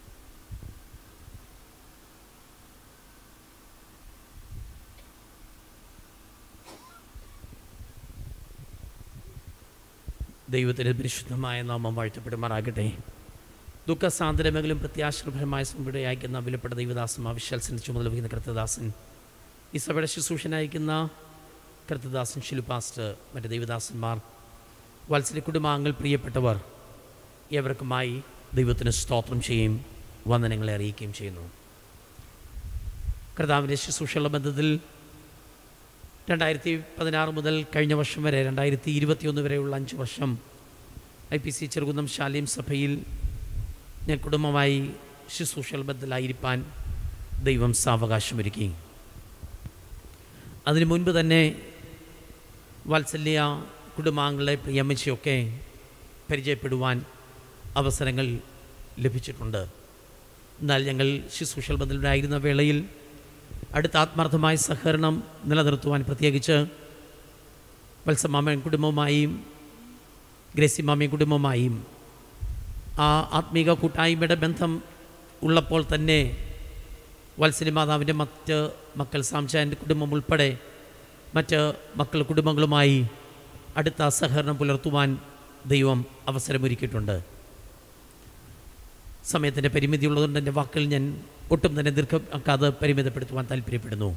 ദൈവത്തിൻ്റെ പരിശുദ്ധമായ നാമം വാഴ്ത്തപ്പെടുമാറാകട്ടെ ദുഃഖസാന്ദ്രമെങ്കിലും പ്രത്യാശപരമായ സ്മൃതി അയക്കുന്ന വിലപ്പെട്ട ദൈവദാസൻ വിശ്വത്സന ചുമതല വഹിക്കുന്ന കൃത്യദാസൻ ഈ സഭയുടെ ശുശ്രൂഷനായിരിക്കുന്ന കൃത്യദാസൻ ഷിലു പാസ്റ്റർ മറ്റ് ദൈവദാസന്മാർ വത്സര കുടുംബാംഗങ്ങൾ പ്രിയപ്പെട്ടവർ ഏവർക്കുമായി ദൈവത്തിന് സ്തോത്രം ചെയ്യും വന്ദനങ്ങളെ അറിയിക്കുകയും ചെയ്യുന്നു കർത്താവിൻ്റെ ശുശ്രൂഷയുള്ള ബന്ധത്തിൽ രണ്ടായിരത്തി പതിനാറ് മുതൽ കഴിഞ്ഞ വർഷം വരെ രണ്ടായിരത്തി ഇരുപത്തിയൊന്ന് വരെയുള്ള അഞ്ച് വർഷം ഐ പി സി ചെറുകുന്നം ശാലീം സഭയിൽ ഞാൻ കുടുംബമായി ശുശ്രൂഷകൾ ബന്ധത്തിലായിരിക്കാൻ ദൈവം സാവകാശമൊരുക്കി അതിനു മുൻപ് തന്നെ വാത്സല്യ കുടുംബാംഗങ്ങളെ പ്രിയമ്മച്ചയൊക്കെ പരിചയപ്പെടുവാൻ അവസരങ്ങൾ ലഭിച്ചിട്ടുണ്ട് എന്നാൽ ഞങ്ങൾ ശുശ്രൂഷൽ ബന്ധത്തിലായിരുന്ന വേളയിൽ അടുത്ത ആത്മാർത്ഥമായ സഹകരണം നിലനിർത്തുവാൻ പ്രത്യേകിച്ച് വത്സമാമൻ കുടുംബവുമായും ഗ്രേസി മാമയും കുടുംബവുമായും ആ ആത്മീക കൂട്ടായ്മയുടെ ബന്ധം ഉള്ളപ്പോൾ തന്നെ വത്സലി മാതാവിൻ്റെ മറ്റ് മക്കൾ സാംശാൻ്റെ കുടുംബം ഉൾപ്പെടെ മറ്റ് മക്കൾ കുടുംബങ്ങളുമായി അടുത്ത സഹകരണം പുലർത്തുവാൻ ദൈവം അവസരമൊരുക്കിയിട്ടുണ്ട് സമയത്തിൻ്റെ പരിമിതി ഉള്ളതുകൊണ്ട് എൻ്റെ വാക്കുകൾ ഞാൻ ഒട്ടും തന്നെ ദീർഘമാക്കാതെ പരിമിതപ്പെടുത്തുവാൻ താല്പര്യപ്പെടുന്നു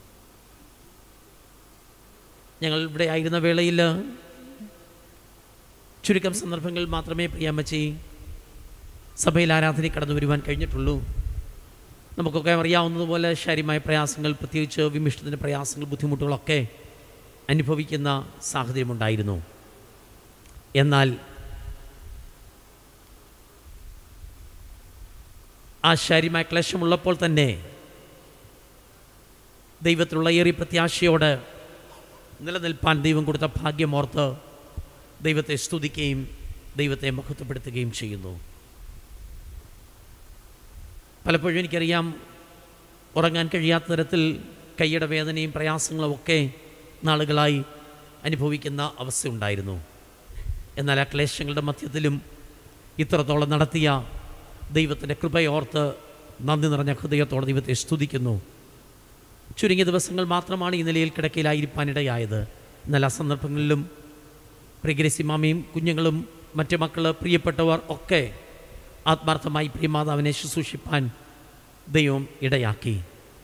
ഞങ്ങൾ ഇവിടെ ആയിരുന്ന വേളയിൽ ചുരുക്കം സന്ദർഭങ്ങളിൽ മാത്രമേ പ്രിയാമ്മച്ചി സഭയിൽ ആരാധന കടന്നു വരുവാൻ കഴിഞ്ഞിട്ടുള്ളൂ നമുക്കൊക്കെ അറിയാവുന്നതുപോലെ ശാരീരമായ പ്രയാസങ്ങൾ പ്രത്യേകിച്ച് വിമിഷ്ടത്തിൻ്റെ പ്രയാസങ്ങൾ ബുദ്ധിമുട്ടുകളൊക്കെ അനുഭവിക്കുന്ന സാഹചര്യമുണ്ടായിരുന്നു എന്നാൽ ആ ശാരീരമായ ക്ലേശമുള്ളപ്പോൾ തന്നെ ദൈവത്തിലുള്ള ഏറിയ പ്രത്യാശയോട് നിലനിൽപ്പാൻ ദൈവം കൊടുത്ത ഭാഗ്യമോർത്ത് ദൈവത്തെ സ്തുതിക്കുകയും ദൈവത്തെ മഹത്വപ്പെടുത്തുകയും ചെയ്യുന്നു പലപ്പോഴും എനിക്കറിയാം ഉറങ്ങാൻ കഴിയാത്ത തരത്തിൽ കൈയുടെ വേദനയും പ്രയാസങ്ങളും ഒക്കെ നാളുകളായി അനുഭവിക്കുന്ന അവസ്ഥയുണ്ടായിരുന്നു എന്നാൽ ആ ക്ലേശങ്ങളുടെ മധ്യത്തിലും ഇത്രത്തോളം നടത്തിയ ദൈവത്തിൻ്റെ കൃപയോർത്ത് നന്ദി നിറഞ്ഞ ഹൃദയത്തോടെ ദൈവത്തെ സ്തുതിക്കുന്നു ചുരുങ്ങിയ ദിവസങ്ങൾ മാത്രമാണ് ഈ നിലയിൽ കിടക്കയിലായിരിക്കാനിടയായത് എന്നാൽ ആ സന്ദർഭങ്ങളിലും പ്രിയഗ്രസിമാമയും കുഞ്ഞുങ്ങളും മറ്റു മക്കൾ പ്രിയപ്പെട്ടവർ ഒക്കെ ആത്മാർത്ഥമായി പ്രിയമാതാവിനെ ശുശ്രൂഷിപ്പാൻ ദൈവം ഇടയാക്കി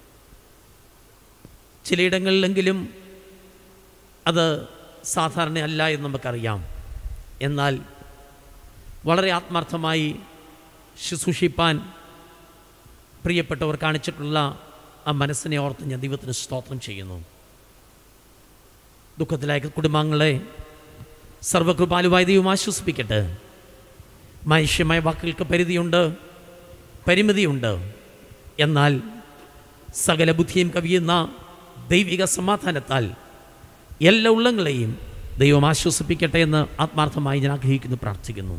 ചിലയിടങ്ങളിലെങ്കിലും അത് സാധാരണയല്ല എന്ന് നമുക്കറിയാം എന്നാൽ വളരെ ആത്മാർത്ഥമായി ശുശ്രൂഷിപ്പാൻ പ്രിയപ്പെട്ടവർ കാണിച്ചിട്ടുള്ള ആ മനസ്സിനെ ഓർത്ത് ഞാൻ ദൈവത്തിന് സ്തോത്രം ചെയ്യുന്നു ദുഃഖത്തിലായ കുടുംബാംഗങ്ങളെ സർവകൃപാലുവായ ദൈവം ആശ്വസിപ്പിക്കട്ടെ മനുഷ്യമായ വാക്കുകൾക്ക് പരിധിയുണ്ട് പരിമിതിയുണ്ട് എന്നാൽ സകല ബുദ്ധിയും കവിയുന്ന ദൈവിക സമാധാനത്താൽ എല്ലാ ഉള്ളങ്ങളെയും ദൈവം ആശ്വസിപ്പിക്കട്ടെ എന്ന് ആത്മാർത്ഥമായി ഞാൻ ആഗ്രഹിക്കുന്നു പ്രാർത്ഥിക്കുന്നു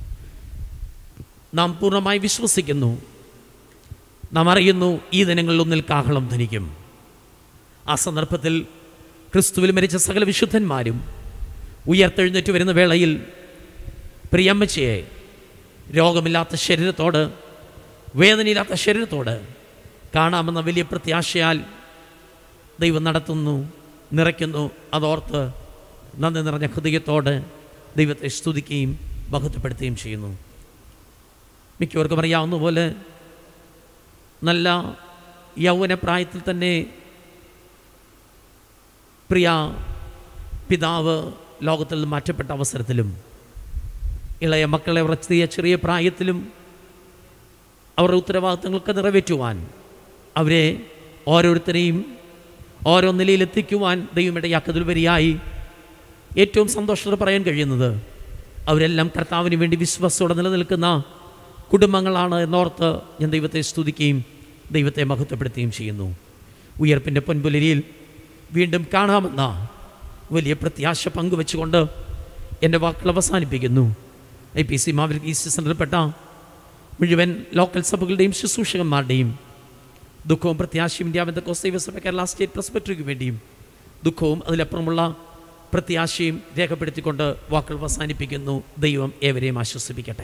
നാം പൂർണ്ണമായി വിശ്വസിക്കുന്നു നാം അറിയുന്നു ഈ ദിനങ്ങളിൽ ഒന്നിൽ കാഹളം ധനിക്കും ആ സന്ദർഭത്തിൽ ക്രിസ്തുവിൽ മരിച്ച സകല വിശുദ്ധന്മാരും ഉയർത്തെഴുന്നേറ്റ് വരുന്ന വേളയിൽ പ്രിയമ്മച്ചയെ രോഗമില്ലാത്ത ശരീരത്തോട് വേദനയില്ലാത്ത ശരീരത്തോട് കാണാമെന്ന വലിയ പ്രത്യാശയാൽ ദൈവം നടത്തുന്നു നിറയ്ക്കുന്നു അതോർത്ത് നന്ദി നിറഞ്ഞ ഹൃദയത്തോട് ദൈവത്തെ സ്തുതിക്കുകയും മഹത്വപ്പെടുത്തുകയും ചെയ്യുന്നു മിക്കവർക്കും അറിയാവുന്ന പോലെ നല്ല യൗവന പ്രായത്തിൽ തന്നെ പ്രിയ പിതാവ് ലോകത്തിൽ നിന്ന് മാറ്റപ്പെട്ട അവസരത്തിലും ഇളയ മക്കളെ വളർത്തിയ ചെറിയ പ്രായത്തിലും അവരുടെ ഉത്തരവാദിത്തങ്ങളൊക്കെ നിറവേറ്റുവാൻ അവരെ ഓരോരുത്തരെയും ഓരോ നിലയിലെത്തിക്കുവാൻ ദൈവം ഇടയാക്കതിലുപരിയായി ഏറ്റവും സന്തോഷത്തോടെ പറയാൻ കഴിയുന്നത് അവരെല്ലാം കർത്താവിന് വേണ്ടി വിശ്വാസത്തോടെ നിലനിൽക്കുന്ന കുടുംബങ്ങളാണ് എന്നോർത്ത് ഞാൻ ദൈവത്തെ സ്തുതിക്കുകയും ദൈവത്തെ മഹത്വപ്പെടുത്തുകയും ചെയ്യുന്നു ഉയർപ്പിൻ്റെ പൊൻപുലരിയിൽ വീണ്ടും കാണാമെന്ന വലിയ പ്രത്യാശ പങ്കുവെച്ചുകൊണ്ട് എൻ്റെ വാക്കുകൾ അവസാനിപ്പിക്കുന്നു ഐ പി സി മാവലിക് ഈസ്റ്റ് സെൻറ്ററിൽപ്പെട്ട മുഴുവൻ ലോക്കൽ സഭകളുടെയും ശുശ്രൂഷകന്മാരുടെയും ദുഃഖവും പ്രത്യാശയും ഇന്ത്യ ബന്ധക്കോസ് ദൈവസഭ കേരള സ്റ്റേറ്റ് പ്രസ്പെക്ടറിക്ക് വേണ്ടിയും ദുഃഖവും അതിലപ്പുറമുള്ള പ്രത്യാശയും രേഖപ്പെടുത്തിക്കൊണ്ട് വാക്കുകൾ അവസാനിപ്പിക്കുന്നു ദൈവം ഏവരെയും ആശ്വസിപ്പിക്കട്ടെ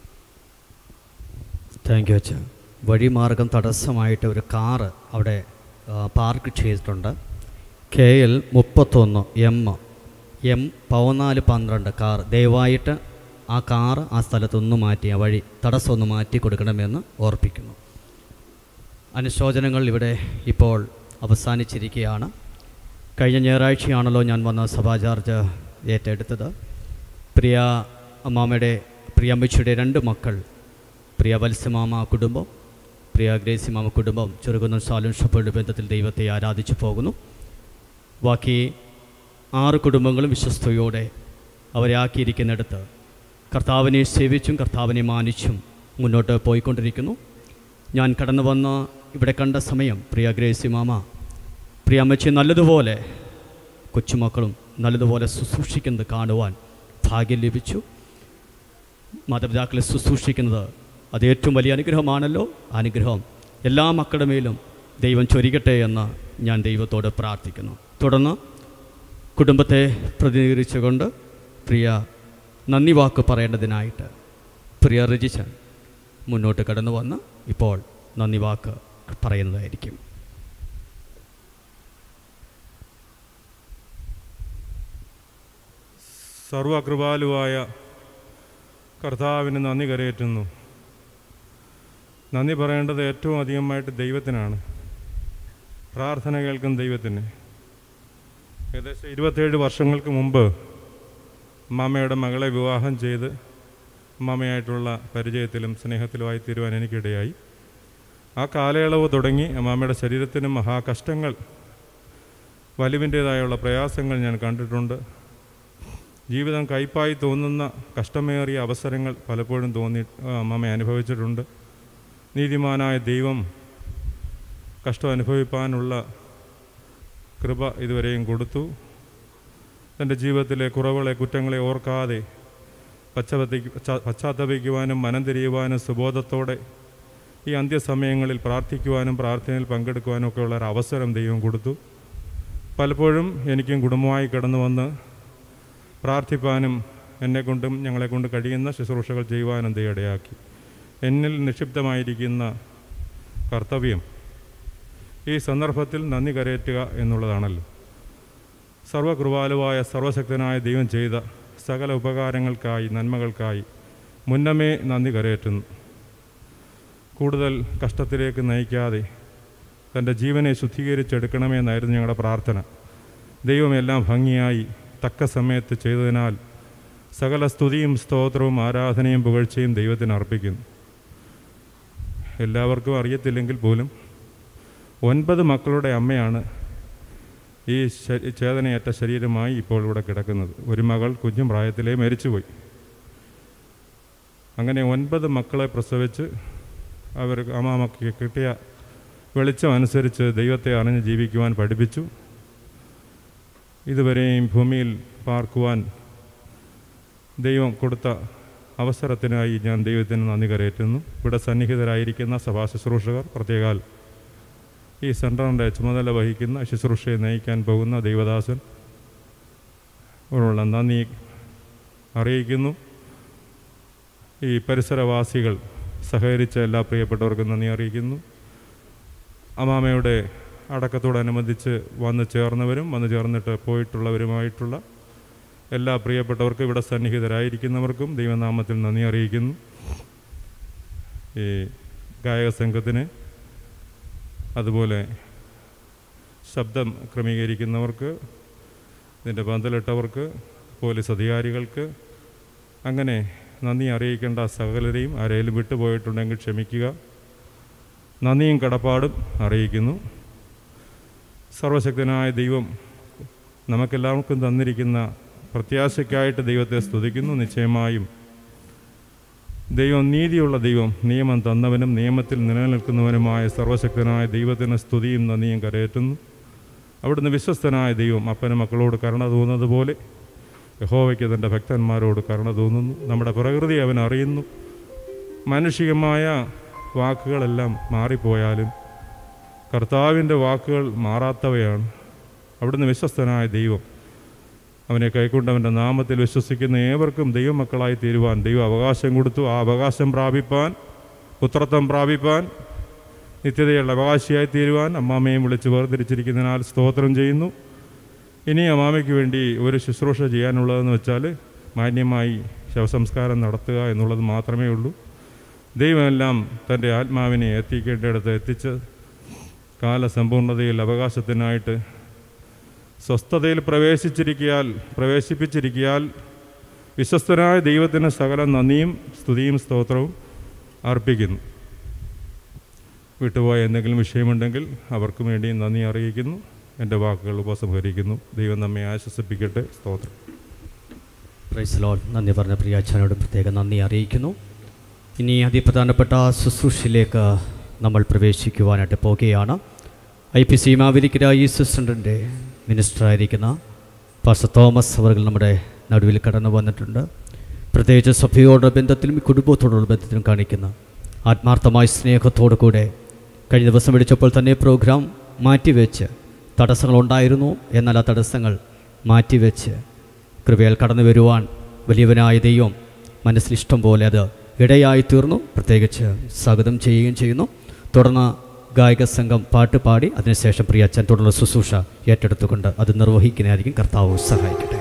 താങ്ക് യു അച്ഛ വഴിമാർഗം തടസ്സമായിട്ട് ഒരു കാറ് അവിടെ ആ, പാർക്ക് ചെയ്തിട്ടുണ്ട് കെ എൽ മുപ്പത്തൊന്ന് എം എം പതിനാല് പന്ത്രണ്ട് കാർ ദയവായിട്ട് ആ കാറ് ആ സ്ഥലത്തൊന്ന് മാറ്റി ആ വഴി തടസ്സം ഒന്ന് മാറ്റി കൊടുക്കണമെന്ന് ഓർപ്പിക്കുന്നു അനുശോചനങ്ങൾ ഇവിടെ ഇപ്പോൾ അവസാനിച്ചിരിക്കുകയാണ് കഴിഞ്ഞ ഞായറാഴ്ചയാണല്ലോ ഞാൻ വന്ന സഭാ ചാർജ് ഏറ്റെടുത്തത് പ്രിയ അമ്മാമ്മയുടെ പ്രിയ അമ്മച്ചിയുടെ രണ്ട് മക്കൾ പ്രിയ വത്സ്യമാമ കുടുംബം പ്രിയ ഗ്രേസി മാമ കുടുംബം ചെറുകുന്നം സാലും ഷപ്പയുടെ ബന്ധത്തിൽ ദൈവത്തെ ആരാധിച്ചു പോകുന്നു ബാക്കി ആറ് കുടുംബങ്ങളും വിശ്വസ്തയോടെ അവരെ ആക്കിയിരിക്കുന്നിടത്ത് കർത്താവിനെ സേവിച്ചും കർത്താവിനെ മാനിച്ചും മുന്നോട്ട് പോയിക്കൊണ്ടിരിക്കുന്നു ഞാൻ കടന്നു വന്ന ഇവിടെ കണ്ട സമയം പ്രിയ ഗ്രേസി മാമ പ്രിയ അമ്മച്ചി നല്ലതുപോലെ കൊച്ചുമക്കളും നല്ലതുപോലെ ശുശ്രൂഷിക്കുന്നത് കാണുവാൻ ഭാഗ്യം ലഭിച്ചു മാതാപിതാക്കളെ ശുശ്രൂഷിക്കുന്നത് അത് ഏറ്റവും വലിയ അനുഗ്രഹമാണല്ലോ ആ അനുഗ്രഹം എല്ലാ മക്കളുടെ മേലും ദൈവം ചൊരികട്ടെ എന്ന് ഞാൻ ദൈവത്തോട് പ്രാർത്ഥിക്കുന്നു തുടർന്ന് കുടുംബത്തെ പ്രതിനിധീകരിച്ചുകൊണ്ട് പ്രിയ നന്ദി വാക്ക് പറയേണ്ടതിനായിട്ട് പ്രിയ രചിച്ചൻ മുന്നോട്ട് കടന്നു വന്ന് ഇപ്പോൾ നന്ദി വാക്ക് പറയുന്നതായിരിക്കും സർവകൃപാലുവായ കർത്താവിന് നന്ദി കരയേറ്റുന്നു നന്ദി പറയേണ്ടത് ഏറ്റവും അധികമായിട്ട് ദൈവത്തിനാണ് പ്രാർത്ഥന കേൾക്കുന്ന ദൈവത്തിന് ഏകദേശം ഇരുപത്തേഴ് വർഷങ്ങൾക്ക് മുമ്പ് മാമയുടെ മകളെ വിവാഹം ചെയ്ത് അമ്മാമയായിട്ടുള്ള പരിചയത്തിലും സ്നേഹത്തിലുമായി തീരുവാൻ എനിക്കിടയായി ആ കാലയളവ് തുടങ്ങി അമ്മാമയുടെ ശരീരത്തിന് മഹാകഷ്ടങ്ങൾ വലിവിൻ്റേതായുള്ള പ്രയാസങ്ങൾ ഞാൻ കണ്ടിട്ടുണ്ട് ജീവിതം കയ്പായി തോന്നുന്ന കഷ്ടമേറിയ അവസരങ്ങൾ പലപ്പോഴും തോന്നി അമ്മമ്മ അനുഭവിച്ചിട്ടുണ്ട് നീതിമാനായ ദൈവം കഷ്ടം അനുഭവിപ്പാനുള്ള കൃപ ഇതുവരെയും കൊടുത്തു തൻ്റെ ജീവിതത്തിലെ കുറവുകളെ കുറ്റങ്ങളെ ഓർക്കാതെ പശ്ചാത്തപിക്ക് പശ്ചാത്തപിക്കുവാനും മനം തിരിയുവാനും സുബോധത്തോടെ ഈ അന്ത്യസമയങ്ങളിൽ പ്രാർത്ഥിക്കുവാനും പ്രാർത്ഥനയിൽ പങ്കെടുക്കുവാനും ഒക്കെയുള്ള ഒരു അവസരം ദൈവം കൊടുത്തു പലപ്പോഴും എനിക്കും കുടുംബമായി കടന്നു വന്ന് പ്രാർത്ഥിപ്പാനും എന്നെക്കൊണ്ടും ഞങ്ങളെക്കൊണ്ട് കഴിയുന്ന ശുശ്രൂഷകൾ ചെയ്യുവാനും ദൈവം ഇടയാക്കി എന്നിൽ നിക്ഷിപ്തമായിരിക്കുന്ന കർത്തവ്യം ഈ സന്ദർഭത്തിൽ നന്ദി കരയറ്റുക എന്നുള്ളതാണല്ലോ സർവകൃപാലുവായ സർവശക്തനായ ദൈവം ചെയ്ത സകല ഉപകാരങ്ങൾക്കായി നന്മകൾക്കായി മുന്നമേ നന്ദി കരയറ്റുന്നു കൂടുതൽ കഷ്ടത്തിലേക്ക് നയിക്കാതെ തൻ്റെ ജീവനെ ശുദ്ധീകരിച്ചെടുക്കണമെന്നായിരുന്നു ഞങ്ങളുടെ പ്രാർത്ഥന ദൈവം എല്ലാം ഭംഗിയായി തക്ക സമയത്ത് ചെയ്തതിനാൽ സകല സ്തുതിയും സ്തോത്രവും ആരാധനയും പുകഴ്ചയും ദൈവത്തിന് അർപ്പിക്കുന്നു എല്ലാവർക്കും അറിയത്തില്ലെങ്കിൽ പോലും ഒൻപത് മക്കളുടെ അമ്മയാണ് ഈ ശ- ചേതനയേറ്റ ശരീരമായി ഇപ്പോൾ ഇവിടെ കിടക്കുന്നത് ഒരു മകൾ കുഞ്ഞും പ്രായത്തിലേ മരിച്ചുപോയി അങ്ങനെ ഒൻപത് മക്കളെ പ്രസവിച്ച് അവർ അമ്മാമക്ക് കിട്ടിയ വെളിച്ചം അനുസരിച്ച് ദൈവത്തെ അറിഞ്ഞ് ജീവിക്കുവാൻ പഠിപ്പിച്ചു ഇതുവരെയും ഭൂമിയിൽ പാർക്കുവാൻ ദൈവം കൊടുത്ത അവസരത്തിനായി ഞാൻ ദൈവത്തിന് നന്ദി കരയറ്റുന്നു ഇവിടെ സന്നിഹിതരായിരിക്കുന്ന സഭാ ശുശ്രൂഷകർ പ്രത്യേകാൽ ഈ സെൻറ്ററിൻ്റെ ചുമതല വഹിക്കുന്ന ശുശ്രൂഷയെ നയിക്കാൻ പോകുന്ന ദൈവദാസൻ അവരുള്ള നന്ദി അറിയിക്കുന്നു ഈ പരിസരവാസികൾ സഹകരിച്ച എല്ലാ പ്രിയപ്പെട്ടവർക്കും നന്ദി അറിയിക്കുന്നു അമാമയുടെ അടക്കത്തോടനുബന്ധിച്ച് വന്ന് ചേർന്നവരും വന്ന് ചേർന്നിട്ട് പോയിട്ടുള്ളവരുമായിട്ടുള്ള എല്ലാ പ്രിയപ്പെട്ടവർക്കും ഇവിടെ സന്നിഹിതരായിരിക്കുന്നവർക്കും ദൈവനാമത്തിൽ നന്ദി അറിയിക്കുന്നു ഈ ഗായക സംഘത്തിന് അതുപോലെ ശബ്ദം ക്രമീകരിക്കുന്നവർക്ക് ഇതിൻ്റെ പന്തലിട്ടവർക്ക് പോലീസ് അധികാരികൾക്ക് അങ്ങനെ നന്ദി അറിയിക്കേണ്ട സകലരെയും ആരെങ്കിലും വിട്ടുപോയിട്ടുണ്ടെങ്കിൽ ക്ഷമിക്കുക നന്ദിയും കടപ്പാടും അറിയിക്കുന്നു സർവശക്തനായ ദൈവം നമുക്കെല്ലാവർക്കും തന്നിരിക്കുന്ന പ്രത്യാശയ്ക്കായിട്ട് ദൈവത്തെ സ്തുതിക്കുന്നു നിശ്ചയമായും ദൈവം നീതിയുള്ള ദൈവം നിയമം തന്നവനും നിയമത്തിൽ നിലനിൽക്കുന്നവനുമായ സർവശക്തനായ ദൈവത്തിന് സ്തുതിയും നന്ദിയും കരയേറ്റുന്നു അവിടുന്ന് വിശ്വസ്തനായ ദൈവം അപ്പനും മക്കളോട് കരുണ തോന്നുന്നത് പോലെ യഹോവയ്ക്ക് തൻ്റെ ഭക്തന്മാരോട് കരുണ തോന്നുന്നു നമ്മുടെ പ്രകൃതി അവൻ അറിയുന്നു മാനുഷികമായ വാക്കുകളെല്ലാം മാറിപ്പോയാലും കർത്താവിൻ്റെ വാക്കുകൾ മാറാത്തവയാണ് അവിടുന്ന് വിശ്വസ്തനായ ദൈവം അവനെ കൈക്കൊണ്ടവൻ്റെ നാമത്തിൽ വിശ്വസിക്കുന്ന ഏവർക്കും ദൈവമക്കളായി തീരുവാൻ ദൈവം അവകാശം കൊടുത്തു ആ അവകാശം പ്രാപിപ്പാൻ പുത്രത്വം പ്രാപിപ്പാൻ നിത്യതയുള്ള അവകാശിയായി തീരുവാൻ അമ്മാമ്മയും വിളിച്ച് വേർതിരിച്ചിരിക്കുന്നതിനാൽ സ്തോത്രം ചെയ്യുന്നു ഇനി അമ്മാമയ്ക്ക് വേണ്ടി ഒരു ശുശ്രൂഷ ചെയ്യാനുള്ളതെന്ന് വെച്ചാൽ മാന്യമായി ശവസംസ്കാരം നടത്തുക എന്നുള്ളത് മാത്രമേ ഉള്ളൂ ദൈവമെല്ലാം തൻ്റെ ആത്മാവിനെ എത്തിക്കേണ്ടിടത്ത് എത്തിച്ച് കാലസമ്പൂർണതയിൽ അവകാശത്തിനായിട്ട് സ്വസ്ഥതയിൽ പ്രവേശിച്ചിരിക്കിയാൽ പ്രവേശിപ്പിച്ചിരിക്കിയാൽ വിശ്വസ്തനായ ദൈവത്തിന് സകല നന്ദിയും സ്തുതിയും സ്തോത്രവും അർപ്പിക്കുന്നു വിട്ടുപോയ എന്തെങ്കിലും വിഷയമുണ്ടെങ്കിൽ അവർക്കും വേണ്ടി നന്ദി അറിയിക്കുന്നു എൻ്റെ വാക്കുകൾ ഉപസംഹരിക്കുന്നു ദൈവം നമ്മെ ആശ്വസിപ്പിക്കട്ടെ സ്തോത്രം പ്രൈസ് ലോഡ് നന്ദി പറഞ്ഞ പ്രിയ അച്ഛനോട് പ്രത്യേകം നന്ദി അറിയിക്കുന്നു ഇനി അതിപ്രധാനപ്പെട്ട ശുശ്രൂഷയിലേക്ക് നമ്മൾ പ്രവേശിക്കുവാനായിട്ട് പോകുകയാണ് ഐ പി സി മാവേലിക്കര ഈ സിസ്റ്ററിൻ്റെ മിനിസ്റ്ററായിരിക്കുന്ന പാസ്റ്റർ തോമസ് അവർ നമ്മുടെ നടുവിൽ കടന്നു വന്നിട്ടുണ്ട് പ്രത്യേകിച്ച് സഭയോടുള്ള ബന്ധത്തിലും കുടുംബത്തോടുള്ള ബന്ധത്തിലും കാണിക്കുന്ന ആത്മാർത്ഥമായ സ്നേഹത്തോടു കൂടെ കഴിഞ്ഞ ദിവസം വിളിച്ചപ്പോൾ തന്നെ പ്രോഗ്രാം മാറ്റിവെച്ച് തടസ്സങ്ങളുണ്ടായിരുന്നു എന്നാൽ ആ തടസ്സങ്ങൾ മാറ്റിവെച്ച് കൃപയാൽ കടന്നു വരുവാൻ വലിയവനായ ദൈവം മനസ്സിൽ ഇഷ്ടം പോലെ അത് ഇടയായി തീർന്നു പ്രത്യേകിച്ച് സ്വാഗതം ചെയ്യുകയും ചെയ്യുന്നു തുടർന്ന് ഗായക സംഘം പാട്ട് പാടി അതിനുശേഷം പ്രിയ അച്ഛൻ തുടർന്ന് ശുശ്രൂഷ ഏറ്റെടുത്തുകൊണ്ട് അത് നിർവഹിക്കുന്നതായിരിക്കും കർത്താവ് സഹായിക്കട്ടെ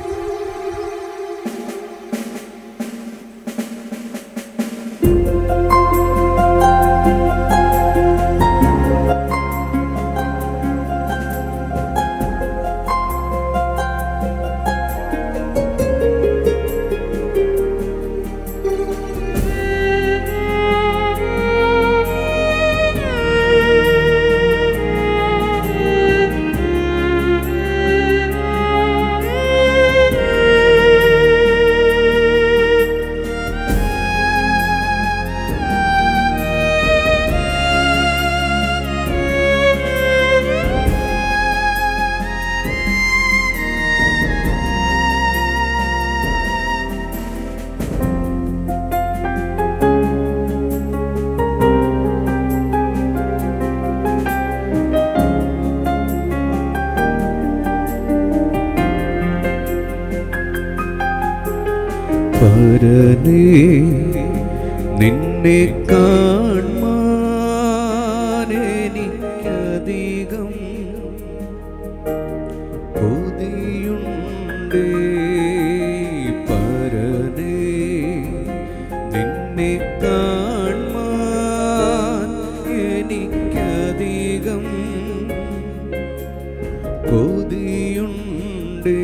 Thank you. പരനേ നിന്നെ കാണാനെനിക്കധികം കൊതിയുണ്ടേ പരനേ നിന്നെ കാണാൻ എനിക്കധികം കൊതിയുണ്ടേ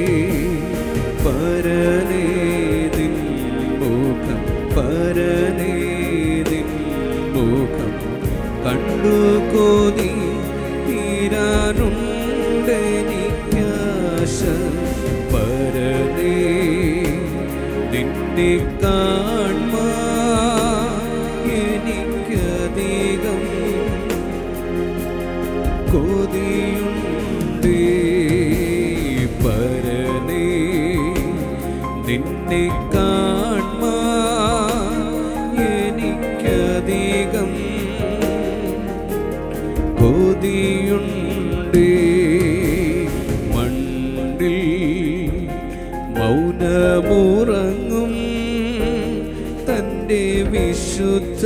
പരനേ നിൻ മുഖം പരനേ നിൻ മുഖം കണ്ടു കൊതി തീരാനുണ്ടെനിക്കാശ പരനേ നിന്നെ കാൺമാ എനിക്കധികം കൊതിയുണ്ടേ പരനേ നിന്നെ കാൺമാ എനിക്കധികം കൊതിയുണ്ടേ മണ്ണിൽ മൗനമുറങ്ങും തൻ്റെ വിശുദ്ധ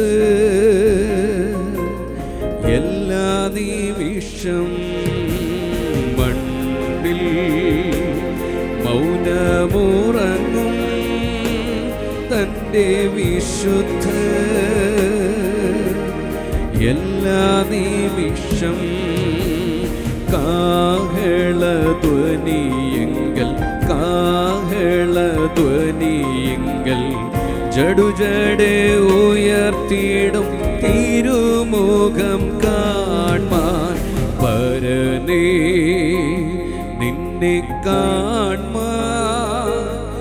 എല്ലാ നിമിഷം മണ്ണിൽ മൗനമുറങ്ങും തൻ്റെ വിശുദ്ധ എല്ലാ നിമിഷം കാഹളധ്വനിയെങ്കൽ കാഹളധ്വനിയെങ്കൽ ജടുജടെ ഉയർത്തിയിടും തിരുമുഖം കാൺമാൻ പരനേ നിന്നെ കാൺമാൻ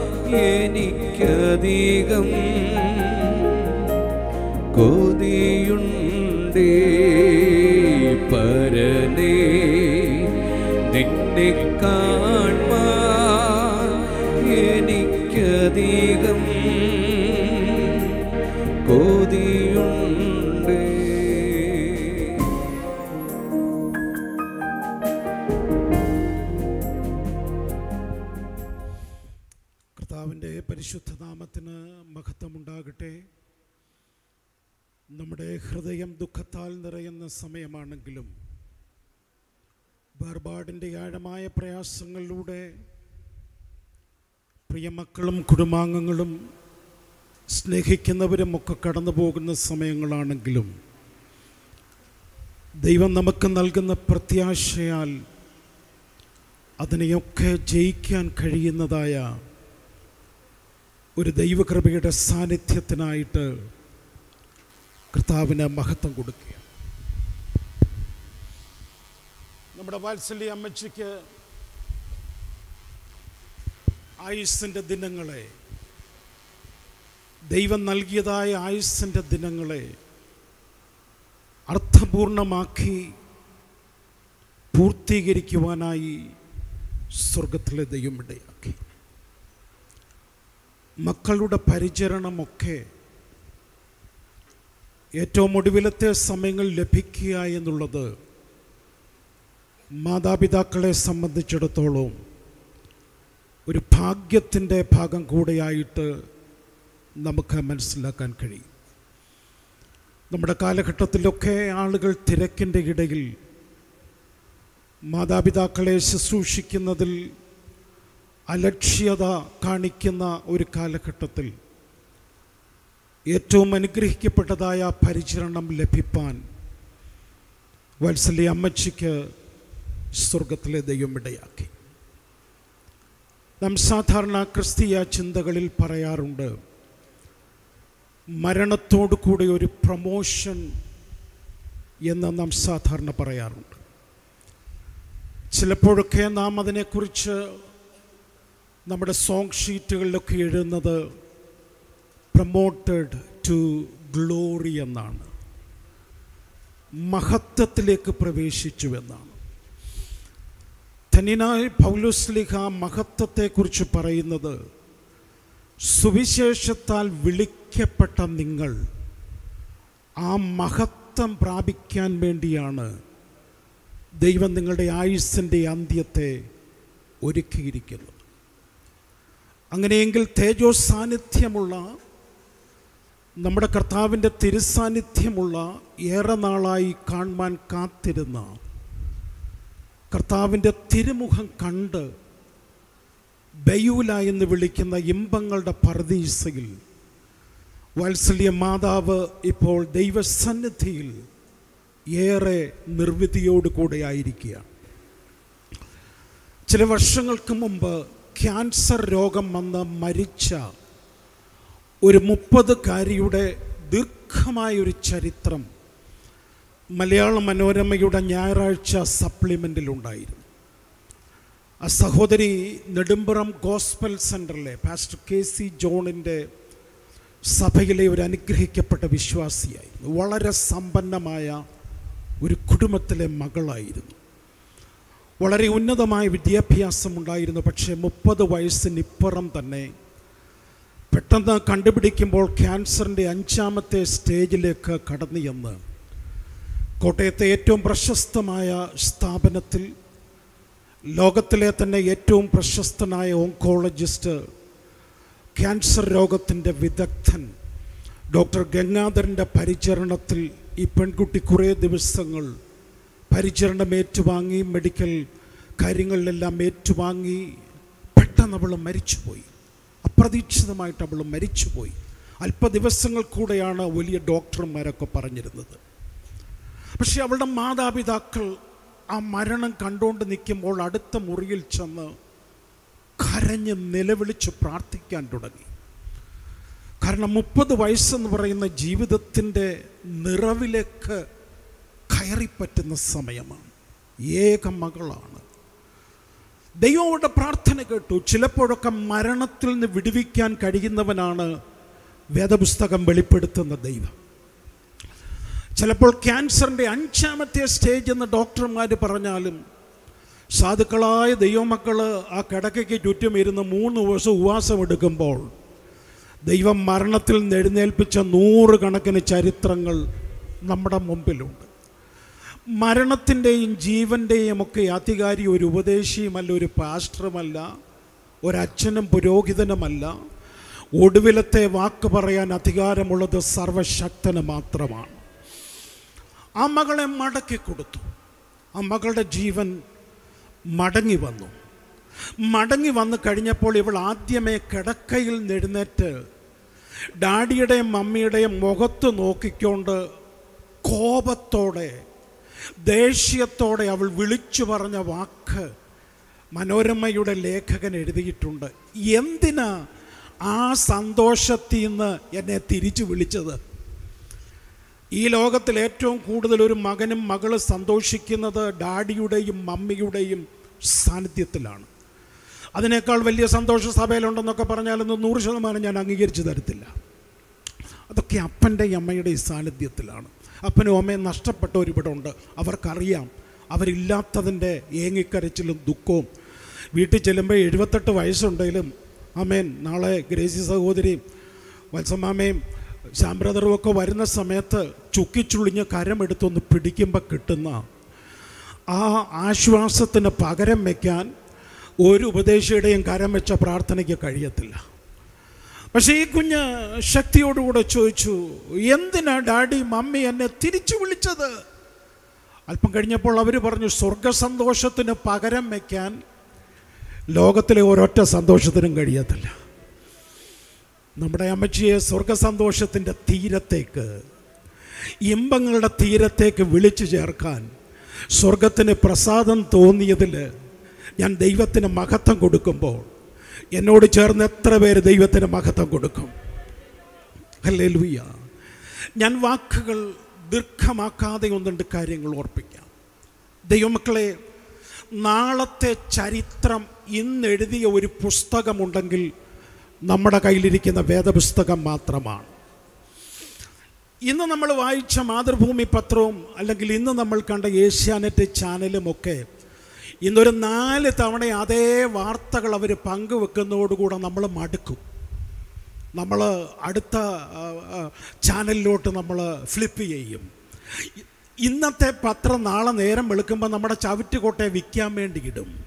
എനിക്കധികം കൊതിയുണ്ടേ പരനേ നിന്നെ കാൺമാൻ എനിക്കധികം കൊതിയുണ്ടേ കർത്താവിൻ്റെ പരിശുദ്ധ നാമത്തിന് മഹത്വമുണ്ടാകട്ടെ നമ്മുടെ ഹൃദയം ദുഃഖത്താൽ നിറയുന്ന സമയമാണെങ്കിലും വേർപാടിൻ്റെ ആഴമായ പ്രയാസങ്ങളിലൂടെ പ്രിയമക്കളും കുടുംബാംഗങ്ങളും സ്നേഹിക്കുന്നവരും ഒക്കെ കടന്നു പോകുന്ന സമയങ്ങളാണെങ്കിലും ദൈവം നമുക്ക് നൽകുന്ന പ്രത്യാശയാൽ അതിനെയൊക്കെ ജയിക്കാൻ കഴിയുന്നതായ ഒരു ദൈവകൃപയുടെ സാന്നിധ്യത്തിനായിട്ട് കർത്താവിന് മഹത്വം കൊടുക്കുക നമ്മുടെ വാത്സല്യ അമ്മച്ചിക്ക് ആയുസ്സിൻ്റെ ദിനങ്ങളെ ദൈവം നൽകിയതായ ആയുസ്സിൻ്റെ ദിനങ്ങളെ അർത്ഥപൂർണമാക്കി പൂർത്തീകരിക്കുവാനായി സ്വർഗത്തിലെ ദൈവം ഇടയാക്കി മക്കളുടെ പരിചരണമൊക്കെ ഏറ്റവും ഒടുവിലത്തെ സമയങ്ങൾ ലഭിക്കുക എന്നുള്ളത് മാതാപിതാക്കളെ സംബന്ധിച്ചിടത്തോളം ഒരു ഭാഗ്യത്തിൻ്റെ ഭാഗം കൂടെയായിട്ട് നമുക്ക് മനസ്സിലാക്കാൻ കഴിയും നമ്മുടെ കാലഘട്ടത്തിലൊക്കെ ആളുകൾ തിരക്കിൻ്റെ ഇടയിൽ മാതാപിതാക്കളെ ശുശ്രൂഷിക്കുന്നതിൽ അലക്ഷ്യത കാണിക്കുന്ന ഒരു കാലഘട്ടത്തിൽ ഏറ്റവും അനുഗ്രഹിക്കപ്പെട്ടതായ പരിചരണം ലഭിപ്പാൻ വത്സല്യ അമ്മച്ചിക്ക് സ്വർഗത്തിലെ ദൈവം ഇടയാക്കി നാം സാധാരണ ക്രിസ്തീയ ചിന്തകളിൽ പറയാറുണ്ട് മരണത്തോടു കൂടി ഒരു പ്രമോഷൻ എന്ന് നാം സാധാരണ പറയാറുണ്ട് ചിലപ്പോഴൊക്കെ നാം അതിനെക്കുറിച്ച് നമ്മുടെ സോങ് ഷീറ്റുകളിലൊക്കെ എഴുതുന്നത് പ്രമോട്ടഡ് ടു ഗ്ലോറി എന്നാണ് മഹത്വത്തിലേക്ക് പ്രവേശിച്ചു എന്നാണ് ധന്യനായ പൗലോസ്ലിഹ മഹത്വത്തെക്കുറിച്ച് പറയുന്നത് സുവിശേഷത്താൽ വിളിക്കപ്പെട്ട നിങ്ങൾ ആ മഹത്വം പ്രാപിക്കാൻ വേണ്ടിയാണ് ദൈവം നിങ്ങളുടെ ആയുസ്സിൻ്റെ അന്ത്യത്തെ ഒരുക്കിയിരിക്കുന്നത് അങ്ങനെയെങ്കിൽ തേജോ സാന്നിധ്യമുള്ള നമ്മുടെ കർത്താവിൻ്റെ തിരുസാന്നിധ്യമുള്ള ഏറെ നാളായി കാണുവാൻ കാത്തിരുന്ന കർത്താവിൻ്റെ തിരുമുഖം കണ്ട് ബയൂല എന്ന് വിളിക്കുന്ന ഇമ്പങ്ങളുടെ പർദീസയിൽ വാത്സല്യ മാതാവ് ഇപ്പോൾ ദൈവസന്നിധിയിൽ ഏറെ നിർവിധിയോട് കൂടെ ആയിരിക്കുകയാണ് ചില വർഷങ്ങൾക്ക് മുമ്പ് ക്യാൻസർ രോഗം വന്ന് മരിച്ച ഒരു മുപ്പതുകാരിയുടെ ദീർഘമായൊരു ചരിത്രം മലയാള മനോരമയുടെ ഞായറാഴ്ച സപ്ലിമെൻറ്റിലുണ്ടായിരുന്നു ആ സഹോദരി നെടുമ്പുറം ഗോസ്പൽ സെൻറ്ററിലെ പാസ്റ്റർ കെ സി ജോണിൻ്റെ സഭയിലെ ഒരു അനുഗ്രഹിക്കപ്പെട്ട വിശ്വാസിയായിരുന്നു വളരെ സമ്പന്നമായ ഒരു കുടുംബത്തിലെ മകളായിരുന്നു വളരെ ഉന്നതമായ വിദ്യാഭ്യാസമുണ്ടായിരുന്നു പക്ഷേ മുപ്പത് വയസ്സിനിപ്പുറം തന്നെ പെട്ടെന്ന് കണ്ടുപിടിക്കുമ്പോൾ ക്യാൻസറിൻ്റെ അഞ്ചാമത്തെ സ്റ്റേജിലേക്ക് കടന്നു എന്ന് കോട്ടയത്തെ ഏറ്റവും പ്രശസ്തമായ സ്ഥാപനത്തിൽ ലോകത്തിലെ തന്നെ ഏറ്റവും പ്രശസ്തനായ ഓങ്കോളജിസ്റ്റ് ക്യാൻസർ രോഗത്തിൻ്റെ വിദഗ്ധൻ ഡോക്ടർ ഗംഗാധരൻ്റെ പരിചരണത്തിൽ ഈ പെൺകുട്ടി കുറേ ദിവസങ്ങൾ പരിചരണം ഏറ്റുവാങ്ങി മെഡിക്കൽ കാര്യങ്ങളിലെല്ലാം ഏറ്റുവാങ്ങി പെട്ടെന്ന് അവൾ മരിച്ചുപോയി അപ്രതീക്ഷിതമായിട്ട് അവൾ മരിച്ചുപോയി അല്പ ദിവസങ്ങൾ കൂടെയാണ് വലിയ ഡോക്ടർമാരൊക്കെ പറഞ്ഞിരുന്നത് പക്ഷെ അവളുടെ മാതാപിതാക്കൾ ആ മരണം കണ്ടുകൊണ്ട് നിൽക്കുമ്പോൾ അടുത്ത മുറിയിൽ ചെന്ന് കരഞ്ഞ് നിലവിളിച്ച് പ്രാർത്ഥിക്കാൻ തുടങ്ങി കാരണം മുപ്പത് വയസ്സെന്ന് പറയുന്ന ജീവിതത്തിൻ്റെ നിറവിലേക്ക് കയറിപ്പറ്റുന്ന സമയമാണ് ഏക മകളാണ് ദൈവം അവരുടെ പ്രാർത്ഥന കേട്ടു ചിലപ്പോഴൊക്കെ മരണത്തിൽ നിന്ന് വിടുവിക്കാൻ കഴിയുന്നവനാണ് വേദപുസ്തകം വെളിപ്പെടുത്തുന്ന ദൈവം ചിലപ്പോൾ ക്യാൻസറിൻ്റെ അഞ്ചാമത്തെ സ്റ്റേജ് എന്ന് ഡോക്ടർമാർ പറഞ്ഞാലും സാധുക്കളായ ദൈവമക്കൾ ആ കിടക്കയ്ക്ക് ചുറ്റും ഇരുന്ന് മൂന്ന് ദിവസം ഉപവാസം എടുക്കുമ്പോൾ ദൈവം മരണത്തിൽ നിന്ന് എഴുന്നേൽപ്പിച്ച നൂറുകണക്കിന് ചരിത്രങ്ങൾ നമ്മുടെ മുമ്പിലുണ്ട് മരണത്തിൻ്റെയും ജീവൻ്റെയും ഒക്കെ അധികാരി ഒരു ഉപദേശിയുമല്ല ഒരു പാസ്റ്ററുമല്ല ഒരച്ഛനും പുരോഹിതനുമല്ല ഒടുവിലത്തെ വാക്ക് പറയാൻ അധികാരമുള്ളത് സർവശക്തന് മാത്രമാണ് ആ മകളെ മടക്കി കൊടുത്തു ആ മകളുടെ ജീവൻ മടങ്ങി വന്നു മടങ്ങി വന്നു കഴിഞ്ഞപ്പോൾ ഇവൾ ആദ്യമേ കിടക്കയിൽ എഴുന്നേറ്റ് ഡാഡിയുടെയും മമ്മിയുടെയും മുഖത്ത് നോക്കിക്കൊണ്ട് കോപത്തോടെ ദേഷ്യത്തോടെ അവൾ വിളിച്ചു പറഞ്ഞ വാക്ക് മനോരമയുടെ ലേഖകൻ എഴുതിയിട്ടുണ്ട് എന്തിനാ ആ സന്തോഷത്തിൽ നിന്ന് എന്നെ തിരിച്ചു വിളിച്ചത് ഈ ലോകത്തിൽ ഏറ്റവും കൂടുതൽ ഒരു മകനും മകളും സന്തോഷിക്കുന്നത് ഡാഡിയുടെയും മമ്മിയുടെയും സാന്നിധ്യത്തിലാണ് അതിനേക്കാൾ വലിയ സന്തോഷ സഭയിലുണ്ടെന്നൊക്കെ പറഞ്ഞാലൊന്നും നൂറ് ശതമാനം ഞാൻ അംഗീകരിച്ചു തരത്തില്ല അതൊക്കെ അപ്പൻ്റെയും അമ്മയുടെയും സാന്നിധ്യത്തിലാണ് അപ്പനും അമ്മയും നഷ്ടപ്പെട്ടവരിവിടെ ഉണ്ട് അവർക്കറിയാം അവരില്ലാത്തതിൻ്റെ ഏങ്ങിക്കരച്ചിലും ദുഃഖവും വീട്ടിൽ ചെല്ലുമ്പോൾ എഴുപത്തെട്ട് വയസ്സുണ്ടെങ്കിലും അമ്മേൻ നാളെ ഗ്രേസി സഹോദരിയും വത്സമാമയും ശാംബ്രദറും ഒക്കെ വരുന്ന സമയത്ത് ചുക്കിച്ചുളിഞ്ഞ് കരമെടുത്തൊന്ന് പിടിക്കുമ്പോൾ കിട്ടുന്ന ആ ആശ്വാസത്തിന് പകരം വയ്ക്കാൻ ഒരു ഉപദേശിയുടെയും കരം വെച്ച പ്രാർത്ഥനയ്ക്ക് കഴിയത്തില്ല പക്ഷേ ഈ കുഞ്ഞ് ശക്തിയോടുകൂടെ ചോദിച്ചു എന്തിനാ ഡാഡി മമ്മി എന്നെ തിരിച്ചു വിളിച്ചത് അല്പം കഴിഞ്ഞപ്പോൾ അവർ പറഞ്ഞു സ്വർഗസന്തോഷത്തിന് പകരം വയ്ക്കാൻ ലോകത്തിലെ ഒരൊറ്റ സന്തോഷത്തിനും കഴിയത്തില്ല നമ്മുടെ അമ്മച്ചിയെ സ്വർഗസന്തോഷത്തിൻ്റെ തീരത്തേക്ക് ഇമ്പങ്ങളുടെ തീരത്തേക്ക് വിളിച്ചു ചേർക്കാൻ സ്വർഗത്തിന് പ്രസാദം തോന്നിയതിൽ ഞാൻ ദൈവത്തിന് മഹത്വം കൊടുക്കുമ്പോൾ എന്നോട് ചേർന്ന് എത്ര പേര് ദൈവത്തിന് മഹത്വം കൊടുക്കും അല്ലേ ലൂയ ഞാൻ വാക്കുകൾ ദീർഘമാക്കാതെ ഒന്നുണ്ട് കാര്യങ്ങൾ ഓർപ്പിക്കാം ദൈവമക്കളെ നാളത്തെ ചരിത്രം ഇന്നെഴുതിയ ഒരു പുസ്തകമുണ്ടെങ്കിൽ നമ്മുടെ കയ്യിലിരിക്കുന്ന വേദപുസ്തകം മാത്രമാണ് ഇന്ന് നമ്മൾ വായിച്ച മാതൃഭൂമി പത്രവും അല്ലെങ്കിൽ ഇന്ന് നമ്മൾ കണ്ട ഏഷ്യാനെറ്റ് ചാനലും ഒക്കെ ഇന്നൊരു നാല് തവണ അതേ വാർത്തകൾ അവർ പങ്കുവെക്കുന്നതോടുകൂടെ നമ്മൾ മടുക്കും നമ്മൾ അടുത്ത ആ, ആ, ചാനലിലോട്ട് നമ്മൾ ഫ്ലിപ്പ് ചെയ്യും ഇന്നത്തെ പത്രം നാളെ നേരം വെളുക്കുമ്പോൾ നമ്മുടെ ചവിറ്റുകോട്ടയെ വിൽക്കാൻ വേണ്ടി ഇടും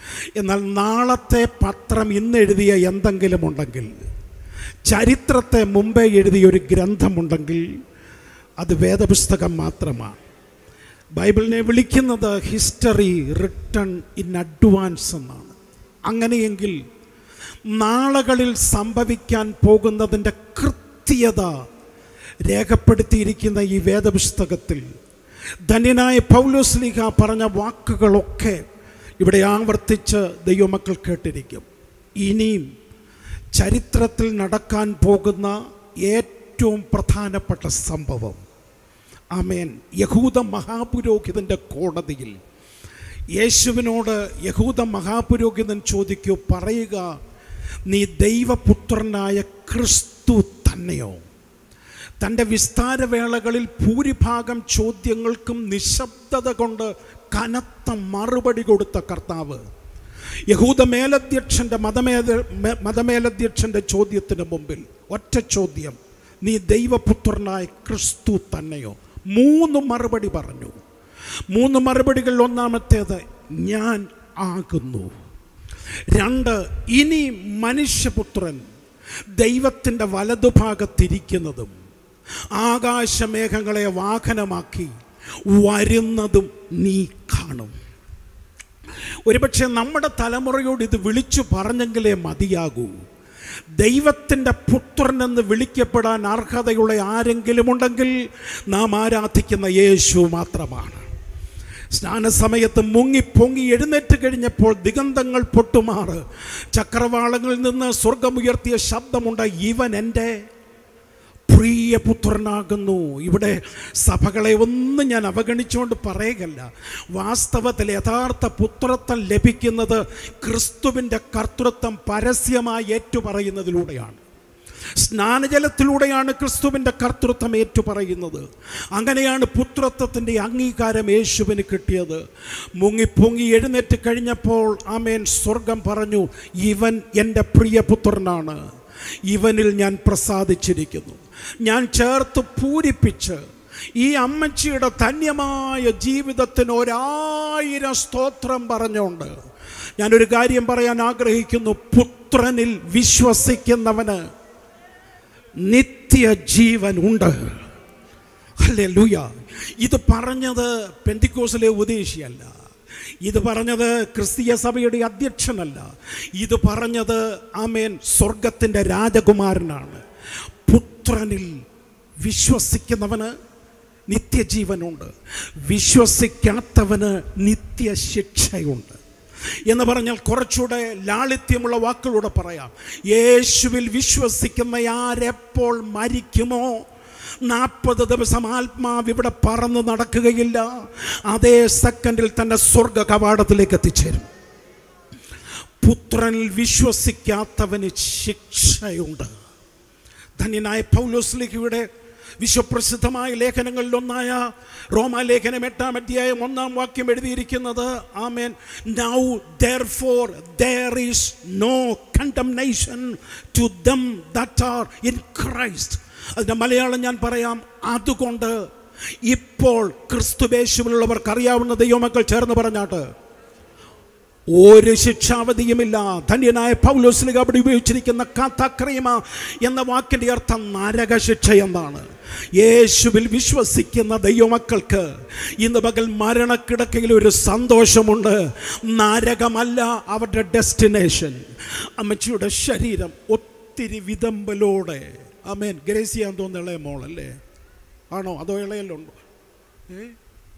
എന്നാൽ നാളത്തെ പത്രം ഇന്ന് എഴുതിയ എന്തെങ്കിലും ഉണ്ടെങ്കിൽ ചരിത്രത്തെ മുമ്പേ എഴുതിയ ഒരു ഗ്രന്ഥമുണ്ടെങ്കിൽ അത് വേദപുസ്തകം മാത്രമാണ് ബൈബിളിനെ വിളിക്കുന്നത് ഹിസ്റ്ററി റിട്ടൺ ഇൻ അഡ്വാൻസ് എന്നാണ് അങ്ങനെയെങ്കിൽ നാളുകളിൽ സംഭവിക്കാൻ പോകുന്നതിൻ്റെ കൃത്യത രേഖപ്പെടുത്തിയിരിക്കുന്ന ഈ വേദപുസ്തകത്തിൽ ധന്യനായ പൗലോസ്ലിഹ പറഞ്ഞ വാക്കുകളൊക്കെ ഇവിടെ ആവർത്തിച്ച് ദൈവമക്കൾ കേട്ടിരിക്കും ഇനിയും ചരിത്രത്തിൽ നടക്കാൻ പോകുന്ന ഏറ്റവും പ്രധാനപ്പെട്ട സംഭവം ആമേൻ യഹൂദ മഹാപുരോഹിതൻ്റെ കോടതിയിൽ യേശുവിനോട് യഹൂദ മഹാപുരോഹിതൻ ചോദിക്കൂ പറയുക നീ ദൈവപുത്രനായ ക്രിസ്തു തന്നെയോ തൻ്റെ വിസ്താരവേളകളിൽ ഭൂരിഭാഗം ചോദ്യങ്ങൾക്കും നിശബ്ദത കൊണ്ട് കനത്ത മറുപടി കൊടുത്ത കർത്താവ് യഹൂദ മേലധ്യക്ഷൻ്റെ മതമേല മേ- മതമേലധ്യക്ഷൻ്റെ ചോദ്യത്തിന് മുമ്പിൽ ഒറ്റ ചോദ്യം നീ ദൈവപുത്രനായ ക്രിസ്തു തന്നെയോ മൂന്ന് മറുപടി പറഞ്ഞു മൂന്ന് മറുപടികൾ ഒന്നാമത്തേത് ഞാൻ ആകുന്നു രണ്ട് ഇനി മനുഷ്യപുത്രൻ ദൈവത്തിൻ്റെ വലതുഭാഗത്തിരിക്കുന്നതും ആകാശമേഘങ്ങളെ വാഹനമാക്കി വരുന്നതും നീ കാണും ഒരുപക്ഷെ നമ്മുടെ തലമുറയോട് ഇത് വിളിച്ചു പറഞ്ഞെങ്കിലേ മതിയാകൂ ദൈവത്തിൻ്റെ പുത്രനെന്ന് വിളിക്കപ്പെടാൻ അർഹതയുള്ള ആരെങ്കിലും ഉണ്ടെങ്കിൽ നാം ആരാധിക്കുന്ന യേശു മാത്രമാണ് സ്നാനസമയത്ത് മുങ്ങി പൊങ്ങി എഴുന്നേറ്റ് കഴിഞ്ഞപ്പോൾ ദിഗന്ധങ്ങൾ പൊട്ടുമാറ് ചക്രവാളങ്ങളിൽ നിന്ന് സ്വർഗമുയർത്തിയ ശബ്ദമുണ്ട് ഇവൻ എൻ്റെ പ്രിയപുത്രനാകുന്നു ഇവിടെ സഭകളെ ഒന്നും ഞാൻ അവഗണിച്ചുകൊണ്ട് പറയുകയല്ല വാസ്തവത്തിൽ യഥാർത്ഥ പുത്രത്വം ലഭിക്കുന്നത് ക്രിസ്തുവിൻ്റെ കർത്തൃത്വം പരസ്യമായി ഏറ്റുപറയുന്നതിലൂടെയാണ് സ്നാനജലത്തിലൂടെയാണ് ക്രിസ്തുവിൻ്റെ കർത്തൃത്വം ഏറ്റുപറയുന്നത് അങ്ങനെയാണ് പുത്രത്വത്തിൻ്റെ അംഗീകാരം യേശുവിന് കിട്ടിയത് മുങ്ങി പൊങ്ങി എഴുന്നേറ്റ് കഴിഞ്ഞപ്പോൾ ആമേൻ സ്വർഗം പറഞ്ഞു ഇവൻ എൻ്റെ പ്രിയപുത്രനാണ് ഇവനിൽ ഞാൻ പ്രസാദിച്ചിരിക്കുന്നു ഞാൻ ചേർത്ത് പൂരിപ്പിച്ച് ഈ അമ്മച്ചിയുടെ ധന്യമായ ജീവിതത്തിന് ഒരായിരം സ്തോത്രം പറഞ്ഞുകൊണ്ട് ഞാനൊരു കാര്യം പറയാൻ ആഗ്രഹിക്കുന്നു പുത്രനിൽ വിശ്വസിക്കുന്നവന് നിത്യജീവൻ ഉണ്ട് അല്ലേ ലൂയ ഇത് പറഞ്ഞത് പെന്തിക്കോസിലെ ഉപദേശിയല്ല ഇത് പറഞ്ഞത് ക്രിസ്തീയ സഭയുടെ അധ്യക്ഷനല്ല ഇത് പറഞ്ഞത് ആമേൻ സ്വർഗത്തിൻ്റെ രാജകുമാരനാണ് പുത്രനിൽ വിശ്വസിക്കുന്നവന് നിത്യജീവനുണ്ട് വിശ്വസിക്കാത്തവന് നിത്യശിക്ഷയുണ്ട് എന്ന് പറഞ്ഞാൽ കുറച്ചുകൂടെ ലാളിത്യമുള്ള വാക്കുകളൂടെ പറയാം യേശുവിൽ വിശ്വസിക്കുന്ന ആരെപ്പോൾ മരിക്കുമോ നാൽപ്പത് ദിവസം ആത്മാവ് ഇവിടെ പറന്ന് നടക്കുകയില്ല അതേ സെക്കൻഡിൽ തന്നെ സ്വർഗ കവാടത്തിലേക്ക് എത്തിച്ചേരും പുത്രനിൽ വിശ്വസിക്കാത്തവന് ശിക്ഷയുണ്ട് ധന്യനായ പൗലോസ്ലിഖയുടെ വിശ്വപ്രസിദ്ധമായ ലേഖനങ്ങളിലൊന്നായ റോമാലേഖനം എട്ടാം അധ്യായം ഒന്നാം വാക്യം എഴുതിയിരിക്കുന്നത് ആമേൻ now there for there is no condemnation to them that are in Christ അതിൻ്റെ മലയാളം ഞാൻ പറയാം അതുകൊണ്ട് ഇപ്പോൾ ക്രിസ്തുവേശുവിലുള്ളവർക്ക് അറിയാവുന്ന ദൈവമക്കൾ ചേർന്ന് പറഞ്ഞാട്ട് ഒരു ശിക്ഷാവധിയുമില്ല ധന്യനായ പൗലോസ്ലിക അവിടെ ഉപയോഗിച്ചിരിക്കുന്ന കാത്താക്രീമ എന്ന വാക്കിൻ്റെ അർത്ഥം നരകശിക്ഷ എന്നാണ് യേശുവിൽ വിശ്വസിക്കുന്ന ദൈവമക്കൾക്ക് ഇന്ന് പകൽ മരണക്കിടക്കയിൽ ഒരു സന്തോഷമുണ്ട് നരകമല്ല അവരുടെ ഡെസ്റ്റിനേഷൻ അമ്മച്ചിയുടെ ശരീരം ഒത്തിരി വിതമ്പലോടെ അമേൻ ഗ്രേസിയാൻ തോന്നുന്ന ഇളയ മോളല്ലേ ആണോ അതോ ഇളയല്ലുണ്ടോ ഏ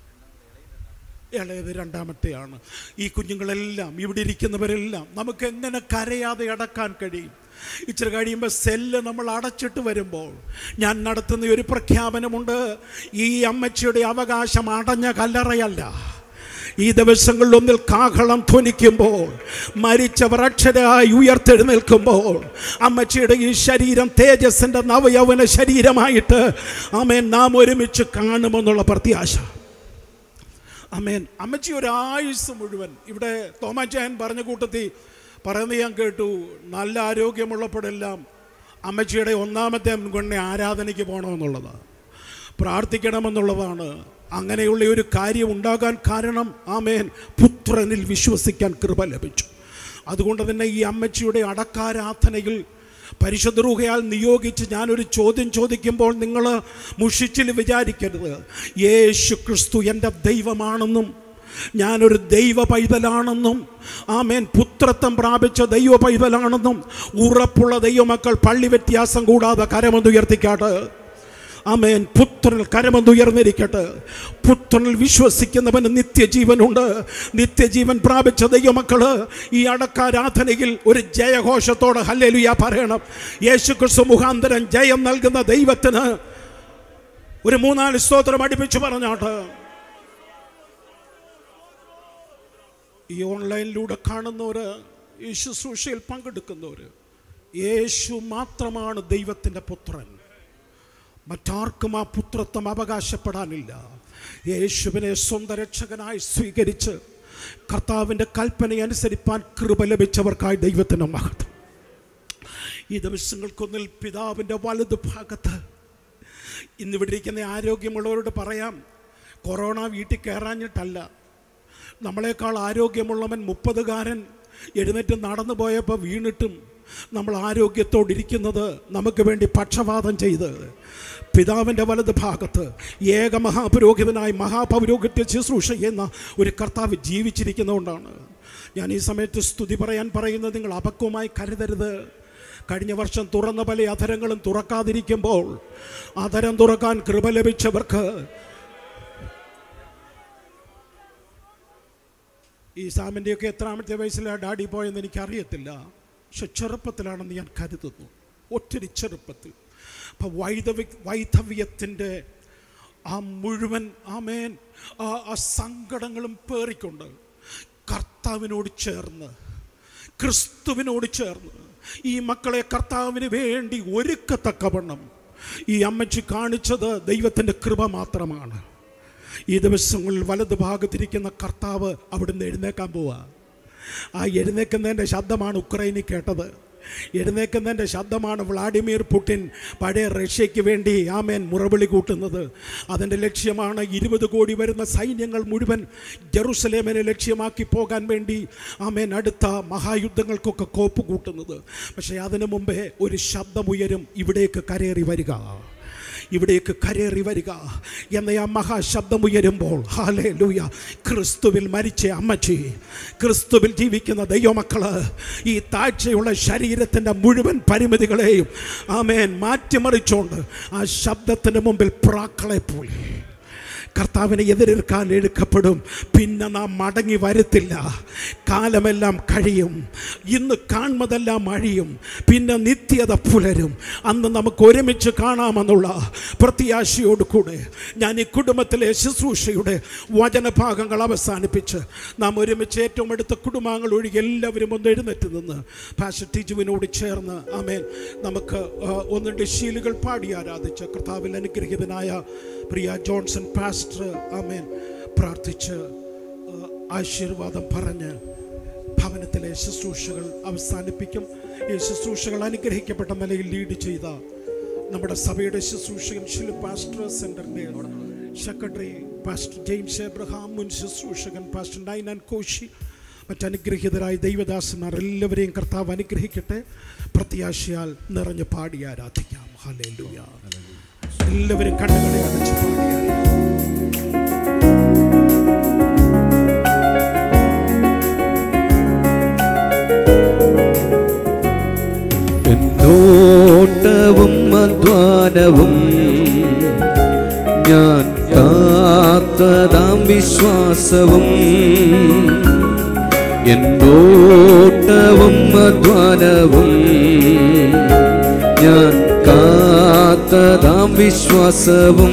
ഇളയത് രണ്ടാമത്തെയാണ് ഈ കുഞ്ഞുങ്ങളെല്ലാം ഇവിടെ ഇരിക്കുന്നവരെല്ലാം നമുക്ക് എങ്ങനെ കരയാതെ അടക്കാൻ കഴിയും ഇച്ചിരി കഴിയുമ്പോൾ സെല്ല് നമ്മൾ അടച്ചിട്ട് വരുമ്പോൾ ഞാൻ നടത്തുന്ന ഒരു പ്രഖ്യാപനമുണ്ട് ഈ അമ്മച്ചിയുടെ അവകാശം അടഞ്ഞ കല്ലറയല്ല ഈ ദിവസങ്ങളിലൊന്നിൽ കാഹളം ധ്വനിക്കുമ്പോൾ മരിച്ചവർ അക്ഷരായി ഉയർത്തെഴുന്നേൽക്കുമ്പോൾ അമ്മച്ചിയുടെ ഈ ശരീരം തേജസ്സിൻ്റെ നവയൗവന ശരീരമായിട്ട് അമേൻ നാം ഒരുമിച്ച് കാണുമെന്നുള്ള പ്രത്യാശ അമേൻ അമ്മച്ചി ഒരു ആയുസ് മുഴുവൻ ഇവിടെ തോമാച്ചായൻ പറഞ്ഞ കൂട്ടത്തിൽ പറയുന്നത് ഞാൻ കേട്ടു നല്ല ആരോഗ്യമുള്ളപ്പോഴെല്ലാം അമ്മച്ചിയുടെ ഒന്നാമത്തെ മുൻഗണന ആരാധനയ്ക്ക് പോകണമെന്നുള്ളതാണ് പ്രാർത്ഥിക്കണമെന്നുള്ളതാണ് അങ്ങനെയുള്ള ഒരു കാര്യം ഉണ്ടാകാൻ കാരണം ആമേൻ പുത്രനിൽ വിശ്വസിക്കാൻ കൃപ ലഭിച്ചു അതുകൊണ്ട് തന്നെ ഈ അമ്മച്ചിയുടെ അടക്കാരാധനയിൽ പരിശുദ്ധ റൂഹയാൽ നിയോഗിച്ച് ഞാനൊരു ചോദ്യം ചോദിക്കുമ്പോൾ നിങ്ങൾ മുഷിച്ചിൽ വിചാരിക്കരുത് യേശു ക്രിസ്തു എൻ്റെ ദൈവമാണെന്നും ഞാനൊരു ദൈവ പൈതലാണെന്നും ആമേൻ പുത്രത്വം പ്രാപിച്ച ദൈവ പൈതലാണെന്നും ഉറപ്പുള്ള ദൈവമക്കൾ പള്ളി വ്യത്യാസം കൂടാതെ കരമൊന്നുയർത്തിക്കാട്ട് ആമേൻ പുത്രനിൽ കരമൊന്നുയർന്നിരിക്കട്ടെ പുത്രനിൽ വിശ്വസിക്കുന്നവന് നിത്യജീവനുണ്ട് നിത്യജീവൻ പ്രാപിച്ച ദൈവമക്കള് ഈ അടക്കാരാധനയിൽ ഒരു ജയഘോഷത്തോടെ ഹല്ലേലുയ പറയണം യേശു ക്രിസ്തു മുഖാന്തരം ജയം നൽകുന്ന ദൈവത്തിന് ഒരു മൂന്നാല് സ്തോത്രം അടുപ്പിച്ച് പറഞ്ഞോട്ട് ഈ ഓൺലൈനിലൂടെ കാണുന്നവര് ഈ ശുശ്രൂഷയിൽ പങ്കെടുക്കുന്നവര് യേശു മാത്രമാണ് ദൈവത്തിൻ്റെ പുത്രൻ മറ്റാർക്കും ആ പുത്രത്വം അവകാശപ്പെടാനില്ല യേശുവിനെ സ്വന്തം രക്ഷകനായി സ്വീകരിച്ച് കർത്താവിൻ്റെ കൽപ്പന അനുസരിപ്പാൻ കൃപ ലഭിച്ചവർക്കായി ദൈവത്തിന് മഹത്വം ഈ ദിവസങ്ങൾക്കൊന്നിൽ പിതാവിൻ്റെ വലതു ഭാഗത്ത് ഇന്നിവിടെ ഇരിക്കുന്ന ആരോഗ്യമുള്ളവരോട് പറയാം കൊറോണ വീട്ടിൽ കയറാഞ്ഞിട്ടല്ല നമ്മളെക്കാൾ ആരോഗ്യമുള്ളവൻ മുപ്പതുകാരൻ എഴുന്നേറ്റ് നടന്നു പോയപ്പോൾ വീണിട്ടും നമ്മൾ ആരോഗ്യത്തോടിരിക്കുന്നത് നമുക്ക് വേണ്ടി പക്ഷപാതം ചെയ്ത് പിതാവിൻ്റെ വലത് ഭാഗത്ത് ഏക മഹാപുരോഹിതനായി മഹാപൗരോഹിത്യ ശുശ്രൂഷ ചെയ്യുന്ന ഒരു കർത്താവ് ജീവിച്ചിരിക്കുന്നതുകൊണ്ടാണ് ഞാൻ ഈ സമയത്ത് സ്തുതി പറയാൻ പറയുന്നത് നിങ്ങൾ അപക്വമായി കരുതരുത് കഴിഞ്ഞ വർഷം തുറന്ന പല അധരങ്ങളും തുറക്കാതിരിക്കുമ്പോൾ അധരം തുറക്കാൻ കൃപ ലഭിച്ചവർക്ക് ഈ സാമിൻ്റെയൊക്കെ എത്രാമത്തെ വയസ്സിലാണ് ഡാഡി പോയെന്ന് എനിക്കറിയത്തില്ല പക്ഷെ ചെറുപ്പത്തിലാണെന്ന് ഞാൻ കരുതുന്നു ഒത്തിരി ചെറുപ്പത്തിൽ അപ്പം വൈദവി വൈധവ്യത്തിൻ്റെ ആ മുഴുവൻ ആമേൻ ആ ആ സങ്കടങ്ങളും പേറിക്കൊണ്ട് കർത്താവിനോട് ചേർന്ന് ക്രിസ്തുവിനോട് ചേർന്ന് ഈ മക്കളെ കർത്താവിന് വേണ്ടി ഒരുക്കത്തക്കവണ്ണം ഈ അമ്മച്ചി കാണിച്ചത് ദൈവത്തിൻ്റെ കൃപ മാത്രമാണ് ഈ ദിവസങ്ങളിൽ വലത് ഭാഗത്തിരിക്കുന്ന കർത്താവ് അവിടുന്ന് എഴുന്നേക്കാൻ പോവുക ആ എഴുന്നേക്കുന്നതിൻ്റെ ശബ്ദമാണ് ഉക്രൈനിൽ കേട്ടത് എഴുന്നേക്കുന്നതിൻ്റെ ശബ്ദമാണ് വ്ളാഡിമിർ പുടിൻ പഴയ റഷ്യയ്ക്ക് വേണ്ടി ആമേൻ മുറവിളി കൂട്ടുന്നത് അതിൻ്റെ ലക്ഷ്യമാണ് ഇരുപത് കോടി വരുന്ന സൈന്യങ്ങൾ മുഴുവൻ ജെറുസലേമിനെ ലക്ഷ്യമാക്കി പോകാൻ വേണ്ടി ആമേൻ അടുത്ത മഹായുദ്ധങ്ങൾക്കൊക്കെ കോപ്പ് കൂട്ടുന്നത് പക്ഷേ അതിനു മുമ്പേ ഒരു ശബ്ദമുയരും ഇവിടേക്ക് കരേറി വരിക ഇവിടേക്ക് കരേറി വരിക എന്ന ആ മഹാശബ്ദമുയരുമ്പോൾ ഹാലേ ലൂയ ക്രിസ്തുവിൽ മരിച്ച അമ്മച്ചി ക്രിസ്തുവിൽ ജീവിക്കുന്ന ദൈവമക്കള് ഈ താഴ്ചയുള്ള ശരീരത്തിൻ്റെ മുഴുവൻ പരിമിതികളെയും ആമേൻ മാറ്റിമറിച്ചുകൊണ്ട് ആ ശബ്ദത്തിൻ്റെ മുമ്പിൽ പ്രാക്കളെ പോയി കർത്താവിനെ എതിരേൽക്കാൻ എടുക്കപ്പെടും പിന്നെ നാം മടങ്ങി വരത്തില്ല കാലമെല്ലാം കഴിയും ഇന്ന് കാണുന്നതെല്ലാം അഴിയും പിന്നെ നിത്യത പുലരും അന്ന് നമുക്ക് ഒരുമിച്ച് കാണാമെന്നുള്ള പ്രത്യാശയോട് കൂടെ ഞാൻ ഈ കുടുംബത്തിലെ ശുശ്രൂഷയുടെ വചനഭാഗങ്ങൾ അവസാനിപ്പിച്ച് നാം ഒരുമിച്ച് ഏറ്റവും അടുത്ത കുടുംബാംഗങ്ങൾ ഒഴികെ എല്ലാവരും ഒന്ന് എഴുന്നേറ്റ് നിന്ന് പാഷ ടിജുവിനോട് ചേർന്ന് ആമേൻ നമുക്ക് ആ, ഒന്ന് ഡിഷീലുകൾ പാടി ആരാധിച്ച് കർത്താവിൽ അനുഗ്രഹീതനായ പ്രിയ ജോൺസൺ പാസ്റ്റർ ആമേൻ പ്രാർത്ഥിച്ച് ആ, ആശീർവാദം പറഞ്ഞ് ഭവനത്തിലെ ശുശ്രൂഷകൾ അവസാനിപ്പിക്കും ഈ ശുശ്രൂഷകൾ അനുഗ്രഹിക്കപ്പെട്ട നിലയിൽ ലീഡ് ചെയ്ത നമ്മുടെ സഭയുടെ ശുശ്രൂഷകൻ ഷിലു പാസ്റ്റർ സെന്ററിൻ്റെ സെക്രട്ടറി പാസ്റ്റർ ജെയിംസ് എബ്രഹാം മുൻ ശുശ്രൂഷകൻ പാസ്റ്റർ നൈനാൻ കോശി മറ്റനുഗ്രഹീതരായ ദൈവദാസന്മാർ എല്ലാവരെയും കർത്താവ് അനുഗ്രഹിക്കട്ടെ പ്രത്യാശയാൽ നിറഞ്ഞ് പാടി ആരാധിക്കാം ഹല്ലേലൂയ എല്ലാവരും കണ്ണുകളെ അടച്ച് പാടി എന്നോട്ടവും അധ്വാനവും ഞാൻ കാത്തതാം വിശ്വാസവും എന്നോട്ടവും അധ്വാനവും ഞാൻ കാത്തതാം വിശ്വാസവും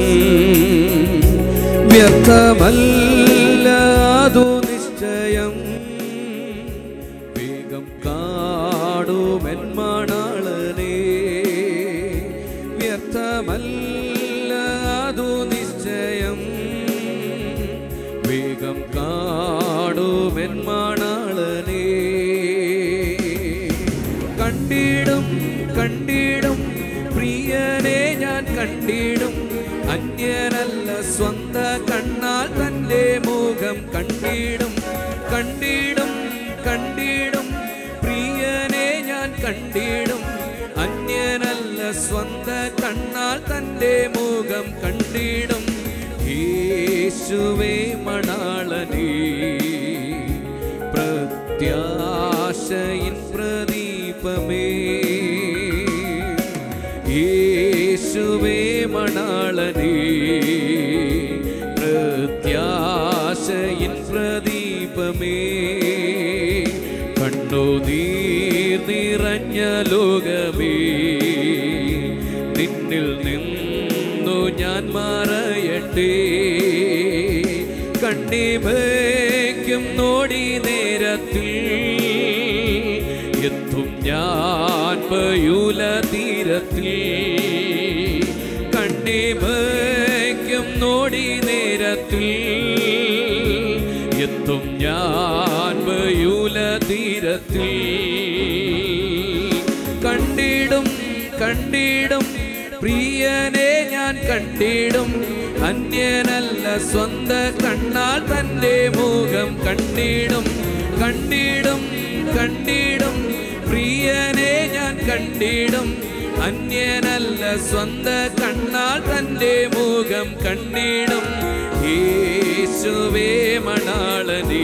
വ്യർത്ഥമല്ല അതു നിശ്ചയം വേഗം കാണുമെന്മാണാളനെ വ്യർത്ഥമല്ല അതു നിശ്ചയം വേഗം കാണുമെന്മാണാളനെ കണ്ടിടും കണ്ടിടും പ്രിയനെ ഞാൻ കണ്ടിടും അന്യനല്ല സ്വന്ത കണ്ട യേശുവേ മണാളനേ പ്രത്യാശയിൻ പ്രദീപമേ യേശുവേ മണാളനേ പ്രത്യാശയിൻ പ്രദീപമേ കണ്ണുനീർ നിറഞ്ഞ ലോകമേ നിന്നിൽ നിന്നു ഞാൻ മറയട്ടെ കണ്ണിമയ്ക്കും നോടി നേരത്തിൽ എത്തും ഞാൻ പയൂല തീരത്തിൽ കണ്ണിമയ്ക്കും നോടി നേരത്തിൽ എത്തും ഞാൻ പയൂല തീരത്തിൽ കണ്ടിടും കണ്ടിടും പ്രിയനെ ഞാൻ കണ്ടിടും അന്യനല്ല സ്വന്ത കണ്ണാൽ തൻ്റെ മുഖം കണ്ടിടും കണ്ടിടും കണ്ടിടും പ്രിയനെ ഞാൻ കണ്ടിടും അന്യനല്ല സ്വന്ത കണ്ണാൽ തൻ്റെ മുഖം കണ്ടിടും യേശുവേ മണാളനേ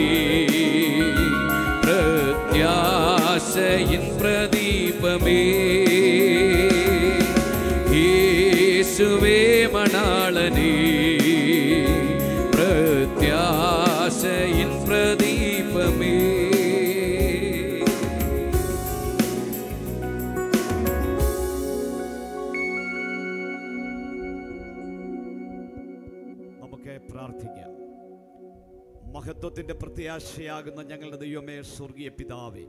പ്രത്യാശയിൻ പ്രദീപമേ യേശുവേ മണാളനേ പ്രത്യാശയിൻ പ്രദീപമേ നമുക്ക് പ്രാർത്ഥിക്കാം മഹത്വത്തിൻ്റെ പ്രത്യാശയാകുന്ന ഞങ്ങളുടെ ദൈവമേ സ്വർഗീയ പിതാവേ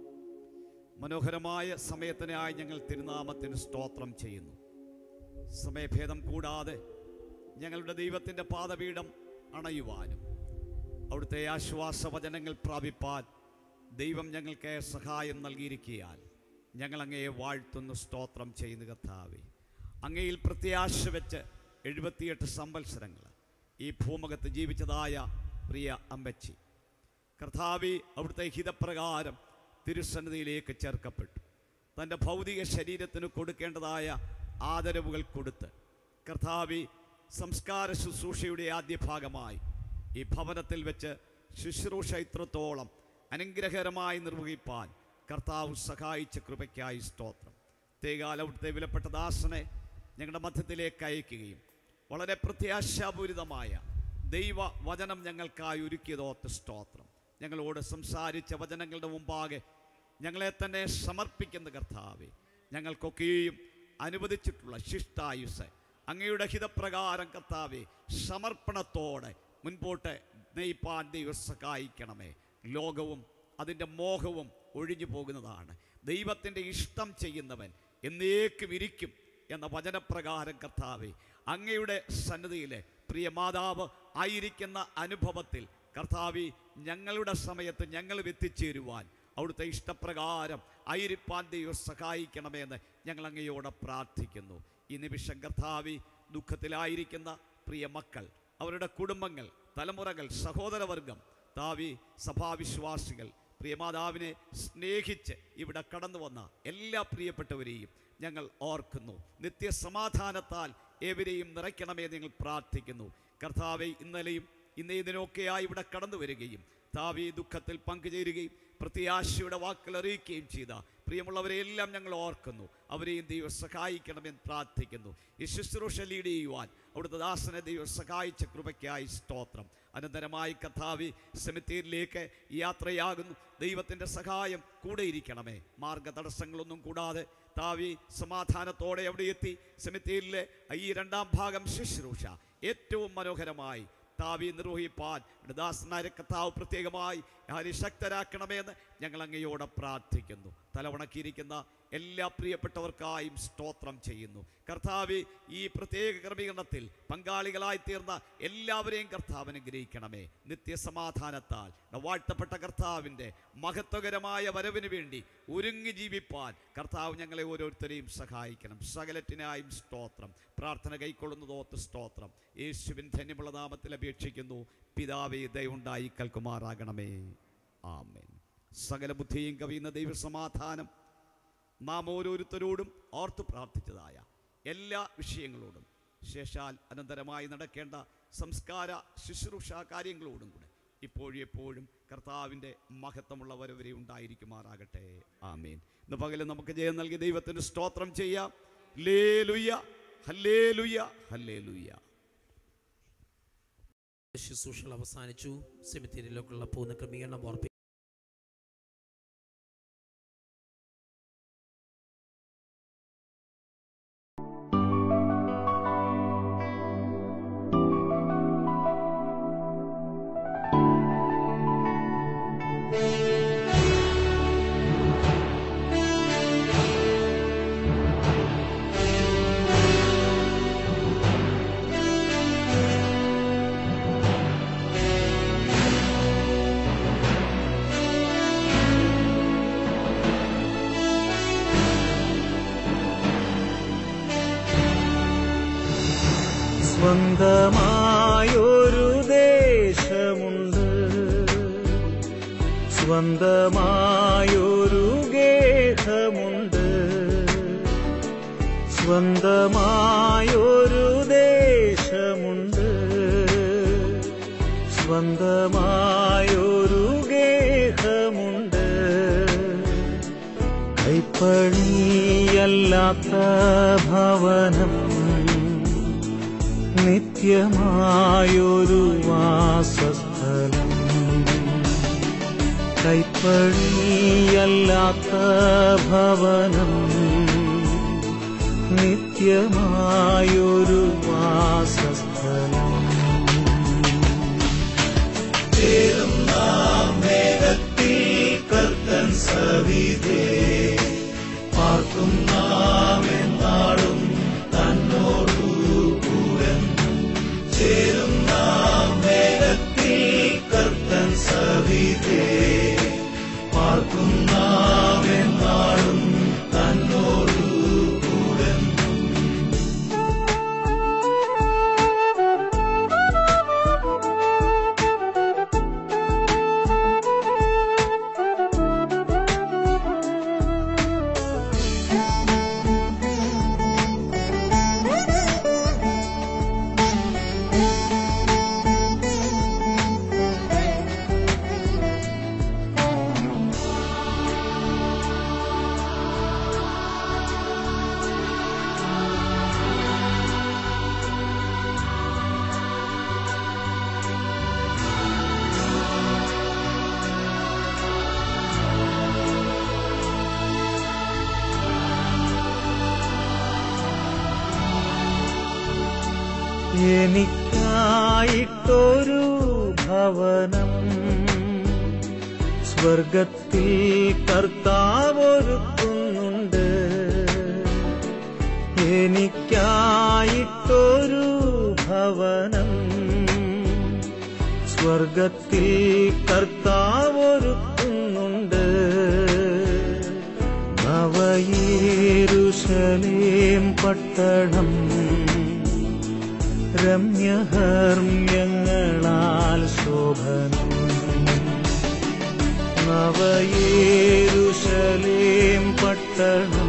മനോഹരമായ സമയത്തിനായി ഞങ്ങൾ തിരുനാമത്തിന് സ്തോത്രം ചെയ്യുന്നു സമയഭേദം കൂടാതെ ഞങ്ങളുടെ ദൈവത്തിൻ്റെ പാദപീഠം അണയുവാനും അവിടുത്തെ ആശ്വാസവചനങ്ങൾ പ്രാപിപ്പാൻ ദൈവം ഞങ്ങൾക്ക് സഹായം നൽകിയിരിക്കിയാൽ ഞങ്ങൾ അങ്ങയെ വാഴ്ത്തുന്നു സ്തോത്രം ചെയ്യുന്ന കർത്താവേ അങ്ങയിൽ പ്രത്യാശ വെച്ച് എഴുപത്തിയെട്ട് സംവത്സരങ്ങൾ ഈ ഭൂമുഖത്ത് ജീവിച്ചതായ പ്രിയ അമ്മച്ചി കർത്താവി അവിടുത്തെ ഹിതപ്രകാരം തിരുസന്നിധിയിലേക്ക് ചേർക്കപ്പെട്ടു തൻ്റെ ഭൗതിക ശരീരത്തിന് കൊടുക്കേണ്ടതായ ആദരവുകൾ കൊടുത്ത് കർത്താവി സംസ്കാര ശുശ്രൂഷയുടെ ആദ്യ ഭാഗമായി ഈ ഭവനത്തിൽ വെച്ച് ശുശ്രൂഷ ഇത്രത്തോളം അനുഗ്രഹകരമായി നിർവഹിപ്പാൻ കർത്താവ് സഹായിച്ച കൃപയ്ക്കായി സ്തോത്രം തേകാല അവിടുത്തെ വിലപ്പെട്ട ദാസനെ ഞങ്ങളുടെ മധ്യത്തിലേക്ക് അയക്കുകയും വളരെ പ്രത്യാശാപൂരിതമായ ദൈവ വചനം ഞങ്ങൾക്കായി ഒരുക്കിയതോത്ത് സ്തോത്രം ഞങ്ങളോട് സംസാരിച്ച വചനങ്ങളുടെ മുമ്പാകെ ഞങ്ങളെ തന്നെ സമർപ്പിക്കുന്ന കർത്താവെ ഞങ്ങൾക്കൊക്കെയും അനുവദിച്ചിട്ടുള്ള ശിഷ്ടായുസ് അങ്ങയുടെ ഹിതപ്രകാരം കർത്താവെ സമർപ്പണത്തോടെ മുൻപോട്ട് നെയ്പ്പാൻ ദൈവം സഹായിക്കണമേ ലോകവും അതിൻ്റെ മോഹവും ഒഴിഞ്ഞു പോകുന്നതാണ് ദൈവത്തിൻ്റെ ഇഷ്ടം ചെയ്യുന്നവൻ എന്നേക്കും ഇരിക്കും എന്ന വചനപ്രകാരം കർത്താവെ അങ്ങയുടെ സന്നിധിയിലെ പ്രിയ മാതാവ് ആയിരിക്കുന്ന അനുഭവത്തിൽ കർത്താവി ഞങ്ങളുടെ സമയത്ത് ഞങ്ങൾ എത്തിച്ചേരുവാൻ അവിടുത്തെ ഇഷ്ടപ്രകാരം ആയിരിപ്പാൻ ദൈവം സഹായിക്കണമെന്ന് ഞങ്ങൾ അങ്ങയോട് പ്രാർത്ഥിക്കുന്നു ഈ നിമിഷം കർത്താവി ദുഃഖത്തിലായിരിക്കുന്ന പ്രിയ മക്കൾ അവരുടെ കുടുംബങ്ങൾ തലമുറകൾ സഹോദരവർഗം താവി സഭാവിശ്വാസികൾ പ്രിയമാതാവിനെ സ്നേഹിച്ച് ഇവിടെ കടന്നു വന്ന എല്ലാ പ്രിയപ്പെട്ടവരെയും ഞങ്ങൾ ഓർക്കുന്നു നിത്യസമാധാനത്താൽ ഏവരെയും നിറയ്ക്കണമേ നിങ്ങൾ പ്രാർത്ഥിക്കുന്നു കർത്താവെ ഇന്നലെയും ഇന്നേ ഇതിനൊക്കെയായി ഇവിടെ കടന്നു വരികയും താവി ദുഃഖത്തിൽ പങ്കുചേരുകയും പ്രത്യാശയുടെ വാക്കുകൾ അറിയിക്കുകയും ചെയ്ത പ്രിയമുള്ളവരെ എല്ലാം ഞങ്ങൾ ഓർക്കുന്നു അവരെയും ദൈവം സഹായിക്കണമെന്ന് പ്രാർത്ഥിക്കുന്നു ഈ ശുശ്രൂഷ ലീഡ് ചെയ്യുവാൻ അവിടുത്തെ ദാസനെ ദൈവം സഹായിച്ച കൃപയ്ക്കായി സ്തോത്രം അനന്തരമായി കഥാവി സെമിത്തേരിലേക്ക് യാത്രയാകുന്നു ദൈവത്തിൻ്റെ സഹായം കൂടെ ഇരിക്കണമേ മാർഗ തടസ്സങ്ങളൊന്നും കൂടാതെ താവി സമാധാനത്തോടെ അവിടെ എത്തി സെമിത്തേരിലെ ഈ രണ്ടാം ഭാഗം ശുശ്രൂഷ ഏറ്റവും മനോഹരമായി താവി നിർവഹിപ്പാൻ ദാസനായ കർത്താവ് പ്രത്യേകമായി ആരെ ശക്തരാക്കണമെന്ന് ഞങ്ങൾ അങ്ങയോട് പ്രാർത്ഥിക്കുന്നു തലവണക്കിയിരിക്കുന്ന എല്ലാ പ്രിയപ്പെട്ടവർക്കായും സ്തോത്രം ചെയ്യുന്നു കർത്താവ് ഈ പ്രത്യേക ക്രമീകരണത്തിൽ പങ്കാളികളായി തീർന്ന എല്ലാവരെയും കർത്താവ് അനുഗ്രഹിക്കണമേ നിത്യസമാധാനത്താൽ വാഴ്ത്തപ്പെട്ട കർത്താവിൻ്റെ മഹത്വകരമായ വരവിന് വേണ്ടി ഒരുങ്ങി ജീവിപ്പാൻ കർത്താവ് ഞങ്ങളെ ഓരോരുത്തരെയും സഹായിക്കണം സകലറ്റിനായും സ്തോത്രം പ്രാർത്ഥന കൈക്കൊള്ളുന്നതോത്ത് സ്തോത്രം യേശുവിൻ ധന്യമുള്ള നാമത്തിൽ അപേക്ഷിക്കുന്നു പിതാവേ ദയുണ്ടായി കൽക്കുമാറാകണമേ ആമേൻ സകല ബുദ്ധിയും കവിയുന്ന ദൈവസമാധാനം നാം ഓരോരുത്തരോടും ഓർത്ത് പ്രാർത്ഥിച്ചതായ എല്ലാ വിഷയങ്ങളോടും ശേഷാൽ അനന്തരമായി നടക്കേണ്ട സംസ്കാര ശുശ്രൂഷ കാര്യങ്ങളോടും കൂടെ ഇപ്പോഴും എപ്പോഴും കർത്താവിൻ്റെ മഹത്വമുള്ള വരവരെ ഉണ്ടായിരിക്കുമാറാകട്ടെ ആമേൻ ഇന്ന് പകലും നമുക്ക് ജയം നൽകി ദൈവത്തിന് സ്തോത്രം ചെയ്യാം ലേ ലുയ്യ ഹല്ലേ ലുയ്യ ഹല്ലേ ലുയ്യ ശുശ്രൂഷകൾ അവസാനിച്ചു സെമിത്തേരിയിലേക്കുള്ള പോകുന്ന ക്രമീകരണം ഓർപ്പി സ്വന്തമായൊരു ദേശമുണ്ട് സ്വന്തമായൊരു ഗേഹമുണ്ട് സ്വന്തമായൊരു ദേശമുണ്ട് സ്വന്തമായൊരു ഗേഹമുണ്ട് കൈപ്പണിയല്ലാത്ത ഭവനം നിത്യമായൊരു വാസസ്ഥലം കൈപ്പണിയല്ലാത്ത ഭവനം നിത്യമായൊരു വാസസ്ഥലം മേഘത്തിൽ കർത്തൻ സവിധേ പാർക്കും നാം എന്നാളും തന്നോടു കൂടെ ചേരും നാം മേഘത്തിൽ കർത്തൻ സവിധേ പാർക്കും നാം എന്നാളും തന്നോടു കൂടെ എനിക്കായിട്ടൊരു ഭവനം സ്വർഗത്തിൽ കർത്താവൊരുക്കുന്നുണ്ട് എനിക്കായിട്ടൊരു ഭവനം സ്വർഗത്തിൽ കർത്താവൊരുക്കുന്നുണ്ട് നവയേരുശലേം പട്ടണം രമ്യഹർമ്യങ്ങളാൽ ശോഭനം നവയേരുശലേം പട്ടണം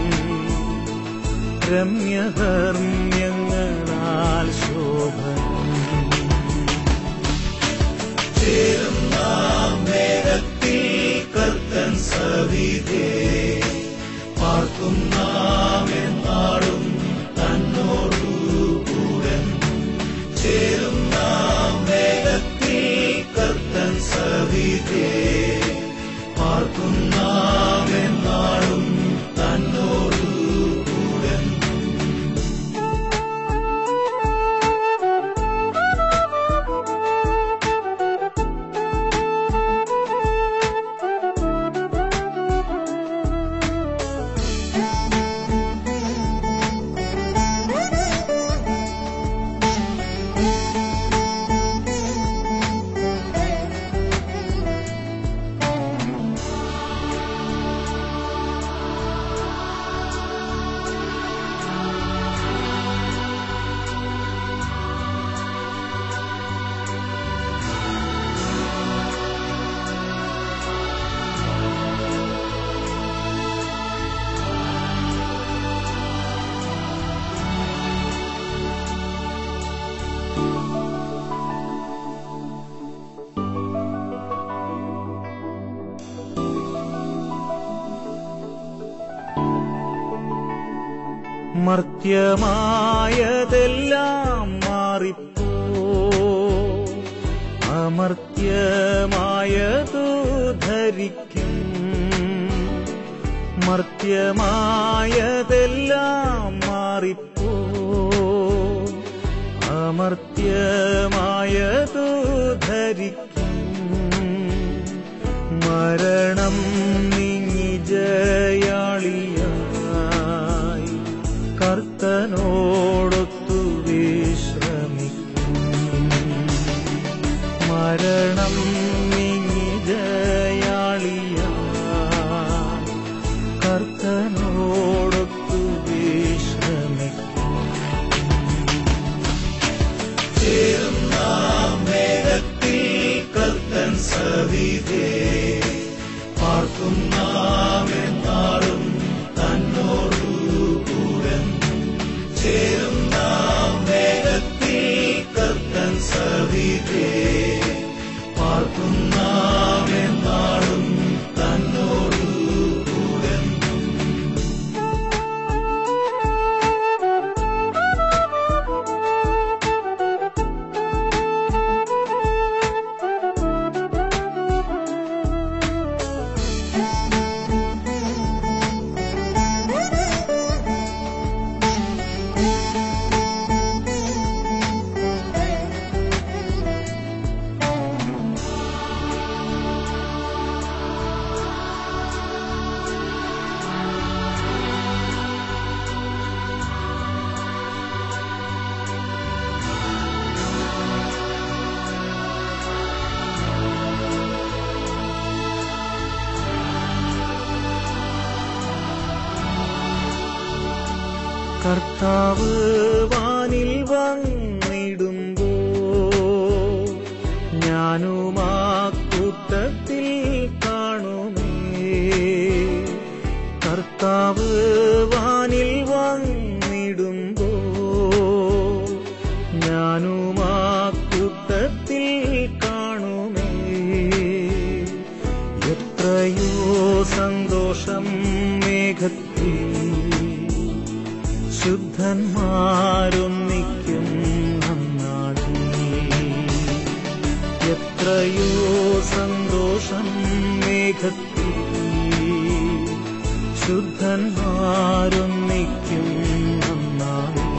രമ്യഹർമ്യങ്ങളാൽ ശോഭനം ചേരും നാം മേഘത്തിൽ കർത്തൻ സവിധേ പാർക്കും നാം എന്നാളും തന്നോടു കൂടെ ചേരും നാം മേഘത്തിൽ കർത്തൻ സവിധേ പാർക്കും നാം എന്നാളും തന്നോടു കൂടെ മർത്യമായതെല്ലാം മാറിപ്പോ അമർത്യമായതു ധരിക്കും മർത്യമായതെല്ലാം മാറിപ്പോ അമർത്യമായതു ധരിക്കും മരണം നീങ്ങി ജയാളിയായി കർത്തനോടൊത്തു വിശ്രമിക്കും മരണം നീങ്ങി ജയാളിയായി കർത്തനോടൊത്തു വിശ്രമിക്കും ചേരുന്ന മേഘത്തിൽ കർത്തൻ സവിധേ പാർക്കും നാം എന്നാളും തന്നോടു കൂടെ ചേരുന്ന മേഘത്തിൽ കർത്തൻ സവിധേ പാർക്കും നാം എന്നാളും തന്നോടു കൂടെ കർത്താവ് വാനിൽ വന്നിടുമ്പോ ഞാനുമാ കൂട്ടത്തിൽ കാണുമേ കർത്താവ് വാനിൽ വന്നിടുമ്പോ ഞാനുമാ കൂട്ടത്തിൽ കാണുമേ എത്രയോ സന്തോഷം മേഘത്തിൽ ശുദ്ധന്മാരൊന്നിക്കും നന്നാടി എത്രയോ സന്തോഷം മേഘത്തിൽ ശുദ്ധന്മാരൊന്നിക്കും നന്നാടി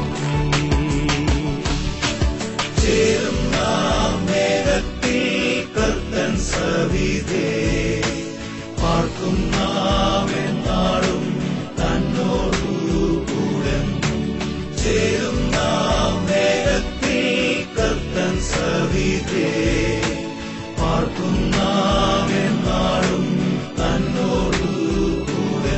ചേരുന്ന മേഘത്തിൽ കർത്തൻ സവിധേ പാർക്കും നാം എന്നാളും തന്നോടു കൂടെ ചേരുന്ന മേഘത്തിൽ കർത്തൻ സവിധേ പാർക്കും നാം എന്നാളും തന്നോടു കൂടെ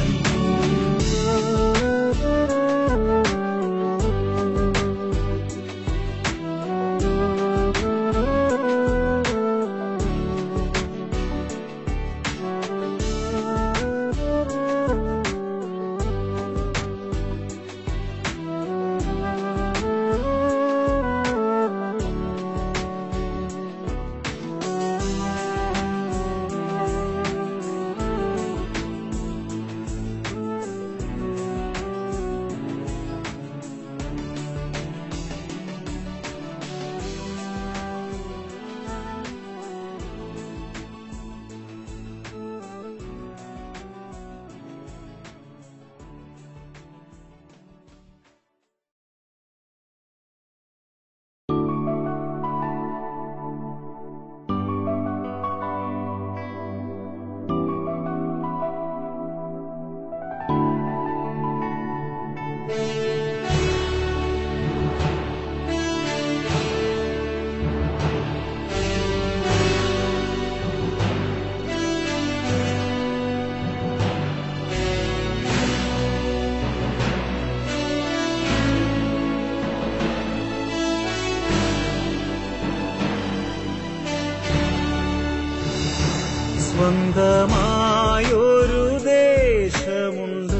സ്വന്തമായൊരു ദേശമുണ്ട്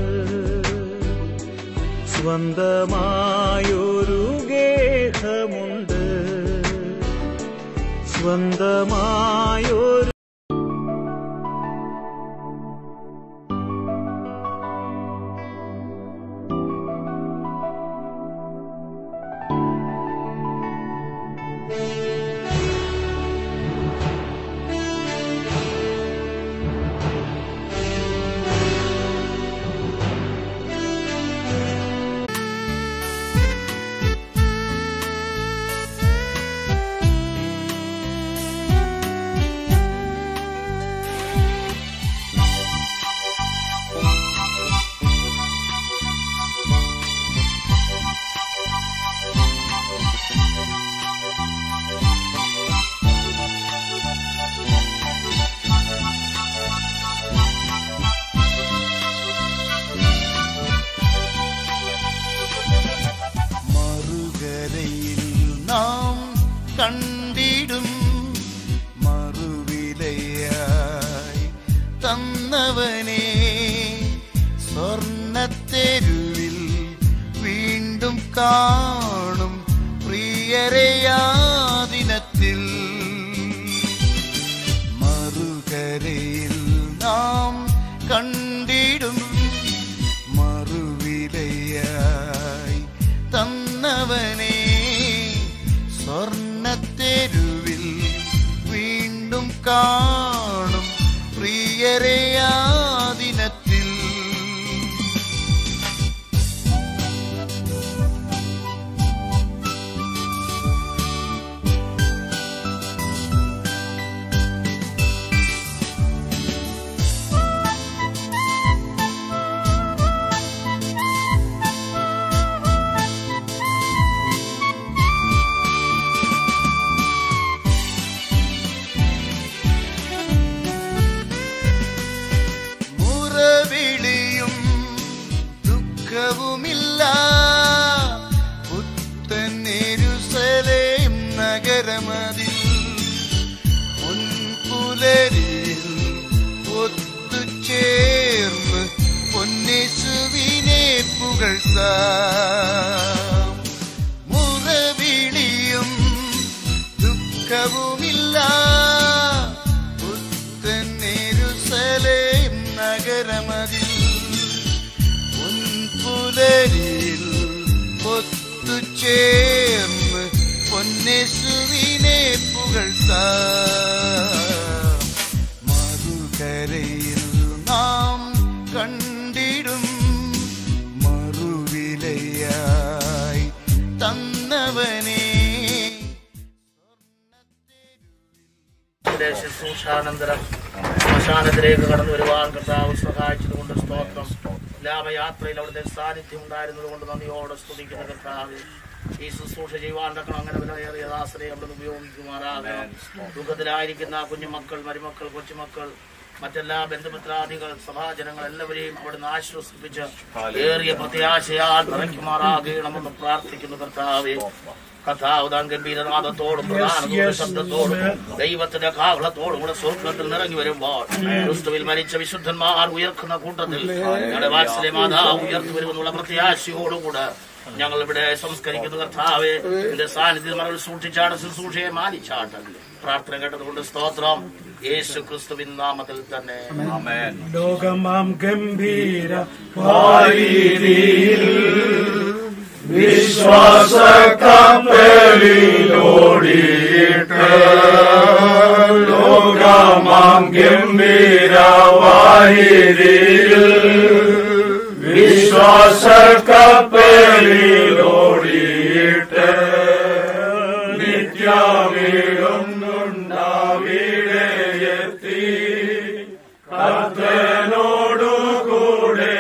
സ്വന്തമായൊരു ഗേഹമുണ്ട് സ്വന്തമായൊരു കണ്ടിടും മറുവിലയായി തന്നവനെ സ്വർണത്തെരുവിൽ വീണ്ടും കാണും പ്രിയരയാദിനത്തിൽ മറുകരയിൽ നാം കണ്ടിടും മറുവിലയായി തന്നവനെ സ്വർണത്തെരുവിൽ വീണ്ടും കാണും പ്രിയരയാദിനത്തിൽ മുറവിളിയും ദുഃഖവുമില്ല പുത്തനെരുസലേം നഗരമതിൽ മുൻപുലരിൽ ഒത്തുചേർന്ന് പൊന്നേശുവിനെ പുകഴ്ത്താം മുറവിളിയും ദുഃഖവുമില്ല പുത്തനെരുസലേം നഗരമതിൽ മുൻപുലരിൽ ഒത്തുചേർന്ന് പൊന്നേശുവിനെ പുകഴ്ത്താം മറുകരയിൽ നാം കണ്ടിടും മറുവിലയായി തന്നവനെ ഇതിന്റെ ശുശ്രൂഷാനന്തരം ശ്മശാനത്തിലേക്ക് കടന്നു വരുവാൻ കർത്താവ് സഹായിച്ചതുകൊണ്ട് സ്തോത്രം ലാഭയാത്രയിൽ അവിടുത്തെ സാന്നിധ്യം ഉണ്ടായിരുന്നത് കൊണ്ട് നന്ദിയോടെ സ്തുതിക്കുന്ന കർത്താവ് ഈ ശുശ്രൂഷ ചെയ്യുവാൻ തക്കണം അങ്ങനെ വിലയേറിയ ദാസനെ അവിടുന്ന് ഉപയോഗിക്കുമാറാകണം ദുഃഖത്തിലായിരിക്കുന്ന കുഞ്ഞുമക്കൾ മരുമക്കൾ കൊച്ചുമക്കൾ മറ്റെല്ലാ ബന്ധുമിത്രാദികൾ സഭാജനങ്ങൾ എല്ലാവരെയും അവിടുന്ന് ആശ്വസിപ്പിച്ച് ഏറിയ പ്രത്യാശയാൽ നിറയ്ക്കുമാറാകണമെന്ന് പ്രാർത്ഥിക്കുന്നു കർത്താവെ കഥാവ് താൻ ഗംഭീരനാഥത്തോടും പ്രധാന ശബ്ദത്തോടും ദൈവത്തിന്റെ കാഹളത്തോടും കൂടെ സ്വർഗത്തിൽ നിറങ്ങി വരുമ്പോൾ ക്രിസ്തുവിൽ മരിച്ച വിശുദ്ധന്മാർ ഉയർക്കുന്ന കൂട്ടത്തിൽ ഞങ്ങളുടെ വാത്സല്യ മാതാവ് ഉയർത്തി വരുമെന്നുള്ള പ്രത്യാശയോടുകൂടെ ഞങ്ങൾ ഇവിടെ സംസ്കരിക്കുന്ന കർത്താവെ എന്റെ സാന്നിധ്യം മറവിൽ സൂക്ഷിച്ചാണ് ശുശ്രൂഷയെ മാനിച്ചാട്ട് പ്രാർത്ഥന കേട്ടതുകൊണ്ട് സ്തോത്രം യേശു ക്രിസ്തുവിൻ നാമത്തിൽ തന്നെ ലോകമാം ഗംഭീര വാരീതിയിൽ വിശ്വാസ കപ്പലിലോടിയിട്ട് ലോകമാം ഗംഭീര വാരീതിയിൽ വിശ്വാസ കപ്പലിലോടിയിട്ട് നിത്യവിടുന്നുണ്ടാവിടെ എത്തി കർത്തനോടു കൂടെ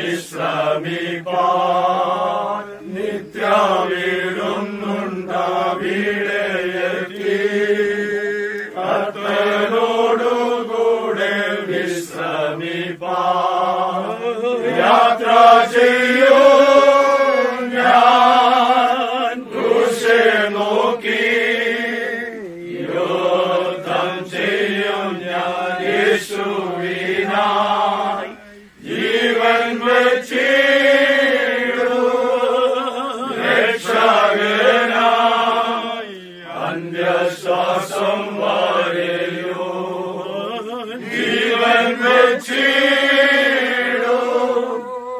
വിശ്രമിപ്പാൻ നിത്യവിടുന്നുണ്ടാവിടെ എത്തി കർത്തനോടു കൂടെ വിശ്രമിപ്പാൻ യാത്ര ചെയ്യൂ ഞാൻ കുശെ നോക്കി യുദ്ധം ചെയ്യും ഞാൻ യേശുവിനായി ജീവൻ വെച്ചിടും രക്ഷകനായി അന്ത്യശ്വാസം വരെയോ ജീവൻ വെച്ചിടും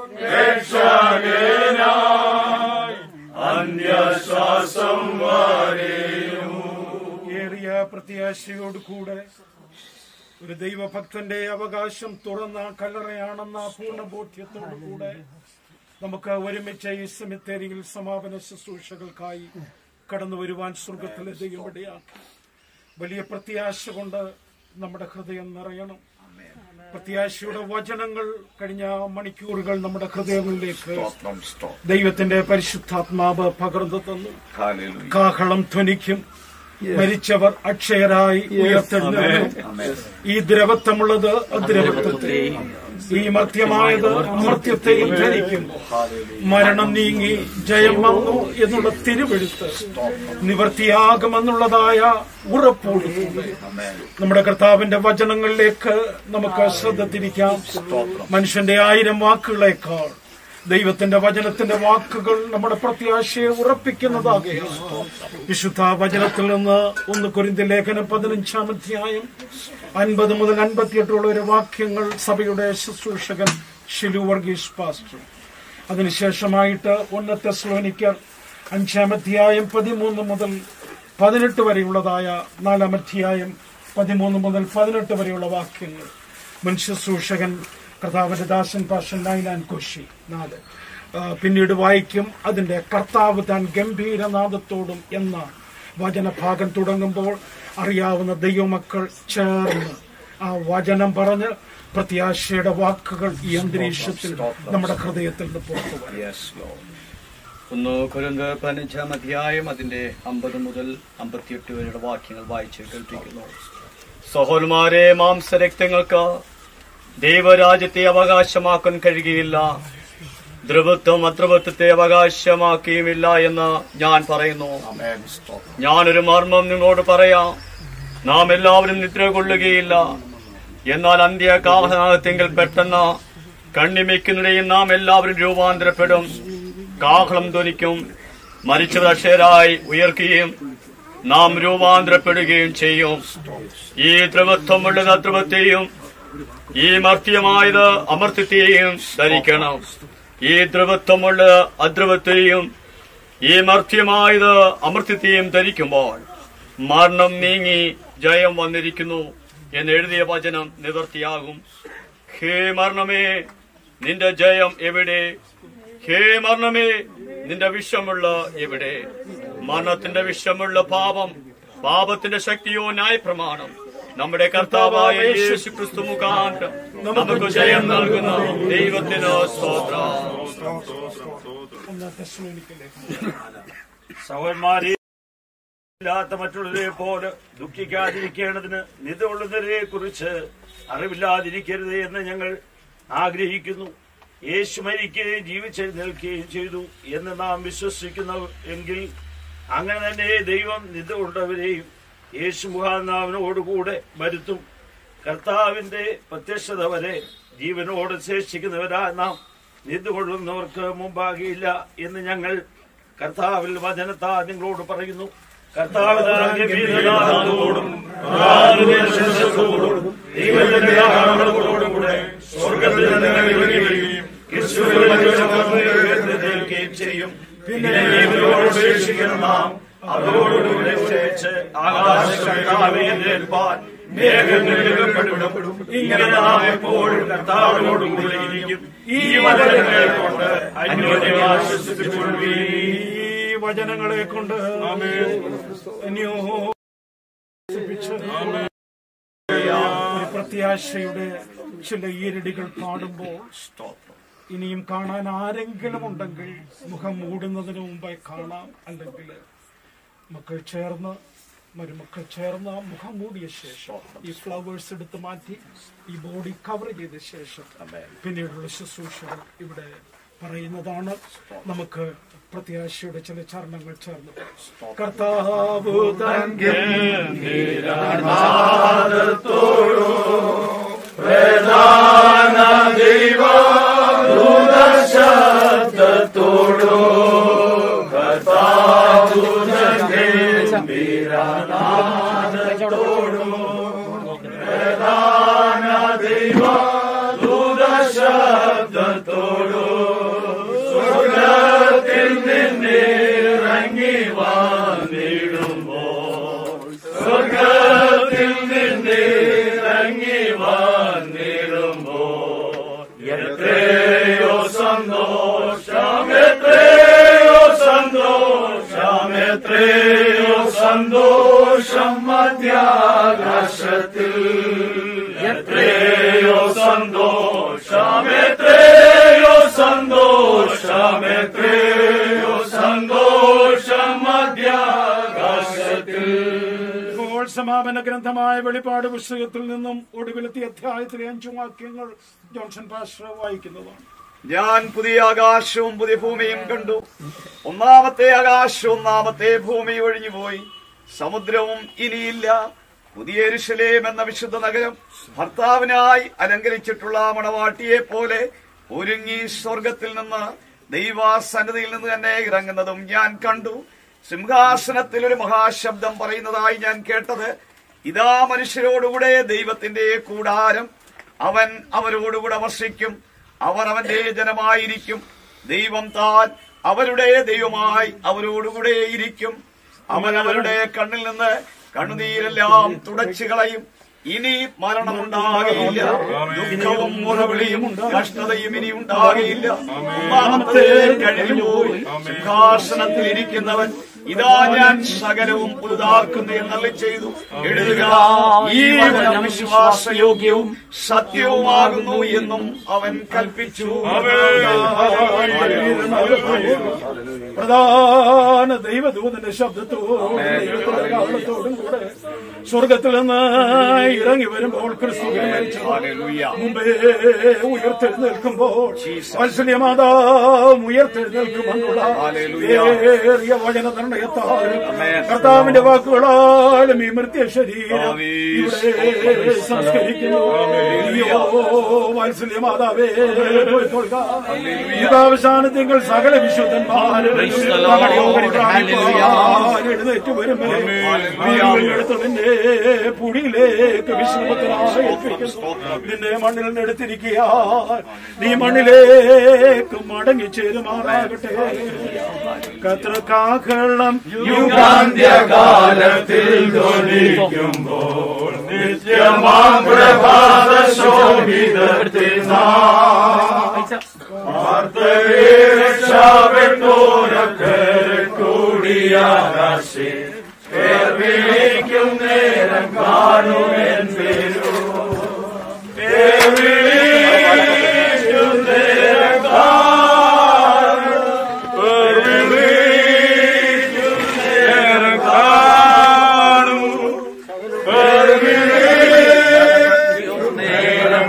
രക്ഷകനായി അന്ത്യശ്വാസം വരെയോ ഏറിയ പ്രത്യാശയോട് കൂടെ ഒരു ദൈവഭക്തന്റെ അവകാശം തുറന്ന കല്ലറയാണെന്ന പൂർണ്ണ ബോധ്യത്തോടു കൂടെ നമുക്ക് ഒരുമിച്ച് ഈ സെമിത്തേരിയിൽ സമാപന ശുശ്രൂഷകൾക്കായി കടന്നു വരുവാൻ സ്വർഗത്തിലെ ദൈവം ഇടയാക്കി വലിയ പ്രത്യാശ കൊണ്ട് നമ്മുടെ ഹൃദയം നിറയണം പ്രത്യാശയുടെ വചനങ്ങൾ കഴിഞ്ഞ മണിക്കൂറുകൾ നമ്മുടെ ഹൃദയങ്ങളിലേക്ക് ദൈവത്തിന്റെ പരിശുദ്ധാത്മാവ് പകർന്നു തന്നു കാഹളം ധ്വനിക്കും മരിച്ചവർ അക്ഷയരായി Yes. ഉയർത്തെഴുന്നേൽക്കും Amen. ഈ ദ്രവത്വമുള്ളത് അദ്രവത്വത്തെ ഈ മർത്യമായത് അമർത്യത്തെയും ധരിക്കുന്നു മരണം നീങ്ങി ജയം വന്നു എന്നുള്ള തിരുവെഴുത്ത് നിവർത്തിയാകുമെന്നുള്ളതായ ഉറപ്പോടുകൂടി നമ്മുടെ കർത്താവിന്റെ വചനങ്ങളിലേക്ക് നമുക്ക് ശ്രദ്ധ തിരിക്കാം മനുഷ്യന്റെ ആയിരം വാക്കുകളേക്കാൾ ദൈവത്തിന്റെ വചനത്തിന്റെ വാക്കുകൾ നമ്മുടെ പ്രത്യാശയെ ഉറപ്പിക്കുന്നതാകുകയാണ് വിശുദ്ധ വചനത്തിൽ നിന്ന് ഒന്ന് കുരിന്തി ലേഖനം പതിനഞ്ചാം അധ്യായം അൻപത് മുതൽ അൻപത്തിയെട്ടുള്ള ഒരു വാക്യങ്ങൾ സഭയുടെ ശുശ്രൂഷകൻ ഷിലു വർഗീസ് പാസ്റ്റർ അതിനുശേഷമായിട്ട് ഒന്ന് തെസ്ലോനിക്കർ അഞ്ചാം അധ്യായം പതിമൂന്ന് മുതൽ പതിനെട്ട് വരെയുള്ളതായ നാലാം അധ്യായം പതിമൂന്ന് മുതൽ പതിനെട്ട് വരെയുള്ള വാക്യങ്ങൾ മുൻ ശുശ്രൂഷകൻ കർത്താവിന്റെ ദാസൻ പാഷൻ നൈലാൻ കോശി നാല് ആ, പിന്നീട് വായിക്കും അതിന്റെ കർത്താവ് താൻ ഗംഭീരനാദത്തോടും എന്ന വചനഭാഗം തുടങ്ങുമ്പോൾ അറിയാവുന്ന ദൈവമക്കൾ ചേർന്ന് ആ വചനം പറഞ്ഞ് പ്രത്യാശയുടെ വാക്കുകൾ ഈ അന്തരീക്ഷത്തിൽ നമ്മുടെ ഹൃദയത്തിൽ നിന്ന് പുറത്തു വരും ഒന്ന് കുരന്ത് പതിനഞ്ചാം അധ്യായം അതിന്റെ അമ്പത് മുതൽ അമ്പത്തിയെട്ട് വരെയുള്ള വാക്യങ്ങൾ വായിച്ച് കേൾപ്പിക്കുന്നു സഹോദരന്മാരെ മാംസരക്തങ്ങൾക്ക് ദൈവരാജ്യത്തെ അവകാശമാക്കാൻ കഴിയുകയില്ല ദ്രവത്വം അദ്രവത്വത്തെ അവകാശമാക്കിയുമില്ല എന്ന് ഞാൻ പറയുന്നു ഞാനൊരു മർമ്മം നിങ്ങളോട് പറയാം നാം എല്ലാവരും നിദ്ര കൊള്ളുകയില്ല എന്നാൽ അന്ത്യകാഹനത്തിങ്കിൽ പെട്ടെന്ന് കണ്ണിമയ്ക്കുന്നിടയിൽ നാം എല്ലാവരും രൂപാന്തരപ്പെടും കാഹളം ധ്വനിക്കും മരിച്ചവർ അക്ഷരായി ഉയർക്കുകയും നാം രൂപാന്തരപ്പെടുകയും ചെയ്യും ഈ ദ്രവത്വമുള്ള അദ്രവത്തെയും ഈ മർത്യമായത് അമർത്യത്തെയും ധരിക്കണം ഈ ദ്രവത്വമുള്ള അദ്രവത്തെയും ഈ മർത്യമായത് അമർത്യത്തെയും ധരിക്കുമ്പോൾ മരണം നീങ്ങി ജയം വന്നിരിക്കുന്നു എന്ന് എഴുതിയ വചനം നിവർത്തിയാകും ഹേ മരണമേ നിന്റെ ജയം എവിടെ ഹേ മരണമേ നിന്റെ വിഷമുള്ള എവിടെ മരണത്തിന്റെ വിഷമുള്ള പാപം പാപത്തിന്റെ ശക്തിയോ ന്യായപ്രമാണം നമ്മുടെ കർത്താവായ യേശു ക്രിസ്തു മുഖാന്തരം നമുക്ക് ജയം നൽകുന്ന ദൈവത്തിന് സ്തോത്രം സഹോദരന്മാരെ ഇല്ലാത്ത മറ്റുള്ളവരെ പോലെ ദുഃഖിക്കാതിരിക്കേണ്ടതിന് നിതമുള്ളവരെ കുറിച്ച് അറിവില്ലാതിരിക്കരുത് എന്ന് ഞങ്ങൾ ആഗ്രഹിക്കുന്നു യേശു മരിക്കുകയും ജീവിച്ചെഴുന്നേൽക്കുകയും ചെയ്തു എന്ന് നാം വിശ്വസിക്കുന്നു എങ്കിൽ അങ്ങനെ തന്നെ ദൈവം നിതമുള്ളവരെയും യേശു മുഖാനാവിനോടുകൂടെ വരുത്തും കർത്താവിന്റെ പ്രത്യക്ഷത വരെ ജീവനോട് ശേഷിക്കുന്നവരാ നാം നിന്നുകൊള്ളുന്നവർക്ക് മുമ്പാകിയില്ല എന്ന് ഞങ്ങൾ കർത്താവിൽ വചനത്താ നിങ്ങളോട് പറയുന്നു കർത്താവ് താങ്കളുടെ വീരനാഥത്തോടും പ്രാണനേശത്തോടും ദൈവത്തിന്റെ ആരാധനയോടും കൂടെ സ്വർഗ്ഗത്തിൽ നിന്ന് ഇറങ്ങുകയും ക്രിസ്തുവിൽ ഉയർത്തെഴുന്നേൽക്കുകയും ചെയ്യും പിന്നെ ദൈവത്തോട് ശേഷിക്കുന്ന നാം അവരോടുകൂടെ ഉറച്ച് ആകാശകർത്താവെ എഴുന്നേൽപ്പാൻ മേഘങ്ങളിൽ ഇടപെടും ഇങ്ങനെ നാം എപ്പോഴും കർത്താവിനോടുകൂടെ ഇരിക്കും ഈ വചനങ്ങളെ കൊണ്ട് അന്യോന്യം ആശ്വസിപ്പിച്ചുകൊള്ളുകയും ഈ വചനങ്ങളെ കൊണ്ട് ഒരു പ്രത്യാശയുടെ ചില ഈരടികൾ പാടുമ്പോൾ ഇനിയും കാണാൻ ആരെങ്കിലും ഉണ്ടെങ്കിൽ മുഖം മൂടുന്നതിന് മുമ്പായി കാണാം അല്ലെങ്കിൽ മക്കൾ ചേർന്ന് മരുമക്കൾ ചേർന്ന് മുഖം മൂടിയ ശേഷം ഈ ഫ്ലവേഴ്സ് എടുത്ത് മാറ്റി ഈ ബോഡി കവർ ചെയ്ത ശേഷം പിന്നീടുള്ള ശുശ്രൂഷകൾ ഇവിടെ പറയുന്നതാണ് നമുക്ക് പ്രത്യാശയുടെ ചില ചരണങ്ങൾ ചേർന്ന് കർത്താവ് തന്റെ പ്രധാന ദൈവ ശബ്ദത്തോടോ കർത്താവു ഗംഭീരനാദത്തോടോ പ്രധാന ദൈവ ശബ്ദത്തോടോ സ്വർഗത്തിൽ നിന്നിറങ്ങി വന്നിടുമ്പോൾ സ്വർഗത്തിൽ നിന്നിറങ്ങി വന്നിടുമ്പോൾ എത്രയോ സന്തോഷം എത്രയോ സന്തോഷം എത്രയോ സന്തോഷം മധ്യാകാശത്തിൽ എത്രയോ സന്തോഷം എത്രയോ സന്തോഷം എത്രയോ സന്തോഷം മധ്യാകാശത്തിൽ ഇപ്പോൾ സമാപന ഗ്രന്ഥമായ വെളിപ്പാട് പുസ്തകത്തിൽ നിന്നും ഒടുവിലത്തെ അധ്യായത്തിലെ അഞ്ചു വാക്യങ്ങൾ ജോൺസൺ പാസ്റ്റർ വായിക്കുന്നതാണ് ഞാൻ പുതിയ ആകാശവും പുതിയ ഭൂമിയും കണ്ടു ഒന്നാമത്തെ ആകാശവും ഒന്നാമത്തെ ഭൂമി ഒഴിഞ്ഞുപോയി സമുദ്രവും ഇനിയില്ല പുതിയ എരുശലേം എന്ന വിശുദ്ധ നഗരം ഭർത്താവിനായി അലങ്കരിച്ചിട്ടുള്ള മണവാട്ടിയെ പോലെ ഒരുങ്ങി സ്വർഗത്തിൽ നിന്ന് ദൈവാസന്നതിയിൽ നിന്ന് തന്നെ ഇറങ്ങുന്നതും ഞാൻ കണ്ടു സിംഹാസനത്തിൽ ഒരു മഹാശബ്ദം പറയുന്നതായി ഞാൻ കേട്ടത് ഇതാ മനുഷ്യരോടുകൂടെ ദൈവത്തിന്റെ കൂടാരം അവൻ അവരോടുകൂടെ വസിക്കും അവർ അവന്റെ ജനമായിരിക്കും ദൈവം താൻ അവരുടെ ദൈവമായി അവരോടുകൂടെ ഇരിക്കും അവൻ അവരുടെ കണ്ണിൽ നിന്ന് കണ്ണുനീരെല്ലാം തുടച്ചു കളയും ഇനി മരണമുണ്ടാകയില്ല ദുഃഖവും മുറവിളിയും കഷ്ടതയും ഇനി ഉണ്ടാകയില്ല ഒന്നാമത്തെ കഴിഞ്ഞുപോയി സിംഹാസനത്തിൽ ഇരിക്കുന്നവൻ ഇതാ ഞാൻ സകലവും പുതുതാക്കുന്നു എന്നല്ല ചെയ്തു എഴുതുക ഈ വചനം വിശ്വാസയോഗ്യവും സത്യവുമാകുന്നു എന്നും അവൻ കൽപ്പിച്ചു പ്രധാന ദൈവദൂതന്റെ ശബ്ദത്തോടും ദൈവത്തിന്റെ കാവളത്തോടും കൂടെ സ്വർഗത്തിൽ നിന്ന് ഇറങ്ങി വരുമ്പോൾ ക്രിസ്തു മുമ്പേ ഉയർത്തെഴുന്നേൽക്കുമ്പോൾ വാത്സല്യ മാതാവ് ഉയർത്തെഴുന്നേൽക്കുമെന്നുള്ള ഏറിയ വചന നിർണയത്താൽ കർത്താവിന്റെ വാക്കുകളാലും ഈ മൃത്യ ശരീരം ഇവിടെ സംസ്കരിക്കുന്നു അയ്യോ വാത്സല്യ മാതാവേ പോയിക്കൊള്ളുക യുഗാവസാന തിങ്കൾ സകല വിശുദ്ധന്മാരും എഴുന്നേറ്റ് വരുമ്പോ എടുത്തതിന്റെ പുടിയിലേക്ക് വിശ്രമത്തിനായി ഏൽപ്പിക്കുന്നു. നിന്നെ മണ്ണിൽ എടുത്തിരിക്കുക നീ മണ്ണിലേക്ക് മടങ്ങി ചേരുമാറാകട്ടെ കത്രകാഹളം യുഗാന്ത്യകാലത്തിൽ ധ്വനിക്കുമ്പോൾ നിത്യമാം പ്രഭാത ശോഭിതത്തിനാർത്തവീരക്ഷാപ്പെട്ടോരൊക്കെ കൂടിയാകാശേ പേർവിളിക്കും നേരം കാണുമെൻ പേരു പേർവിളിക്കും നേരം കാണും പേർവിളിക്കും നേരം കാണും പേർവിളിക്കും നേരം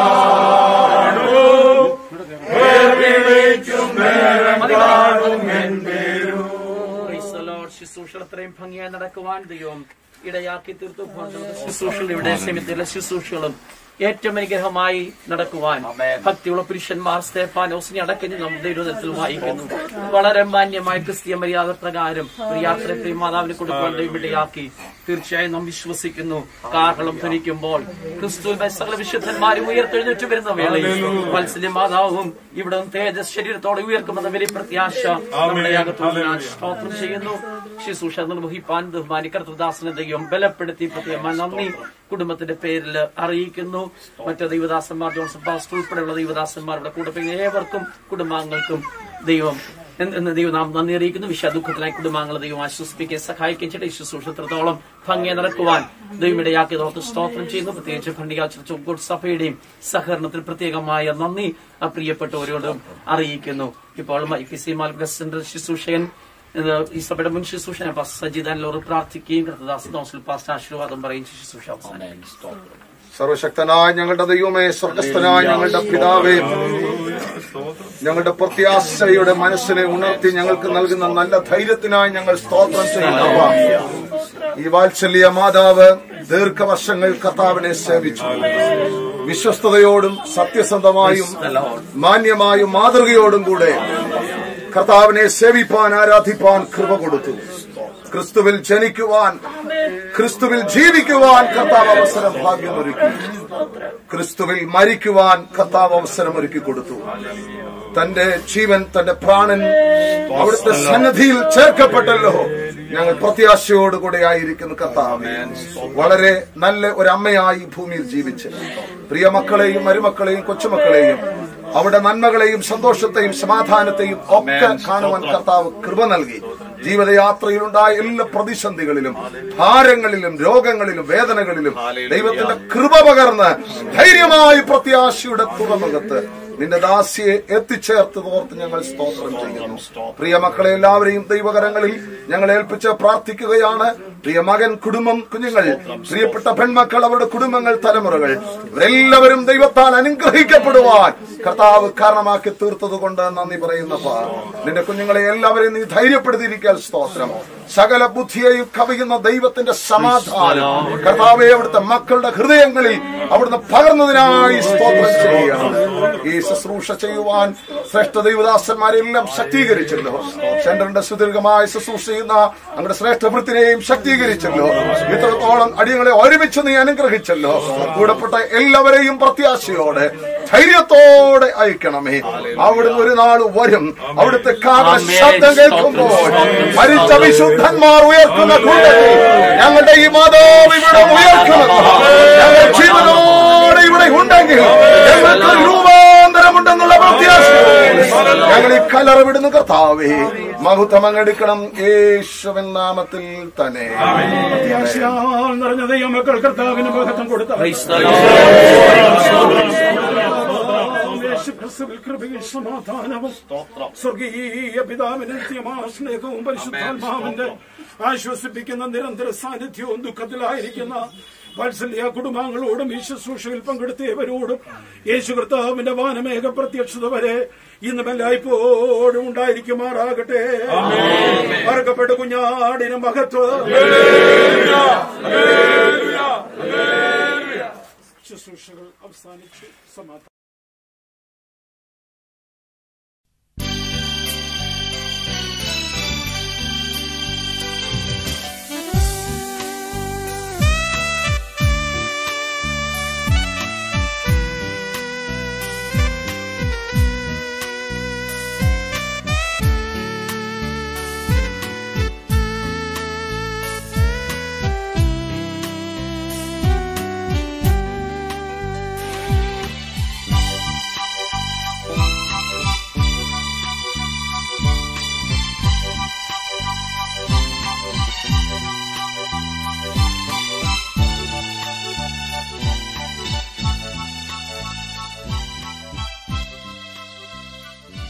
കാണും പേർവിളിക്കും നേരം കാണും എൻ പേരു Praise the Lord. ശുശ്രൂഷകൾ അത്രയും ഭംഗിയായി നടക്കുവാൻ ദൈവം ഇടയാക്കി തീർത്തു ശുശ്രൂഷകൾ ഇവിടെ സമിതിയിലെ ശുശ്രൂഷകളും ഏറ്റവും അനുഗ്രഹമായി നടക്കുവാൻ ഭക്തിയുള്ള പുരുഷന്മാർ സ്തേഫാനോസിനെ അടക്കഞ്ഞ് നാം ദൈവത്തിൽ വായിക്കുന്നു വളരെ മാന്യമായ ക്രിസ്തീയ മര്യാദ പ്രകാരം ഒരു യാത്ര പ്രിയമാതാവിന് കൊടുക്കുവാൻ ദൈവം ഇടയാക്കി തീർച്ചയായും നാം വിശ്വസിക്കുന്നു കാഹളം ധരിക്കുമ്പോൾ ക്രിസ്തു സകല വിശുദ്ധന്മാരും ഉയർത്തെഴുന്നേറ്റ് വരുന്ന വേളയിൽ വത്സല്യ മാതാവും ഇവിടെ നിന്ന് തേജസ് ശരീരത്തോടെ ഉയർക്കുമെന്ന വലിയ പ്രത്യാശ നമ്മുടെ യാഗത്തോട് ഞാൻ സ്തോത്രം ചെയ്യുന്നു ശുശ്രൂഷ നിർവഹിപ്പാൻ ബഹുമാനി കർത്തദാസനെ ദൈവം ബലപ്പെടുത്തി പ്രത്യേകമായി നന്ദി കുടുംബത്തിന്റെ പേരിൽ അറിയിക്കുന്നു മറ്റു ദൈവദാസന്മാർ ജോൺസൺ പാസ്റ്റർ ഉൾപ്പെടെയുള്ള ദൈവദാസന്മാർ ഇവിടെ കൂടെ പോയി ഏവർക്കും കുടുംബാംഗങ്ങൾക്കും ദൈവം എന്ന് എന്ന് ദൈവം നാം നന്ദി അറിയിക്കുന്നു വിശ്വ ദുഃഖത്തിനായി കുടുംബാംഗങ്ങളെ ദൈവം ആശ്വസിപ്പിക്കുകയും സഹായിക്കുകയും ചെയ്യട്ടെ ഈ ശുശ്രൂഷ എത്രത്തോളം ഭംഗിയെ നടക്കുവാൻ ദൈവം ഇടയാക്കിയതോർത്ത് സ്തോത്രം ചെയ്യുന്നു പ്രത്യേകിച്ച് ഖണ്ഡിക ചർച്ച ഗുഡ് സഭയുടെയും സഹകരണത്തിൽ പ്രത്യേകമായ നന്ദി ആ പ്രിയപ്പെട്ടവരോടും അറിയിക്കുന്നു ഇപ്പോൾ കിസി മാൽഗ സെന്റർ ശുശ്രൂഷകൻ ഇത് ഈ സഭയുടെ മുൻ ശുശ്രൂഷകൻ പാസ്റ്റർ സജിദാൻ ലോറ് പ്രാർത്ഥിക്കുകയും കൃതദാസ് ദോസിൽ പാസ്റ്റർ ആശീർവാദം പറയും ശുശ്രൂഷ അവസാനിക്കും സ്തോത്രം സർവശക്തനായ ഞങ്ങളുടെ ദൈവമേ സ്വർഗസ്ഥനായ ഞങ്ങളുടെ പിതാവേ ഞങ്ങളുടെ പ്രത്യാശയുടെ മനസ്സിനെ ഉണർത്തി ഞങ്ങൾക്ക് നൽകുന്ന നല്ല ധൈര്യത്തിനായി ഞങ്ങൾ സ്തോത്രം ചെയ്യുന്നു ഈ വാത്സല്യ മാതാവ് ദീർഘവർഷങ്ങൾ കർത്താവിനെ സേവിച്ചു വിശ്വസ്തയോടും സത്യസന്ധമായും മാന്യമായും മാതൃകയോടും കൂടെ കർത്താവിനെ സേവിപ്പാൻ ആരാധിപ്പാൻ കൃപ കൊടുത്തു ക്രിസ്തുവിൽ ജനിക്കുവാൻ ക്രിസ്തുവിൽ ജീവിക്കുവാൻ കർത്താവ് അവസരം ഭാഗ്യമൊരുക്കി ക്രിസ്തുവിൽ മരിക്കുവാൻ കർത്താവ് അവസരം ഒരുക്കി കൊടുത്തു തന്റെ ജീവൻ തന്റെ പ്രാണൻ അവിടുത്തെ സന്നദ്ധിയിൽ ചേർക്കപ്പെട്ടല്ലോ ഞങ്ങൾ പ്രത്യാശയോടുകൂടെ ആയിരിക്കുന്നു കർത്താവ് വളരെ നല്ല ഒരു അമ്മയായി ഭൂമിയിൽ ജീവിച്ച് പ്രിയ മക്കളെയും മരുമക്കളെയും കൊച്ചുമക്കളെയും അവിടെ നന്മകളെയും സന്തോഷത്തെയും സമാധാനത്തെയും ഒക്കെ കാണുവാൻ കർത്താവ് കൃപ നൽകി ജീവിതയാത്രയിലുണ്ടായ എല്ലാ പ്രതിസന്ധികളിലും ഭാരങ്ങളിലും രോഗങ്ങളിലും വേദനകളിലും ദൈവത്തിന്റെ കൃപ പകർന്ന് ധൈര്യമായി പ്രത്യാശയുടെ തുറമുഖത്ത് നിന്റെ ദാസിയെ എത്തിച്ചേർത്ത് ഓർത്ത് ഞങ്ങൾ സ്തോത്രം ചെയ്യുന്നു പ്രിയ മക്കളെ എല്ലാവരെയും ദൈവകരങ്ങളിൽ ഞങ്ങൾ ഏൽപ്പിച്ച് പ്രാർത്ഥിക്കുകയാണ് പ്രിയ മകൻ കുടുംബം കുഞ്ഞുങ്ങൾ പ്രിയപ്പെട്ട പെൺമക്കൾ അവരുടെ കുടുംബങ്ങൾ തലമുറകൾ ഇവരെല്ലാവരും ദൈവത്താൽ അനുഗ്രഹിക്കപ്പെടുവാൻ കർത്താവ് കാരണമാക്കി തീർത്തത് കൊണ്ട് നന്ദി പറയുന്നപ്പാ നിന്റെ കുഞ്ഞുങ്ങളെ എല്ലാവരെയും നീ ധൈര്യപ്പെടുത്തിയിരിക്കാൻ സ്തോത്രം സകല ബുദ്ധിയെയും കവിയുന്ന ദൈവത്തിന്റെ സമാധാനം കർത്താവെ അവിടുത്തെ മക്കളുടെ ഹൃദയങ്ങളിൽ അവിടുന്ന് പകർന്നതിനായി സ്തോത്രം ചെയ്യുകയാണ് ഈ ശുശ്രൂഷ ചെയ്യുവാൻ ശ്രേഷ്ഠ ദൈവദാസന്മാരെല്ലാം ശക്തീകരിച്ചല്ലോ സെന്ററിന്റെ സുദീർഘമായ ശുശ്രൂഷ ചെയ്യുന്ന നമ്മുടെ ശ്രേഷ്ഠ വൃത്തിനെയും ശക്തീകരിച്ചല്ലോ ഇത്രത്തോളം അടിയങ്ങളെ ഒരുമിച്ച് നീ അനുഗ്രഹിച്ചല്ലോ കൂടപ്പെട്ട എല്ലാവരെയും പ്രത്യാശയോടെ ധൈര്യത്തോടെ അയക്കണമേ അവിടുന്ന് ഒരു നാൾ വരും അവിടുത്തെ കാരണ ശബ്ദം കേൾക്കുമ്പോൾ മരിച്ച വിശുദ്ധന്മാർ ഉയർത്തുന്ന കൂട്ടത്തിൽ ഞങ്ങളുടെ ഈ മാതാവ് ഇവിടെ ഉയർക്കുന്നത് ഞങ്ങൾ ജീവനോടെ ഇവിടെ ഉണ്ടെങ്കിൽ ഞങ്ങൾക്ക് ഒരു രൂപാന്തരമുണ്ടെന്നുള്ള പ്രത്യാശ ഞങ്ങൾ ഈ കലറ വിടുന്ന കർത്താവേ മഹത്വം അങ്ങെടുക്കണം യേശുവൻ നാമത്തിൽ തന്നെ പ്രത്യാശയാൽ നിറഞ്ഞ ദൈവമക്കൾ കർത്താവിന് മഹത്വം കൊടുത്ത യേശുക്രിസ്തുവിൽ കൃപയും സമാധാനവും സ്വർഗീയ പിതാവിന്റെ നിത്യമായ സ്നേഹവും പരിശുദ്ധാത്മാവിന്റെ ആശ്വസിപ്പിക്കുന്ന നിരന്തര സാന്നിധ്യവും ദുഃഖത്തിലായിരിക്കുന്ന വാത്സല്യ കുടുംബാംഗങ്ങളോടും ഈ ശുശ്രൂഷയിൽ പങ്കെടുത്തിയവരോടും യേശു കർത്താവിന്റെ വാനമേഘ പ്രത്യക്ഷത വരെ ഇന്നും എല്ലായ്പ്പോഴും ഉണ്ടായിരിക്കുമാറാകട്ടെ മറക്കപ്പെട്ട കുഞ്ഞാടിന് മഹത്വം ശുശ്രൂഷകൾ അവസാനിച്ചു സമാധാനം